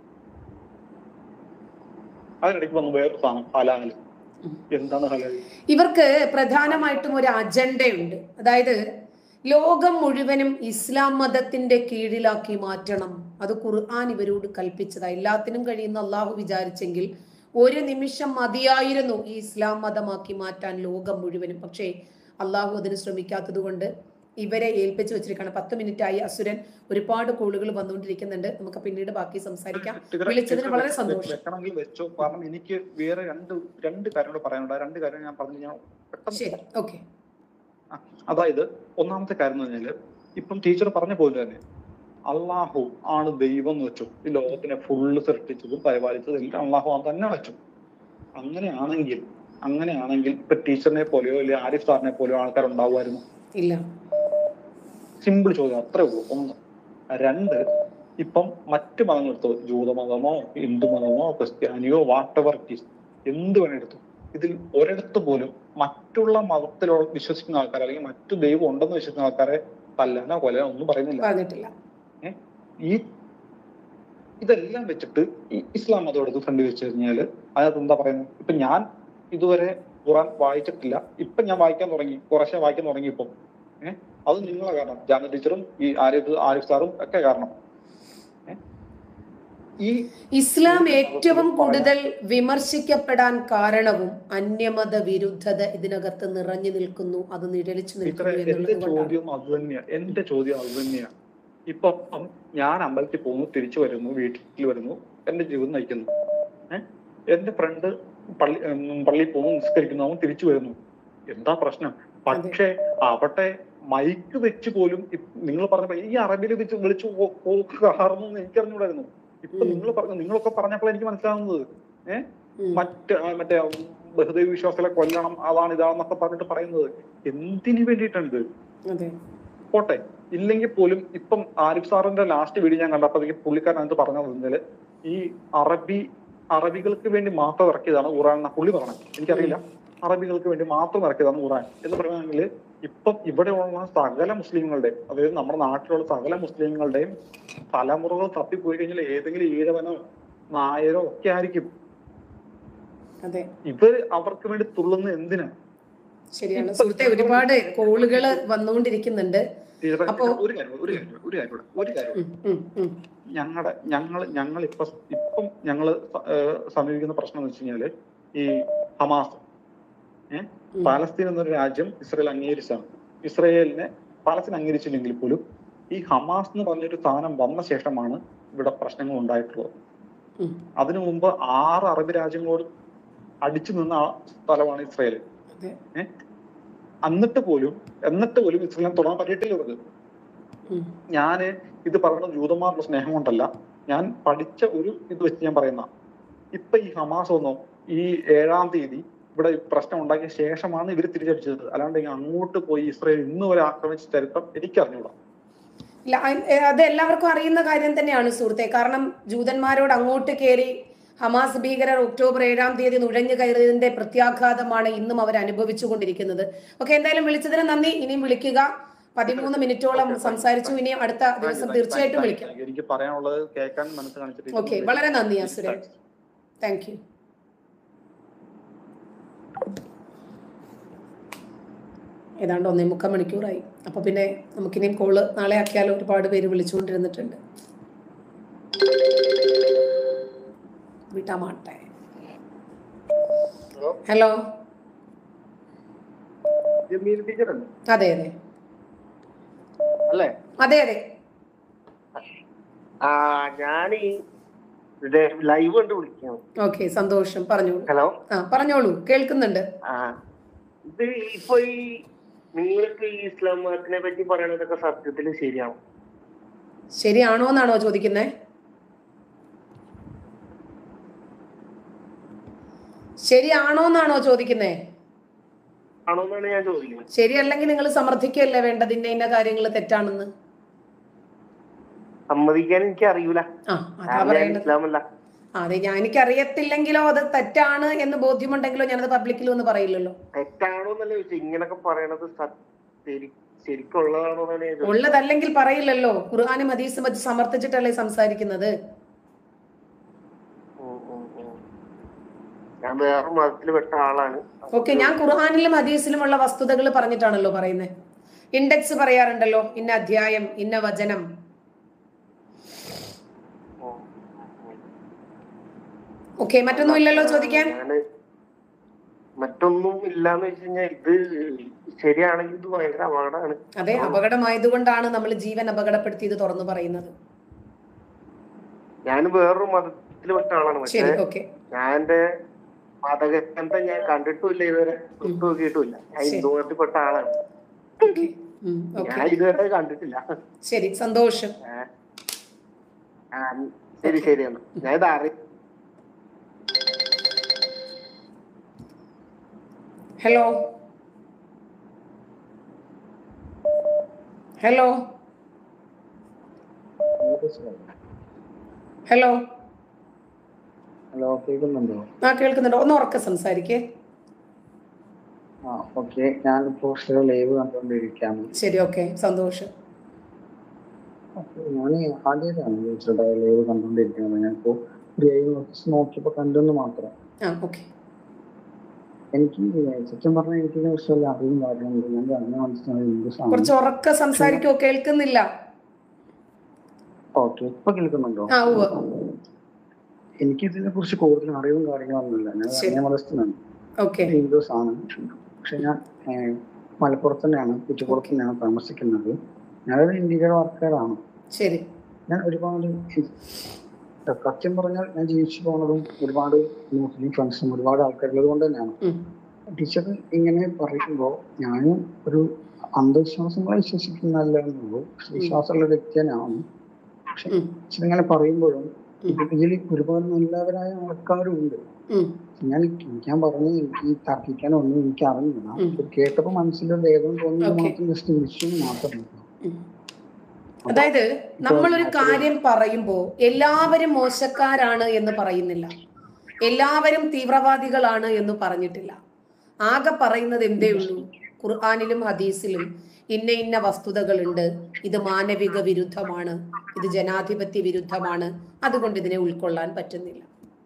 അതിനിടയ്ക്ക് വന്ന് വേറൊരു സാധനം ഹലാല് ഉം. എന്താണ് ഹലാല് ഇവർക്ക് പ്രധാനമായിട്ടും ഒരു അജണ്ടയുണ്ട് അതായത് ലോകം മുഴുവനും ഇസ്ലാം മതത്തിന്റെ കീഴിലാക്കി മാറ്റണം അത് ഖുർആൻ ഇവരോട് കൽപ്പിച്ചതാ എല്ലാത്തിനും കഴിയുന്ന അള്ളാഹു വിചാരിച്ചെങ്കിൽ ഒരു നിമിഷം മതിയായിരുന്നു ഈ ഇസ്ലാം മതമാക്കി മാറ്റാൻ ലോകം മുഴുവനും പക്ഷേ അള്ളാഹു അതിന് ശ്രമിക്കാത്തത് കൊണ്ട് ഇവരെ ഏൽപ്പിച്ചു വെച്ചിരിക്കുകയാണ് പത്ത് മിനിറ്റ് ആയി അസുരൻ ഒരുപാട് കോളുകൾ വന്നുകൊണ്ടിരിക്കുന്നുണ്ട് നമുക്ക് പിന്നീട് ബാക്കി സംസാരിക്കാം ടീച്ചറെ, വിളിച്ചതിന് ടീച്ചറെ വളരെ വെ- സന്തോഷം. വെക്കണമെങ്കിൽ വെച്ചോ കാരണം എനിക്ക് വേറെ രണ്ട് രണ്ട് കാര്യം കൂടെ പറയാനുണ്ട് ആ രണ്ട് കാര്യം ഞാൻ പറഞ്ഞു ഞാൻ പെട്ടെന്ന് ശരി ഓക്കെ അതായത് ഒന്നാമത്തെ കാര്യം എന്ന് പറഞ്ഞാല് ഇപ്പം ടീച്ചർ പറഞ്ഞ പോലെ തന്നെ അള്ളാഹു ആണ് ദൈവം എന്ന് വെച്ചു ഈ ലോകത്തിനെ ഫുള്ള് സൃഷ്ടിച്ചതും പരിപാലിച്ചതും എല്ലാം അള്ളാഹു ആണ് തന്നെ വെച്ചു അങ്ങനെയാണെങ്കിൽ അങ്ങനെയാണെങ്കിൽ ഇപ്പൊ ടീച്ചറിനെ പോലെയോ അല്ലെങ്കിൽ ആരിഫ് സാറിനെ പോലെയോ ആൾക്കാർ ഉണ്ടാവുമായിരുന്നു ഇല്ല സിമ്പിൾ ചോദ്യം അത്രേ ഉള്ളൂ ഒന്ന് രണ്ട് ഇപ്പം മറ്റു മതങ്ങൾ എടുത്തോ ജൂതമതമോ ഹിന്ദു മതമോ ക്രിസ്ത്യാനിയോ വാട്ടവർ ഇറ്റ് ഈസ് എന്ത് വേണേ എടുത്തു ഇതിൽ ഒരിടത്ത് പോലും മറ്റുള്ള മതത്തിലോ വിശ്വസിക്കുന്ന ആൾക്കാർ അല്ലെങ്കിൽ മറ്റു ദൈവം ഉണ്ടെന്ന് വിശ്വസിക്കുന്ന ആൾക്കാരെ തല്ലാനോ കൊല്ലാനോ ഒന്നും പറയുന്നില്ല പറഞ്ഞിട്ടില്ല ഈ ഇതെല്ലാം വെച്ചിട്ട് ഈ ഇസ്ലാം മതം എടുത്ത് ഫ്രണ്ട് വെച്ച് കഴിഞ്ഞാല് അതിനകത്ത് എന്താ പറയുന്നത് ഇപ്പൊ ഞാൻ ഇതുവരെ ഖുറാൻ വായിച്ചിട്ടില്ല ഇപ്പൊ ഞാൻ വായിക്കാൻ തുടങ്ങി കുറേശ്ശെ വായിക്കാൻ തുടങ്ങി ഇപ്പം ഏഹ് അത് നിങ്ങളെ കാരണം ജാന ടീച്ചറും ഈ ആരിഫ് ആരിഫ് സാറും ഒക്കെ കാരണം ഏ? ഈ ഇസ്ലാം ഏറ്റവും കൂടുതൽ വിമർശിക്കപ്പെടാൻ കാരണവും അന്യമത വിരുദ്ധത ഇതിനകത്ത് നിറഞ്ഞു നിൽക്കുന്നു അത് നിഴലിച്ചു ടീച്ചറെ നിൽക്കുന്നു എന്റെ എന്നുള്ളത് കൊണ്ടാണ് ചോദ്യം അത് തന്നെയാ എന്റെ ചോദ്യം അത് തന്നെയാ ഇപ്പൊ ഞാൻ അമ്പലത്തിൽ പോകുന്നു തിരിച്ചു വരുന്നു വീട്ടിൽ വരുന്നു എന്റെ ജീവിതം നയിക്കുന്നു ഏഹ് എന്റെ ഫ്രണ്ട് പള്ളി ഉം, പള്ളിയിൽ പോകുന്നു നിസ്കരിക്കുന്നു അവൻ തിരിച്ചു വരുന്നു എന്താ പ്രശ്നം പക്ഷേ അവിടെ മൈക്ക് വെച്ച് പോലും നിങ്ങൾ പറഞ്ഞ ഈ അറബിയിൽ വെച്ച് വിളിച്ചു കാറുന്നു എനിക്കറിഞ്ഞൂടായിരുന്നു ഇപ്പൊ ഉം. നിങ്ങൾ പറഞ്ഞു നിങ്ങളൊക്കെ പറഞ്ഞപ്പോൾ എനിക്ക് മനസ്സിലാവുന്നത് ഏഹ് ഉം. മറ്റ് ആ മറ്റേ ബഹുദൈവ വിശ്വാസികളെ കൊല്ലണം അതാണ് ഇതാണെന്നൊക്കെ പറഞ്ഞിട്ട് പറയുന്നത് എന്തിനു വേണ്ടിയിട്ടുണ്ട് അതെ പോട്ടെ ഇല്ലെങ്കിൽ പോലും ഇപ്പം ആരിഫ് സാറിന്റെ ലാസ്റ്റ് വീഡിയോ ഞാൻ കണ്ടപ്പോഴത്തേക്ക് പുള്ളിക്കാരൻ അതിനകത്ത് പറഞ്ഞത് വെച്ചാല് ഈ അറബി അറബികൾക്ക് വേണ്ടി മാത്രം ഇറക്കിയതാണ് ഖുറാൻ എന്ന പുള്ളി പറഞ്ഞത് എനിക്കറിയില്ല അറബികൾക്ക് വേണ്ടി മാത്രം ഇറക്കിയതാണ് ഖുറാൻ എന്ന് പറയുകയാണെങ്കിൽ ഇപ്പം ഇവിടെയുള്ള സകല മുസ്ലിങ്ങളുടെ അതായത് നമ്മുടെ നാട്ടിലുള്ള സകല മുസ്ലിങ്ങളുടെയും തലമുറകൾ തപ്പിപ്പോയി കഴിഞ്ഞാൽ ഏതെങ്കിലും ഈഴവനോ നായരോ ഒക്കെ ആയിരിക്കും അതെ ഇവര് അവർക്ക് വേണ്ടി തുള്ളുന്നത് എന്തിനാ ശരിയാണ് സുഹൃത്തെ ഒരുപാട് കോളുകൾ വന്നുകൊണ്ടിരിക്കുന്നുണ്ട് ടീച്ചറെ, അപ്പോ- ഒരു കാര്യം ഒരു കാര്യം ഒരു കാര്യം കൂടെ, ഒരു കാര്യം ഉം, ഉം, ഉം. ഞങ്ങളുടെ ഞങ്ങൾ ഞങ്ങൾ ഇപ്പൊ ഇപ്പം ഞങ്ങൾ സമീപിക്കുന്ന പ്രശ്നം എന്ന് വെച്ച് കഴിഞ്ഞാല് ഈ ഹമാസ് ഏഹ് ഉം. പാലസ്തീൻ എന്നൊരു രാജ്യം ഇസ്രയേൽ അംഗീകരിച്ചാണ് ഇസ്രയേലിനെ പാലസ്തീൻ അംഗീകരിച്ചില്ലെങ്കിൽ പോലും ഈ ഹമാസ് എന്ന് പറഞ്ഞൊരു സാധനം വന്ന ശേഷമാണ് ഇവിടെ പ്രശ്നങ്ങൾ ഉണ്ടായിട്ടുള്ളത് ഉം. അതിനു മുമ്പ് ആറ് അറബ് രാജ്യങ്ങളോട് അടിച്ചു നിന്ന ആ സ്ഥലമാണ് ഇസ്രയേൽ അതെ എന്നിട്ട് പോലും എന്നിട്ട് പോലും ഇസ്രയേലിനെ തൊടാൻ പറ്റിയിട്ടില്ല ഇവർക്ക് ഉം. ഞാന് ഇത് പറയുന്നത് ജൂതന്മാരുടെ സ്നേഹം കൊണ്ടല്ല ഞാൻ പഠിച്ച ഒരു ഇത് വെച്ച് ഞാൻ പറയുന്ന ഇപ്പൊ ഈ ഹമാസ് ഒന്നും ഈ ഏഴാം തീയതി ഇവിടെ പ്രശ്നം ഉണ്ടാക്കിയ ശേഷമാണ് ഇവർ തിരിച്ചടിച്ചത് അല്ലാണ്ട് ഈ അങ്ങോട്ട് പോയി ഇസ്രായേൽ ഇന്ന് വരെ ആക്രമിച്ച ചരിത്രം എനിക്കറിഞ്ഞൂടാ ഇല്ല അ- ഏ, അത് എല്ലാവർക്കും അറിയുന്ന കാര്യം തന്നെയാണ് സുഹൃത്തെ കാരണം ജൂതന്മാരോട് അങ്ങോട്ട് കയറി ഹമാസ് ഭീകരർ ഒക്ടോബർ ഏഴാം തീയതി നുഴഞ്ഞു കയറിയതിന്റെ പ്രത്യാഘാതമാണ് ഇന്നും അവർ അനുഭവിച്ചുകൊണ്ടിരിക്കുന്നത് ഓക്കെ എന്തായാലും വിളിച്ചതിന് നന്ദി ഇനിയും വിളിക്കുക പതിമൂന്ന് മിനിറ്റോളം സംസാരിച്ചു ഇനി അടുത്ത ദിവസം തീർച്ചയായിട്ടും വിളിക്കാം എനിക്ക് പറയാനുള്ളത് കേൾക്കാൻ മനസ്സ് കാണിച്ചിട്ട് ഓക്കെ വളരെ നന്ദി അസുരൻ താങ്ക് യു ഏതാണ്ട് ഒന്നേ മുക്കാൽ മണിക്കൂറായി അപ്പൊ പിന്നെ നമുക്കിനിയും കോള് നാളെ ആക്കിയാലോ ഒരുപാട് പേര് വിളിച്ചുകൊണ്ടിരുന്നിട്ടുണ്ട് വിട്ടാമാട്ടെ ഹലോ ജമീൽ ടീച്ചർ അല്ലേ അതെ അതെ അല്ലേ അതെ അതെ ആ ഞാൻ ഈ ലൈവ് കണ്ട് വിളിക്കാം ഓക്കെ സന്തോഷം പറഞ്ഞോളൂ ഹലോ ആ പറഞ്ഞോളൂ കേൾക്കുന്നുണ്ട് ആ ഇത് ഇപ്പൊ ഈ നിങ്ങൾക്ക് ഈ ഇസ്ലാം മതത്തിനെ പറ്റി പറയണതൊക്കെ സത്യത്തിൽ ശരിയാണോ ശരിയാണോ എന്നാണോ ചോദിക്കുന്നത് ശരിയാണോ എന്നാണോ ചോദിക്കുന്നേ ആണോ എന്നാണ് ഞാൻ ചോദിക്കുന്നത് ശരിയല്ലെങ്കിൽ നിങ്ങൾ സമർത്ഥിക്കുകയല്ലേ വേണ്ടത് ഇന്ന ഇന്ന കാര്യങ്ങൾ തെറ്റാണെന്ന് സമ്മതിക്കാൻ എനിക്ക് അറിയൂല ആ അതാ ഞാൻ പറയേണ്ടത് ഇസ്ലാമല്ല ആ, അതെ ഞാൻ എനിക്ക് അറിയത്തില്ലെങ്കിലോ അത് തെറ്റാണ് എന്ന് ബോധ്യമുണ്ടെങ്കിലോ ഞാനത് പബ്ലിക്കിൽ ഒന്ന് പറയില്ലല്ലോ തെറ്റാണോ എന്നല്ല ചോദിച്ചത് ഇങ്ങനൊക്കെ പറയണത് സ- ശരി- ശരിക്കുള്ളതാണോ എന്നാണ് ഞാൻ ചോദിച്ചത് ഉള്ളതല്ലെങ്കിൽ പറയില്ലല്ലോ ഖുർആാനും ഹദീസും വെച്ച് സമർത്ഥിച്ചിട്ടല്ലേ സംസാരിക്കുന്നത് ഉം, ഉം, ഉം. ഞാൻ വേറെ മതത്തിൽ പെട്ട ആളാണ് ഓക്കെ ഞാൻ ഖുർആാനിലും ഹദീസിലുമുള്ള വസ്തുതകൾ പറഞ്ഞിട്ടാണല്ലോ പറയുന്നത് ഇൻഡെക്സ് പറയാറുണ്ടല്ലോ ഇന്ന അധ്യായം ഇന്ന വചനം ഉം, ഉം, ഉം. ഓക്കെ മറ്റൊന്നും ഇല്ലല്ലോ ചോദിക്കാൻ ഞാന് മറ്റൊന്നും ഇല്ലാന്ന് വെച്ച് കഴിഞ്ഞാൽ ഇത് ശരിയാണെങ്കിൽ ഇത് ഭയങ്കര അപകടമാണ് അതെ അപകടമായതുകൊണ്ടാണ് നമ്മൾ ജീവൻ അപകടപ്പെടുത്തിയത് തുറന്നു പറയുന്നത് ഞാൻ വേറൊരു മതത്തിൽ പെട്ട ആളാണ് പക്ഷെ ശരി ഓക്കെ ഞാൻ എന്റെ മതഗ്രന്ഥം ഞാൻ കണ്ടിട്ടുമില്ല ഇതുവരെ തൊട്ട് നോക്കിയിട്ടുമില്ല ഞാൻ ശരി. ഹിന്ദു മതത്തിൽ പെട്ട ആളാണ് ഓക്കെ ഞാൻ ഇതുവരെ കണ്ടിട്ടില്ല ശരി സന്തോഷം ഏ. ആ, ശരി ശരി എന്നാ ഞാൻ ഇത് അറി ഹലോ ഹലോ ഹലോ ഹലോ കേൾക്കുന്നുണ്ടോ ആ കേൾക്കുന്നുണ്ടോ ഒന്ന് ഉറക്കെ സംസാരിക്കേ ആ ഓക്കെ ഞാനിപ്പോ സ്ഥിരം ലൈവ് കണ്ടുകൊണ്ടിരിക്കുകയാണ് ശരി ഓക്കെ സന്തോഷം അപ്പൊ ഞാൻ ആദ്യമായിട്ടാണ് വിളിച്ചത് ലൈവ് കണ്ടുകൊണ്ടിരിക്കുന്നത് ഞാനിപ്പോ ലൈവ് നോക്കിയപ്പോ കണ്ടെന്ന് മാത്രം ആ ഓക്കെ എനിക്ക് സത്യം പറഞ്ഞാൽ എനിക്ക് ഇതിനെ കുറിച്ച് വല്ല അറിവും കാര്യങ്ങളുണ്ട് ഞാൻ അങ്ങനെ മനസ്സിലായത് ഹിന്ദുസാണ് കുറച്ച് ഉറക്കെ സംസാരിക്കോ കേൾക്കുന്നില്ല ഓക്കെ ഇപ്പൊ കേൾക്കുന്നുണ്ടോ ആ ഉവ്വ് എനിക്ക് ഇതിനെ കുറിച്ച് കൂടുതൽ അറിവും കാര്യങ്ങളൊന്നുമില്ല ഞാൻ ശരി. അന്യ മതസ്ഥനാണ് ഓക്കെ ഹിന്ദുസ് ആണ് പക്ഷെ ഞാൻ ഏഹ്, മലപ്പുറത്ത് തന്നെയാണ് കുറ്റിപ്പുറത്ത് തന്നെയാണ് താമസിക്കുന്നത് ഞാനൊരു ഇന്ത്യയുടെ വർക്കറാണ് ശരി ഞാൻ ഒരുപാട് സത്യം പറഞ്ഞാൽ ഞാൻ ജീവിച്ചു പോകുന്നതും ഒരുപാട് മുസ്ലിം ഫ്രണ്ട്സും ഒരുപാട് ആൾക്കാരുള്ളത് കൊണ്ട് തന്നെയാണ് ഉം. ടീച്ചർ ഇങ്ങനെ പറയുമ്പോൾ ഞാനും ഒരു അന്ധവിശ്വാസങ്ങളെ വിശ്വസിക്കുന്നല്ല എന്നുള്ളൂ പക്ഷെ വിശ്വാസമുള്ള ഒരു വ്യക്തി തന്നെയാണ് പക്ഷെ ഉം. ടീച്ചർ ഇങ്ങനെ പറയുമ്പോഴും ഉം. ഇതിൽ ഒരുപാട് നല്ലവരായ ആൾക്കാരും ഉണ്ട് ഉം. ഞാൻ ഞാൻ പറഞ്ഞു എനിക്ക് ഈ തർക്കിക്കാനൊന്നും എനിക്ക് അറിഞ്ഞില്ല ഉം. ഇത് കേട്ടപ്പോ മനസ്സിലൊരു വേദന തോന്നുന്നത് Okay. മാത്രം ജസ്റ്റ് വിഷയം മാത്രം ഉം. അതായത് നമ്മളൊരു കാര്യം പറയുമ്പോൾ എല്ലാവരും മോശക്കാരാണ് എന്ന് പറയുന്നില്ല എല്ലാവരും തീവ്രവാദികളാണ് എന്ന് പറഞ്ഞിട്ടില്ല ആകെ പറയുന്നത് എന്തേ ഉള്ളൂ ഖുർആാനിലും ഹദീസിലും ഇന്ന ഇന്ന വസ്തുതകളുണ്ട് ഇത് മാനവിക വിരുദ്ധമാണ് ഇത് ജനാധിപത്യ വിരുദ്ധമാണ് അതുകൊണ്ട് ഇതിനെ ഉൾക്കൊള്ളാൻ പറ്റുന്നില്ല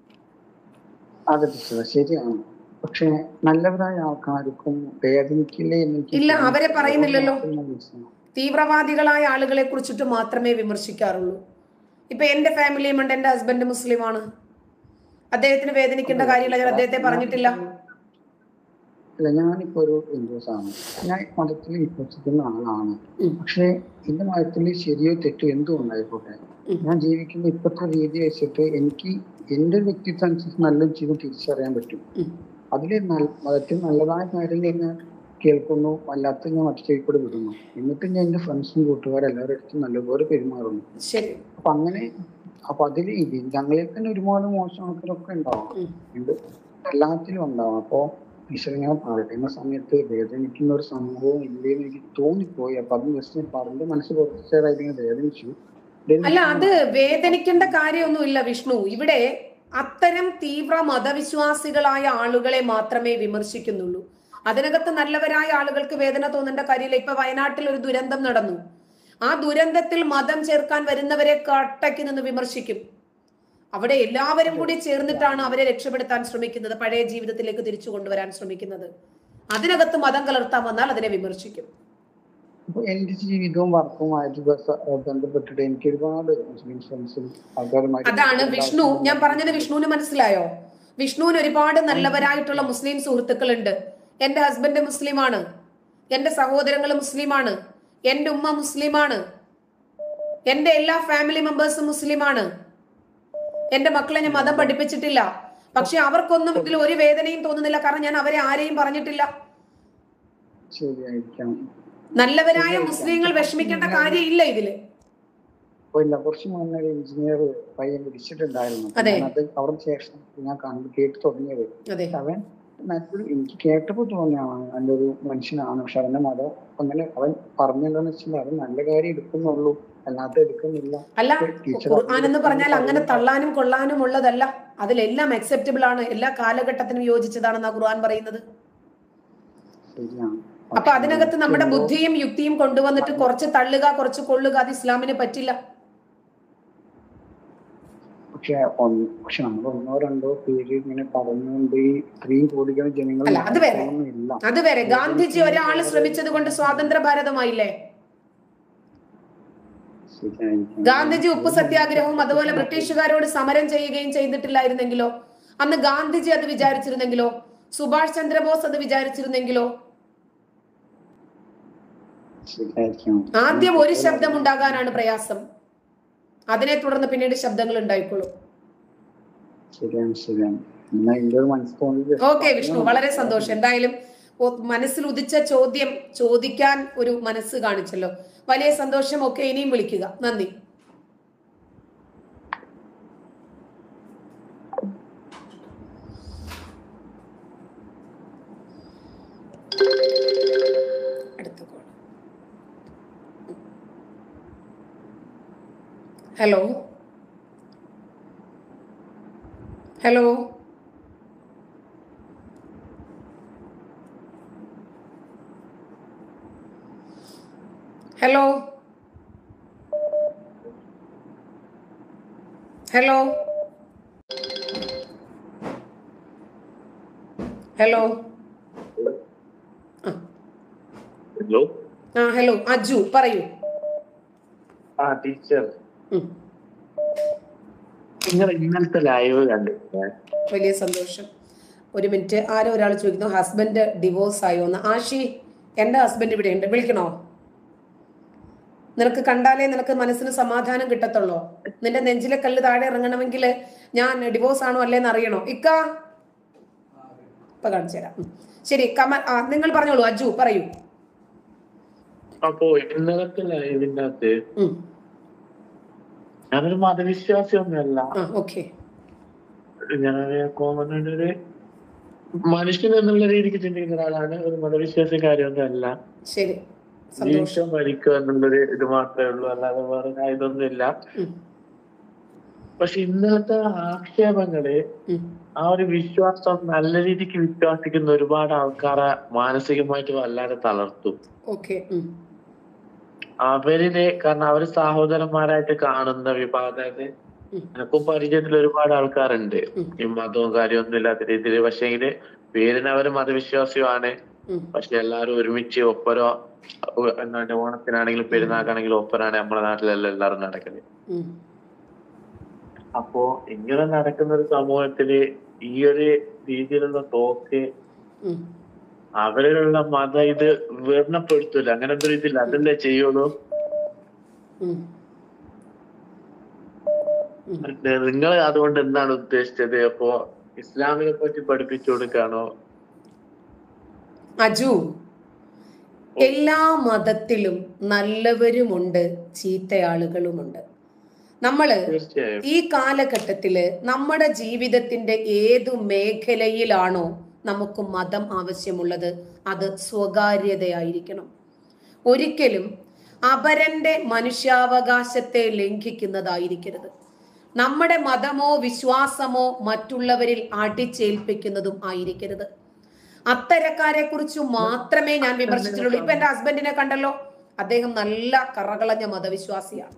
അതെ ടീച്ചർ ശരിയാണ് പക്ഷെ നല്ലവരായ ആൾക്കാർക്കും വേദനിക്കില്ലേ എന്ന് എനിക്ക് ഇല്ല, തോന്നുന്നു. അവരെ പറയുന്നില്ലല്ലോ. അതുകൊണ്ട് ഞാൻ വിളിച്ചതാണ്. തീവ്രവാദികളായ ആളുകളെ കുറിച്ചിട്ട് മാത്രമേ വിമർശിക്കാറുള്ളൂ ഇപ്പൊ എന്റെ ഫാമിലിയും ഉണ്ട് എന്റെ ഹസ്ബൻഡ് മുസ്ലിമാണ് അദ്ദേഹത്തിന് വേദനിക്കേണ്ട കാര്യമില്ല ഞാൻ അദ്ദേഹത്തെ പറഞ്ഞിട്ടില്ല അല്ല ഞാനിപ്പോ ഒരു ഹിന്ദുസാണ് ഞാൻ മതത്തിൽ വിശ്വസിക്കുന്ന ആളാണ് ഉം. പക്ഷെ എന്റെ മതത്തിൽ ശരിയോ തെറ്റോ എന്തും ഉണ്ടായിക്കോട്ടെ ഉം. ഞാൻ ജീവിക്കുന്ന ഇപ്പോഴത്തെ രീതി വെച്ചിട്ട് എനിക്ക് എന്റെ വ്യക്തിത്വം അനുസരിച്ച് നല്ലതും ചെയ്തും തിരിച്ചറിയാൻ പറ്റും ഉം. അതിൽ മതത്തിൽ നല്ലതായ കാര്യങ്ങൾ ഞാൻ കേൾക്കുന്നു അല്ലാത്ത ഞാൻ മറ്റു ചെവിക്കൂടെ വിടുന്നു എന്നിട്ട് ഞാൻ എന്റെ ഫ്രണ്ട്സും കൂട്ടുകാരും എല്ലാവരുടെ അടുത്തും നല്ലപോലെ പെരുമാറുന്നു ശരി അപ്പൊ അങ്ങനെ അപ്പൊ അതിൽ ഇത് ഞങ്ങളിൽ തന്നെ ഒരുപാട് മോശം ആൾക്കാരൊക്കെ ഉണ്ടാവും ഉം. ഇത് എല്ലാത്തിലും ഉണ്ടാവും അപ്പൊ ഈശ്വരൻ ഞാൻ പറയുന്ന സമയത്ത് വേദനിക്കുന്ന ഒരു സംഭവം ഇല്ലേന്ന് എനിക്ക് തോന്നിപ്പോയി അപ്പൊ അത് ജസ്റ്റ് പറഞ്ഞ മനസ്സ് കുറച്ച് നേരമായിട്ട് വേദനിച്ചു അല്ല അത് വേദനിക്കേണ്ട കാര്യമൊന്നുമില്ല വിഷ്ണു ഇവിടെ അത്തരം തീവ്ര മതവിശ്വാസികളായ ആളുകളെ മാത്രമേ വിമർശിക്കുന്നുള്ളൂ അതിനകത്ത് നല്ലവരായ ആളുകൾക്ക് വേദന തോന്നേണ്ട കാര്യമില്ല ഇപ്പൊ വയനാട്ടിൽ ഒരു ദുരന്തം നടന്നു ആ ദുരന്തത്തിൽ മതം ചേർക്കാൻ വരുന്നവരെ കട്ടയ്ക്ക് നിന്ന് വിമർശിക്കും അവിടെ എല്ലാവരും കൂടി ചേർന്നിട്ടാണ് അവരെ രക്ഷപ്പെടുത്താൻ ശ്രമിക്കുന്നത് പഴയ ജീവിതത്തിലേക്ക് തിരിച്ചു കൊണ്ടുവരാൻ ശ്രമിക്കുന്നത് അതിനകത്ത് മതം കലർത്താൻ വന്നാൽ അതിനെ വിമർശിക്കും അപ്പൊ എന്റെ ജീവിതവും വർക്കുമായിട്ട് ബസ- ബന്ധപ്പെട്ടിട്ട് എനിക്ക് ഒരുപാട് മുസ്ലിം ഫ്രണ്ട്സും ആൾക്കാരുമായിട്ട് അതാണ് വിഷ്ണു ഞാൻ പറഞ്ഞത് വിഷ്ണുവിന് മനസ്സിലായോ വിഷ്ണുവിന് ഒരുപാട് നല്ലവരായിട്ടുള്ള മുസ്ലിം സുഹൃത്തുക്കളുണ്ട് എന്റെ ഹസ്ബൻഡ് മുസ്ലിമാണ് എന്റെ സഹോദരങ്ങൾ മുസ്ലിമാണ് എന്റെ ഉമ്മ മുസ്ലിമാണ് എന്റെ എല്ലാ ഫാമിലി മെമ്പേഴ്സും മുസ്ലിമാണ് എന്റെ മക്കളെ ഞാൻ മതം പഠിപ്പിച്ചിട്ടില്ല പക്ഷെ അവർക്കൊന്നും ഇതിൽ ഒരു വേദനയും തോന്നുന്നില്ല കാരണം ഞാൻ അവരെ ആരെയും പറഞ്ഞിട്ടില്ല ശരിയായിരിക്കാം നല്ലവരായ മുസ്ലിങ്ങൾ വിഷമിക്കേണ്ട കാര്യമില്ല ഇതില് അപ്പൊ ഇല്ല കുറച്ച് മുന്നേ ഒരു എഞ്ചിനീയർ പയ്യൻ വിളിച്ചിട്ടുണ്ടായിരുന്നു അപ്പൊ അതെ. ഞാനത് അവിടെ ശേഷം ഞാൻ കണ്ടു കേട്ട് തുടങ്ങിയത് അതെ അവൻ നല്ലൊരു എനിക്ക് കേട്ടപ്പോ തോന്നിയാണ് നല്ലൊരു മനുഷ്യനാണ് പക്ഷെ അവന്റെ മതം അങ്ങനെ അവൻ പറഞ്ഞെന്താന്ന് വെച്ചാൽ അവൻ നല്ല കാര്യം എടുക്കുന്നുള്ളൂ അല്ലാതെ എടുക്കുന്നില്ല അല്ല ടീച്ചർ ഖുർആൻ എന്ന് പറഞ്ഞാൽ അങ്ങനെ തള്ളാനും കൊള്ളാനും ഉള്ളതല്ല അതിലെല്ലാം അക്സെപ്റ്റബിൾ ആണ് എല്ലാ കാലഘട്ടത്തിനും യോജിച്ചതാണെന്നാ ഖുർആൻ പറയുന്നത് ശരിയാണ് അപ്പൊ അതിനകത്ത് നമ്മുടെ എന്തോ- ബുദ്ധിയും യുക്തിയും കൊണ്ടുവന്നിട്ട് കുറച്ച് തള്ളുക കുറച്ച് കൊള്ളുക അത് ഇസ്ലാമിന് പറ്റില്ല പക്ഷെ ഒന്ന് പക്ഷെ നമ്മൾ ഒന്നോ രണ്ടോ പേര് ഇങ്ങനെ പറഞ്ഞുകൊണ്ട് ഈ ഇത്രയും കോടികൾ ജനങ്ങൾ അല്ല, അത് വേറെ. ഇല്ല അത് വേറെ ഗാന്ധിജി ഒരാള് ശ്രമിച്ചത് കൊണ്ട് സ്വാതന്ത്ര്യ ഭാരതമായില്ലേ ശരിയായിരിക്കാം ഗാന്ധിജി ഉപ്പ് സത്യാഗ്രഹവും അതുപോലെ ബ്രിട്ടീഷുകാരോട് സമരം ചെയ്യുകയും ചെയ്തിട്ടില്ലായിരുന്നെങ്കിലോ അന്ന് ഗാന്ധിജി അത് വിചാരിച്ചിരുന്നെങ്കിലോ സുഭാഷ് ചന്ദ്രബോസ് അത് വിചാരിച്ചിരുന്നെങ്കിലോ ശരിയായിരിക്കാം ആദ്യം ഒരു ശബ്ദം ഉണ്ടാകാനാണ് പ്രയാസം അതിനെ തുടർന്ന് പിന്നീട് ശബ്ദങ്ങൾ ഉണ്ടായിക്കോളും ശരിയാണ് ശരിയാണ് എന്നാ എന്റെ ഒരു മനസ്സ് തോന്നി ഓക്കെ വിഷ്ണു വളരെ സന്തോഷം എന്തായാലും ഒ- മനസ്സിൽ ഉദിച്ച ചോദ്യം ചോദിക്കാൻ ഒരു മനസ്സ് കാണിച്ചല്ലോ വലിയ സന്തോഷം ഒക്കെ ഇനിയും വിളിക്കുക നന്ദി അടുത്ത call. Hello hello hello hello hello hello ആ ഹലോ അജു പറയൂ ആ ടീച്ചർ ഉം, നിങ്ങൾ ഇന്നലത്തെ ലൈവ് കണ്ടു വലിയ സന്തോഷം ഒരു മിനിറ്റ് ആരോ ഒരാൾ ചോദിക്കുന്നു ഹസ്ബൻഡ് ഡിവോഴ്സ് ആയോ എന്ന് ആഷി എൻ്റെ ഹസ്ബൻഡ് ഇവിടെ ഉണ്ട് വിളിക്കണോ നിനക്ക് കണ്ടാലേ നിനക്ക് മനസ്സിന് സമാധാനം കിട്ടത്തുള്ളൂ നിന്റെ നെഞ്ചിലെ കല്ല് താഴെ ഇറങ്ങണമെങ്കിൽ ഞാൻ ഡിവോഴ്സ് ആണോ അല്ലേന്ന് അറിയണോ ഇക്ക ഇപ്പൊ കാണിച്ചു തരാം ഉം. ശരി കമൽ ആ നിങ്ങൾ പറഞ്ഞോളൂ അജു പറയൂ അപ്പോ ഇന്നലത്തെ ലൈവിന്റെ അകത്ത് ഉം. ഞാനൊരു മതവിശ്വാസി ഒന്നുമല്ല ആ ഓക്കെ ഞാനൊരു കോമൺ ഒരു മനുഷ്യൻ എന്നുള്ള രീതിക്ക് ചിന്തിക്കുന്ന ഒരാളാണ് ഒരു മതവിശ്വാസി കാര്യമൊന്നും അല്ല ശരി സന്തോഷം ജീവിക്കാൻ മരിക്കുക എന്നുള്ളൊരു ഇത് മാത്രമേ ഉള്ളൂ അല്ലാതെ വേറെ ഇതൊന്നുമില്ല ഉം. പക്ഷെ ഇന്നലത്തെ ആക്ഷേപങ്ങള് ഉം. ആ ഒരു വിശ്വാസം നല്ല രീതിക്ക് വിശ്വസിക്കുന്ന ഒരുപാട് ആൾക്കാരെ മാനസികമായിട്ട് വല്ലാതെ തളർത്തും ഓക്കെ ഉം. അവരില് കാരണം അവര് സഹോദരന്മാരായിട്ട് കാണുന്ന വിഭാഗം അതായത് ഉം. എനക്കും പരിചയത്തിൽ ഒരുപാട് ആൾക്കാരുണ്ട് ഉം. ഈ മതവും കാര്യമൊന്നും ഇല്ലാത്ത രീതിയിൽ പക്ഷെങ്കില് പേരിന് അവര് മതവിശ്വാസിയുമാണ് ഉം. പക്ഷെ എല്ലാരും ഒരുമിച്ച് ഒപ്പരോ ഉ- എന്താണ് ഓണത്തിനാണെങ്കിലും പെരുന്നാക്കാണെങ്കിലും ഒപ്പരാണ് നമ്മുടെ നാട്ടിലെല്ലാം എല്ലാവരും നടക്കുന്നത് ഉം. അപ്പോ ഇങ്ങനെ നടക്കുന്ന ഒരു സമൂഹത്തില് ഈ ഒരു രീതിയിലുള്ള ടോക്ക് ഉം. അവരിലുള്ള മത ഇത് വർണ്ണപ്പെടുത്തൂല അങ്ങനെ ഒരു ഇതില്ല അതല്ലേ ചെയ്യുള്ളൂ ഉം. ഉം. നിങ്ങൾ അതുകൊണ്ട് എന്താണ് ഉദ്ദേശിച്ചത് അപ്പോ ഇസ്ലാമിനെ പറ്റി പഠിപ്പിച്ചു കൊടുക്കാണോ അജു എല്ലാ മതത്തിലും നല്ലവരുമുണ്ട് ചീത്തയാളുകളുമുണ്ട് നമ്മള് തീർച്ചയായും ഈ കാലഘട്ടത്തില് നമ്മുടെ ജീവിതത്തിന്റെ ഏതു മേഖലയിലാണോ നമുക്ക് മതം ആവശ്യമുള്ളത് അത് സ്വകാര്യതയായിരിക്കണം ഒരിക്കലും അപരന്റെ മനുഷ്യാവകാശത്തെ ലംഘിക്കുന്നതായിരിക്കരുത് നമ്മുടെ മതമോ വിശ്വാസമോ മറ്റുള്ളവരിൽ അടിച്ചേൽപ്പിക്കുന്നതും ആയിരിക്കരുത് അത്തരക്കാരെ കുറിച്ച് മാത്രമേ ഞാൻ വിമർശിച്ചിട്ടുള്ളൂ ഇപ്പൊ എന്റെ ഹസ്ബൻഡിനെ കണ്ടല്ലോ അദ്ദേഹം നല്ല കറകളഞ്ഞ മതവിശ്വാസിയാണ്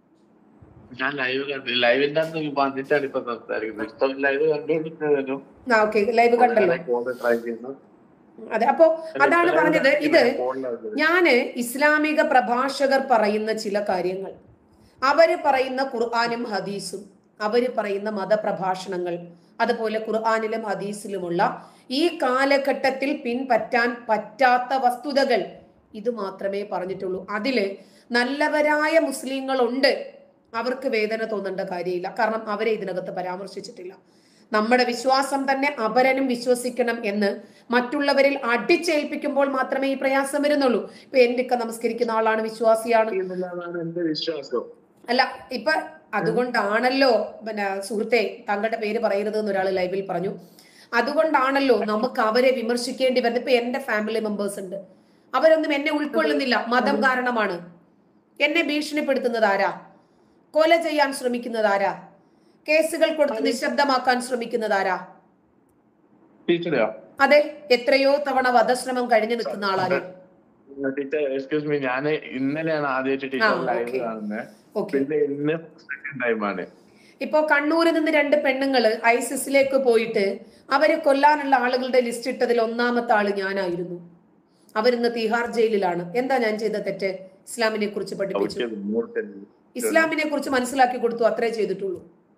ഞാൻ ലൈവ് കണ്ടു ലൈവിന്റെ അന്ന് വന്നിട്ടാണ് ഇപ്പൊ സംസാരിക്കുന്നത് ഇപ്പം ലൈവ് കണ്ടുകൊണ്ടിരുന്നതിനും ആ ഓക്കെ ലൈവ് കണ്ടല്ലോ ട്രൈ ചെയ്യുന്നു അതെ അപ്പോ അതാണ് പറഞ്ഞത് ഇത് ഫോണിലാണ് ഞാന് ഇസ്ലാമിക പ്രഭാഷകർ പറയുന്ന ചില കാര്യങ്ങൾ അവര് പറയുന്ന ഖുർആാനും ഹദീസും അവര് പറയുന്ന മതപ്രഭാഷണങ്ങൾ അതുപോലെ ഖുർആാനിലും ഹദീസിലുമുള്ള ഈ കാലഘട്ടത്തിൽ പിൻപറ്റാൻ പറ്റാത്ത വസ്തുതകൾ ഇത് മാത്രമേ പറഞ്ഞിട്ടുള്ളൂ അതില് നല്ലവരായ മുസ്ലിങ്ങളുണ്ട് അവർക്ക് വേദന തോന്നേണ്ട കാര്യമില്ല കാരണം അവരെ ഇതിനകത്ത് പരാമർശിച്ചിട്ടില്ല നമ്മുടെ വിശ്വാസം തന്നെ അപരനും വിശ്വസിക്കണം എന്ന് മറ്റുള്ളവരിൽ അടിച്ചേൽപ്പിക്കുമ്പോൾ മാത്രമേ ഈ പ്രയാസം വരുന്നുള്ളൂ ഇപ്പൊ എന്റെയൊക്കെ നമസ്കരിക്കുന്ന ആളാണ് വിശ്വാസിയാണ് എന്നുള്ളതാണ് എന്റെ വിശ്വാസം അല്ല ഇപ്പൊ അതുകൊണ്ടാണല്ലോ പിന്നെ സുഹൃത്തെ താങ്കളുടെ പേര് പറയരുത് എന്ന് ഒരാൾ ലൈവിൽ പറഞ്ഞു അതുകൊണ്ടാണല്ലോ നമുക്ക് അവരെ വിമർശിക്കേണ്ടി വരുന്നത് ഇപ്പൊ എന്റെ ഫാമിലി മെമ്പേഴ്സ് ഉണ്ട് അവരൊന്നും എന്നെ ഉൾക്കൊള്ളുന്നില്ല മതം കാരണമാണ് എന്നെ ഭീഷണിപ്പെടുത്തുന്നത് ആരാ കൊല ചെയ്യാൻ ശ്രമിക്കുന്നത് ആരാ കേസുകൾ കൊടുത്ത് നിശബ്ദമാക്കാൻ ശ്രമിക്കുന്നത് ആരാ ടീച്ചറോ അതെ എത്രയോ തവണ വധശ്രമം കഴിഞ്ഞു നിൽക്കുന്ന ആളാണ് ടീച്ചർ എക്സ്ക്യൂസ് മീ ഞാൻ ഇന്നലെയാണ് ആദ്യമായിട്ട് ടീച്ചർ ആ, ലൈവ് okay. കാണുന്നത് ഓക്കെ പിന്നെ ഇന്ന് സെക്കൻഡ് ടൈമാണ് ഇപ്പോ കണ്ണൂരിൽ നിന്ന് രണ്ട് പെണ്ണുങ്ങള് ഐസിസിലേക്ക് പോയിട്ട് അവരെ കൊല്ലാനുള്ള ആളുകളുടെ ലിസ്റ്റ് ഇട്ടതിൽ ഒന്നാമത്തെ ആള് ഞാനായിരുന്നു അവരിന്ന് തിഹാർ ജയിലിലാണ് എന്താ ഞാൻ ചെയ്ത തെറ്റ് ഇസ്ലാമിനെ കുറിച്ച് പഠിപ്പിച്ചു ഇസ്ലാമിനെ കുറിച്ച് മനസ്സിലാക്കി കൊടുത്തു അത്രേ ചെയ്തിട്ടുള്ളൂ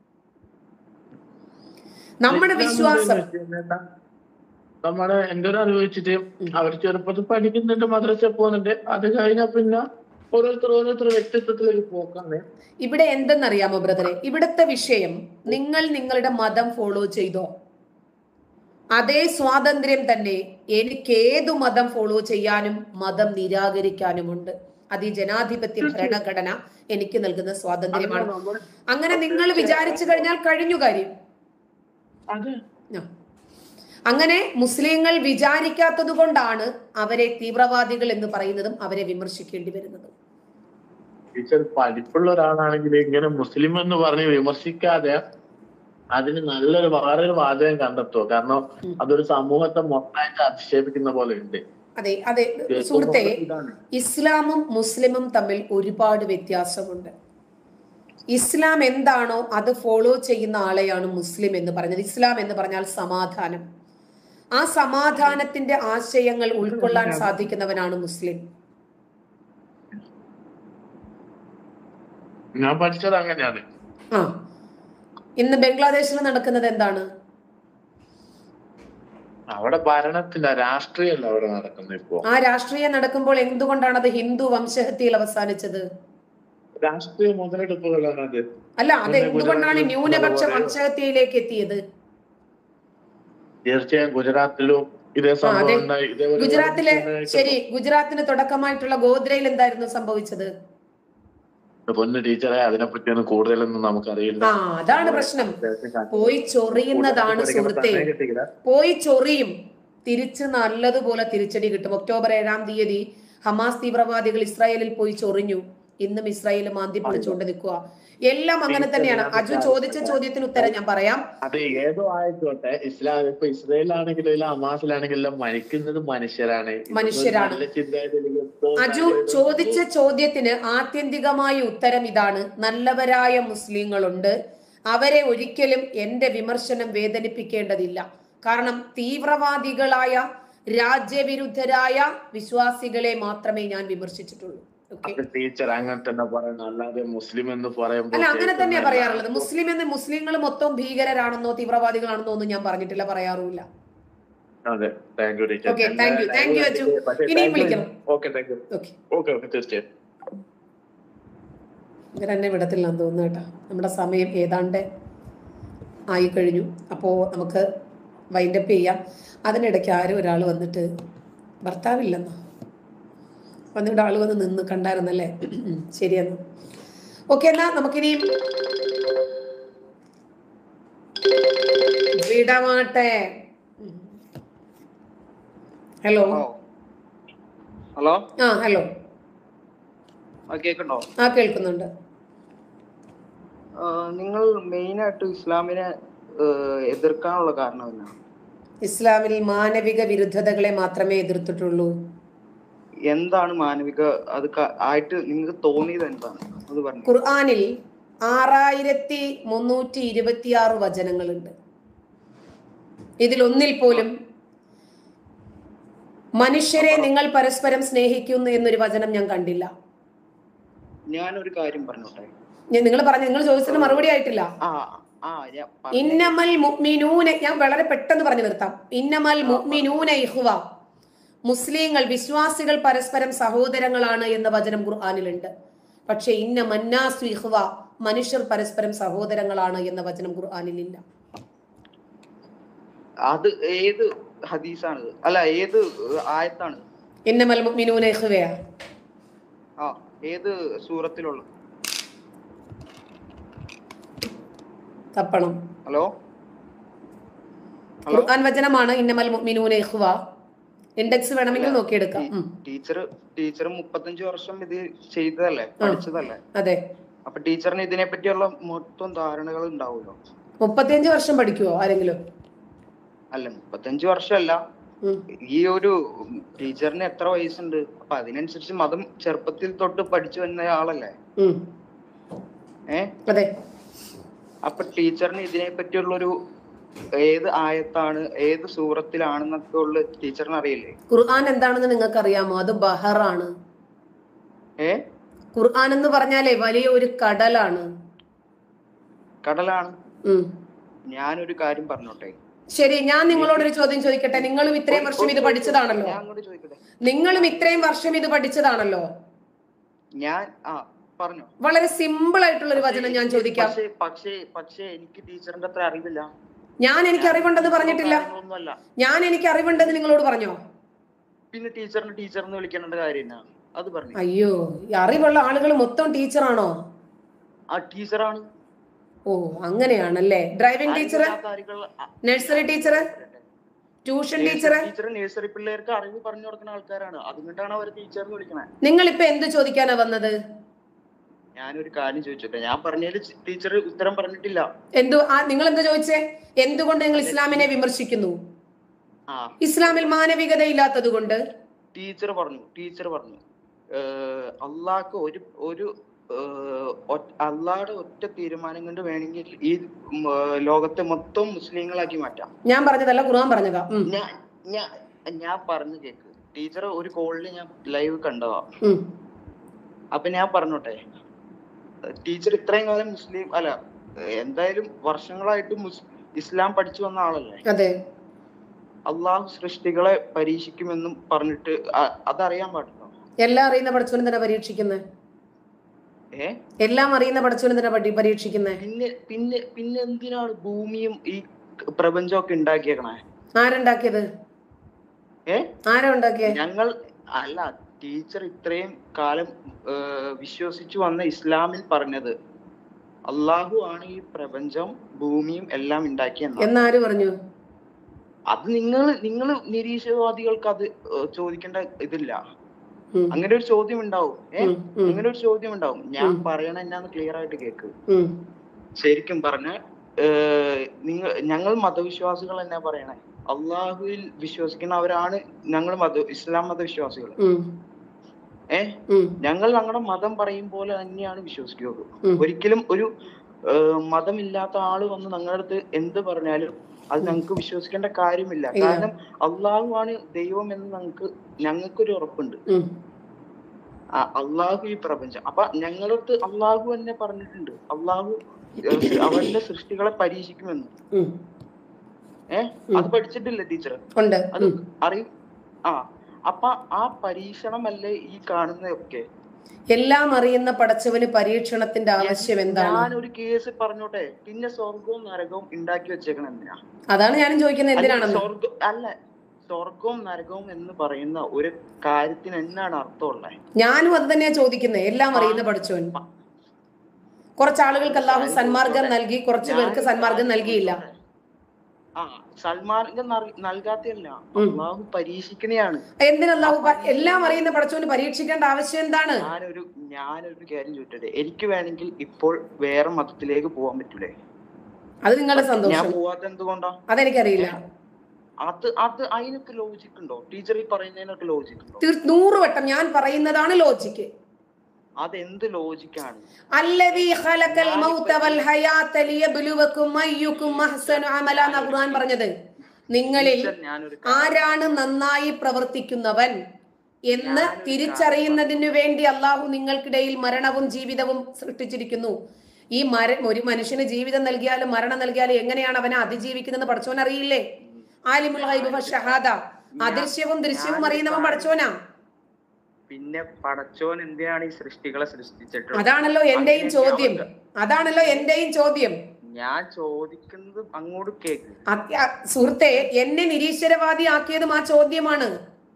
നമ്മുടെ വിശ്വാസം നമ്മള് എന്റെ ഒരു അറിവ് വെച്ചിട്ട് അവർ ചെറുപ്പത്തിൽ പഠിക്കുന്നുണ്ട് മദ്രസ പോകുന്നുണ്ട് അത് കഴിഞ്ഞാൽ പിന്നെ ഓരോരുത്തർ ഓരോരുത്തർ വ്യക്തിത്വത്തിലേക്ക് പോക്കാണ് ഇവിടെ എന്തെന്നറിയാമോ ബ്രദറെ ഇവിടുത്തെ വിഷയം നിങ്ങൾ നിങ്ങളുടെ മതം ഫോളോ ചെയ്തോ അതേ സ്വാതന്ത്ര്യം തന്നെ എനിക്ക് ഏതു മതം ഫോളോ ചെയ്യാനും മതം നിരാകരിക്കാനുമുണ്ട് അത് ഈ ജനാധിപത്യ ഭരണഘടന എനിക്ക് നൽകുന്ന സ്വാതന്ത്ര്യമാണ് അങ്ങനെ നിങ്ങൾ വിചാരിച്ചു കഴിഞ്ഞാൽ കഴിഞ്ഞു കാര്യം അതെ ആ. അങ്ങനെ മുസ്ലിങ്ങൾ വിചാരിക്കാത്തത് കൊണ്ടാണ് അവരെ തീവ്രവാദികൾ എന്ന് പറയുന്നതും അവരെ വിമർശിക്കേണ്ടി വരുന്നതും ടീച്ചർ പഠിപ്പുള്ള ഒരാളാണെങ്കിൽ ഇങ്ങനെ മുസ്ലിം എന്ന് പറഞ്ഞ് വിമർശിക്കാതെ അതിന് നല്ലൊരു വേറൊരു വാചകം കണ്ടെത്തുക കാരണം ഉം. അതൊരു സമൂഹത്തെ മൊത്തമായിട്ട് അധിക്ഷേപിക്കുന്ന പോലെ ഉണ്ട് അതെ അതെ സുഹൃത്തെ ഇസ്ലാമും മുസ്ലിമും തമ്മിൽ ഒരുപാട് വ്യത്യാസമുണ്ട് ഇസ്ലാം എന്താണോ അത് ഫോളോ ചെയ്യുന്ന ആളെയാണ് മുസ്ലിം എന്ന് പറഞ്ഞത് ഇസ്ലാം എന്ന് പറഞ്ഞാൽ സമാധാനം ആ സമാധാനത്തിന്റെ ആശയങ്ങൾ ഉൾക്കൊള്ളാൻ സാധിക്കുന്നവനാണ് മുസ്ലിം ഞാൻ പഠിച്ചത് അങ്ങനെയാണ് ആ ഇന്ന് ബംഗ്ലാദേശിൽ നടക്കുന്നത് എന്താണ് അവിടെ ഭരണത്തില്ല രാഷ്ട്രീയമല്ല അവിടെ നടക്കുന്നത് ഇപ്പോ ആ രാഷ്ട്രീയം നടക്കുമ്പോൾ എന്തുകൊണ്ടാണ് അത് ഹിന്ദു വംശഹത്യയിൽ അവസാനിച്ചത് രാഷ്ട്രീയ മുതലെടുപ്പുകളാണ് അത് അല്ല അത് പിന്നെ എന്തുകൊണ്ടാണ് ഗുജറാത്തിൽ ന്യൂനപക്ഷ അതുപോലെ- വംശഹത്യയിലേക്ക് എത്തിയത് തീർച്ചയായും ഗുജറാത്തിലും ഇതേ അതെ. സംഭവം ഉണ്ടായി ഇതേപോലെ ഗുജറാത്തിലെ ഉണ്ടായിട്ട് ശരി ഗുജറാത്തിന് തുടക്കമായിട്ടുള്ള ഗോദ്രയിൽ എന്തായിരുന്നു സംഭവിച്ചത് പൊന്നു ടീച്ചറെ അതിനെ പറ്റിയൊന്നും കൂടുതലൊന്നും നമുക്കറിയില്ല ആ അതാണ് പ്രശ്നം പോയി ചൊറിയുന്നതാണ് സുഹൃത്തെ പോയി ചൊറിയും തിരിച്ച് നല്ലതുപോലെ തിരിച്ചടി കിട്ടും ഒക്ടോബർ ഏഴാം തീയതി ഹമാസ് തീവ്രവാദികൾ ഇസ്രായേലിൽ പോയി ചൊറിഞ്ഞു ഇന്നും ഇസ്രായേൽ മാന്തി പൊളിച്ചുകൊണ്ട് നിൽക്കുക എല്ലാം അങ്ങനെ തന്നെയാണ് അജു ചോദിച്ച ചോദ്യത്തിന് ഉത്തരം ഞാൻ പറയാം അത് ഏതോ ആയിക്കോട്ടെ ഇസ്ലാം ഇപ്പൊ ഇസ്രായേലാണെങ്കിലും ഇല്ല ഹമാസിലാണെങ്കിലും എല്ലാം മരിക്കുന്നത് മനുഷ്യരാണ് ഇതൊന്നും മനുഷ്യരാണ്. നല്ല ചിന്താഗതിയിലേക്ക് എത്തുന്ന അജു കാര്യമായിട്ട് ചോദിച്ച ചോദ്യത്തിന് ആത്യന്തികമായ ഉത്തരം ഇതാണ് നല്ലവരായ മുസ്ലിങ്ങളുണ്ട് അവരെ ഒരിക്കലും എന്റെ വിമർശനം വേദനിപ്പിക്കേണ്ടതില്ല കാരണം തീവ്രവാദികളായ രാജ്യവിരുദ്ധരായ വിശ്വാസികളെ മാത്രമേ ഞാൻ വിമർശിച്ചിട്ടുള്ളൂ ഓക്കെ അത് ടീച്ചർ അങ്ങനെ തന്നെ പറയണം അല്ലാതെ മുസ്ലിം എന്ന് പറയുമ്പോൾ അല്ല അങ്ങനെ തന്നെയാ കേൾക്കുന്ന പറയാറുള്ളത് മുസ്ലിം എന്ന് മുസ്ലിങ്ങൾ മൊത്തം ഭീകരരാണെന്നോ തീവ്രവാദികളാണെന്നോ ഒന്നും ഞാൻ പറഞ്ഞിട്ടില്ല പറയാറുമില്ല അതെ thank you teacher Okay, thank you, thank you, അജു. ഇനിയും വിളിക്കണം. Okay thank you okay okay okay തീർച്ചയായും ഇവർ എന്നെ വിടത്തില്ലെന്ന് തോന്നുന്നു കേട്ടോ നമ്മുടെ സമയം ഏതാണ്ട് ആയി കഴിഞ്ഞു അപ്പോൾ നമുക്ക് വൈൻഡപ്പ് ചെയ്യാം അതിനിടയ്ക്ക് ആരും ഒരാൾ വന്നിട്ട് ഭർത്താവില്ലെന്നോ വന്നിട്ട് ആൾ വന്ന് നിന്ന് കണ്ടായിരുന്നല്ലേ ശരിയെന്ന് ഓക്കെ എന്നാ നമുക്കിനി വിടമാട്ടെ ഹലോ ഹലോ ആ ഹലോ ആ കേൾക്കണ്ടോ ആ കേൾക്കുന്നുണ്ട് ആ, നിങ്ങൾ മെയിൻ ആയിട്ട് ഇസ്ലാമിനെ ആ, എതിർക്കാനുള്ള കാരണം എന്നാണ് ഇസ്ലാമിൽ മാനവിക വിരുദ്ധതകളെ മാത്രമേ എതിർത്തിട്ടുള്ളൂ എന്താണ് മാനവിക അത് ക- ആയിട്ട് നിങ്ങൾക്ക് തോന്നിയത് എന്താണ് അത് പറഞ്ഞു ഖുർആനിൽ ആറായിരത്തി മുന്നൂറ്റി ഇരുപത്തിയാറ് വചനങ്ങളുണ്ട് ഇതിലൊന്നിൽ പോലും മനുഷ്യരെ നിങ്ങൾ പരസ്പരം സ്നേഹിക്കുന്നു എന്നൊരു വചനം ഞാൻ കണ്ടില്ല ഞാനൊരു കാര്യം പറഞ്ഞോട്ടെ നിങ്ങൾ പറഞ്ഞു നിങ്ങൾ ചോദിച്ചതിന് മറുപടി ആയിട്ടില്ല ആ ആ ഞാൻ പറഞ്ഞ- ഇന്നമൽ മുഅ്മിനൂന ഞാൻ വളരെ പെട്ടെന്ന് പറഞ്ഞു നിർത്താം ഇന്നമൽ മുഅ്മിനൂന ഇഹ്വ മുസ്ലിങ്ങൾ വിശ്വാസികൾ പരസ്പരം സഹോദരങ്ങളാണ് എന്ന വചനം ഖുർആനിലുണ്ട് പക്ഷെ ഇന്ന മന്നാസു ഇഹ്വ മനുഷ്യർ പരസ്പരം സഹോദരങ്ങളാണ് എന്ന വചനം ഖുർആനിലില്ല അത് ഏത് ഹദീസാണ് അല്ല ഏത് ആയത്താണ് ഇന്നമൽ മുഅ്മിനൂന ഇഹ്വയാ ആ ഏത് സൂറത്തിലുള്ള തപ്പണം ഹലോ ഹലോ ഖുർആൻ വചനമാണ് ഇന്നമൽ മുഅ്മിനൂന ഇഹ്വ ഇൻഡെക്സ് വേണമെങ്കിൽ നോക്കിയെടുക്കാം ഉം. ടീച്ചർ ടീച്ചർ മുപ്പത്തഞ്ച് വർഷം ഇത് ചെയ്തതല്ലേ പഠിച്ചതല്ലേ അതെ അപ്പൊ ടീച്ചറിന് ഇതിനെ പറ്റിയുള്ള മൊത്തം ധാരണകൾ ഉണ്ടാവുമല്ലോ മുപ്പത്തിയഞ്ച് വർഷം പഠിക്കുവോ ആരെങ്കിലും അല്ല മുപ്പത്തഞ്ച് വർഷമല്ല ഉം. ഈ ഒരു ടീച്ചറിന് എത്ര വയസ്സുണ്ട് അപ്പൊ അതിനനുസരിച്ച് മതം ചെറുപ്പത്തിൽ തൊട്ട് പഠിച്ചു വന്ന ആളല്ലേ ഉം. ഏ അതെ അപ്പൊ ടീച്ചറിന് ഇതിനെ പറ്റിയുള്ള ഒരു ഏത് ആയത്താണ് ഏത് സൂറത്തിലാണെന്നൊക്കെ ഉള്ള ടീച്ചറിന് അറിയില്ലേ ഖുർആൻ എന്താണെന്ന് നിങ്ങൾക്ക് അറിയാമോ അത് ബഹറാണ് ഏ ഖുർആൻ എന്ന് പറഞ്ഞാലേ വലിയ ഒരു കടലാണ് കടലാണ് ഉം. ഞാനൊരു കാര്യം പറഞ്ഞോട്ടെ ശരി ഞാൻ നിങ്ങളോടൊരു ചോദ്യം ചോദിക്കട്ടെ നിങ്ങളും ഇത്രയും വർഷം ഇത് പഠിച്ചതാണല്ലോ ഞാൻ അങ്ങോട്ട് ചോദിക്കട്ടെ നിങ്ങളും ഇത്രയും വർഷം ഇത് പഠിച്ചതാണല്ലോ ഞാൻ ആ പറഞ്ഞു വളരെ സിമ്പിൾ ആയിട്ടുള്ള ഒരു വചനം ഞാൻ ചോദിക്കാം പക്ഷേ പക്ഷേ പക്ഷേ എനിക്ക് ടീച്ചറിന്റെ അത്ര അറിവില്ല ഞാൻ എനിക്ക് അറിവുണ്ടെന്ന് പറഞ്ഞിട്ടില്ല കാര്യങ്ങളൊന്നുമല്ല ഞാൻ എനിക്ക് അറിവുണ്ടെന്ന് നിങ്ങളോട് പറഞ്ഞോ പിന്നെ ടീച്ചറിന് ടീച്ചറിന് വിളിക്കേണ്ട കാര്യം എന്നാ അത് പറഞ്ഞു അയ്യോ ഈ അറിവുള്ള ആളുകൾ മൊത്തം ടീച്ചറാണോ ആ ടീച്ചറാണ് ഓ അങ്ങനെയാണല്ലേ ഡ്രൈവിംഗ് ടീച്ചർ അറിവില്ലാത്ത ആളുകൾ അ- nursery teacher tuition teacher teacher nursery പിള്ളേർക്ക് അറിവ് പറഞ്ഞു കൊടുക്കുന്ന ആൾക്കാരാണ് അതുകൊണ്ടാണ് അവർ ടീച്ചറിന് വിളിക്കണേ നിങ്ങൾ ഇപ്പൊ എന്ത് ചോദിക്കാനാ വന്നത് ഞാനൊരു കാര്യം ചോദിച്ചോട്ടെ ഞാൻ പറഞ്ഞതിൽ ടീച്ചർ ഉത്തരം പറഞ്ഞിട്ടില്ല എന്തു ആ നിങ്ങൾ എന്താ ചോദിച്ചേ എന്തുകൊണ്ട് നിങ്ങൾ ഇസ്ലാമിനെ വിമർശിക്കുന്നു ആ ഇസ്ലാമിൽ മാനവികത ഇല്ലാത്തത് കൊണ്ട് ടീച്ചർ പറഞ്ഞു ടീച്ചർ പറഞ്ഞു ഏഹ് അള്ളാഹ്ക്ക് ഒരു ഒരു ഏഹ് ഒ- അള്ളാഹുടെ ഒറ്റ തീരുമാനം കൊണ്ട് വേണമെങ്കിൽ ഈ ഉം, ഏഹ് ലോകത്തെ മൊത്തം മുസ്ലിങ്ങളാക്കി മാറ്റാം ഞാൻ പറഞ്ഞതല്ല ഖുർആൻ പറഞ്ഞതാ ഉം, ഞാൻ ഞാൻ ഞാൻ പറഞ്ഞു കേക്ക് ടീച്ചർ ഒരു കോളിൽ ഞാൻ ലൈവ് കണ്ടതാ ഉം. അപ്പൊ ഞാൻ പറഞ്ഞോട്ടെ ടീച്ചർ ഇത്രയും കാലം മുസ്ലിം അല്ല എന്തായാലും വർഷങ്ങളായിട്ട് മുസ് ഇസ്ലാം പഠിച്ചു വന്ന ആളല്ലേ അതെ അള്ളാഹു സൃഷ്ടികളെ പരീക്ഷിക്കുമെന്നും പറഞ്ഞിട്ട് അ- അതറിയാൻ പാടില്ല എല്ലാം അറിയുന്ന പഠിച്ചവനെ തന്നെ പരീക്ഷിക്കുന്നത് ഏ എല്ലാം അറിയുന്ന പഠിച്ചവനെ തന്നെ പഠി പരീക്ഷിക്കുന്നത് പിന്നെ പിന്നെ പിന്നെ എന്തിനാണ് ഭൂമിയും ഈ പ്രപഞ്ചമൊക്കെ ഉണ്ടാക്കിയേക്കണേ ആരുണ്ടാക്കിയത് ഏ ആരാ ഉണ്ടാക്കിയേ ഞങ്ങൾ അല്ല ടീച്ചർ ഇത്രയും കാലം ഏഹ്, വിശ്വസിച്ചു വന്ന ഇസ്ലാമിൽ പറഞ്ഞത് അള്ളാഹു ആണ് ഈ പ്രപഞ്ചം ഭൂമിയും എല്ലാം ഉണ്ടാക്കിയെന്ന് എന്നാര് പറഞ്ഞു അത് നിങ്ങൾ നിങ്ങൾ നിരീശ്വരവാദികൾക്ക് അത് ഏഹ്, ചോദിക്കേണ്ട ഇതില്ല ഉം, അങ്ങനെ ഒരു ചോദ്യം ഉണ്ടാവും ഏ ഉം, ഉം, അങ്ങനെ ഒരു ചോദ്യം ഉണ്ടാവും ഞാൻ ഉം. പറയണ എന്നാന്ന് ക്ലിയർ ആയിട്ട് കേക്ക് ഉം. ശരിക്കും പറഞ്ഞ നിങ്ങൾ ഞങ്ങൾ മതവിശ്വാസികൾ എന്നാ പറയണേ അള്ളാഹുവിൽ വിശ്വസിക്കുന്നവരാണ് ഞങ്ങൾ മത ഇസ്ലാം മതവിശ്വാസികൾ ഉം, ഏ ഉം, ഞങ്ങൾ ഞങ്ങളുടെ മതം പറയും പോലെ തന്നെയാണ് വിശ്വസിക്കുകയുള്ളൂ ഉം. ഒരിക്കലും ഒരു ഏഹ്, മതമില്ലാത്ത ആള് വന്ന് ഞങ്ങളുടെ അടുത്ത് എന്ത് പറഞ്ഞാലും അത് ഞങ്ങൾക്ക് വിശ്വസിക്കേണ്ട കാര്യമില്ല ഇല്ല. കാരണം അള്ളാഹു ആണ് ദൈവം എന്ന് ഞങ്ങൾക്ക് ഞങ്ങൾക്കൊരു ഉറപ്പുണ്ട് ഉം. ആ അള്ളാഹു ഈ പ്രപഞ്ചം അപ്പൊ ഞങ്ങളടുത്ത് അള്ളാഹു തന്നെ പറഞ്ഞിട്ടുണ്ട് അള്ളാഹു ഏഹ്, അവന്റെ സൃഷ്ടികളെ പരീക്ഷിക്കുമെന്ന് ഉം. ഏ ഉം. അത് പഠിച്ചിട്ടില്ലേ ടീച്ചർ ഉണ്ട് അത് ഉം. അറിയും ആ അപ്പൊ ആ പരീക്ഷണമല്ലേ ഈ കാണുന്നതൊക്കെ എല്ലാം അറിയുന്ന പടച്ചവന് പരീക്ഷണത്തിന്റെ ആവശ്യം എന്താണ് ഞാൻ ഒരു കേസ് പറഞ്ഞോട്ടെ പിന്നെ സ്വർഗവും നരകവും ഉണ്ടാക്കി വെച്ചേക്കണ എന്തിനാ അതാണ് ഞാനും ചോദിക്കുന്നത് അല്ല, എന്തിനാണെന്ന് സ്വർഗ അല്ല സ്വർഗവും നരകവും എന്ന് പറയുന്ന ഒരു കാര്യത്തിന് എന്നാണ് അർത്ഥമുള്ളത് ഞാനും അത് തന്നെയാ ചോദിക്കുന്നത് എല്ലാം അറിയുന്ന പഠിച്ചവൻ കുറച്ച് ആളുകൾക്ക് അള്ളാഹു സന്മാർഗം നൽകി കുറച്ച് പേർക്ക് സന്മാർഗം നൽകിയില്ല ആ സൽമാർഗം നൽ- നൽകാത്തതല്ല ഉം. അള്ളാഹു പരീക്ഷിക്കണെയാണ് എന്തിന് അള്ളാഹു പ- എല്ലാം അറിയുന്ന പടച്ചോന് പരീക്ഷിക്കേണ്ട ആവശ്യം എന്താണ് ഞാനൊരു ഞാനൊരു കാര്യം ചോദിച്ചത് എനിക്ക് വേണമെങ്കിൽ ഇപ്പോൾ വേറെ മതത്തിലേക്ക് പോകാൻ പറ്റൂലേ അത് നിങ്ങളുടെ ഞാൻ സന്തോഷം പോവാത്ത എന്തുകൊണ്ടാ അതെനിക്കറിയില്ല അത് അത് അതിനൊക്കെ ലോജിക് ഉണ്ടോ ടീച്ചർ ഈ പറയുന്നതിനൊക്കെ ലോജിക് ഉണ്ടോ തീർ- നൂറ് വട്ടം ഞാൻ പറയുന്നതാണ് ലോജിക്ക് അത് എന്ത് ലോജിക്കാണ് അല്ലദീ ഖലഖൽ മൗത വൽ ഹയാത ലിയബ്ലുവക്കും അയ്യുക്കും അഹ്സനു അമല എന്നാ ഖുർആൻ പറഞ്ഞത് നിങ്ങളിൽ ടീച്ചർ ഞാനൊരു ആരാണ് നന്നായി പ്രവർത്തിക്കുന്നവൻ എന്ന് തിരിച്ചറിയുന്നതിനു വേണ്ടി അള്ളാഹു നിങ്ങൾക്കിടയിൽ മരണവും ജീവിതവും സൃഷ്ടിച്ചിരിക്കുന്നു ഈ മര ഒരു മനുഷ്യന് ജീവിതം നൽകിയാലും മരണം നൽകിയാലും എങ്ങനെയാണ് അവനെ അതിജീവിക്കുന്നത് പഠിച്ചോൻ അറിയില്ലേ ആലിമുൽ ഗൈബ് വ ഷഹാദ അദൃശ്യവും ദൃശ്യവും അറിയുന്നവൻ പഠിച്ചോനാ പിന്നെ പടച്ചോൻ എന്തിനാണ് ഈ സൃഷ്ടികളെ സൃഷ്ടിച്ചിട്ടുള്ളത് അതാണല്ലോ എന്റെയും അതിനെ ചോദ്യം അവർക്ക് അതാണല്ലോ എന്റെയും ചോദ്യം ഞാൻ ചോദിക്കുന്നത് അങ്ങോട്ട് കേക്ക് അത്യ- സുഹൃത്തെ എന്നെ നിരീശ്വരവാദി ആക്കിയതും ആ ചോദ്യമാണ്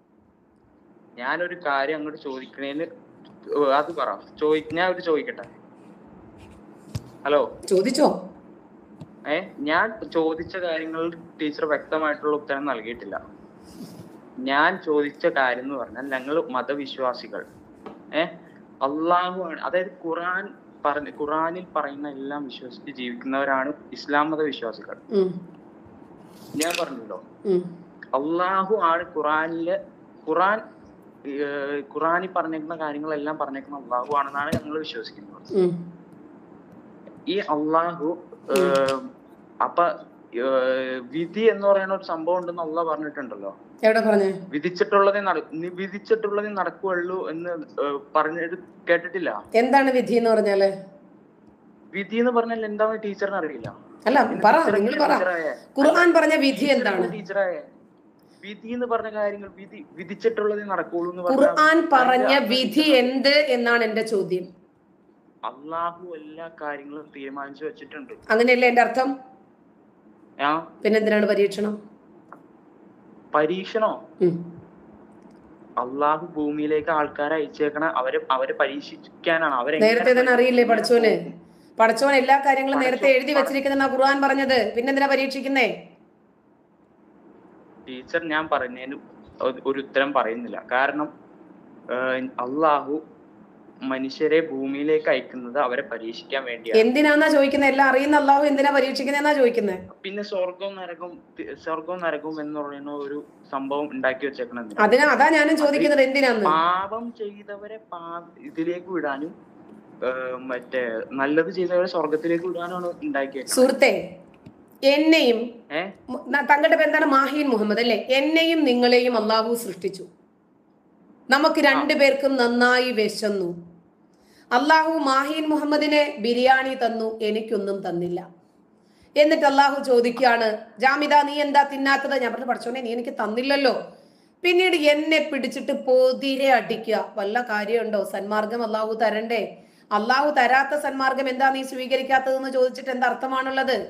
ഞാനൊരു കാര്യം അങ്ങോട്ട് ചോദിക്കണേന് അത് പറ ചോദി ഞാൻ ഒരു ചോദിക്കട്ടെ ഹലോ ചോദിച്ചോ ഏ ഞാൻ ചോദിച്ച കാര്യങ്ങൾ ടീച്ചർ വ്യക്തമായിട്ടുള്ള ഉത്തരം നൽകിയിട്ടില്ല ഞാൻ ചോദിച്ച കാര്യം എന്ന് പറഞ്ഞാൽ ഞങ്ങൾ മതവിശ്വാസികൾ ഏ അള്ളാഹു ആണ് അതായത് ഖുറാൻ പറഞ്ഞ ഖുറാനിൽ പറയുന്ന എല്ലാം വിശ്വസിച്ച് ജീവിക്കുന്നവരാണ് ഇസ്ലാം മത വിശ്വാസികൾ ഉം, ഞാൻ പറഞ്ഞല്ലോ ഉം, അള്ളാഹു ആണ് ഖുറാനിലെ ഖുറാൻ ഏർ ഖുറാനിൽ പറഞ്ഞേക്കുന്ന കാര്യങ്ങളെല്ലാം പറഞ്ഞേക്കുന്ന അള്ളാഹു ആണെന്നാണ് ഞങ്ങൾ വിശ്വസിക്കുന്നത് ഉം. ഈ അള്ളാഹു ഏർ അപ്പൊ ഏർ വിധി എന്ന് പറയുന്ന ഒരു സംഭവം ഉണ്ടെന്ന് അള്ളാഹ് പറഞ്ഞിട്ടുണ്ടല്ലോ എവിടെ പറഞ്ഞേ വിധിച്ചിട്ടുള്ളതേ നട നി- വിധിച്ചിട്ടുള്ളതേ നടക്കുകയുള്ളൂ എന്ന് ഏർ പറഞ്ഞത് കേട്ടിട്ടില്ല എന്താണ് വിധി എന്ന് പറഞ്ഞാല് വിധി എന്ന് പറഞ്ഞാൽ എന്താന്ന് ടീച്ചറിന് അറിയില്ല അല്ല പറ നിങ്ങൾ പറ ടീച്ചറായ ഖുർആൻ പറഞ്ഞ വിധി എന്താണ് ടീച്ചറായ വിധി എന്ന് പറഞ്ഞ കാര്യങ്ങൾ വിധി വിധിച്ചിട്ടുള്ളതേ നടക്കുള്ളൂ എന്ന് പറഞ്ഞാൽ ഖുർആൻ പറഞ്ഞ അതിന്റെ വിധി എന്ത് എന്നാണ് എന്റെ ചോദ്യം അള്ളാഹു എല്ലാ കാര്യങ്ങളും തീരുമാനിച്ചു വെച്ചിട്ടുണ്ട് അങ്ങനെയല്ലേ എന്റെ അർത്ഥം ആ പിന്നെന്തിനാണ് പരീക്ഷണം പരീക്ഷണോ ഉം. അള്ളാഹു ഭൂമിയിലേക്ക് ആൾക്കാരെ അയച്ചേക്കണ അവരെ അവരെ പരീക്ഷിക്കാനാണ് അവരെ നേരത്തെ തന്നെ അറിയില്ലേ പടച്ചോന് പടച്ചോൻ എല്ലാ കാര്യങ്ങളും നേരത്തെ എഴുതി വെച്ചിരിക്കുന്ന ഖുർആൻ പറഞ്ഞത് പിന്നെന്തിനാ പരീക്ഷിക്കുന്നേ ടീച്ചർ ഞാൻ പറഞ്ഞതിന് ഒരു- ഒരു ഉത്തരം പറയുന്നില്ല കാരണം ഏഹ്, അള്ളാഹു മനുഷ്യരെ ഭൂമിയിലേക്ക് അയക്കുന്നത് അവരെ പരീക്ഷിക്കാൻ വേണ്ടിയാണ് എന്തിനാന്നാ ചോദിക്കുന്നത് എല്ലാം അറിയുന്ന അള്ളാഹു എന്തിനാ പരീക്ഷിക്കുന്നതെന്നാ ചോദിക്കുന്നത് പിന്നെ സ്വർഗവും നരകവും തി- സ്വർഗവും നരകവും എന്ന് പറയുന്ന ഒരു സംഭവം ഉണ്ടാക്കി വെച്ചേക്കണം എന്തിനാ? അതിനാ അതാ ഞാനും ചോദിക്കുന്നത് എന്തിനാന്ന് പാപം ചെയ്തവരെ പാ ഇതിലേക്ക് വിടാനും ഏഹ്, മറ്റേ നല്ലത് ചെയ്തവരെ സ്വർഗത്തിലേക്ക് വിടാനാണ് ഉണ്ടാക്കിയത് സുഹൃത്തെ എന്നെയും ഏ മു- ന- തങ്ങളുടെ പേരെന്താണ് മാഹീൻ മുഹമ്മദ് അല്ലെ എന്നെയും നിങ്ങളെയും അള്ളാഹു സൃഷ്ടിച്ചു നമുക്ക് രണ്ടുപേർക്കും നന്നായി വിശന്നു അള്ളാഹു മാഹീൻ മുഹമ്മദിന് ബിരിയാണി തന്നു എനിക്കൊന്നും തന്നില്ല എന്നിട്ട് അള്ളാഹു ചോദിക്കുകയാണ് ജാമിദ നീ എന്താ തിന്നാത്തത് ഞാൻ പറഞ്ഞു പഠിച്ചോനെ നീ എനിക്ക് തന്നില്ലല്ലോ പിന്നീട് എന്നെ പിടിച്ചിട്ട് പൊതിരെ അടിക്കുക വല്ല കാര്യമുണ്ടോ സന്മാർഗം അള്ളാഹു തരണ്ടേ അള്ളാഹു തരാത്ത സന്മാർഗം എന്താ നീ സ്വീകരിക്കാത്തതെന്ന് ചോദിച്ചിട്ട് എന്താ അർത്ഥമാണുള്ളത്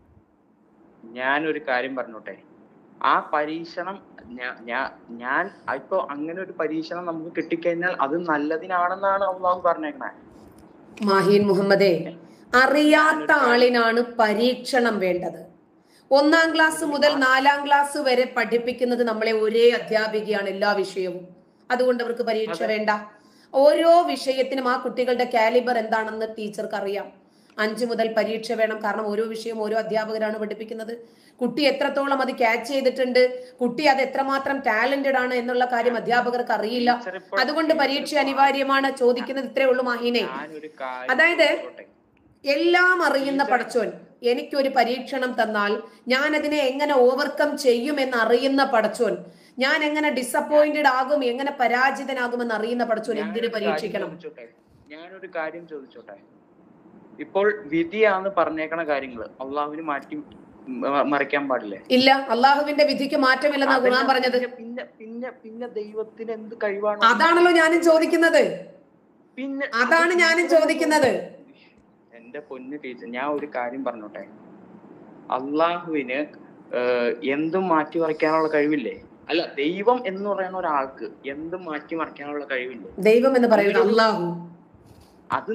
ഞാനൊരു കാര്യം പറഞ്ഞോട്ടെ ആ പരീക്ഷണം ഞാ- ഞാ- ഞാൻ ഇപ്പൊ അങ്ങനെ ഒരു പരീക്ഷണം നമുക്ക് കിട്ടിക്കഴിഞ്ഞാൽ അത് നല്ലതിനാണെന്നാണ് അള്ളാഹു പറഞ്ഞേക്കണേ മാഹീൻ മുഹമ്മദേ അറിയാത്ത ആളിനാണ് പരീക്ഷണം വേണ്ടത് ഒന്നാം ക്ലാസ് മുതൽ നാലാം ക്ലാസ് വരെ പഠിപ്പിക്കുന്നത് നമ്മളെ ഒരേ അധ്യാപികയാണ് എല്ലാ വിഷയവും അതുകൊണ്ട് അവർക്ക് പരീക്ഷ വേണ്ട ഓരോ വിഷയത്തിനും ആ കുട്ടികളുടെ കാലിബർ എന്താണെന്ന് ടീച്ചർക്ക് അറിയാം അഞ്ചു മുതൽ പരീക്ഷ വേണം കാരണം ഓരോ വിഷയവും ഓരോ അധ്യാപകരാണ് പഠിപ്പിക്കുന്നത് കുട്ടി എത്രത്തോളം അത് ക്യാച്ച് ചെയ്തിട്ടുണ്ട് കുട്ടി അത് എത്രമാത്രം ടാലന്റഡ് ആണ് എന്നുള്ള കാര്യം അധ്യാപകർക്ക് അറിയില്ല ടീച്ചർ ഇപ്പോൾ- അതുകൊണ്ട് പരീക്ഷ അനിവാര്യമാണ് ചോദിക്കുന്നത് ഇത്രേ ഉള്ളൂ മാഹീനെ ഞാനൊരു കാര്യം അതായത് ചോദിച്ചോട്ടെ. എല്ലാം അറിയുന്ന പടച്ചോൻ എനിക്കൊരു പരീക്ഷണം തന്നാൽ ഞാൻ അതിനെ എങ്ങനെ ഓവർകം ചെയ്യുമെന്ന് അറിയുന്ന പടച്ചോൻ ഞാൻ എങ്ങനെ ഡിസപ്പോയിന്റഡ് ആകും എങ്ങനെ പരാജിതനാകുമെന്ന് അറിയുന്ന പടച്ചോൻ എന്തിനു ഞാനൊരു കാര്യം പരീക്ഷിക്കണം ചോദിച്ചോട്ടെ ഞാനൊരു കാര്യം ചോദിച്ചോട്ടെ ഇപ്പോൾ വിധിയാന്ന് പറഞ്ഞേക്കണ കാര്യങ്ങള് അള്ളാഹുവിന് മാറ്റി മ- മറയ്ക്കാൻ പാടില്ലേ ഇല്ല അള്ളാഹുവിന്റെ വിധിക്ക് മാറ്റമില്ലെന്നാ ഖുർആൻ അതല്ല, പറഞ്ഞത് പിന്നെ- പിന്നെ പിന്നെ പിന്നെ ദൈവത്തിന് എന്ത് കഴിവാണ് അതാണല്ലോ ഞാനും ചോദിക്കുന്നത് പിന്നെ അതാണ് ഞാനും ചോദിക്കുന്നത് എന്റെ പൊന്നു ടീച്ചർ ഞാൻ ഒരു കാര്യം പറഞ്ഞോട്ടെ അള്ളാഹുവിന് ഏഹ്, എന്തും മാറ്റി മറിക്കാനുള്ള കഴിവില്ലേ അല്ല ദൈവം എന്ന് പറയുന്ന ഒരാൾക്ക് എന്തും മാറ്റി മറിക്കാനുള്ള കഴിവില്ലേ ദൈവം എന്ന് പറയുന്നത് അള്ളാഹു അത് നി-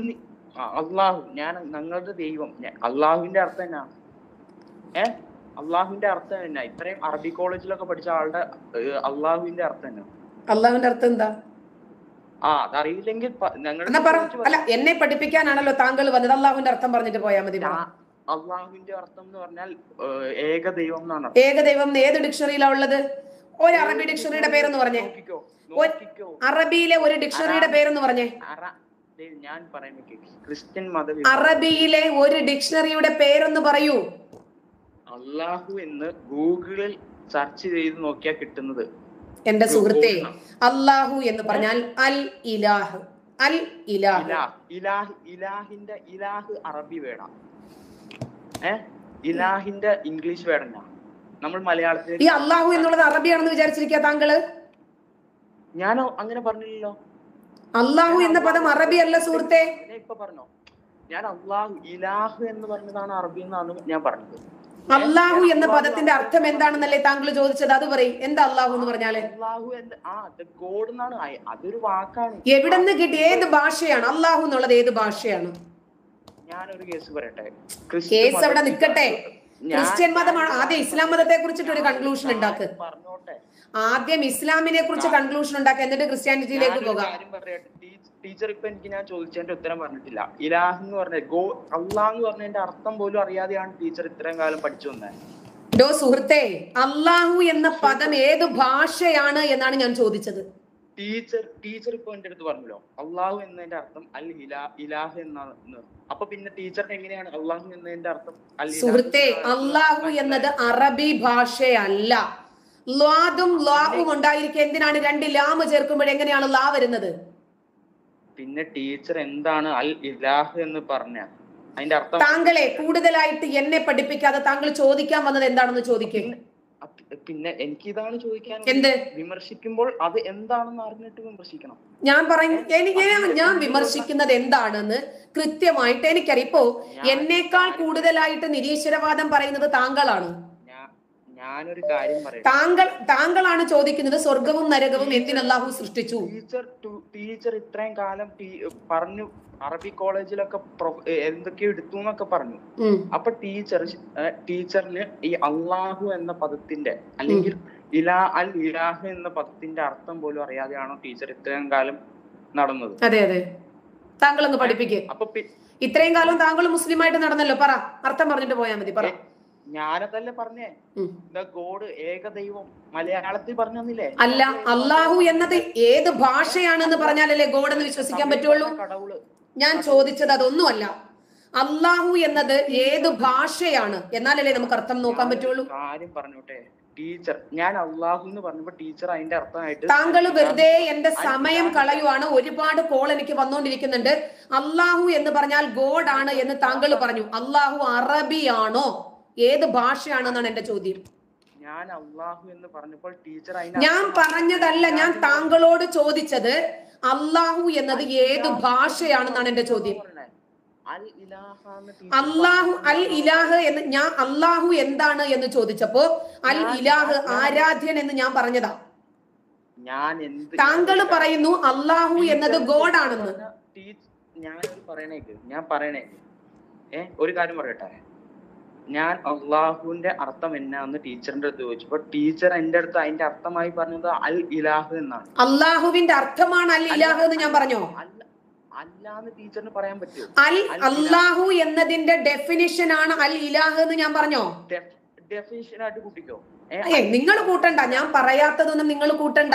ആ, അള്ളാഹു ഞാൻ ഞങ്ങളുടെ ദൈവം ഞാൻ- അള്ളാഹുവിന്റെ അർത്ഥം എന്നാ ഏ അള്ളാഹുവിന്റെ അർത്ഥം എന്നാ ഇത്രയും അറബി കോളേജിലൊക്കെ പഠിച്ച ആളുടെ ഏഹ്, അള്ളാഹുവിന്റെ അർത്ഥം എന്നാ അള്ളാഹുവിന്റെ അർത്ഥം എന്താ ആ അതറിയില്ലെങ്കിൽ പ- ഞങ്ങളുടെ എന്നാ പറ ചോദിച്ച് അല്ല എന്നെ പഠിപ്പിക്കാനാണല്ലോ താങ്കൾ വന്നത് അള്ളാഹുവിന്റെ അർത്ഥം പറഞ്ഞിട്ട് പോയാൽ മതി പറ. ഞാൻ- അള്ളാഹുവിന്റെ അർത്ഥം എന്ന് പറഞ്ഞാൽ ഏഹ്, ഏക ദൈവം എന്നാണ് അർത്ഥം. ഏകദൈവം എന്ന് ഏത് ഡിക്ഷണറിയിലാ ഉള്ളത് ഒരു അറബി ഡിക്ഷണറിയുടെ പേരെന്ന് പറഞ്ഞേ നോക്കിക്കോ ഒരു- നോക്കിക്കോ അറബിയിലെ ഒരു ഡിക്ഷണറിയുടെ പേരെന്ന് പറഞ്ഞേ അറ ദേ, ഞാൻ പറയുന്നത് കേക്ക് ക്രിസ്ത്യൻ മത അറബിയിലെ ഒരു ഡിക്ഷണറിയുടെ പേരൊന്ന് പറയൂ അള്ളാഹു എന്ന് ഗൂഗിളിൽ സെർച്ച് ചെയ്ത് നോക്കിയാൽ കിട്ടുന്നത് എന്റെ സുഹൃത്തെ അള്ളാഹു എന്ന് പറഞ്ഞാൽ അൽ ഇലാഹ് അൽ ഇലാഹ് ഇലാഹ് ഇലാഹ് ഇലാഹിന്റെ ഇലാഹ് അറബി വേട ഏ ഇലാഹിന്റെ ഇംഗ്ലീഷ് വേടല്ല നമ്മൾ മലയാളത്തിൽ ഈ അള്ളാഹു എന്നുള്ളത് അറബിയാണെന്ന് വിചാരിച്ചിരിക്കുക താങ്കള് ഞാനോ അങ്ങനെ പറഞ്ഞില്ലല്ലോ അള്ളാഹു എന്ന പദം അറബി അല്ല സുഹൃത്തെ ഞാൻ ഇപ്പൊ പറഞ്ഞോ ഞാൻ അള്ളാഹു ഇലാഹ് എന്ന് പറഞ്ഞതാണ് അറബി എന്നാണ് ഞാൻ പറഞ്ഞത് അള്ളാഹു എന്ന പദത്തിന്റെ അർത്ഥം എന്താണെന്നല്ലേ താങ്കൾ ചോദിച്ചത് അത് പറയും എന്താ അള്ളാഹു എന്ന് പറഞ്ഞാല് അള്ളാഹു എന്ത് ആ ഗോഡ് എന്നാണ് അയ- അതൊരു വാക്കാണ് എവിടെന്ന് കിട്ടി ഏത് ഭാഷയാണ് അള്ളാഹു എന്നുള്ളത് ഏത് ഭാഷയാണ് ഞാനൊരു കേസ് പറയട്ടെ കേസ് അവിടെ നിൽക്കട്ടെ ഞാൻ- ക്രിസ്ത്യൻ മതമാണ് ആദ്യം ഇസ്ലാം മതത്തെ കുറിച്ചിട്ട് ഒരു കൺക്ലൂഷൻ ഉണ്ടാക്ക് പറഞ്ഞോട്ടെ ആദ്യം ഇസ്ലാമിനെ കുറിച്ച് കൺക്ലൂഷൻ ഉണ്ടാക്കുക എന്നിട്ട് ക്രിസ്ത്യാനിറ്റിയിലേക്ക് ഞാനൊരു പോകാം കാര്യം പറയട്ടെ ടീ- ടീച്ചർ ഇപ്പൊ എനിക്ക് ഞാൻ ചോദിച്ചതിന്റെ ഉത്തരം പറഞ്ഞിട്ടില്ല ഇലാഹ് എന്ന് പറഞ്ഞ ഗോ അള്ളാഹ് എന്ന് പറഞ്ഞതിന്റെ അർത്ഥം പോലും അറിയാതെയാണ് ടീച്ചർ ഇത്രയും കാലം പഠിച്ചു വന്നത് ഡോ സുഹൃത്തെ അള്ളാഹു എന്ന പദം ഏത് ഭാഷയാണ് എന്നാണ് ഞാൻ ചോദിച്ചത് ടീച്ചർ ടീച്ചർ ഇപ്പൊ എന്റെ അടുത്ത് പറഞ്ഞല്ലോ അള്ളാഹു എന്നതിന്റെ അർത്ഥം അൽ ഇലാ ഇലാഹ് എന്നാണ് എന്ന്. അപ്പൊ പിന്നെ ടീച്ചറിന് എങ്ങനെയാണ് അള്ളാഹു എന്നതിന്റെ അർത്ഥം അൽ ഇലാഹ് സുഹൃത്തെ എന്നാണ് അള്ളാഹു എന്നത് അറബി ഭാഷയല്ല ലാദും ലാവും ഉണ്ടായിരിക്കെ എന്തിനാണ് രണ്ട് ലാമ് ചേർക്കുമ്പോൾ എങ്ങനെയാണ് ലാ വരുന്നത് പിന്നെ ടീച്ചർ എന്താണ് അൽ ഇലാഹ് എന്ന് പറഞ്ഞ അതിന്റെ അർത്ഥം താങ്കളെ കൂടുതലായിട്ട് എന്നെ പഠിപ്പിക്കാതെ താങ്കൾ ചോദിക്കാൻ വന്നത് എന്താണെന്ന് ചോദിക്കും അപ്പ- പിന്നെ എനിക്ക് ഇതാണ് ചോദിക്കാൻ എന്ത്? വിമർശിക്കുമ്പോൾ അത് എന്താണെന്ന് അറിഞ്ഞിട്ട് വിമർശിക്കണം ഞാൻ പറയും എനിക്ക് ഞാൻ വിമർശിക്കുന്നത് എന്താണെന്ന് കൃത്യമായിട്ട് എനിക്കറിയാം ഇപ്പോ എന്നേക്കാൾ കൂടുതലായിട്ട് നിരീശ്വരവാദം പറയുന്നത് താങ്കളാണ് ഞാൻ ഞാനൊരു കാര്യം പറയട്ടെ താങ്കൾ താങ്കളാണ് ചോദിക്കുന്നത് സ്വർഗവും നരകവും എന്തിനല്ലാഹു സൃഷ്ടിച്ചു ടീച്ചർ ടു- ടീച്ചർ ഇത്രയും കാലം ടീ- പറഞ്ഞു അറബി കോളേജിലൊക്കെ പ്രൊ- ഏ, എന്തൊക്കെയോ എടുത്തു എന്നൊക്കെ പറഞ്ഞു ഉം. അപ്പൊ ടീച്ചർ ടീച്ചറിന് ഈ അള്ളാഹു എന്ന പദത്തിന്റെ അല്ലെങ്കിൽ ഇലാ അൽ ഇലാഹ് എന്ന പദത്തിന്റെ അർത്ഥം പോലും അറിയാതെയാണോ ടീച്ചർ ഇത്രയും കാലം നടന്നത് അതെ അതെ താങ്കൾ ഒന്ന് പഠിപ്പിക്ക് അപ്പൊ പി- ഇത്രയും കാലം താങ്കൾ മുസ്ലിമായിട്ട് നടന്നല്ലോ പറ അർത്ഥം പറഞ്ഞിട്ട് പോയാൽ മതി പറ ഞാനതല്ലേ പറഞ്ഞേ ഉം. ദ ഗോഡ് ഏകദൈവം മലയാളത്തിൽ പറഞ്ഞു തന്നില്ലേ അല്ല അള്ളാഹു എന്നത് ഏത് ഭാഷയാണെന്ന് പറഞ്ഞാലല്ലേ ഗോഡ് എന്ന് വിശ്വസിക്കാൻ പറ്റുള്ളൂ കടവുള് ഞാൻ ചോദിച്ചത് അതൊന്നുമല്ല അള്ളാഹു എന്നത് ഏത് ഭാഷയാണ് എന്നാലല്ലേ നമുക്ക് അർത്ഥം നോക്കാൻ പറ്റുള്ളൂ കാര്യം പറഞ്ഞോട്ടെ ടീച്ചർ ഞാൻ അള്ളാഹു എന്ന് പറഞ്ഞപ്പോ ടീച്ചർ അതിന്റെ അർത്ഥമായിട്ട് താങ്കൾ വെറുതെ എന്റെ സമയം കളയുവാണ് ഒരുപാട് കോൾ എനിക്ക് വന്നുകൊണ്ടിരിക്കുന്നുണ്ട് അള്ളാഹു എന്ന് പറഞ്ഞാൽ ഗോഡ് ആണ് എന്ന് താങ്കൾ പറഞ്ഞു അള്ളാഹു അറബിയാണോ ഏത് ഭാഷയാണെന്നാണ് എന്റെ ചോദ്യം ഞാൻ അള്ളാഹു എന്ന് പറഞ്ഞപ്പോൾ ടീച്ചർ ഞാൻ പറഞ്ഞതല്ല ഞാൻ താങ്കളോട് ചോദിച്ചത് അള്ളാഹു എന്നത് ഏത് ഭാഷയാണെന്നാണ് എന്റെ ചോദ്യം അൽ ഇലാഹാന്ന് അള്ളാഹു അൽ ഇലാഹ് എന്ന് ഞാൻ അള്ളാഹു എന്താണ് എന്ന് ചോദിച്ചപ്പോ അൽ ഇലാഹ് ആരാധ്യൻ എന്ന് ഞാൻ പറഞ്ഞതാ ഞാൻ എന്ത് താങ്കൾ പറയുന്നു അള്ളാഹു എന്നത് ഗോഡ് ആണെന്ന് ഞാൻ പറയണേക്ക് ഞാൻ പറയണേക്ക് ഏ ഒരു കാര്യം പറയട്ടെ ഞാൻ അള്ളാഹുവിന്റെ അർത്ഥം എന്നാന്ന് ടീച്ചറിന്റെ അടുത്ത് ചോദിച്ചപ്പോ ടീച്ചർ എന്റെ അടുത്ത് അതിന്റെ അർത്ഥമായി പറഞ്ഞത് അൽ ഇലാഹ് എന്നാണ് അള്ളാഹുവിന്റെ അർത്ഥമാണ് അൽ ഇലാഹ് എന്ന് ഞാൻ പറഞ്ഞോ അല്ല അല്ലാന്ന് ടീച്ചറിന് പറയാൻ പറ്റുമോ അൽ അള്ളാഹു എന്നതിന്റെ ഡെഫിനിഷൻ ആണ് അൽ ഇലാഹ് എന്ന് ഞാൻ പറഞ്ഞോ ഡെഫിനിഷൻ ആയിട്ട് കൂട്ടിക്കോ ഏ നിങ്ങൾ കൂട്ടണ്ട ഞാൻ പറയാത്തതൊന്നും നിങ്ങൾ കൂട്ടണ്ട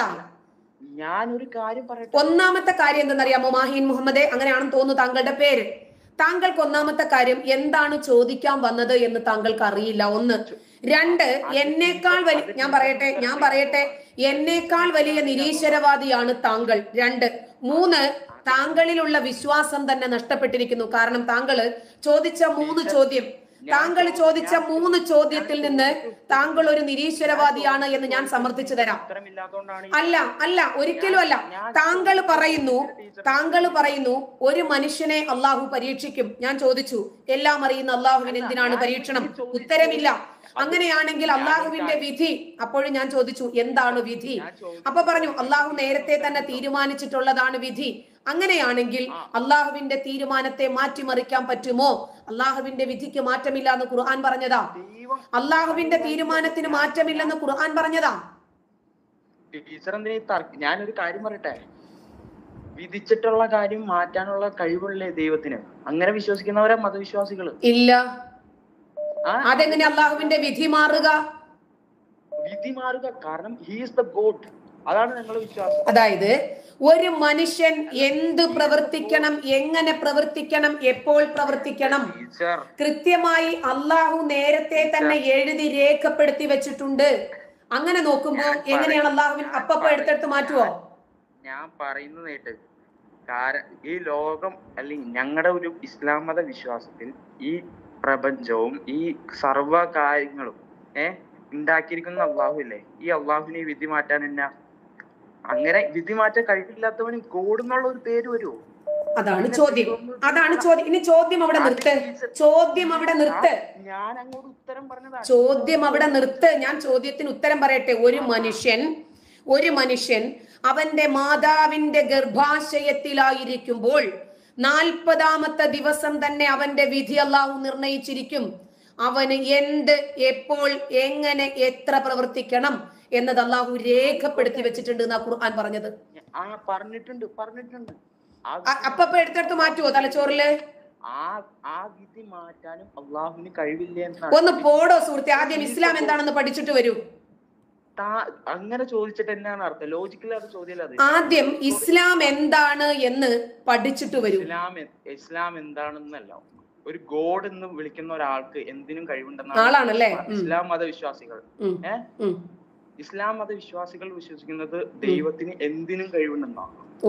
ഞാൻ ഒരു കാര്യം പറയട്ടെ ഒന്നാമത്തെ കാര്യം എന്തെന്നറിയാമോ മാഹീൻ മുഹമ്മദെ അങ്ങനെയാണെന്ന് തോന്നുന്നു താങ്കളുടെ പേര് താങ്കൾക്ക് ഒന്നാമത്തെ കാര്യം എന്താണ് ചോദിക്കാൻ വന്നത് എന്ന് താങ്കൾക്ക് അറിയില്ല ഒന്ന് രണ്ട് എന്നേക്കാൾ വലിയ ഞാൻ പറയട്ടെ ഞാൻ പറയട്ടെ എന്നേക്കാൾ വലിയ നിരീശ്വരവാദിയാണ് താങ്കൾ രണ്ട് മൂന്ന് താങ്കളിലുള്ള വിശ്വാസം തന്നെ നഷ്ടപ്പെട്ടിരിക്കുന്നു കാരണം താങ്കള് ചോദിച്ച മൂന്ന് ചോദ്യം താങ്കൾ ചോദിച്ച മൂന്ന് ചോദ്യത്തിൽ നിന്ന് താങ്കൾ ഒരു നിരീശ്വരവാദിയാണ് എന്ന് ഞാൻ സമർത്ഥിച്ചു തരാം ഉത്തരമില്ലാത്തോണ്ടാണ് അല്ല അല്ല ഒരിക്കലും അല്ല താങ്കൾ പറയുന്നു താങ്കൾ പറയുന്നു ഒരു മനുഷ്യനെ അള്ളാഹു പരീക്ഷിക്കും ഞാൻ ചോദിച്ചു എല്ലാം അറിയുന്ന അള്ളാഹുവിന് എന്തിനാണ് പരീക്ഷണം ഉത്തരമില്ല അങ്ങനെയാണെങ്കിൽ അള്ളാഹുവിന്റെ വിധി അപ്പോഴും ഞാൻ ചോദിച്ചു എന്താണ് വിധി ഞാൻ ചോദിച്ചത് അപ്പൊ പറഞ്ഞു അള്ളാഹു നേരത്തെ തന്നെ തീരുമാനിച്ചിട്ടുള്ളതാണ് വിധി അങ്ങനെയാണെങ്കിൽ അള്ളാഹുവിന്റെ തീരുമാനത്തെ മാറ്റിമറിക്കാൻ പറ്റുമോ അള്ളാഹുവിന്റെ വിധിക്ക് മാറ്റമില്ല എന്ന് ഖുർആൻ പറഞ്ഞതാ ദൈവം അള്ളാഹുവിന്റെ തീരുമാനത്തിന് മാറ്റമില്ലെന്ന് ഖുർആൻ പറഞ്ഞതാ ടീച്ചർ എന്തിനാ ഈ തർക്ക ഞാനൊരു കാര്യം പറയട്ടെ വിധിച്ചിട്ടുള്ള കാര്യം മാറ്റാനുള്ള കഴിവുള്ളേ ദൈവത്തിന് അങ്ങനെ വിശ്വസിക്കുന്നവരെ മതവിശ്വാസികള് ഇല്ല ആ അതെങ്ങനെ അള്ളാഹുവിന്റെ വിധി മാറുക വിധി മാറുക കാരണം ഹീസ് ദ ഗോഡ് അതാണ് ഞങ്ങളുടെ വിശ്വാസം അതായത് ഒരു മനുഷ്യൻ എന്ത് പ്രവർത്തിക്കണം എങ്ങനെ പ്രവർത്തിക്കണം എപ്പോൾ പ്രവർത്തിക്കണം ടീച്ചർ കൃത്യമായി അള്ളാഹു നേരത്തെ തന്നെ എഴുതി രേഖപ്പെടുത്തി വെച്ചിട്ടുണ്ട് അങ്ങനെ നോക്കുമ്പോ എങ്ങനെയാണ് അള്ളാഹുവിൻ അപ്പപ്പോ എടുത്തെടുത്ത് മാറ്റുവോ ഞാൻ പറയുന്നത് കേട്ട് കാരണം ഈ ലോകം അല്ലെങ്കിൽ ഞങ്ങളുടെ ഒരു ഇസ്ലാം മത വിശ്വാസത്തിൽ ഈ പ്രപഞ്ചവും ഈ സർവ കാര്യങ്ങളും ഏ ഉണ്ടാക്കിയിരിക്കുന്ന അള്ളാഹു ഇല്ലേ ഈ അള്ളാഹുവിനെ ഈ വിധി മാറ്റാൻ എന്നാ അങ്ങനെ വിധി മാറ്റാൻ കഴിവില്ലാത്തവന് ഗോഡ് എന്നുള്ള ഒരു പേര് വരുമോ അതാണ് ചോദ്യം അതാണ് ചോദ്യം ഇനി ചോദ്യം അവിടെ നിർത്ത് ചോദ്യം അവിടെ നിർത്ത് ഞാൻ അങ്ങോട്ട് ഉത്തരം പറഞ്ഞതാണ് ചോദ്യം അവിടെ നിർത്ത് ഞാൻ ചോദ്യത്തിന് ഉത്തരം പറയട്ടെ ഒരു മനുഷ്യൻ ഒരു മനുഷ്യൻ അവന്റെ മാതാവിന്റെ ഗർഭാശയത്തിലായിരിക്കുമ്പോൾ നാൽപ്പതാമത്തെ ദിവസം തന്നെ അവന്റെ വിധി അള്ളാഹു നിർണയിച്ചിരിക്കും അവന് എന്ത് എപ്പോൾ എങ്ങനെ എത്ര പ്രവർത്തിക്കണം എന്നത് അള്ളാഹു രേഖപ്പെടുത്തി വെച്ചിട്ടുണ്ട് എന്നാ ഖുർആൻ പറഞ്ഞത് ആ പറഞ്ഞിട്ടുണ്ട് പറഞ്ഞിട്ടുണ്ട് ആ അ- അപ്പപ്പോ എടുത്തെടുത്ത് മാറ്റുവോ തലച്ചോറില് ആ ആ വിധി മാറ്റാനും അള്ളാഹുവിന് കഴിവില്ല എന്നാണ് ഒന്ന് പോടോ സുഹൃത്തെ ആദ്യം ഇസ്ലാം എന്താണെന്ന് പഠിച്ചിട്ട് വരൂ താ- അങ്ങനെ ചോദിച്ചിട്ട് എന്നാണ് അർത്ഥം ലോജിക്കലായിട്ട് ചോദ്യമല്ല അത് ആദ്യം ഇസ്ലാം എന്താണ് എന്ന് പഠിച്ചിട്ട് വരൂ ഇസ്ലാം എ- ഇസ്ലാം എന്താണെന്നല്ല ഒരു ഗോഡ് എന്ന് വിളിക്കുന്ന ഒരാൾക്ക് എന്തിനും ആളാണല്ലേ? കഴിവുണ്ടെന്നാണ് ഉം. ഇസ്ലാം മതവിശ്വാസികൾ ഉം. ഏ ഉം. ഇസ്ലാം മതവിശ്വാസികൾ വിശ്വസിക്കുന്നത് ദൈവത്തിന് എന്തിനും കഴിവുണ്ടെന്നാണ് ഓ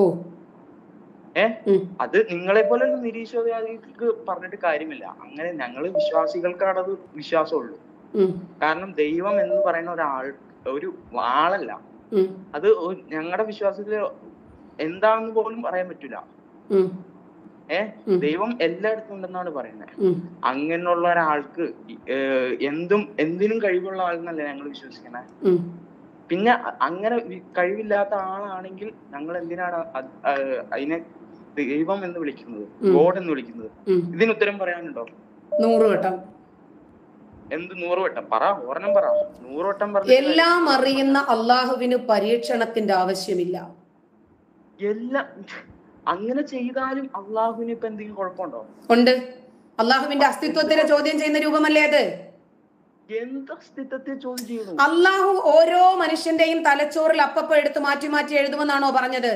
ഏ ഉം. അത് നിങ്ങളെ പോലെ നിരീശ്വരവാദികൾക്ക് പറഞ്ഞിട്ട് കാര്യമില്ല അങ്ങനെ ഞങ്ങള് വിശ്വാസികൾക്കാണ് അത് വിശ്വാസമുള്ളൂ ഉം. കാരണം ദൈവം എന്ന് പറയുന്ന ഒരാൾ ഒരു ആളല്ല ഉം. അത് ഞങ്ങളുടെ വിശ്വാസത്തില് എന്താണെന്ന് പോലും പറയാൻ പറ്റൂല ഉം. ഏ ഉം. ദൈവം എല്ലായിടത്തും ഉണ്ടെന്നാണ് പറയുന്നത് ഉം. അങ്ങനെയുള്ള ഒരാൾക്ക് ഈ, ഏർ, എന്തും എന്തിനും കഴിവുള്ള ആളെന്നല്ല ഞങ്ങൾ വിശ്വസിക്കുന്നത് ഉം. പിന്നെ അ- അങ്ങനെ വി- കഴിവില്ലാത്ത ആളാണെങ്കിൽ ഞങ്ങൾ എന്തിനാണ് അത്, ഏർ, അതിനെ ദൈവം എന്ന് വിളിക്കുന്നത് ഉം. ഗോഡ് എന്ന് വിളിക്കുന്നത് ഉം. ഇതിന് ഉത്തരം പറയാനുണ്ടോ നൂറ് വട്ടം എന്ത് നൂറ് വട്ടം പറ ഒരെണ്ണം പറ നൂറ് വട്ടം പറഞ്ഞിട്ട് എല്ലാം അറിയുന്ന അള്ളാഹുവിന് പരീക്ഷണത്തിന്റെ ആവശ്യമില്ല എല്ലാം അങ്ങനെ ചെയ്താലും അള്ളാഹുവിന് ഇപ്പൊ എന്തെങ്കിലും കുഴപ്പമുണ്ടോ ഉണ്ട് അള്ളാഹുവിന്റെ അസ്തിത്വത്തിനെ ചോദ്യം ചെയ്യുന്ന രൂപമല്ലേ അത് എന്ത് അസ്തിത്വത്തെ ചോദ്യം ചെയ്യുന്നു അള്ളാഹു ഓരോ മനുഷ്യന്റെയും തലച്ചോറിൽ അപ്പപ്പോ എടുത്ത് മാറ്റി മാറ്റി എഴുതുമെന്നാണോ പറഞ്ഞത്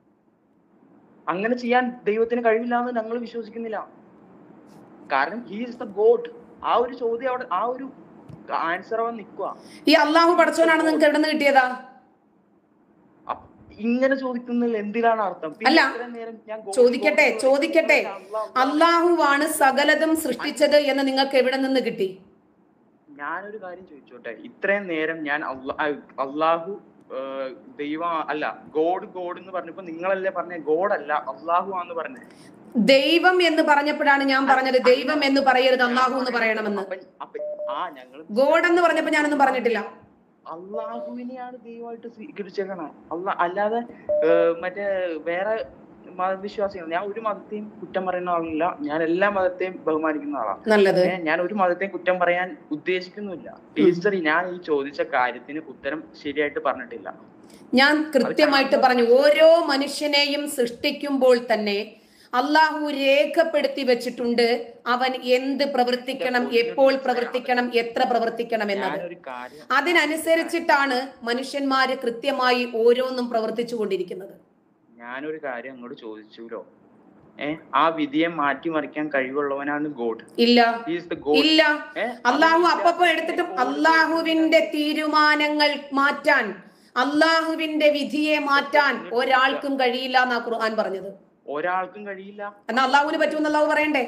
അങ്ങനെ ചെയ്യാൻ ദൈവത്തിന് കഴിവില്ലാന്ന് ഞങ്ങൾ വിശ്വസിക്കുന്നില്ല കാരണം ഹി ഈസ് ദ ഗോഡ് ആ ഒരു ചോദ്യം അവിടെ ആ ഒരു ആൻസർ അവൻ നിൽക്കുക ഈ അള്ളാഹു പടച്ചവനാണ് നിങ്ങൾക്ക് എവിടെ നിന്ന് കിട്ടിയതാ ഇങ്ങനെ ചോദിക്കുന്നതിൽ എന്തിനാണ് അർത്ഥം പിന്നെ അല്ല, ഇത്രയും നേരം ഞാൻ ഗോഡ് ചോദിക്കട്ടെ ഗോഡ് ചോദിക്കട്ടെ അള്ളാഹ് അള്ളാഹുവാണ് സകലതും സൃഷ്ടിച്ചത് എന്ന് നിങ്ങൾക്ക് എവിടെ നിന്ന് കിട്ടി ഞാനൊരു കാര്യം ചോദിച്ചോട്ടെ ഇത്രയും നേരം ഞാൻ അള്ളാ- ആ, അള്ളാഹു ഏർ, ദൈവം അല്ല ഗോഡ് ഗോഡ് എന്ന് പറഞ്ഞപ്പോ നിങ്ങളല്ലേ പറഞ്ഞ ഗോഡ് അല്ല അള്ളാഹു ആന്ന് പറഞ്ഞത് ദൈവം എന്ന് പറഞ്ഞപ്പോഴാണ് ഞാൻ പറഞ്ഞത് ദൈവം എന്ന് പറയരുത് അള്ളാഹു എന്ന് പറയണമെന്ന് അപ്പൊ അപ്പൊ ആ ഞങ്ങൾ ഗോഡ് എന്ന് പറഞ്ഞപ്പോ ഞാനൊന്നും പറഞ്ഞിട്ടില്ല അള്ളാഹുവിനെയാണ് ദൈവമായിട്ട് സ്വീകരിച്ചേക്കണേ അല്ല അല്ലാതെ ഏർ, മറ്റേ വേറെ മതവിശ്വാസികൾ ഞാൻ ഒരു മതത്തെയും കുറ്റം പറയുന്ന ആളല്ല ഞാൻ എല്ലാ മതത്തെയും ബഹുമാനിക്കുന്ന ആളാണ് നല്ലത് ഏ, ഞാൻ ഒരു മതത്തെയും കുറ്റം പറയാൻ ഉദ്ദേശിക്കുന്നില്ല ടീച്ചർ ഞാൻ ഈ ചോദിച്ച കാര്യത്തിന് ഉത്തരം ശരിയായിട്ട് പറഞ്ഞിട്ടില്ല ഞാൻ കൃത്യമായിട്ട് പറഞ്ഞു ഓരോ മനുഷ്യനെയും സൃഷ്ടിക്കുമ്പോൾ തന്നെ അള്ളാഹു രേഖപ്പെടുത്തി വെച്ചിട്ടുണ്ട് അവൻ എന്ത് പ്രവർത്തിക്കണം എപ്പോൾ പ്രവർത്തിക്കണം എത്ര പ്രവർത്തിക്കണം എന്നത് ഞാനൊരു കാര്യം അതിനനുസരിച്ചിട്ടാണ് മനുഷ്യന്മാര് കൃത്യമായി ഓരോന്നും പ്രവർത്തിച്ചു കൊണ്ടിരിക്കുന്നത് ഞാനൊരു കാര്യം അങ്ങോട്ട് ചോദിച്ചുല്ലോ ഏ ആ വിധിയെ മാറ്റിമറിക്കാൻ കഴിവുള്ളവനാണ് ഗോഡ് ഇല്ല ഈസ് ദ ഗോഡ് ഇല്ല അള്ളാഹു അപ്പപ്പോ എടുത്തിട്ട് അള്ളാഹുവിന്റെ തീരുമാനങ്ങൾ മാറ്റാൻ അള്ളാഹുവിന്റെ വിധിയെ മാറ്റാൻ ഒരാൾക്കും കഴിയില്ല എന്നാ ഖുർആൻ പറഞ്ഞത് ഒരാൾക്കും കഴിയില്ല എന്നാ അള്ളാഹുവിന് പറ്റുമെന്ന് അള്ളാഹു പറയണ്ടേ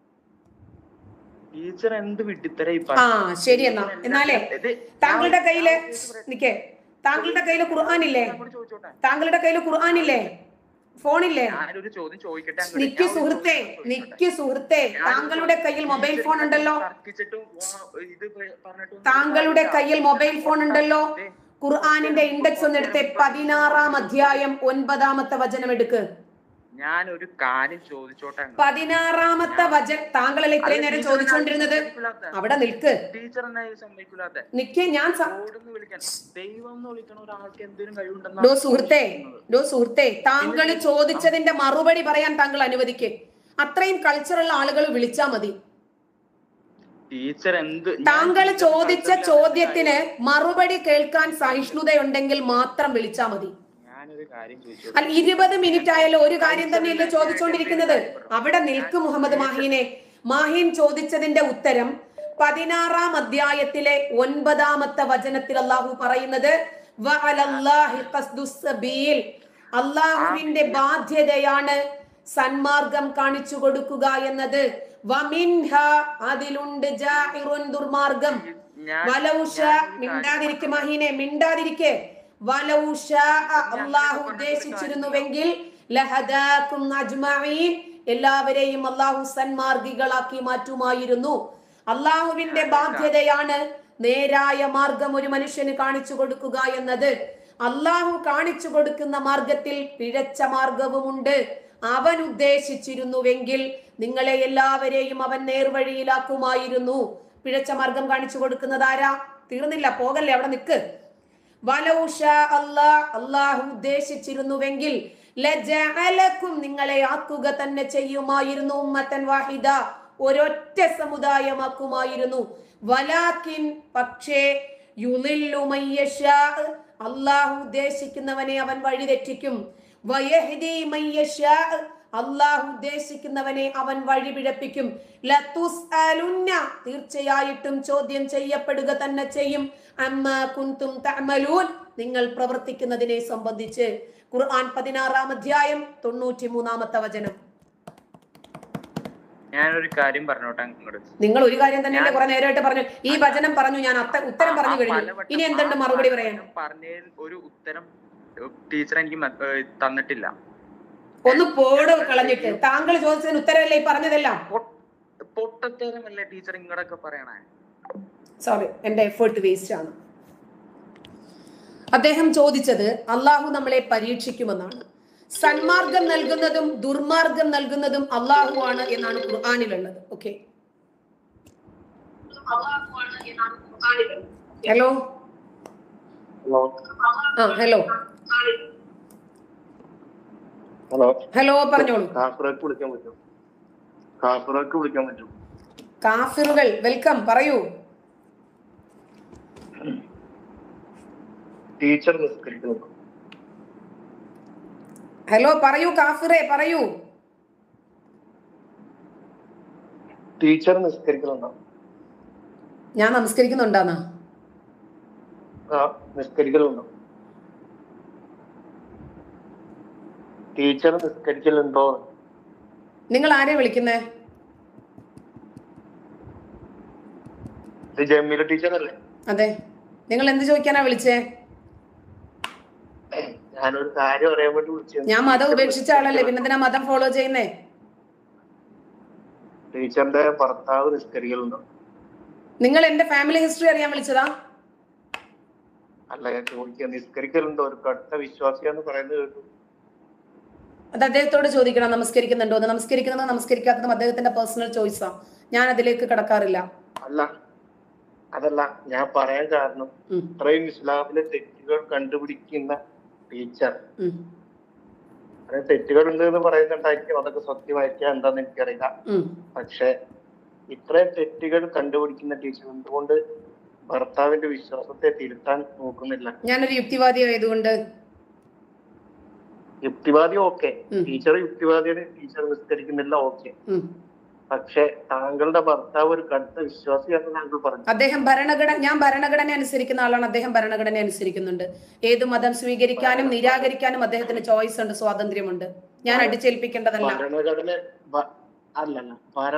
ടീച്ചർ എന്ത് വിട്ടിത്തര ഈ ആ ശരി എന്നാ എന്നാലേ ഇത് താങ്കളുടെ ഞാൻ- കയ്യില് ഞാൻ ഒരു കേസ് പറയട്ടെ. നിക്കേ താങ്കളുടെ കയ്യില് ഖുർആൻ ഇല്ലേ ഞാൻ അങ്ങോട്ട് ചോദിച്ചോട്ടെ താങ്കളുടെ കയ്യില് ഖുർആൻ ഇല്ലേ ഫോണില്ലേ ഞാനൊരു ചോദ്യം ചോദിക്കട്ടെ അങ്ങോട്ട്. നിക്ക് ഞാൻ ഒരു സുഹൃത്തെ ചോദ്യം ചോദിക്കട്ടെ. നിക്ക് സുഹൃത്തെ ഞാനൊരു താങ്കളുടെ ചോദ്യം- കയ്യിൽ മൊബൈൽ ടീച്ചർ ഫോൺ ഉണ്ടല്ലോ തർക്കിച്ചിട്ടും ഓ, ഇത് പ- പറഞ്ഞിട്ടൊന്നും താങ്കളുടെ കാര്യമില്ല. കയ്യിൽ മൊബൈൽ ഫോൺ ഉണ്ടല്ലോ ദേ, ഖുർആാനിന്റെ ഇൻഡെക്സ് ഒന്ന് എടുത്ത് പതിനാറാം അധ്യായം ഒൻപതാമത്തെ വചനം എടുക്ക് ഞാൻ ഒരു കാര്യം ചോദിച്ചോട്ടെ അങ്ങോട്ട്. പതിനാറാമത്തെ വചൻ താങ്കളല്ലേ ഇത്രയും നേരം ടീച്ചർ ചോദിച്ചുകൊണ്ടിരുന്നത് എന്നെ സമ്മതിക്കൂലാത്ത. അവിടെ നിൽക്ക് ടീച്ചർ എന്നെ സമ്മതിക്കൂലാത്ത നിക്ക് ഞാൻ സ- ഓടുന്ന് വിളിക്കാൻ ദൈവം എന്ന് വിളിക്കണ ഒരാൾക്ക് എന്തിനും ഡോ കഴിവുണ്ടെന്നാണ് സുഹൃത്തെ വിശ്വസിക്കുന്നത്. ഡോ സുഹൃത്തെ താങ്കൾ ചോദിച്ചതിന്റെ മറുപടി പറയാൻ താങ്കൾ അനുവദിക്ക് അത്രയും കൾച്ചറുള്ള ആളുകൾ വിളിച്ചാ മതി ടീച്ചർ എന്ത് ഞാൻ താങ്കൾ ടീച്ചർ ചോദിച്ച കൾച്ചറില്ലാത്ത ചോദ്യത്തിന് കാര്യം- മറുപടി കേൾക്കാൻ സഹിഷ്ണുതയുണ്ടെങ്കിൽ മാത്രം വിളിച്ചാ മതി ഞാനൊരു കാര്യം ചോദിച്ചു അല്ല ഇരുപത് മിനിറ്റ് ആയാലും ഒരു കാര്യം തന്നെയല്ലേ ചോദിച്ചുകൊണ്ടിരിക്കുന്നത് അവിടെ നിൽക്ക് മുഹമ്മദ് മാഹീനെ മാഹീൻ ചോദിച്ചതിന്റെ ഉത്തരം പതിനാറാം അധ്യായത്തിലെ ഒൻപതാമത്തെ വചനത്തിൽ അള്ളാഹു പറയുന്നത് വഅലല്ലാഹി ഖസ്ദുസ് സബീൽ. അള്ളാഹുവിന്റെ ബാധ്യതയാണ് സന്മാർഗം കാണിച്ചു കൊടുക്കുക എന്നത് വമിൻഹ അതിലുണ്ട് ജാഇറുൻ ദുർമാർഗം ഞാൻ വലൗഷ മിണ്ടാതിരിക്കെ മഹീനെ മിണ്ടാതിരിക്കെ വലൗഷ അള്ളാഹു ഉദ്ദേശിച്ചിരുന്നുവെങ്കിൽ ലഹദാക്കും അജ്മഈൻ എല്ലാവരെയും അള്ളാഹു സന്മാർഗികളാക്കി മാറ്റുമായിരുന്നു അള്ളാഹുവിന്റെ ബാധ്യതയാണ് നേരായ മാർഗം ഒരു മനുഷ്യന് കാണിച്ചു കൊടുക്കുക എന്നത് അള്ളാഹു കാണിച്ചു കൊടുക്കുന്ന മാർഗത്തിൽ പിഴച്ച മാർഗവുമുണ്ട് അവൻ ഉദ്ദേശിച്ചിരുന്നുവെങ്കിൽ നിങ്ങളെ എല്ലാവരെയും അവൻ നേർവഴിയിലാക്കുമായിരുന്നു പിഴച്ച മാർഗം കാണിച്ചു കൊടുക്കുന്നത് ആരാ തീർന്നില്ല പോകല്ലേ അവിടെ നിക്ക് വലൗഷ അല്ലാ അള്ളാഹു ഉദ്ദേശിച്ചിരുന്നുവെങ്കിൽ ലജഅലക്കും നിങ്ങളെ ആക്കുക തന്നെ ചെയ്യുമായിരുന്നു ഉമ്മത്തൻ വാഹിദ ഒരൊറ്റ സമുദായമാക്കുമായിരുന്നു വലാക്കിൻ പക്ഷേ യുളില്ലു മയ്യശാ അള്ളാഹു ഉദ്ദേശിക്കുന്നവനെ അവൻ വഴിതെറ്റിക്കും വയഹ്ദി മയ്യശാ അള്ളാഹു ഉദ്ദേശിക്കുന്നവനെ അവൻ വഴി പിഴപ്പിക്കും ലതുസ്അലുന്ന തീർച്ചയായിട്ടും ചോദ്യം ചെയ്യപ്പെടുക തന്നെ ചെയ്യും അമ്മ കുന്തും തഅമലൂൻ നിങ്ങൾ പ്രവർത്തിക്കുന്നതിനെ സംബന്ധിച്ച് ഖുർആൻ പതിനാറാം അധ്യായം തൊണ്ണൂറ്റി മൂന്നാമത്തെ വചനം ഞാനൊരു കാര്യം പറഞ്ഞോട്ടെ അങ്ങോട്ട് നിങ്ങൾ ഒരു കാര്യം തന്നെയല്ലേ കുറെ നേരമായിട്ട് പറഞ്ഞു ഈ വചനം പറഞ്ഞു ഞാൻ അത്ത ഉത്തരം പറഞ്ഞു ആ കഴിഞ്ഞു പലവട്ടം- ഇനി എന്തുണ്ട് ആ മറുപടി പറയാൻ പലവട്ടം പറഞ്ഞതിൽ ഒരു ഉത്തരം ടീച്ചർ എനിക്ക് മ- ഏഹ് തന്നിട്ടില്ല ഒന്ന് പോട് കളഞ്ഞിട്ട് താങ്കൾ ചോദിച്ചതിന് ഉത്തരവല്ലേ ഈ പറഞ്ഞതെല്ലാം പൊട്ടത്തേരമല്ലേ ടീച്ചർ ഇങ്ങടൊക്കെ പറയണേ സോറി എന്റെ എഫേർട്ട് വേസ്റ്റ് ആണ് അദ്ദേഹം ചോദിച്ചത് അള്ളാഹു നമ്മളെ പരീക്ഷിക്കുമെന്നാണ് സന്മാർഗം നൽകുന്നതും ദുർമാർഗം നൽകുന്നതും അള്ളാഹു ആണ് എന്നാണ് ഖുർആാനിലുള്ളത് ഓക്കെ ഹലോ ഹലോ ആ ഹലോ ഹലോ ഹലോ പറഞ്ഞോളൂ കാഫിറക്ക് വിളിക്കാൻ പറ്റും കാഫിറക്ക് വിളിക്കാൻ പറ്റും കാഫിറുകൾ വെൽക്കം പറയൂ ടീച്ചർ നിസ്കരിക്കുന്നു ഹലോ പറയൂ കാഫിറെ പറയൂ ടീച്ചർ നിസ്കരിക്കുന്നുണ്ടോ ഞാൻ നമസ്കരിക്കുന്നുണ്ടാന്നാ ആ നിസ്കരിക്കലുണ്ടോ ടീച്ചർ നിസ്കരിക്കലുണ്ടോ നിങ്ങൾ ആരെ വിളിക്കുന്നേ ഇത് ജമീല ടീച്ചർ അല്ലേ അതെ നിങ്ങൾ എന്ത് ചോദിക്കാനാ വിളിച്ചേ ഞാനൊരു കാര്യം അറിയാൻ വേണ്ടി വിളിച്ചത് ഞാൻ മതം ഉപേക്ഷിച്ച ആളല്ലേ പിന്നെ എന്തിനാ മതം ഫോളോ ചെയ്യുന്നേ ടീച്ചറിന്റെ ഭർത്താവ് നിസ്കരിക്കലുണ്ടോ നിങ്ങൾ എന്റെ ഫാമിലി ഹിസ്റ്ററി അറിയാൻ വിളിച്ചതാ അല്ല ഞാൻ ചോദിക്കുക നിസ്കരിക്കലുണ്ടോ ഒരു കടുത്ത വിശ്വാസിയാന്ന് പറയുന്നത് കേട്ടു അത് അദ്ദേഹത്തോട് ചോദിക്കണം നമസ്കരിക്കുന്നുണ്ടോ എന്ന് നമസ്കരിക്കുന്നത് നമസ്കരിക്കാത്തതും അദ്ദേഹത്തിന്റെ പേഴ്സണൽ ചോയ്സാ ഞാൻ അതിലേക്ക് കടക്കാറില്ല അല്ല അതല്ല ഞാൻ പറയാൻ കാരണം ഉം, ഇത്രയും ഇസ്ലാമിലെ തെറ്റുകൾ കണ്ടുപിടിക്കുന്ന ടീച്ചർ ഉം, അതായത് തെറ്റുകൾ ഉണ്ട് എന്ന് പറയുന്നുണ്ടായിരിക്കും അതൊക്കെ സത്യമായിരിക്കാം എന്താന്ന് എനിക്കറിയില്ല ഉം. പക്ഷെ ഇത്രയും തെറ്റുകൾ കണ്ടുപിടിക്കുന്ന ടീച്ചർ എന്തുകൊണ്ട് ഭർത്താവിന്റെ വിശ്വാസത്തെ തിരുത്താൻ നോക്കുന്നില്ല ഞാനൊരു യുക്തിവാദി ആയതുകൊണ്ട് യുക്തിവാദി ഓക്കെ ഉം. ടീച്ചർ യുക്തിവാദിയാണ് ടീച്ചർ നിസ്കരിക്കുന്നില്ല ഓക്കെ ഉം. പക്ഷെ താങ്കളുടെ ഭർത്താവ് ഒരു കടുത്ത വിശ്വാസിയാണെന്ന് താങ്കൾ പറഞ്ഞു അദ്ദേഹം ഭരണഘടന ഞാൻ ഭരണഘടന അനുസരിക്കുന്ന ആളാണ് അദ്ദേഹം ഭരണഘടന അനുസരിക്കുന്നുണ്ട് ഏത് മതം സ്വീകരിക്കാനും നിരാകരിക്കാനും അദ്ദേഹത്തിന് ചോയ്സ് ഉണ്ട് സ്വാതന്ത്ര്യമുണ്ട് ഞാൻ അടിച്ചേൽപ്പിക്കേണ്ടതല്ല ഭരണഘടന ഭ- അല്ലല്ല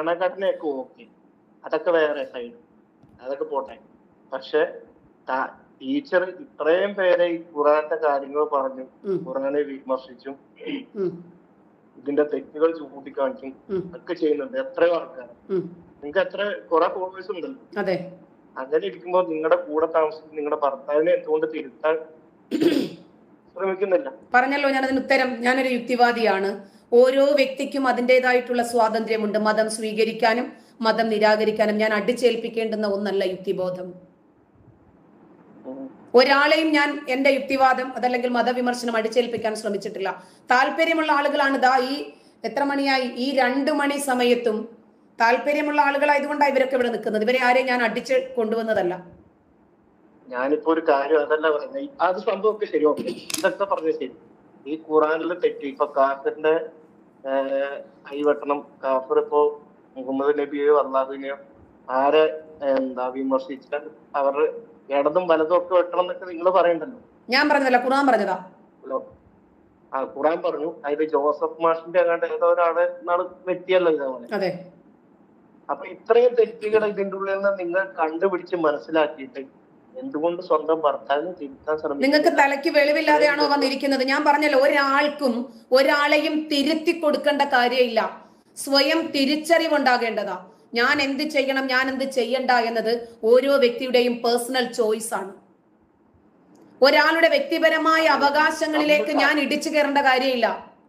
ഭരണഘടനയൊക്കെ ഓക്കെ അതൊക്കെ വേറെ സൈഡ് അതൊക്കെ പോട്ടെ പക്ഷെ താ- ടീച്ചർ ഇത്രയും പേരെ ഈ ഖുറാന്റെ കാര്യങ്ങൾ പറഞ്ഞു ഉം. ഖുറാനെ വിമർശിച്ചും ഉം, ഇതിന്റെ തെറ്റുകൾ ചൂണ്ടിക്കാണിച്ചും ഉം. ഒക്കെ ചെയ്യുന്നുണ്ട് എത്രയോ ആൾക്കാർ ഉം. നിങ്ങൾക്ക് എത്ര കുറെ ഫോളോവേഴ്സ് ഉണ്ടല്ലോ അതെ അങ്ങനെ ഇരിക്കുമ്പോൾ നിങ്ങളുടെ കൂടെ താമസിക്കുന്ന നിങ്ങളുടെ ഭർത്താവിനെ എന്തുകൊണ്ട് തിരുത്താൻ ശ്രമിക്കുന്നില്ല പറഞ്ഞല്ലോ ഞാൻ അതിന് ഉത്തരം ഞാനൊരു യുക്തിവാദിയാണ് ഓരോ വ്യക്തിക്കും അതിൻ്റെതായിട്ടുള്ള സ്വാതന്ത്ര്യമുണ്ട് മതം സ്വീകരിക്കാനും മതം നിരാകരിക്കാനും ഞാൻ അടിച്ചേൽപ്പിക്കേണ്ടുന്ന ഒന്നല്ല യുക്തിബോധം ഉം. ഒരാളെയും ഞാൻ എന്റെ യുക്തിവാദം അതല്ലെങ്കിൽ മതവിമർശനം അടിച്ചേൽപ്പിക്കാൻ ശ്രമിച്ചിട്ടില്ല താല്പര്യമുള്ള ആളുകളാണ് ദാ ഈ എത്ര മണിയായി ഈ രണ്ടു മണി സമയത്തും താല്പര്യമുള്ള ആളുകളായതുകൊണ്ടാണ് ഇവരൊക്കെ ഇവിടെ നിൽക്കുന്നത് ഇവരെ ആരെയും ഞാൻ അടിച്ച് കൊണ്ടുവന്നതല്ല ഞാനിപ്പോ ഒരു കാര്യം അതല്ല പറഞ്ഞത് ഈ- അത് സംഭവമൊക്കെ ശരി ഓക്കെ ഇതൊക്കെ പറഞ്ഞത് ശരി ഈ ഖുറാനിലെ തെറ്റ് ഇപ്പൊ കാഫിറിന്റെ കൈവെട്ടണം കാഫിർ ഇപ്പോ മുഹമ്മദ് നബിയെയോ അള്ളാഹുവിനെയോ ആരെ എന്താ വിമർശിച്ചാൽ അവരുടെ ഇടതും വലതും ഒക്കെ വെട്ടണം എന്നൊക്കെ നിങ്ങൾ പറയണ്ടല്ലോ ഞാൻ പറഞ്ഞതല്ല ഖുർആൻ പറഞ്ഞതാ ഹലോ ആ ഖുറാൻ പറഞ്ഞു അതിൽ ജോസഫ് മാഷിന്റെ അങ്ങോട്ട് ഏതോ ഒരാളെ നാള് വെട്ടിയല്ലോ ഇതേപോലെ അതെ അപ്പൊ ഇത്രയും തെറ്റുകൾ ഇതിന്റെ ഉള്ളിൽ നിന്ന് നിങ്ങൾ കണ്ടുപിടിച്ച് മനസ്സിലാക്കിയിട്ട് എന്തുകൊണ്ട് സ്വന്തം ഭർത്താവിനെ തിരുത്താൻ ശ്രമിക്കുന്നു നിങ്ങൾക്ക് തലയ്ക്ക് വെളിവില്ലാതെയാണോ വന്നിരിക്കുന്നത് ഞാൻ പറഞ്ഞല്ലോ ഒരാൾക്കും ഒരാളെയും തിരുത്തി കൊടുക്കേണ്ട കാര്യമില്ല സ്വയം തിരിച്ചറിവുണ്ടാകേണ്ടതാ ഞാൻ എന്ത് ചെയ്യണം ഞാൻ എന്ത് ചെയ്യണ്ട എന്നത് ഓരോ വ്യക്തിയുടെയും പേഴ്സണൽ ചോയ്സ് ആണ് ഒരാളുടെ വ്യക്തിപരമായ അവകാശങ്ങളിലേക്ക് ഞാൻ ഇടിച്ചു കയറേണ്ട കാര്യമില്ല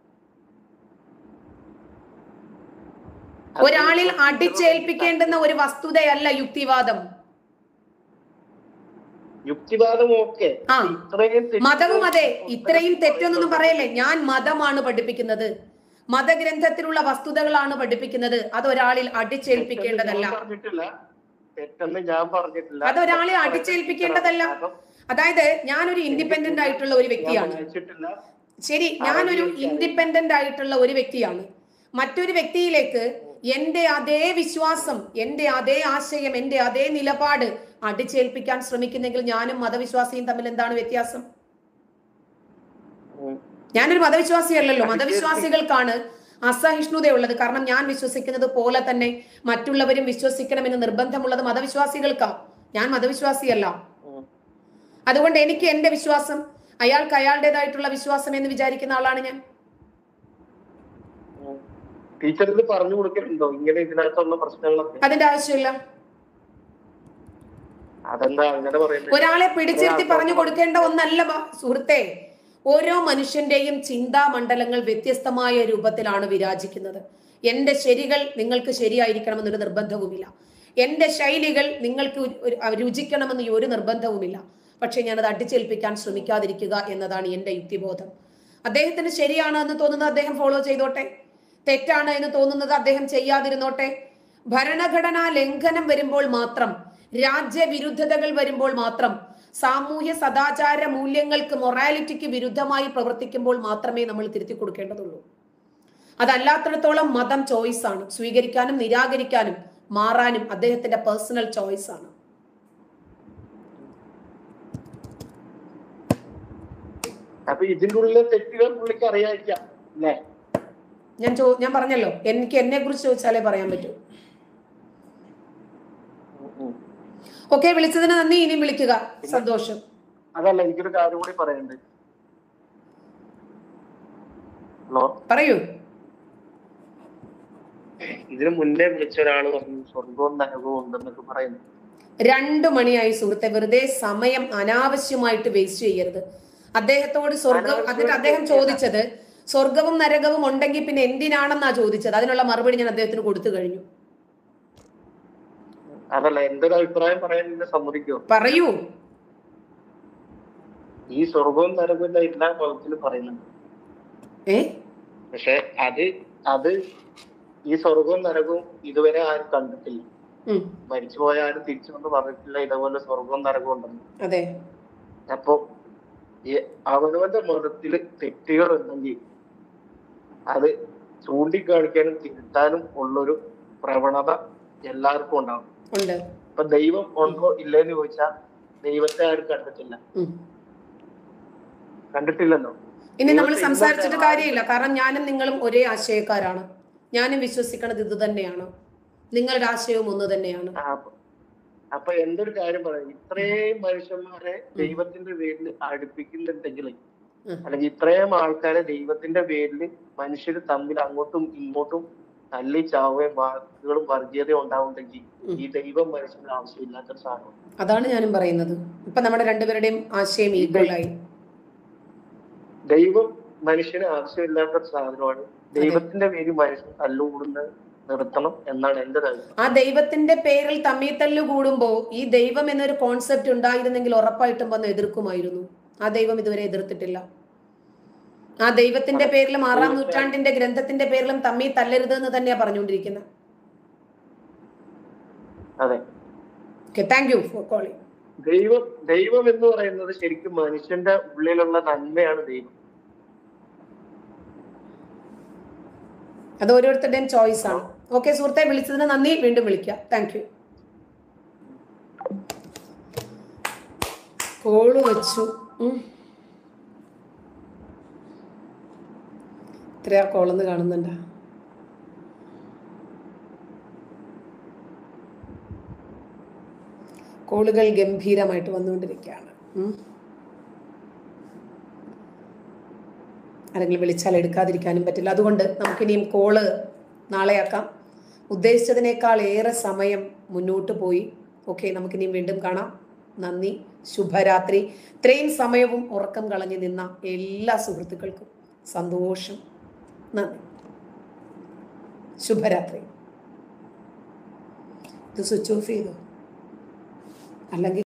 ഒരാളിൽ അടിച്ചേൽപ്പിക്കേണ്ടുന്ന ഒരു വസ്തുതയല്ല യുക്തിവാദം യുക്തിവാദം ഓക്കെ ആ. ഇത്രയും തെറ്റുകൾ മതവും അതെ ഇത്രയും ഉത്തരം തെറ്റൊന്നും പറയുന്നത് പറയല്ലേ ഞാൻ മതമാണ് പഠിപ്പിക്കുന്നത് മതഗ്രന്ഥത്തിലുള്ള വസ്തുതകളാണ് പഠിപ്പിക്കുന്നത് അത് ഒരാളിൽ അടിച്ചേൽപ്പിക്കേണ്ടതല്ല ഞാൻ പറഞ്ഞിട്ടില്ല തെറ്റെന്ന് ഞാൻ പറഞ്ഞിട്ടില്ല അതൊരാളെ അടിച്ചേൽപ്പിക്കേണ്ടതല്ല. കാരണം അതായത് ഞാനൊരു ഇൻഡിപെൻഡന്റ് ആയിട്ടുള്ള ഒരു വ്യക്തിയാണ് ഞാൻ വായിച്ചിട്ടില്ല ശരി ഞാനൊരു അറിയില്ല. ഇൻഡിപെൻഡന്റ് ആയിട്ടുള്ള ഒരു വ്യക്തിയാണ് മറ്റൊരു വ്യക്തിയിലേക്ക് എന്റെ അതേ വിശ്വാസം എന്റെ അതേ ആശയം എന്റെ അതേ നിലപാട് അടിച്ചേൽപ്പിക്കാൻ ശ്രമിക്കുന്നെങ്കിൽ ഞാനും മതവിശ്വാസിയും തമ്മിൽ എന്താണ് വ്യത്യാസം ഉം. ഞാനൊരു മതവിശ്വാസിയല്ലല്ലോ അടിച്ചേൽപ്പി- മതവിശ്വാസികൾക്കാണ് അസഹിഷ്ണുതയുള്ളത് കാരണം ഞാൻ വിശ്വസിക്കുന്നത് പോലെ തന്നെ മറ്റുള്ളവരും വിശ്വസിക്കണമെന്ന് നിർബന്ധമുള്ളത് മതവിശ്വാസികൾക്കാ ഞാൻ മതവിശ്വാസിയല്ല ഉം. അതുകൊണ്ട് എനിക്ക് എന്റെ വിശ്വാസം അയാൾക്ക് അയാളുടേതായിട്ടുള്ള വിശ്വാസം എന്ന് വിചാരിക്കുന്ന ആളാണ് ഞാൻ ഉം. ടീച്ചർ ഇത് പറഞ്ഞു കൊടുക്കലുണ്ടോ ഇങ്ങനെ ഇതിനകത്തുള്ള പ്രശ്നങ്ങളൊക്കെ അതിന്റെ ആവശ്യമില്ല അതെന്താ അങ്ങനെ പറയുന്നത് ഒരാളെ പിടിച്ചിരുത്തി പറഞ്ഞു കൊടുക്കേണ്ട ഒന്നല്ല ബ- സുഹൃത്തെ ഓരോ മനുഷ്യന്റെയും ചിന്താ മണ്ഡലങ്ങൾ വ്യത്യസ്തമായ രൂപത്തിലാണ് വിരാജിക്കുന്നത് എന്റെ ശരികൾ നിങ്ങൾക്ക് ശരിയായിരിക്കണമെന്നൊരു നിർബന്ധവുമില്ല എന്റെ ശൈലികൾ നിങ്ങൾക്ക് ഒരു- ഒരു- രുചിക്കണമെന്ന് ഒരു നിർബന്ധവുമില്ല പക്ഷെ ഞാനത് അടിച്ചേൽപ്പിക്കാൻ ശ്രമിക്കാതിരിക്കുക എന്നതാണ് എന്റെ യുക്തിബോധം അദ്ദേഹത്തിന് ശരിയാണ് എന്ന് തോന്നുന്നത് അദ്ദേഹം ഫോളോ ചെയ്തോട്ടെ തെറ്റാണ് എന്ന് തോന്നുന്നത് അദ്ദേഹം ചെയ്യാതിരുന്നോട്ടെ ഭരണഘടനാ ലംഘനം വരുമ്പോൾ മാത്രം രാജ്യവിരുദ്ധതകൾ വരുമ്പോൾ മാത്രം സാമൂഹ്യ സദാചാര മൂല്യങ്ങൾക്ക് മൊറാലിറ്റിക്ക് വിരുദ്ധമായി പ്രവർത്തിക്കുമ്പോൾ മാത്രമേ നമ്മൾ തിരുത്തി കൊടുക്കേണ്ടതുള്ളൂ അതല്ലാത്തിടത്തോളം മതം ചോയ്സ് ആണ് സ്വീകരിക്കാനും നിരാകരിക്കാനും മാറാനും അദ്ദേഹത്തിന്റെ പേഴ്സണൽ ചോയ്സ് ആണ് അപ്പൊ ഇതിന്റെ ഉള്ളിലെ തെറ്റുകൾ പുള്ളിക്ക് അറിയാതിരിക്കാം അല്ലേ ഞാൻ ചോ ഞാൻ പറഞ്ഞല്ലോ എനിക്ക് എന്നെ കുറിച്ച് ചോദിച്ചാലേ പറയാൻ പറ്റൂ ഓക്കെ വിളിച്ചതിന് നന്ദി ഇനിയും വിളിക്കുക സന്തോഷം അതല്ല എനിക്കൊരു കാര്യം കൂടി പറയാനുണ്ട് ഹലോ പറയൂ ഇതിനു മുന്നേ വിളിച്ച ഒരാള് പറഞ്ഞു സ്വർഗവും നരകവും ഉണ്ടെന്നൊക്കെ പറയുന്നു രണ്ടു മണിയായി സുഹൃത്തെ വെറുതെ സമയം അനാവശ്യമായിട്ട് വേസ്റ്റ് ചെയ്യരുത് അദ്ദേഹത്തോട് സ്വർഗം എന്നിട്ട് അദ്ദേഹം ചോദിച്ചത് സ്വർഗവും നരകവും ഉണ്ടെങ്കിൽ പിന്നെ എന്തിനാണെന്നാ ചോദിച്ചത് അതിനുള്ള മറുപടി ഞാൻ അദ്ദേഹത്തിന് കൊടുത്തു കഴിഞ്ഞു അതല്ല എന്റെ ഒരു അഭിപ്രായം പറയാൻ എന്നെ സമ്മതിക്കോ പറയൂ ഈ സ്വർഗവും നരകവും എല്ലാ കുളത്തിലും പറയുന്നുണ്ട് ഏ പക്ഷെ അത് അത് ഈ സ്വർഗവും നരകവും ഇതുവരെ ആരും കണ്ടിട്ടില്ല ഉം, മരിച്ചുപോയ ആരും തിരിച്ചു വന്ന് പറഞ്ഞിട്ടില്ല ഇതേപോലെ സ്വർഗവും നരകവും ഉണ്ടെന്ന് അതെ അപ്പൊ ഈ അവനവന്റെ മതത്തില് തെറ്റുകൾ ഉണ്ടെങ്കിൽ അത് ചൂണ്ടിക്കാണിക്കാനും തിരുത്താനും ഉള്ളൊരു പ്രവണത എല്ലാവർക്കും ഉണ്ടാവും ഉണ്ട് ഇപ്പൊ ദൈവം ഉണ്ടോ ഇല്ലേന്ന് ചോദിച്ചാൽ ദൈവത്തെ ആരും കണ്ടിട്ടില്ല ഉം. കണ്ടിട്ടില്ലല്ലോ ഇനി നമ്മൾ ദൈവത്തെ സംസാരിച്ചിട്ട് ഇന്നത്തെ കാര്യമില്ല കാരണം ഞാനും നിങ്ങളും ഒരേ ആശയക്കാരാണ് ഞാനും വിശ്വസിക്കണത് ഇത് തന്നെയാണ് നിങ്ങളുടെ ആശയവും ഒന്ന് തന്നെയാണ് ആ, അപ്പൊ- അപ്പൊ എന്തൊരു കാര്യം പറയാം ഇത്രയും മനുഷ്യന്മാരെ ദൈവത്തിന്റെ പേരിൽ അടുപ്പിക്കുന്നുണ്ടെങ്കിൽ ഉം. അല്ലെങ്കിൽ ഇത്രയും ആൾക്കാരെ ദൈവത്തിന്റെ പേരിൽ മനുഷ്യർ തമ്മിൽ അങ്ങോട്ടും ഇങ്ങോട്ടും തല്ലി ചാവുകയും വാക്കുകളും വർഗീയതയും ഉണ്ടാവുന്നുണ്ടെങ്കിൽ ഉം. ഈ ദൈവം മനുഷ്യന് ആവശ്യമില്ലാത്തൊരു സാധനം അതാണ് ഞാനും പറയുന്നത് ഇപ്പൊ നമ്മുടെ രണ്ടുപേരുടെയും ആശയം ഈക്വൽ ആയി ദൈവം മനുഷ്യന് ആവശ്യമില്ലാത്തൊരു സാധനമാണ് ദൈവത്തിന്റെ പേരിൽ മനുഷ്യൻ തല്ലുകൂടുന്നത് നിർത്തണം എന്നാണ് എന്റെ അഭിപ്രായം ആ ദൈവത്തിന്റെ പേരിൽ തമ്മിൽ തല്ലു കൂടുമ്പോ ഈ ദൈവം എന്നൊരു കോൺസെപ്റ്റ് ഉണ്ടായിരുന്നെങ്കിൽ ഉറപ്പായിട്ടും വന്ന് എതിർക്കുമായിരുന്നു ആ ദൈവം ഇതുവരെ എതിർത്തിട്ടില്ല ആ ദൈവത്തിന്റെ പേരിലും ആറാം നൂറ്റാണ്ടിന്റെ ഗ്രന്ഥത്തിന്റെ പേരിലും തമ്മി തല്ലരുത് എന്ന് തന്നെയാ പറഞ്ഞുകൊണ്ടിരിക്കുന്നത് അതെ okay thank you for calling ദൈവം ദൈവം എന്ന് പറയുന്നത് ശരിക്കും മനുഷ്യന്റെ ഉള്ളിലുള്ള നന്മയാണ് ദൈവം അത് ഓരോരുത്തരുടെയും ചോയ്സ് ആണ് ഓക്കെ സുഹൃത്തെ വിളിച്ചതിന് നന്ദി വീണ്ടും വിളിക്കാം താങ്ക് യു കോള് വെച്ചു ഉം. എത്രയാ കോളെന്ന് കാണുന്നുണ്ടാ കോളുകൾ ഗംഭീരമായിട്ട് വന്നുകൊണ്ടിരിക്കുകയാണ് ഉം. ആരെങ്കിലും വിളിച്ചാൽ എടുക്കാതിരിക്കാനും പറ്റില്ല അതുകൊണ്ട് നമുക്കിനിയും കോള് നാളെയാക്കാം ഉദ്ദേശിച്ചതിനേക്കാൾ ഏറെ സമയം മുന്നോട്ട് പോയി ഓക്കെ നമുക്കിനിയും വീണ്ടും കാണാം നന്ദി ശുഭരാത്രി ഇത്രയും സമയവും ഉറക്കം കളഞ്ഞു നിന്ന എല്ലാ സുഹൃത്തുക്കൾക്കും സന്തോഷം നന്ദി ശുഭരാത്രി ഇത് സ്വിച്ച് ഓഫ് ചെയ്തു അല്ലെങ്കിൽ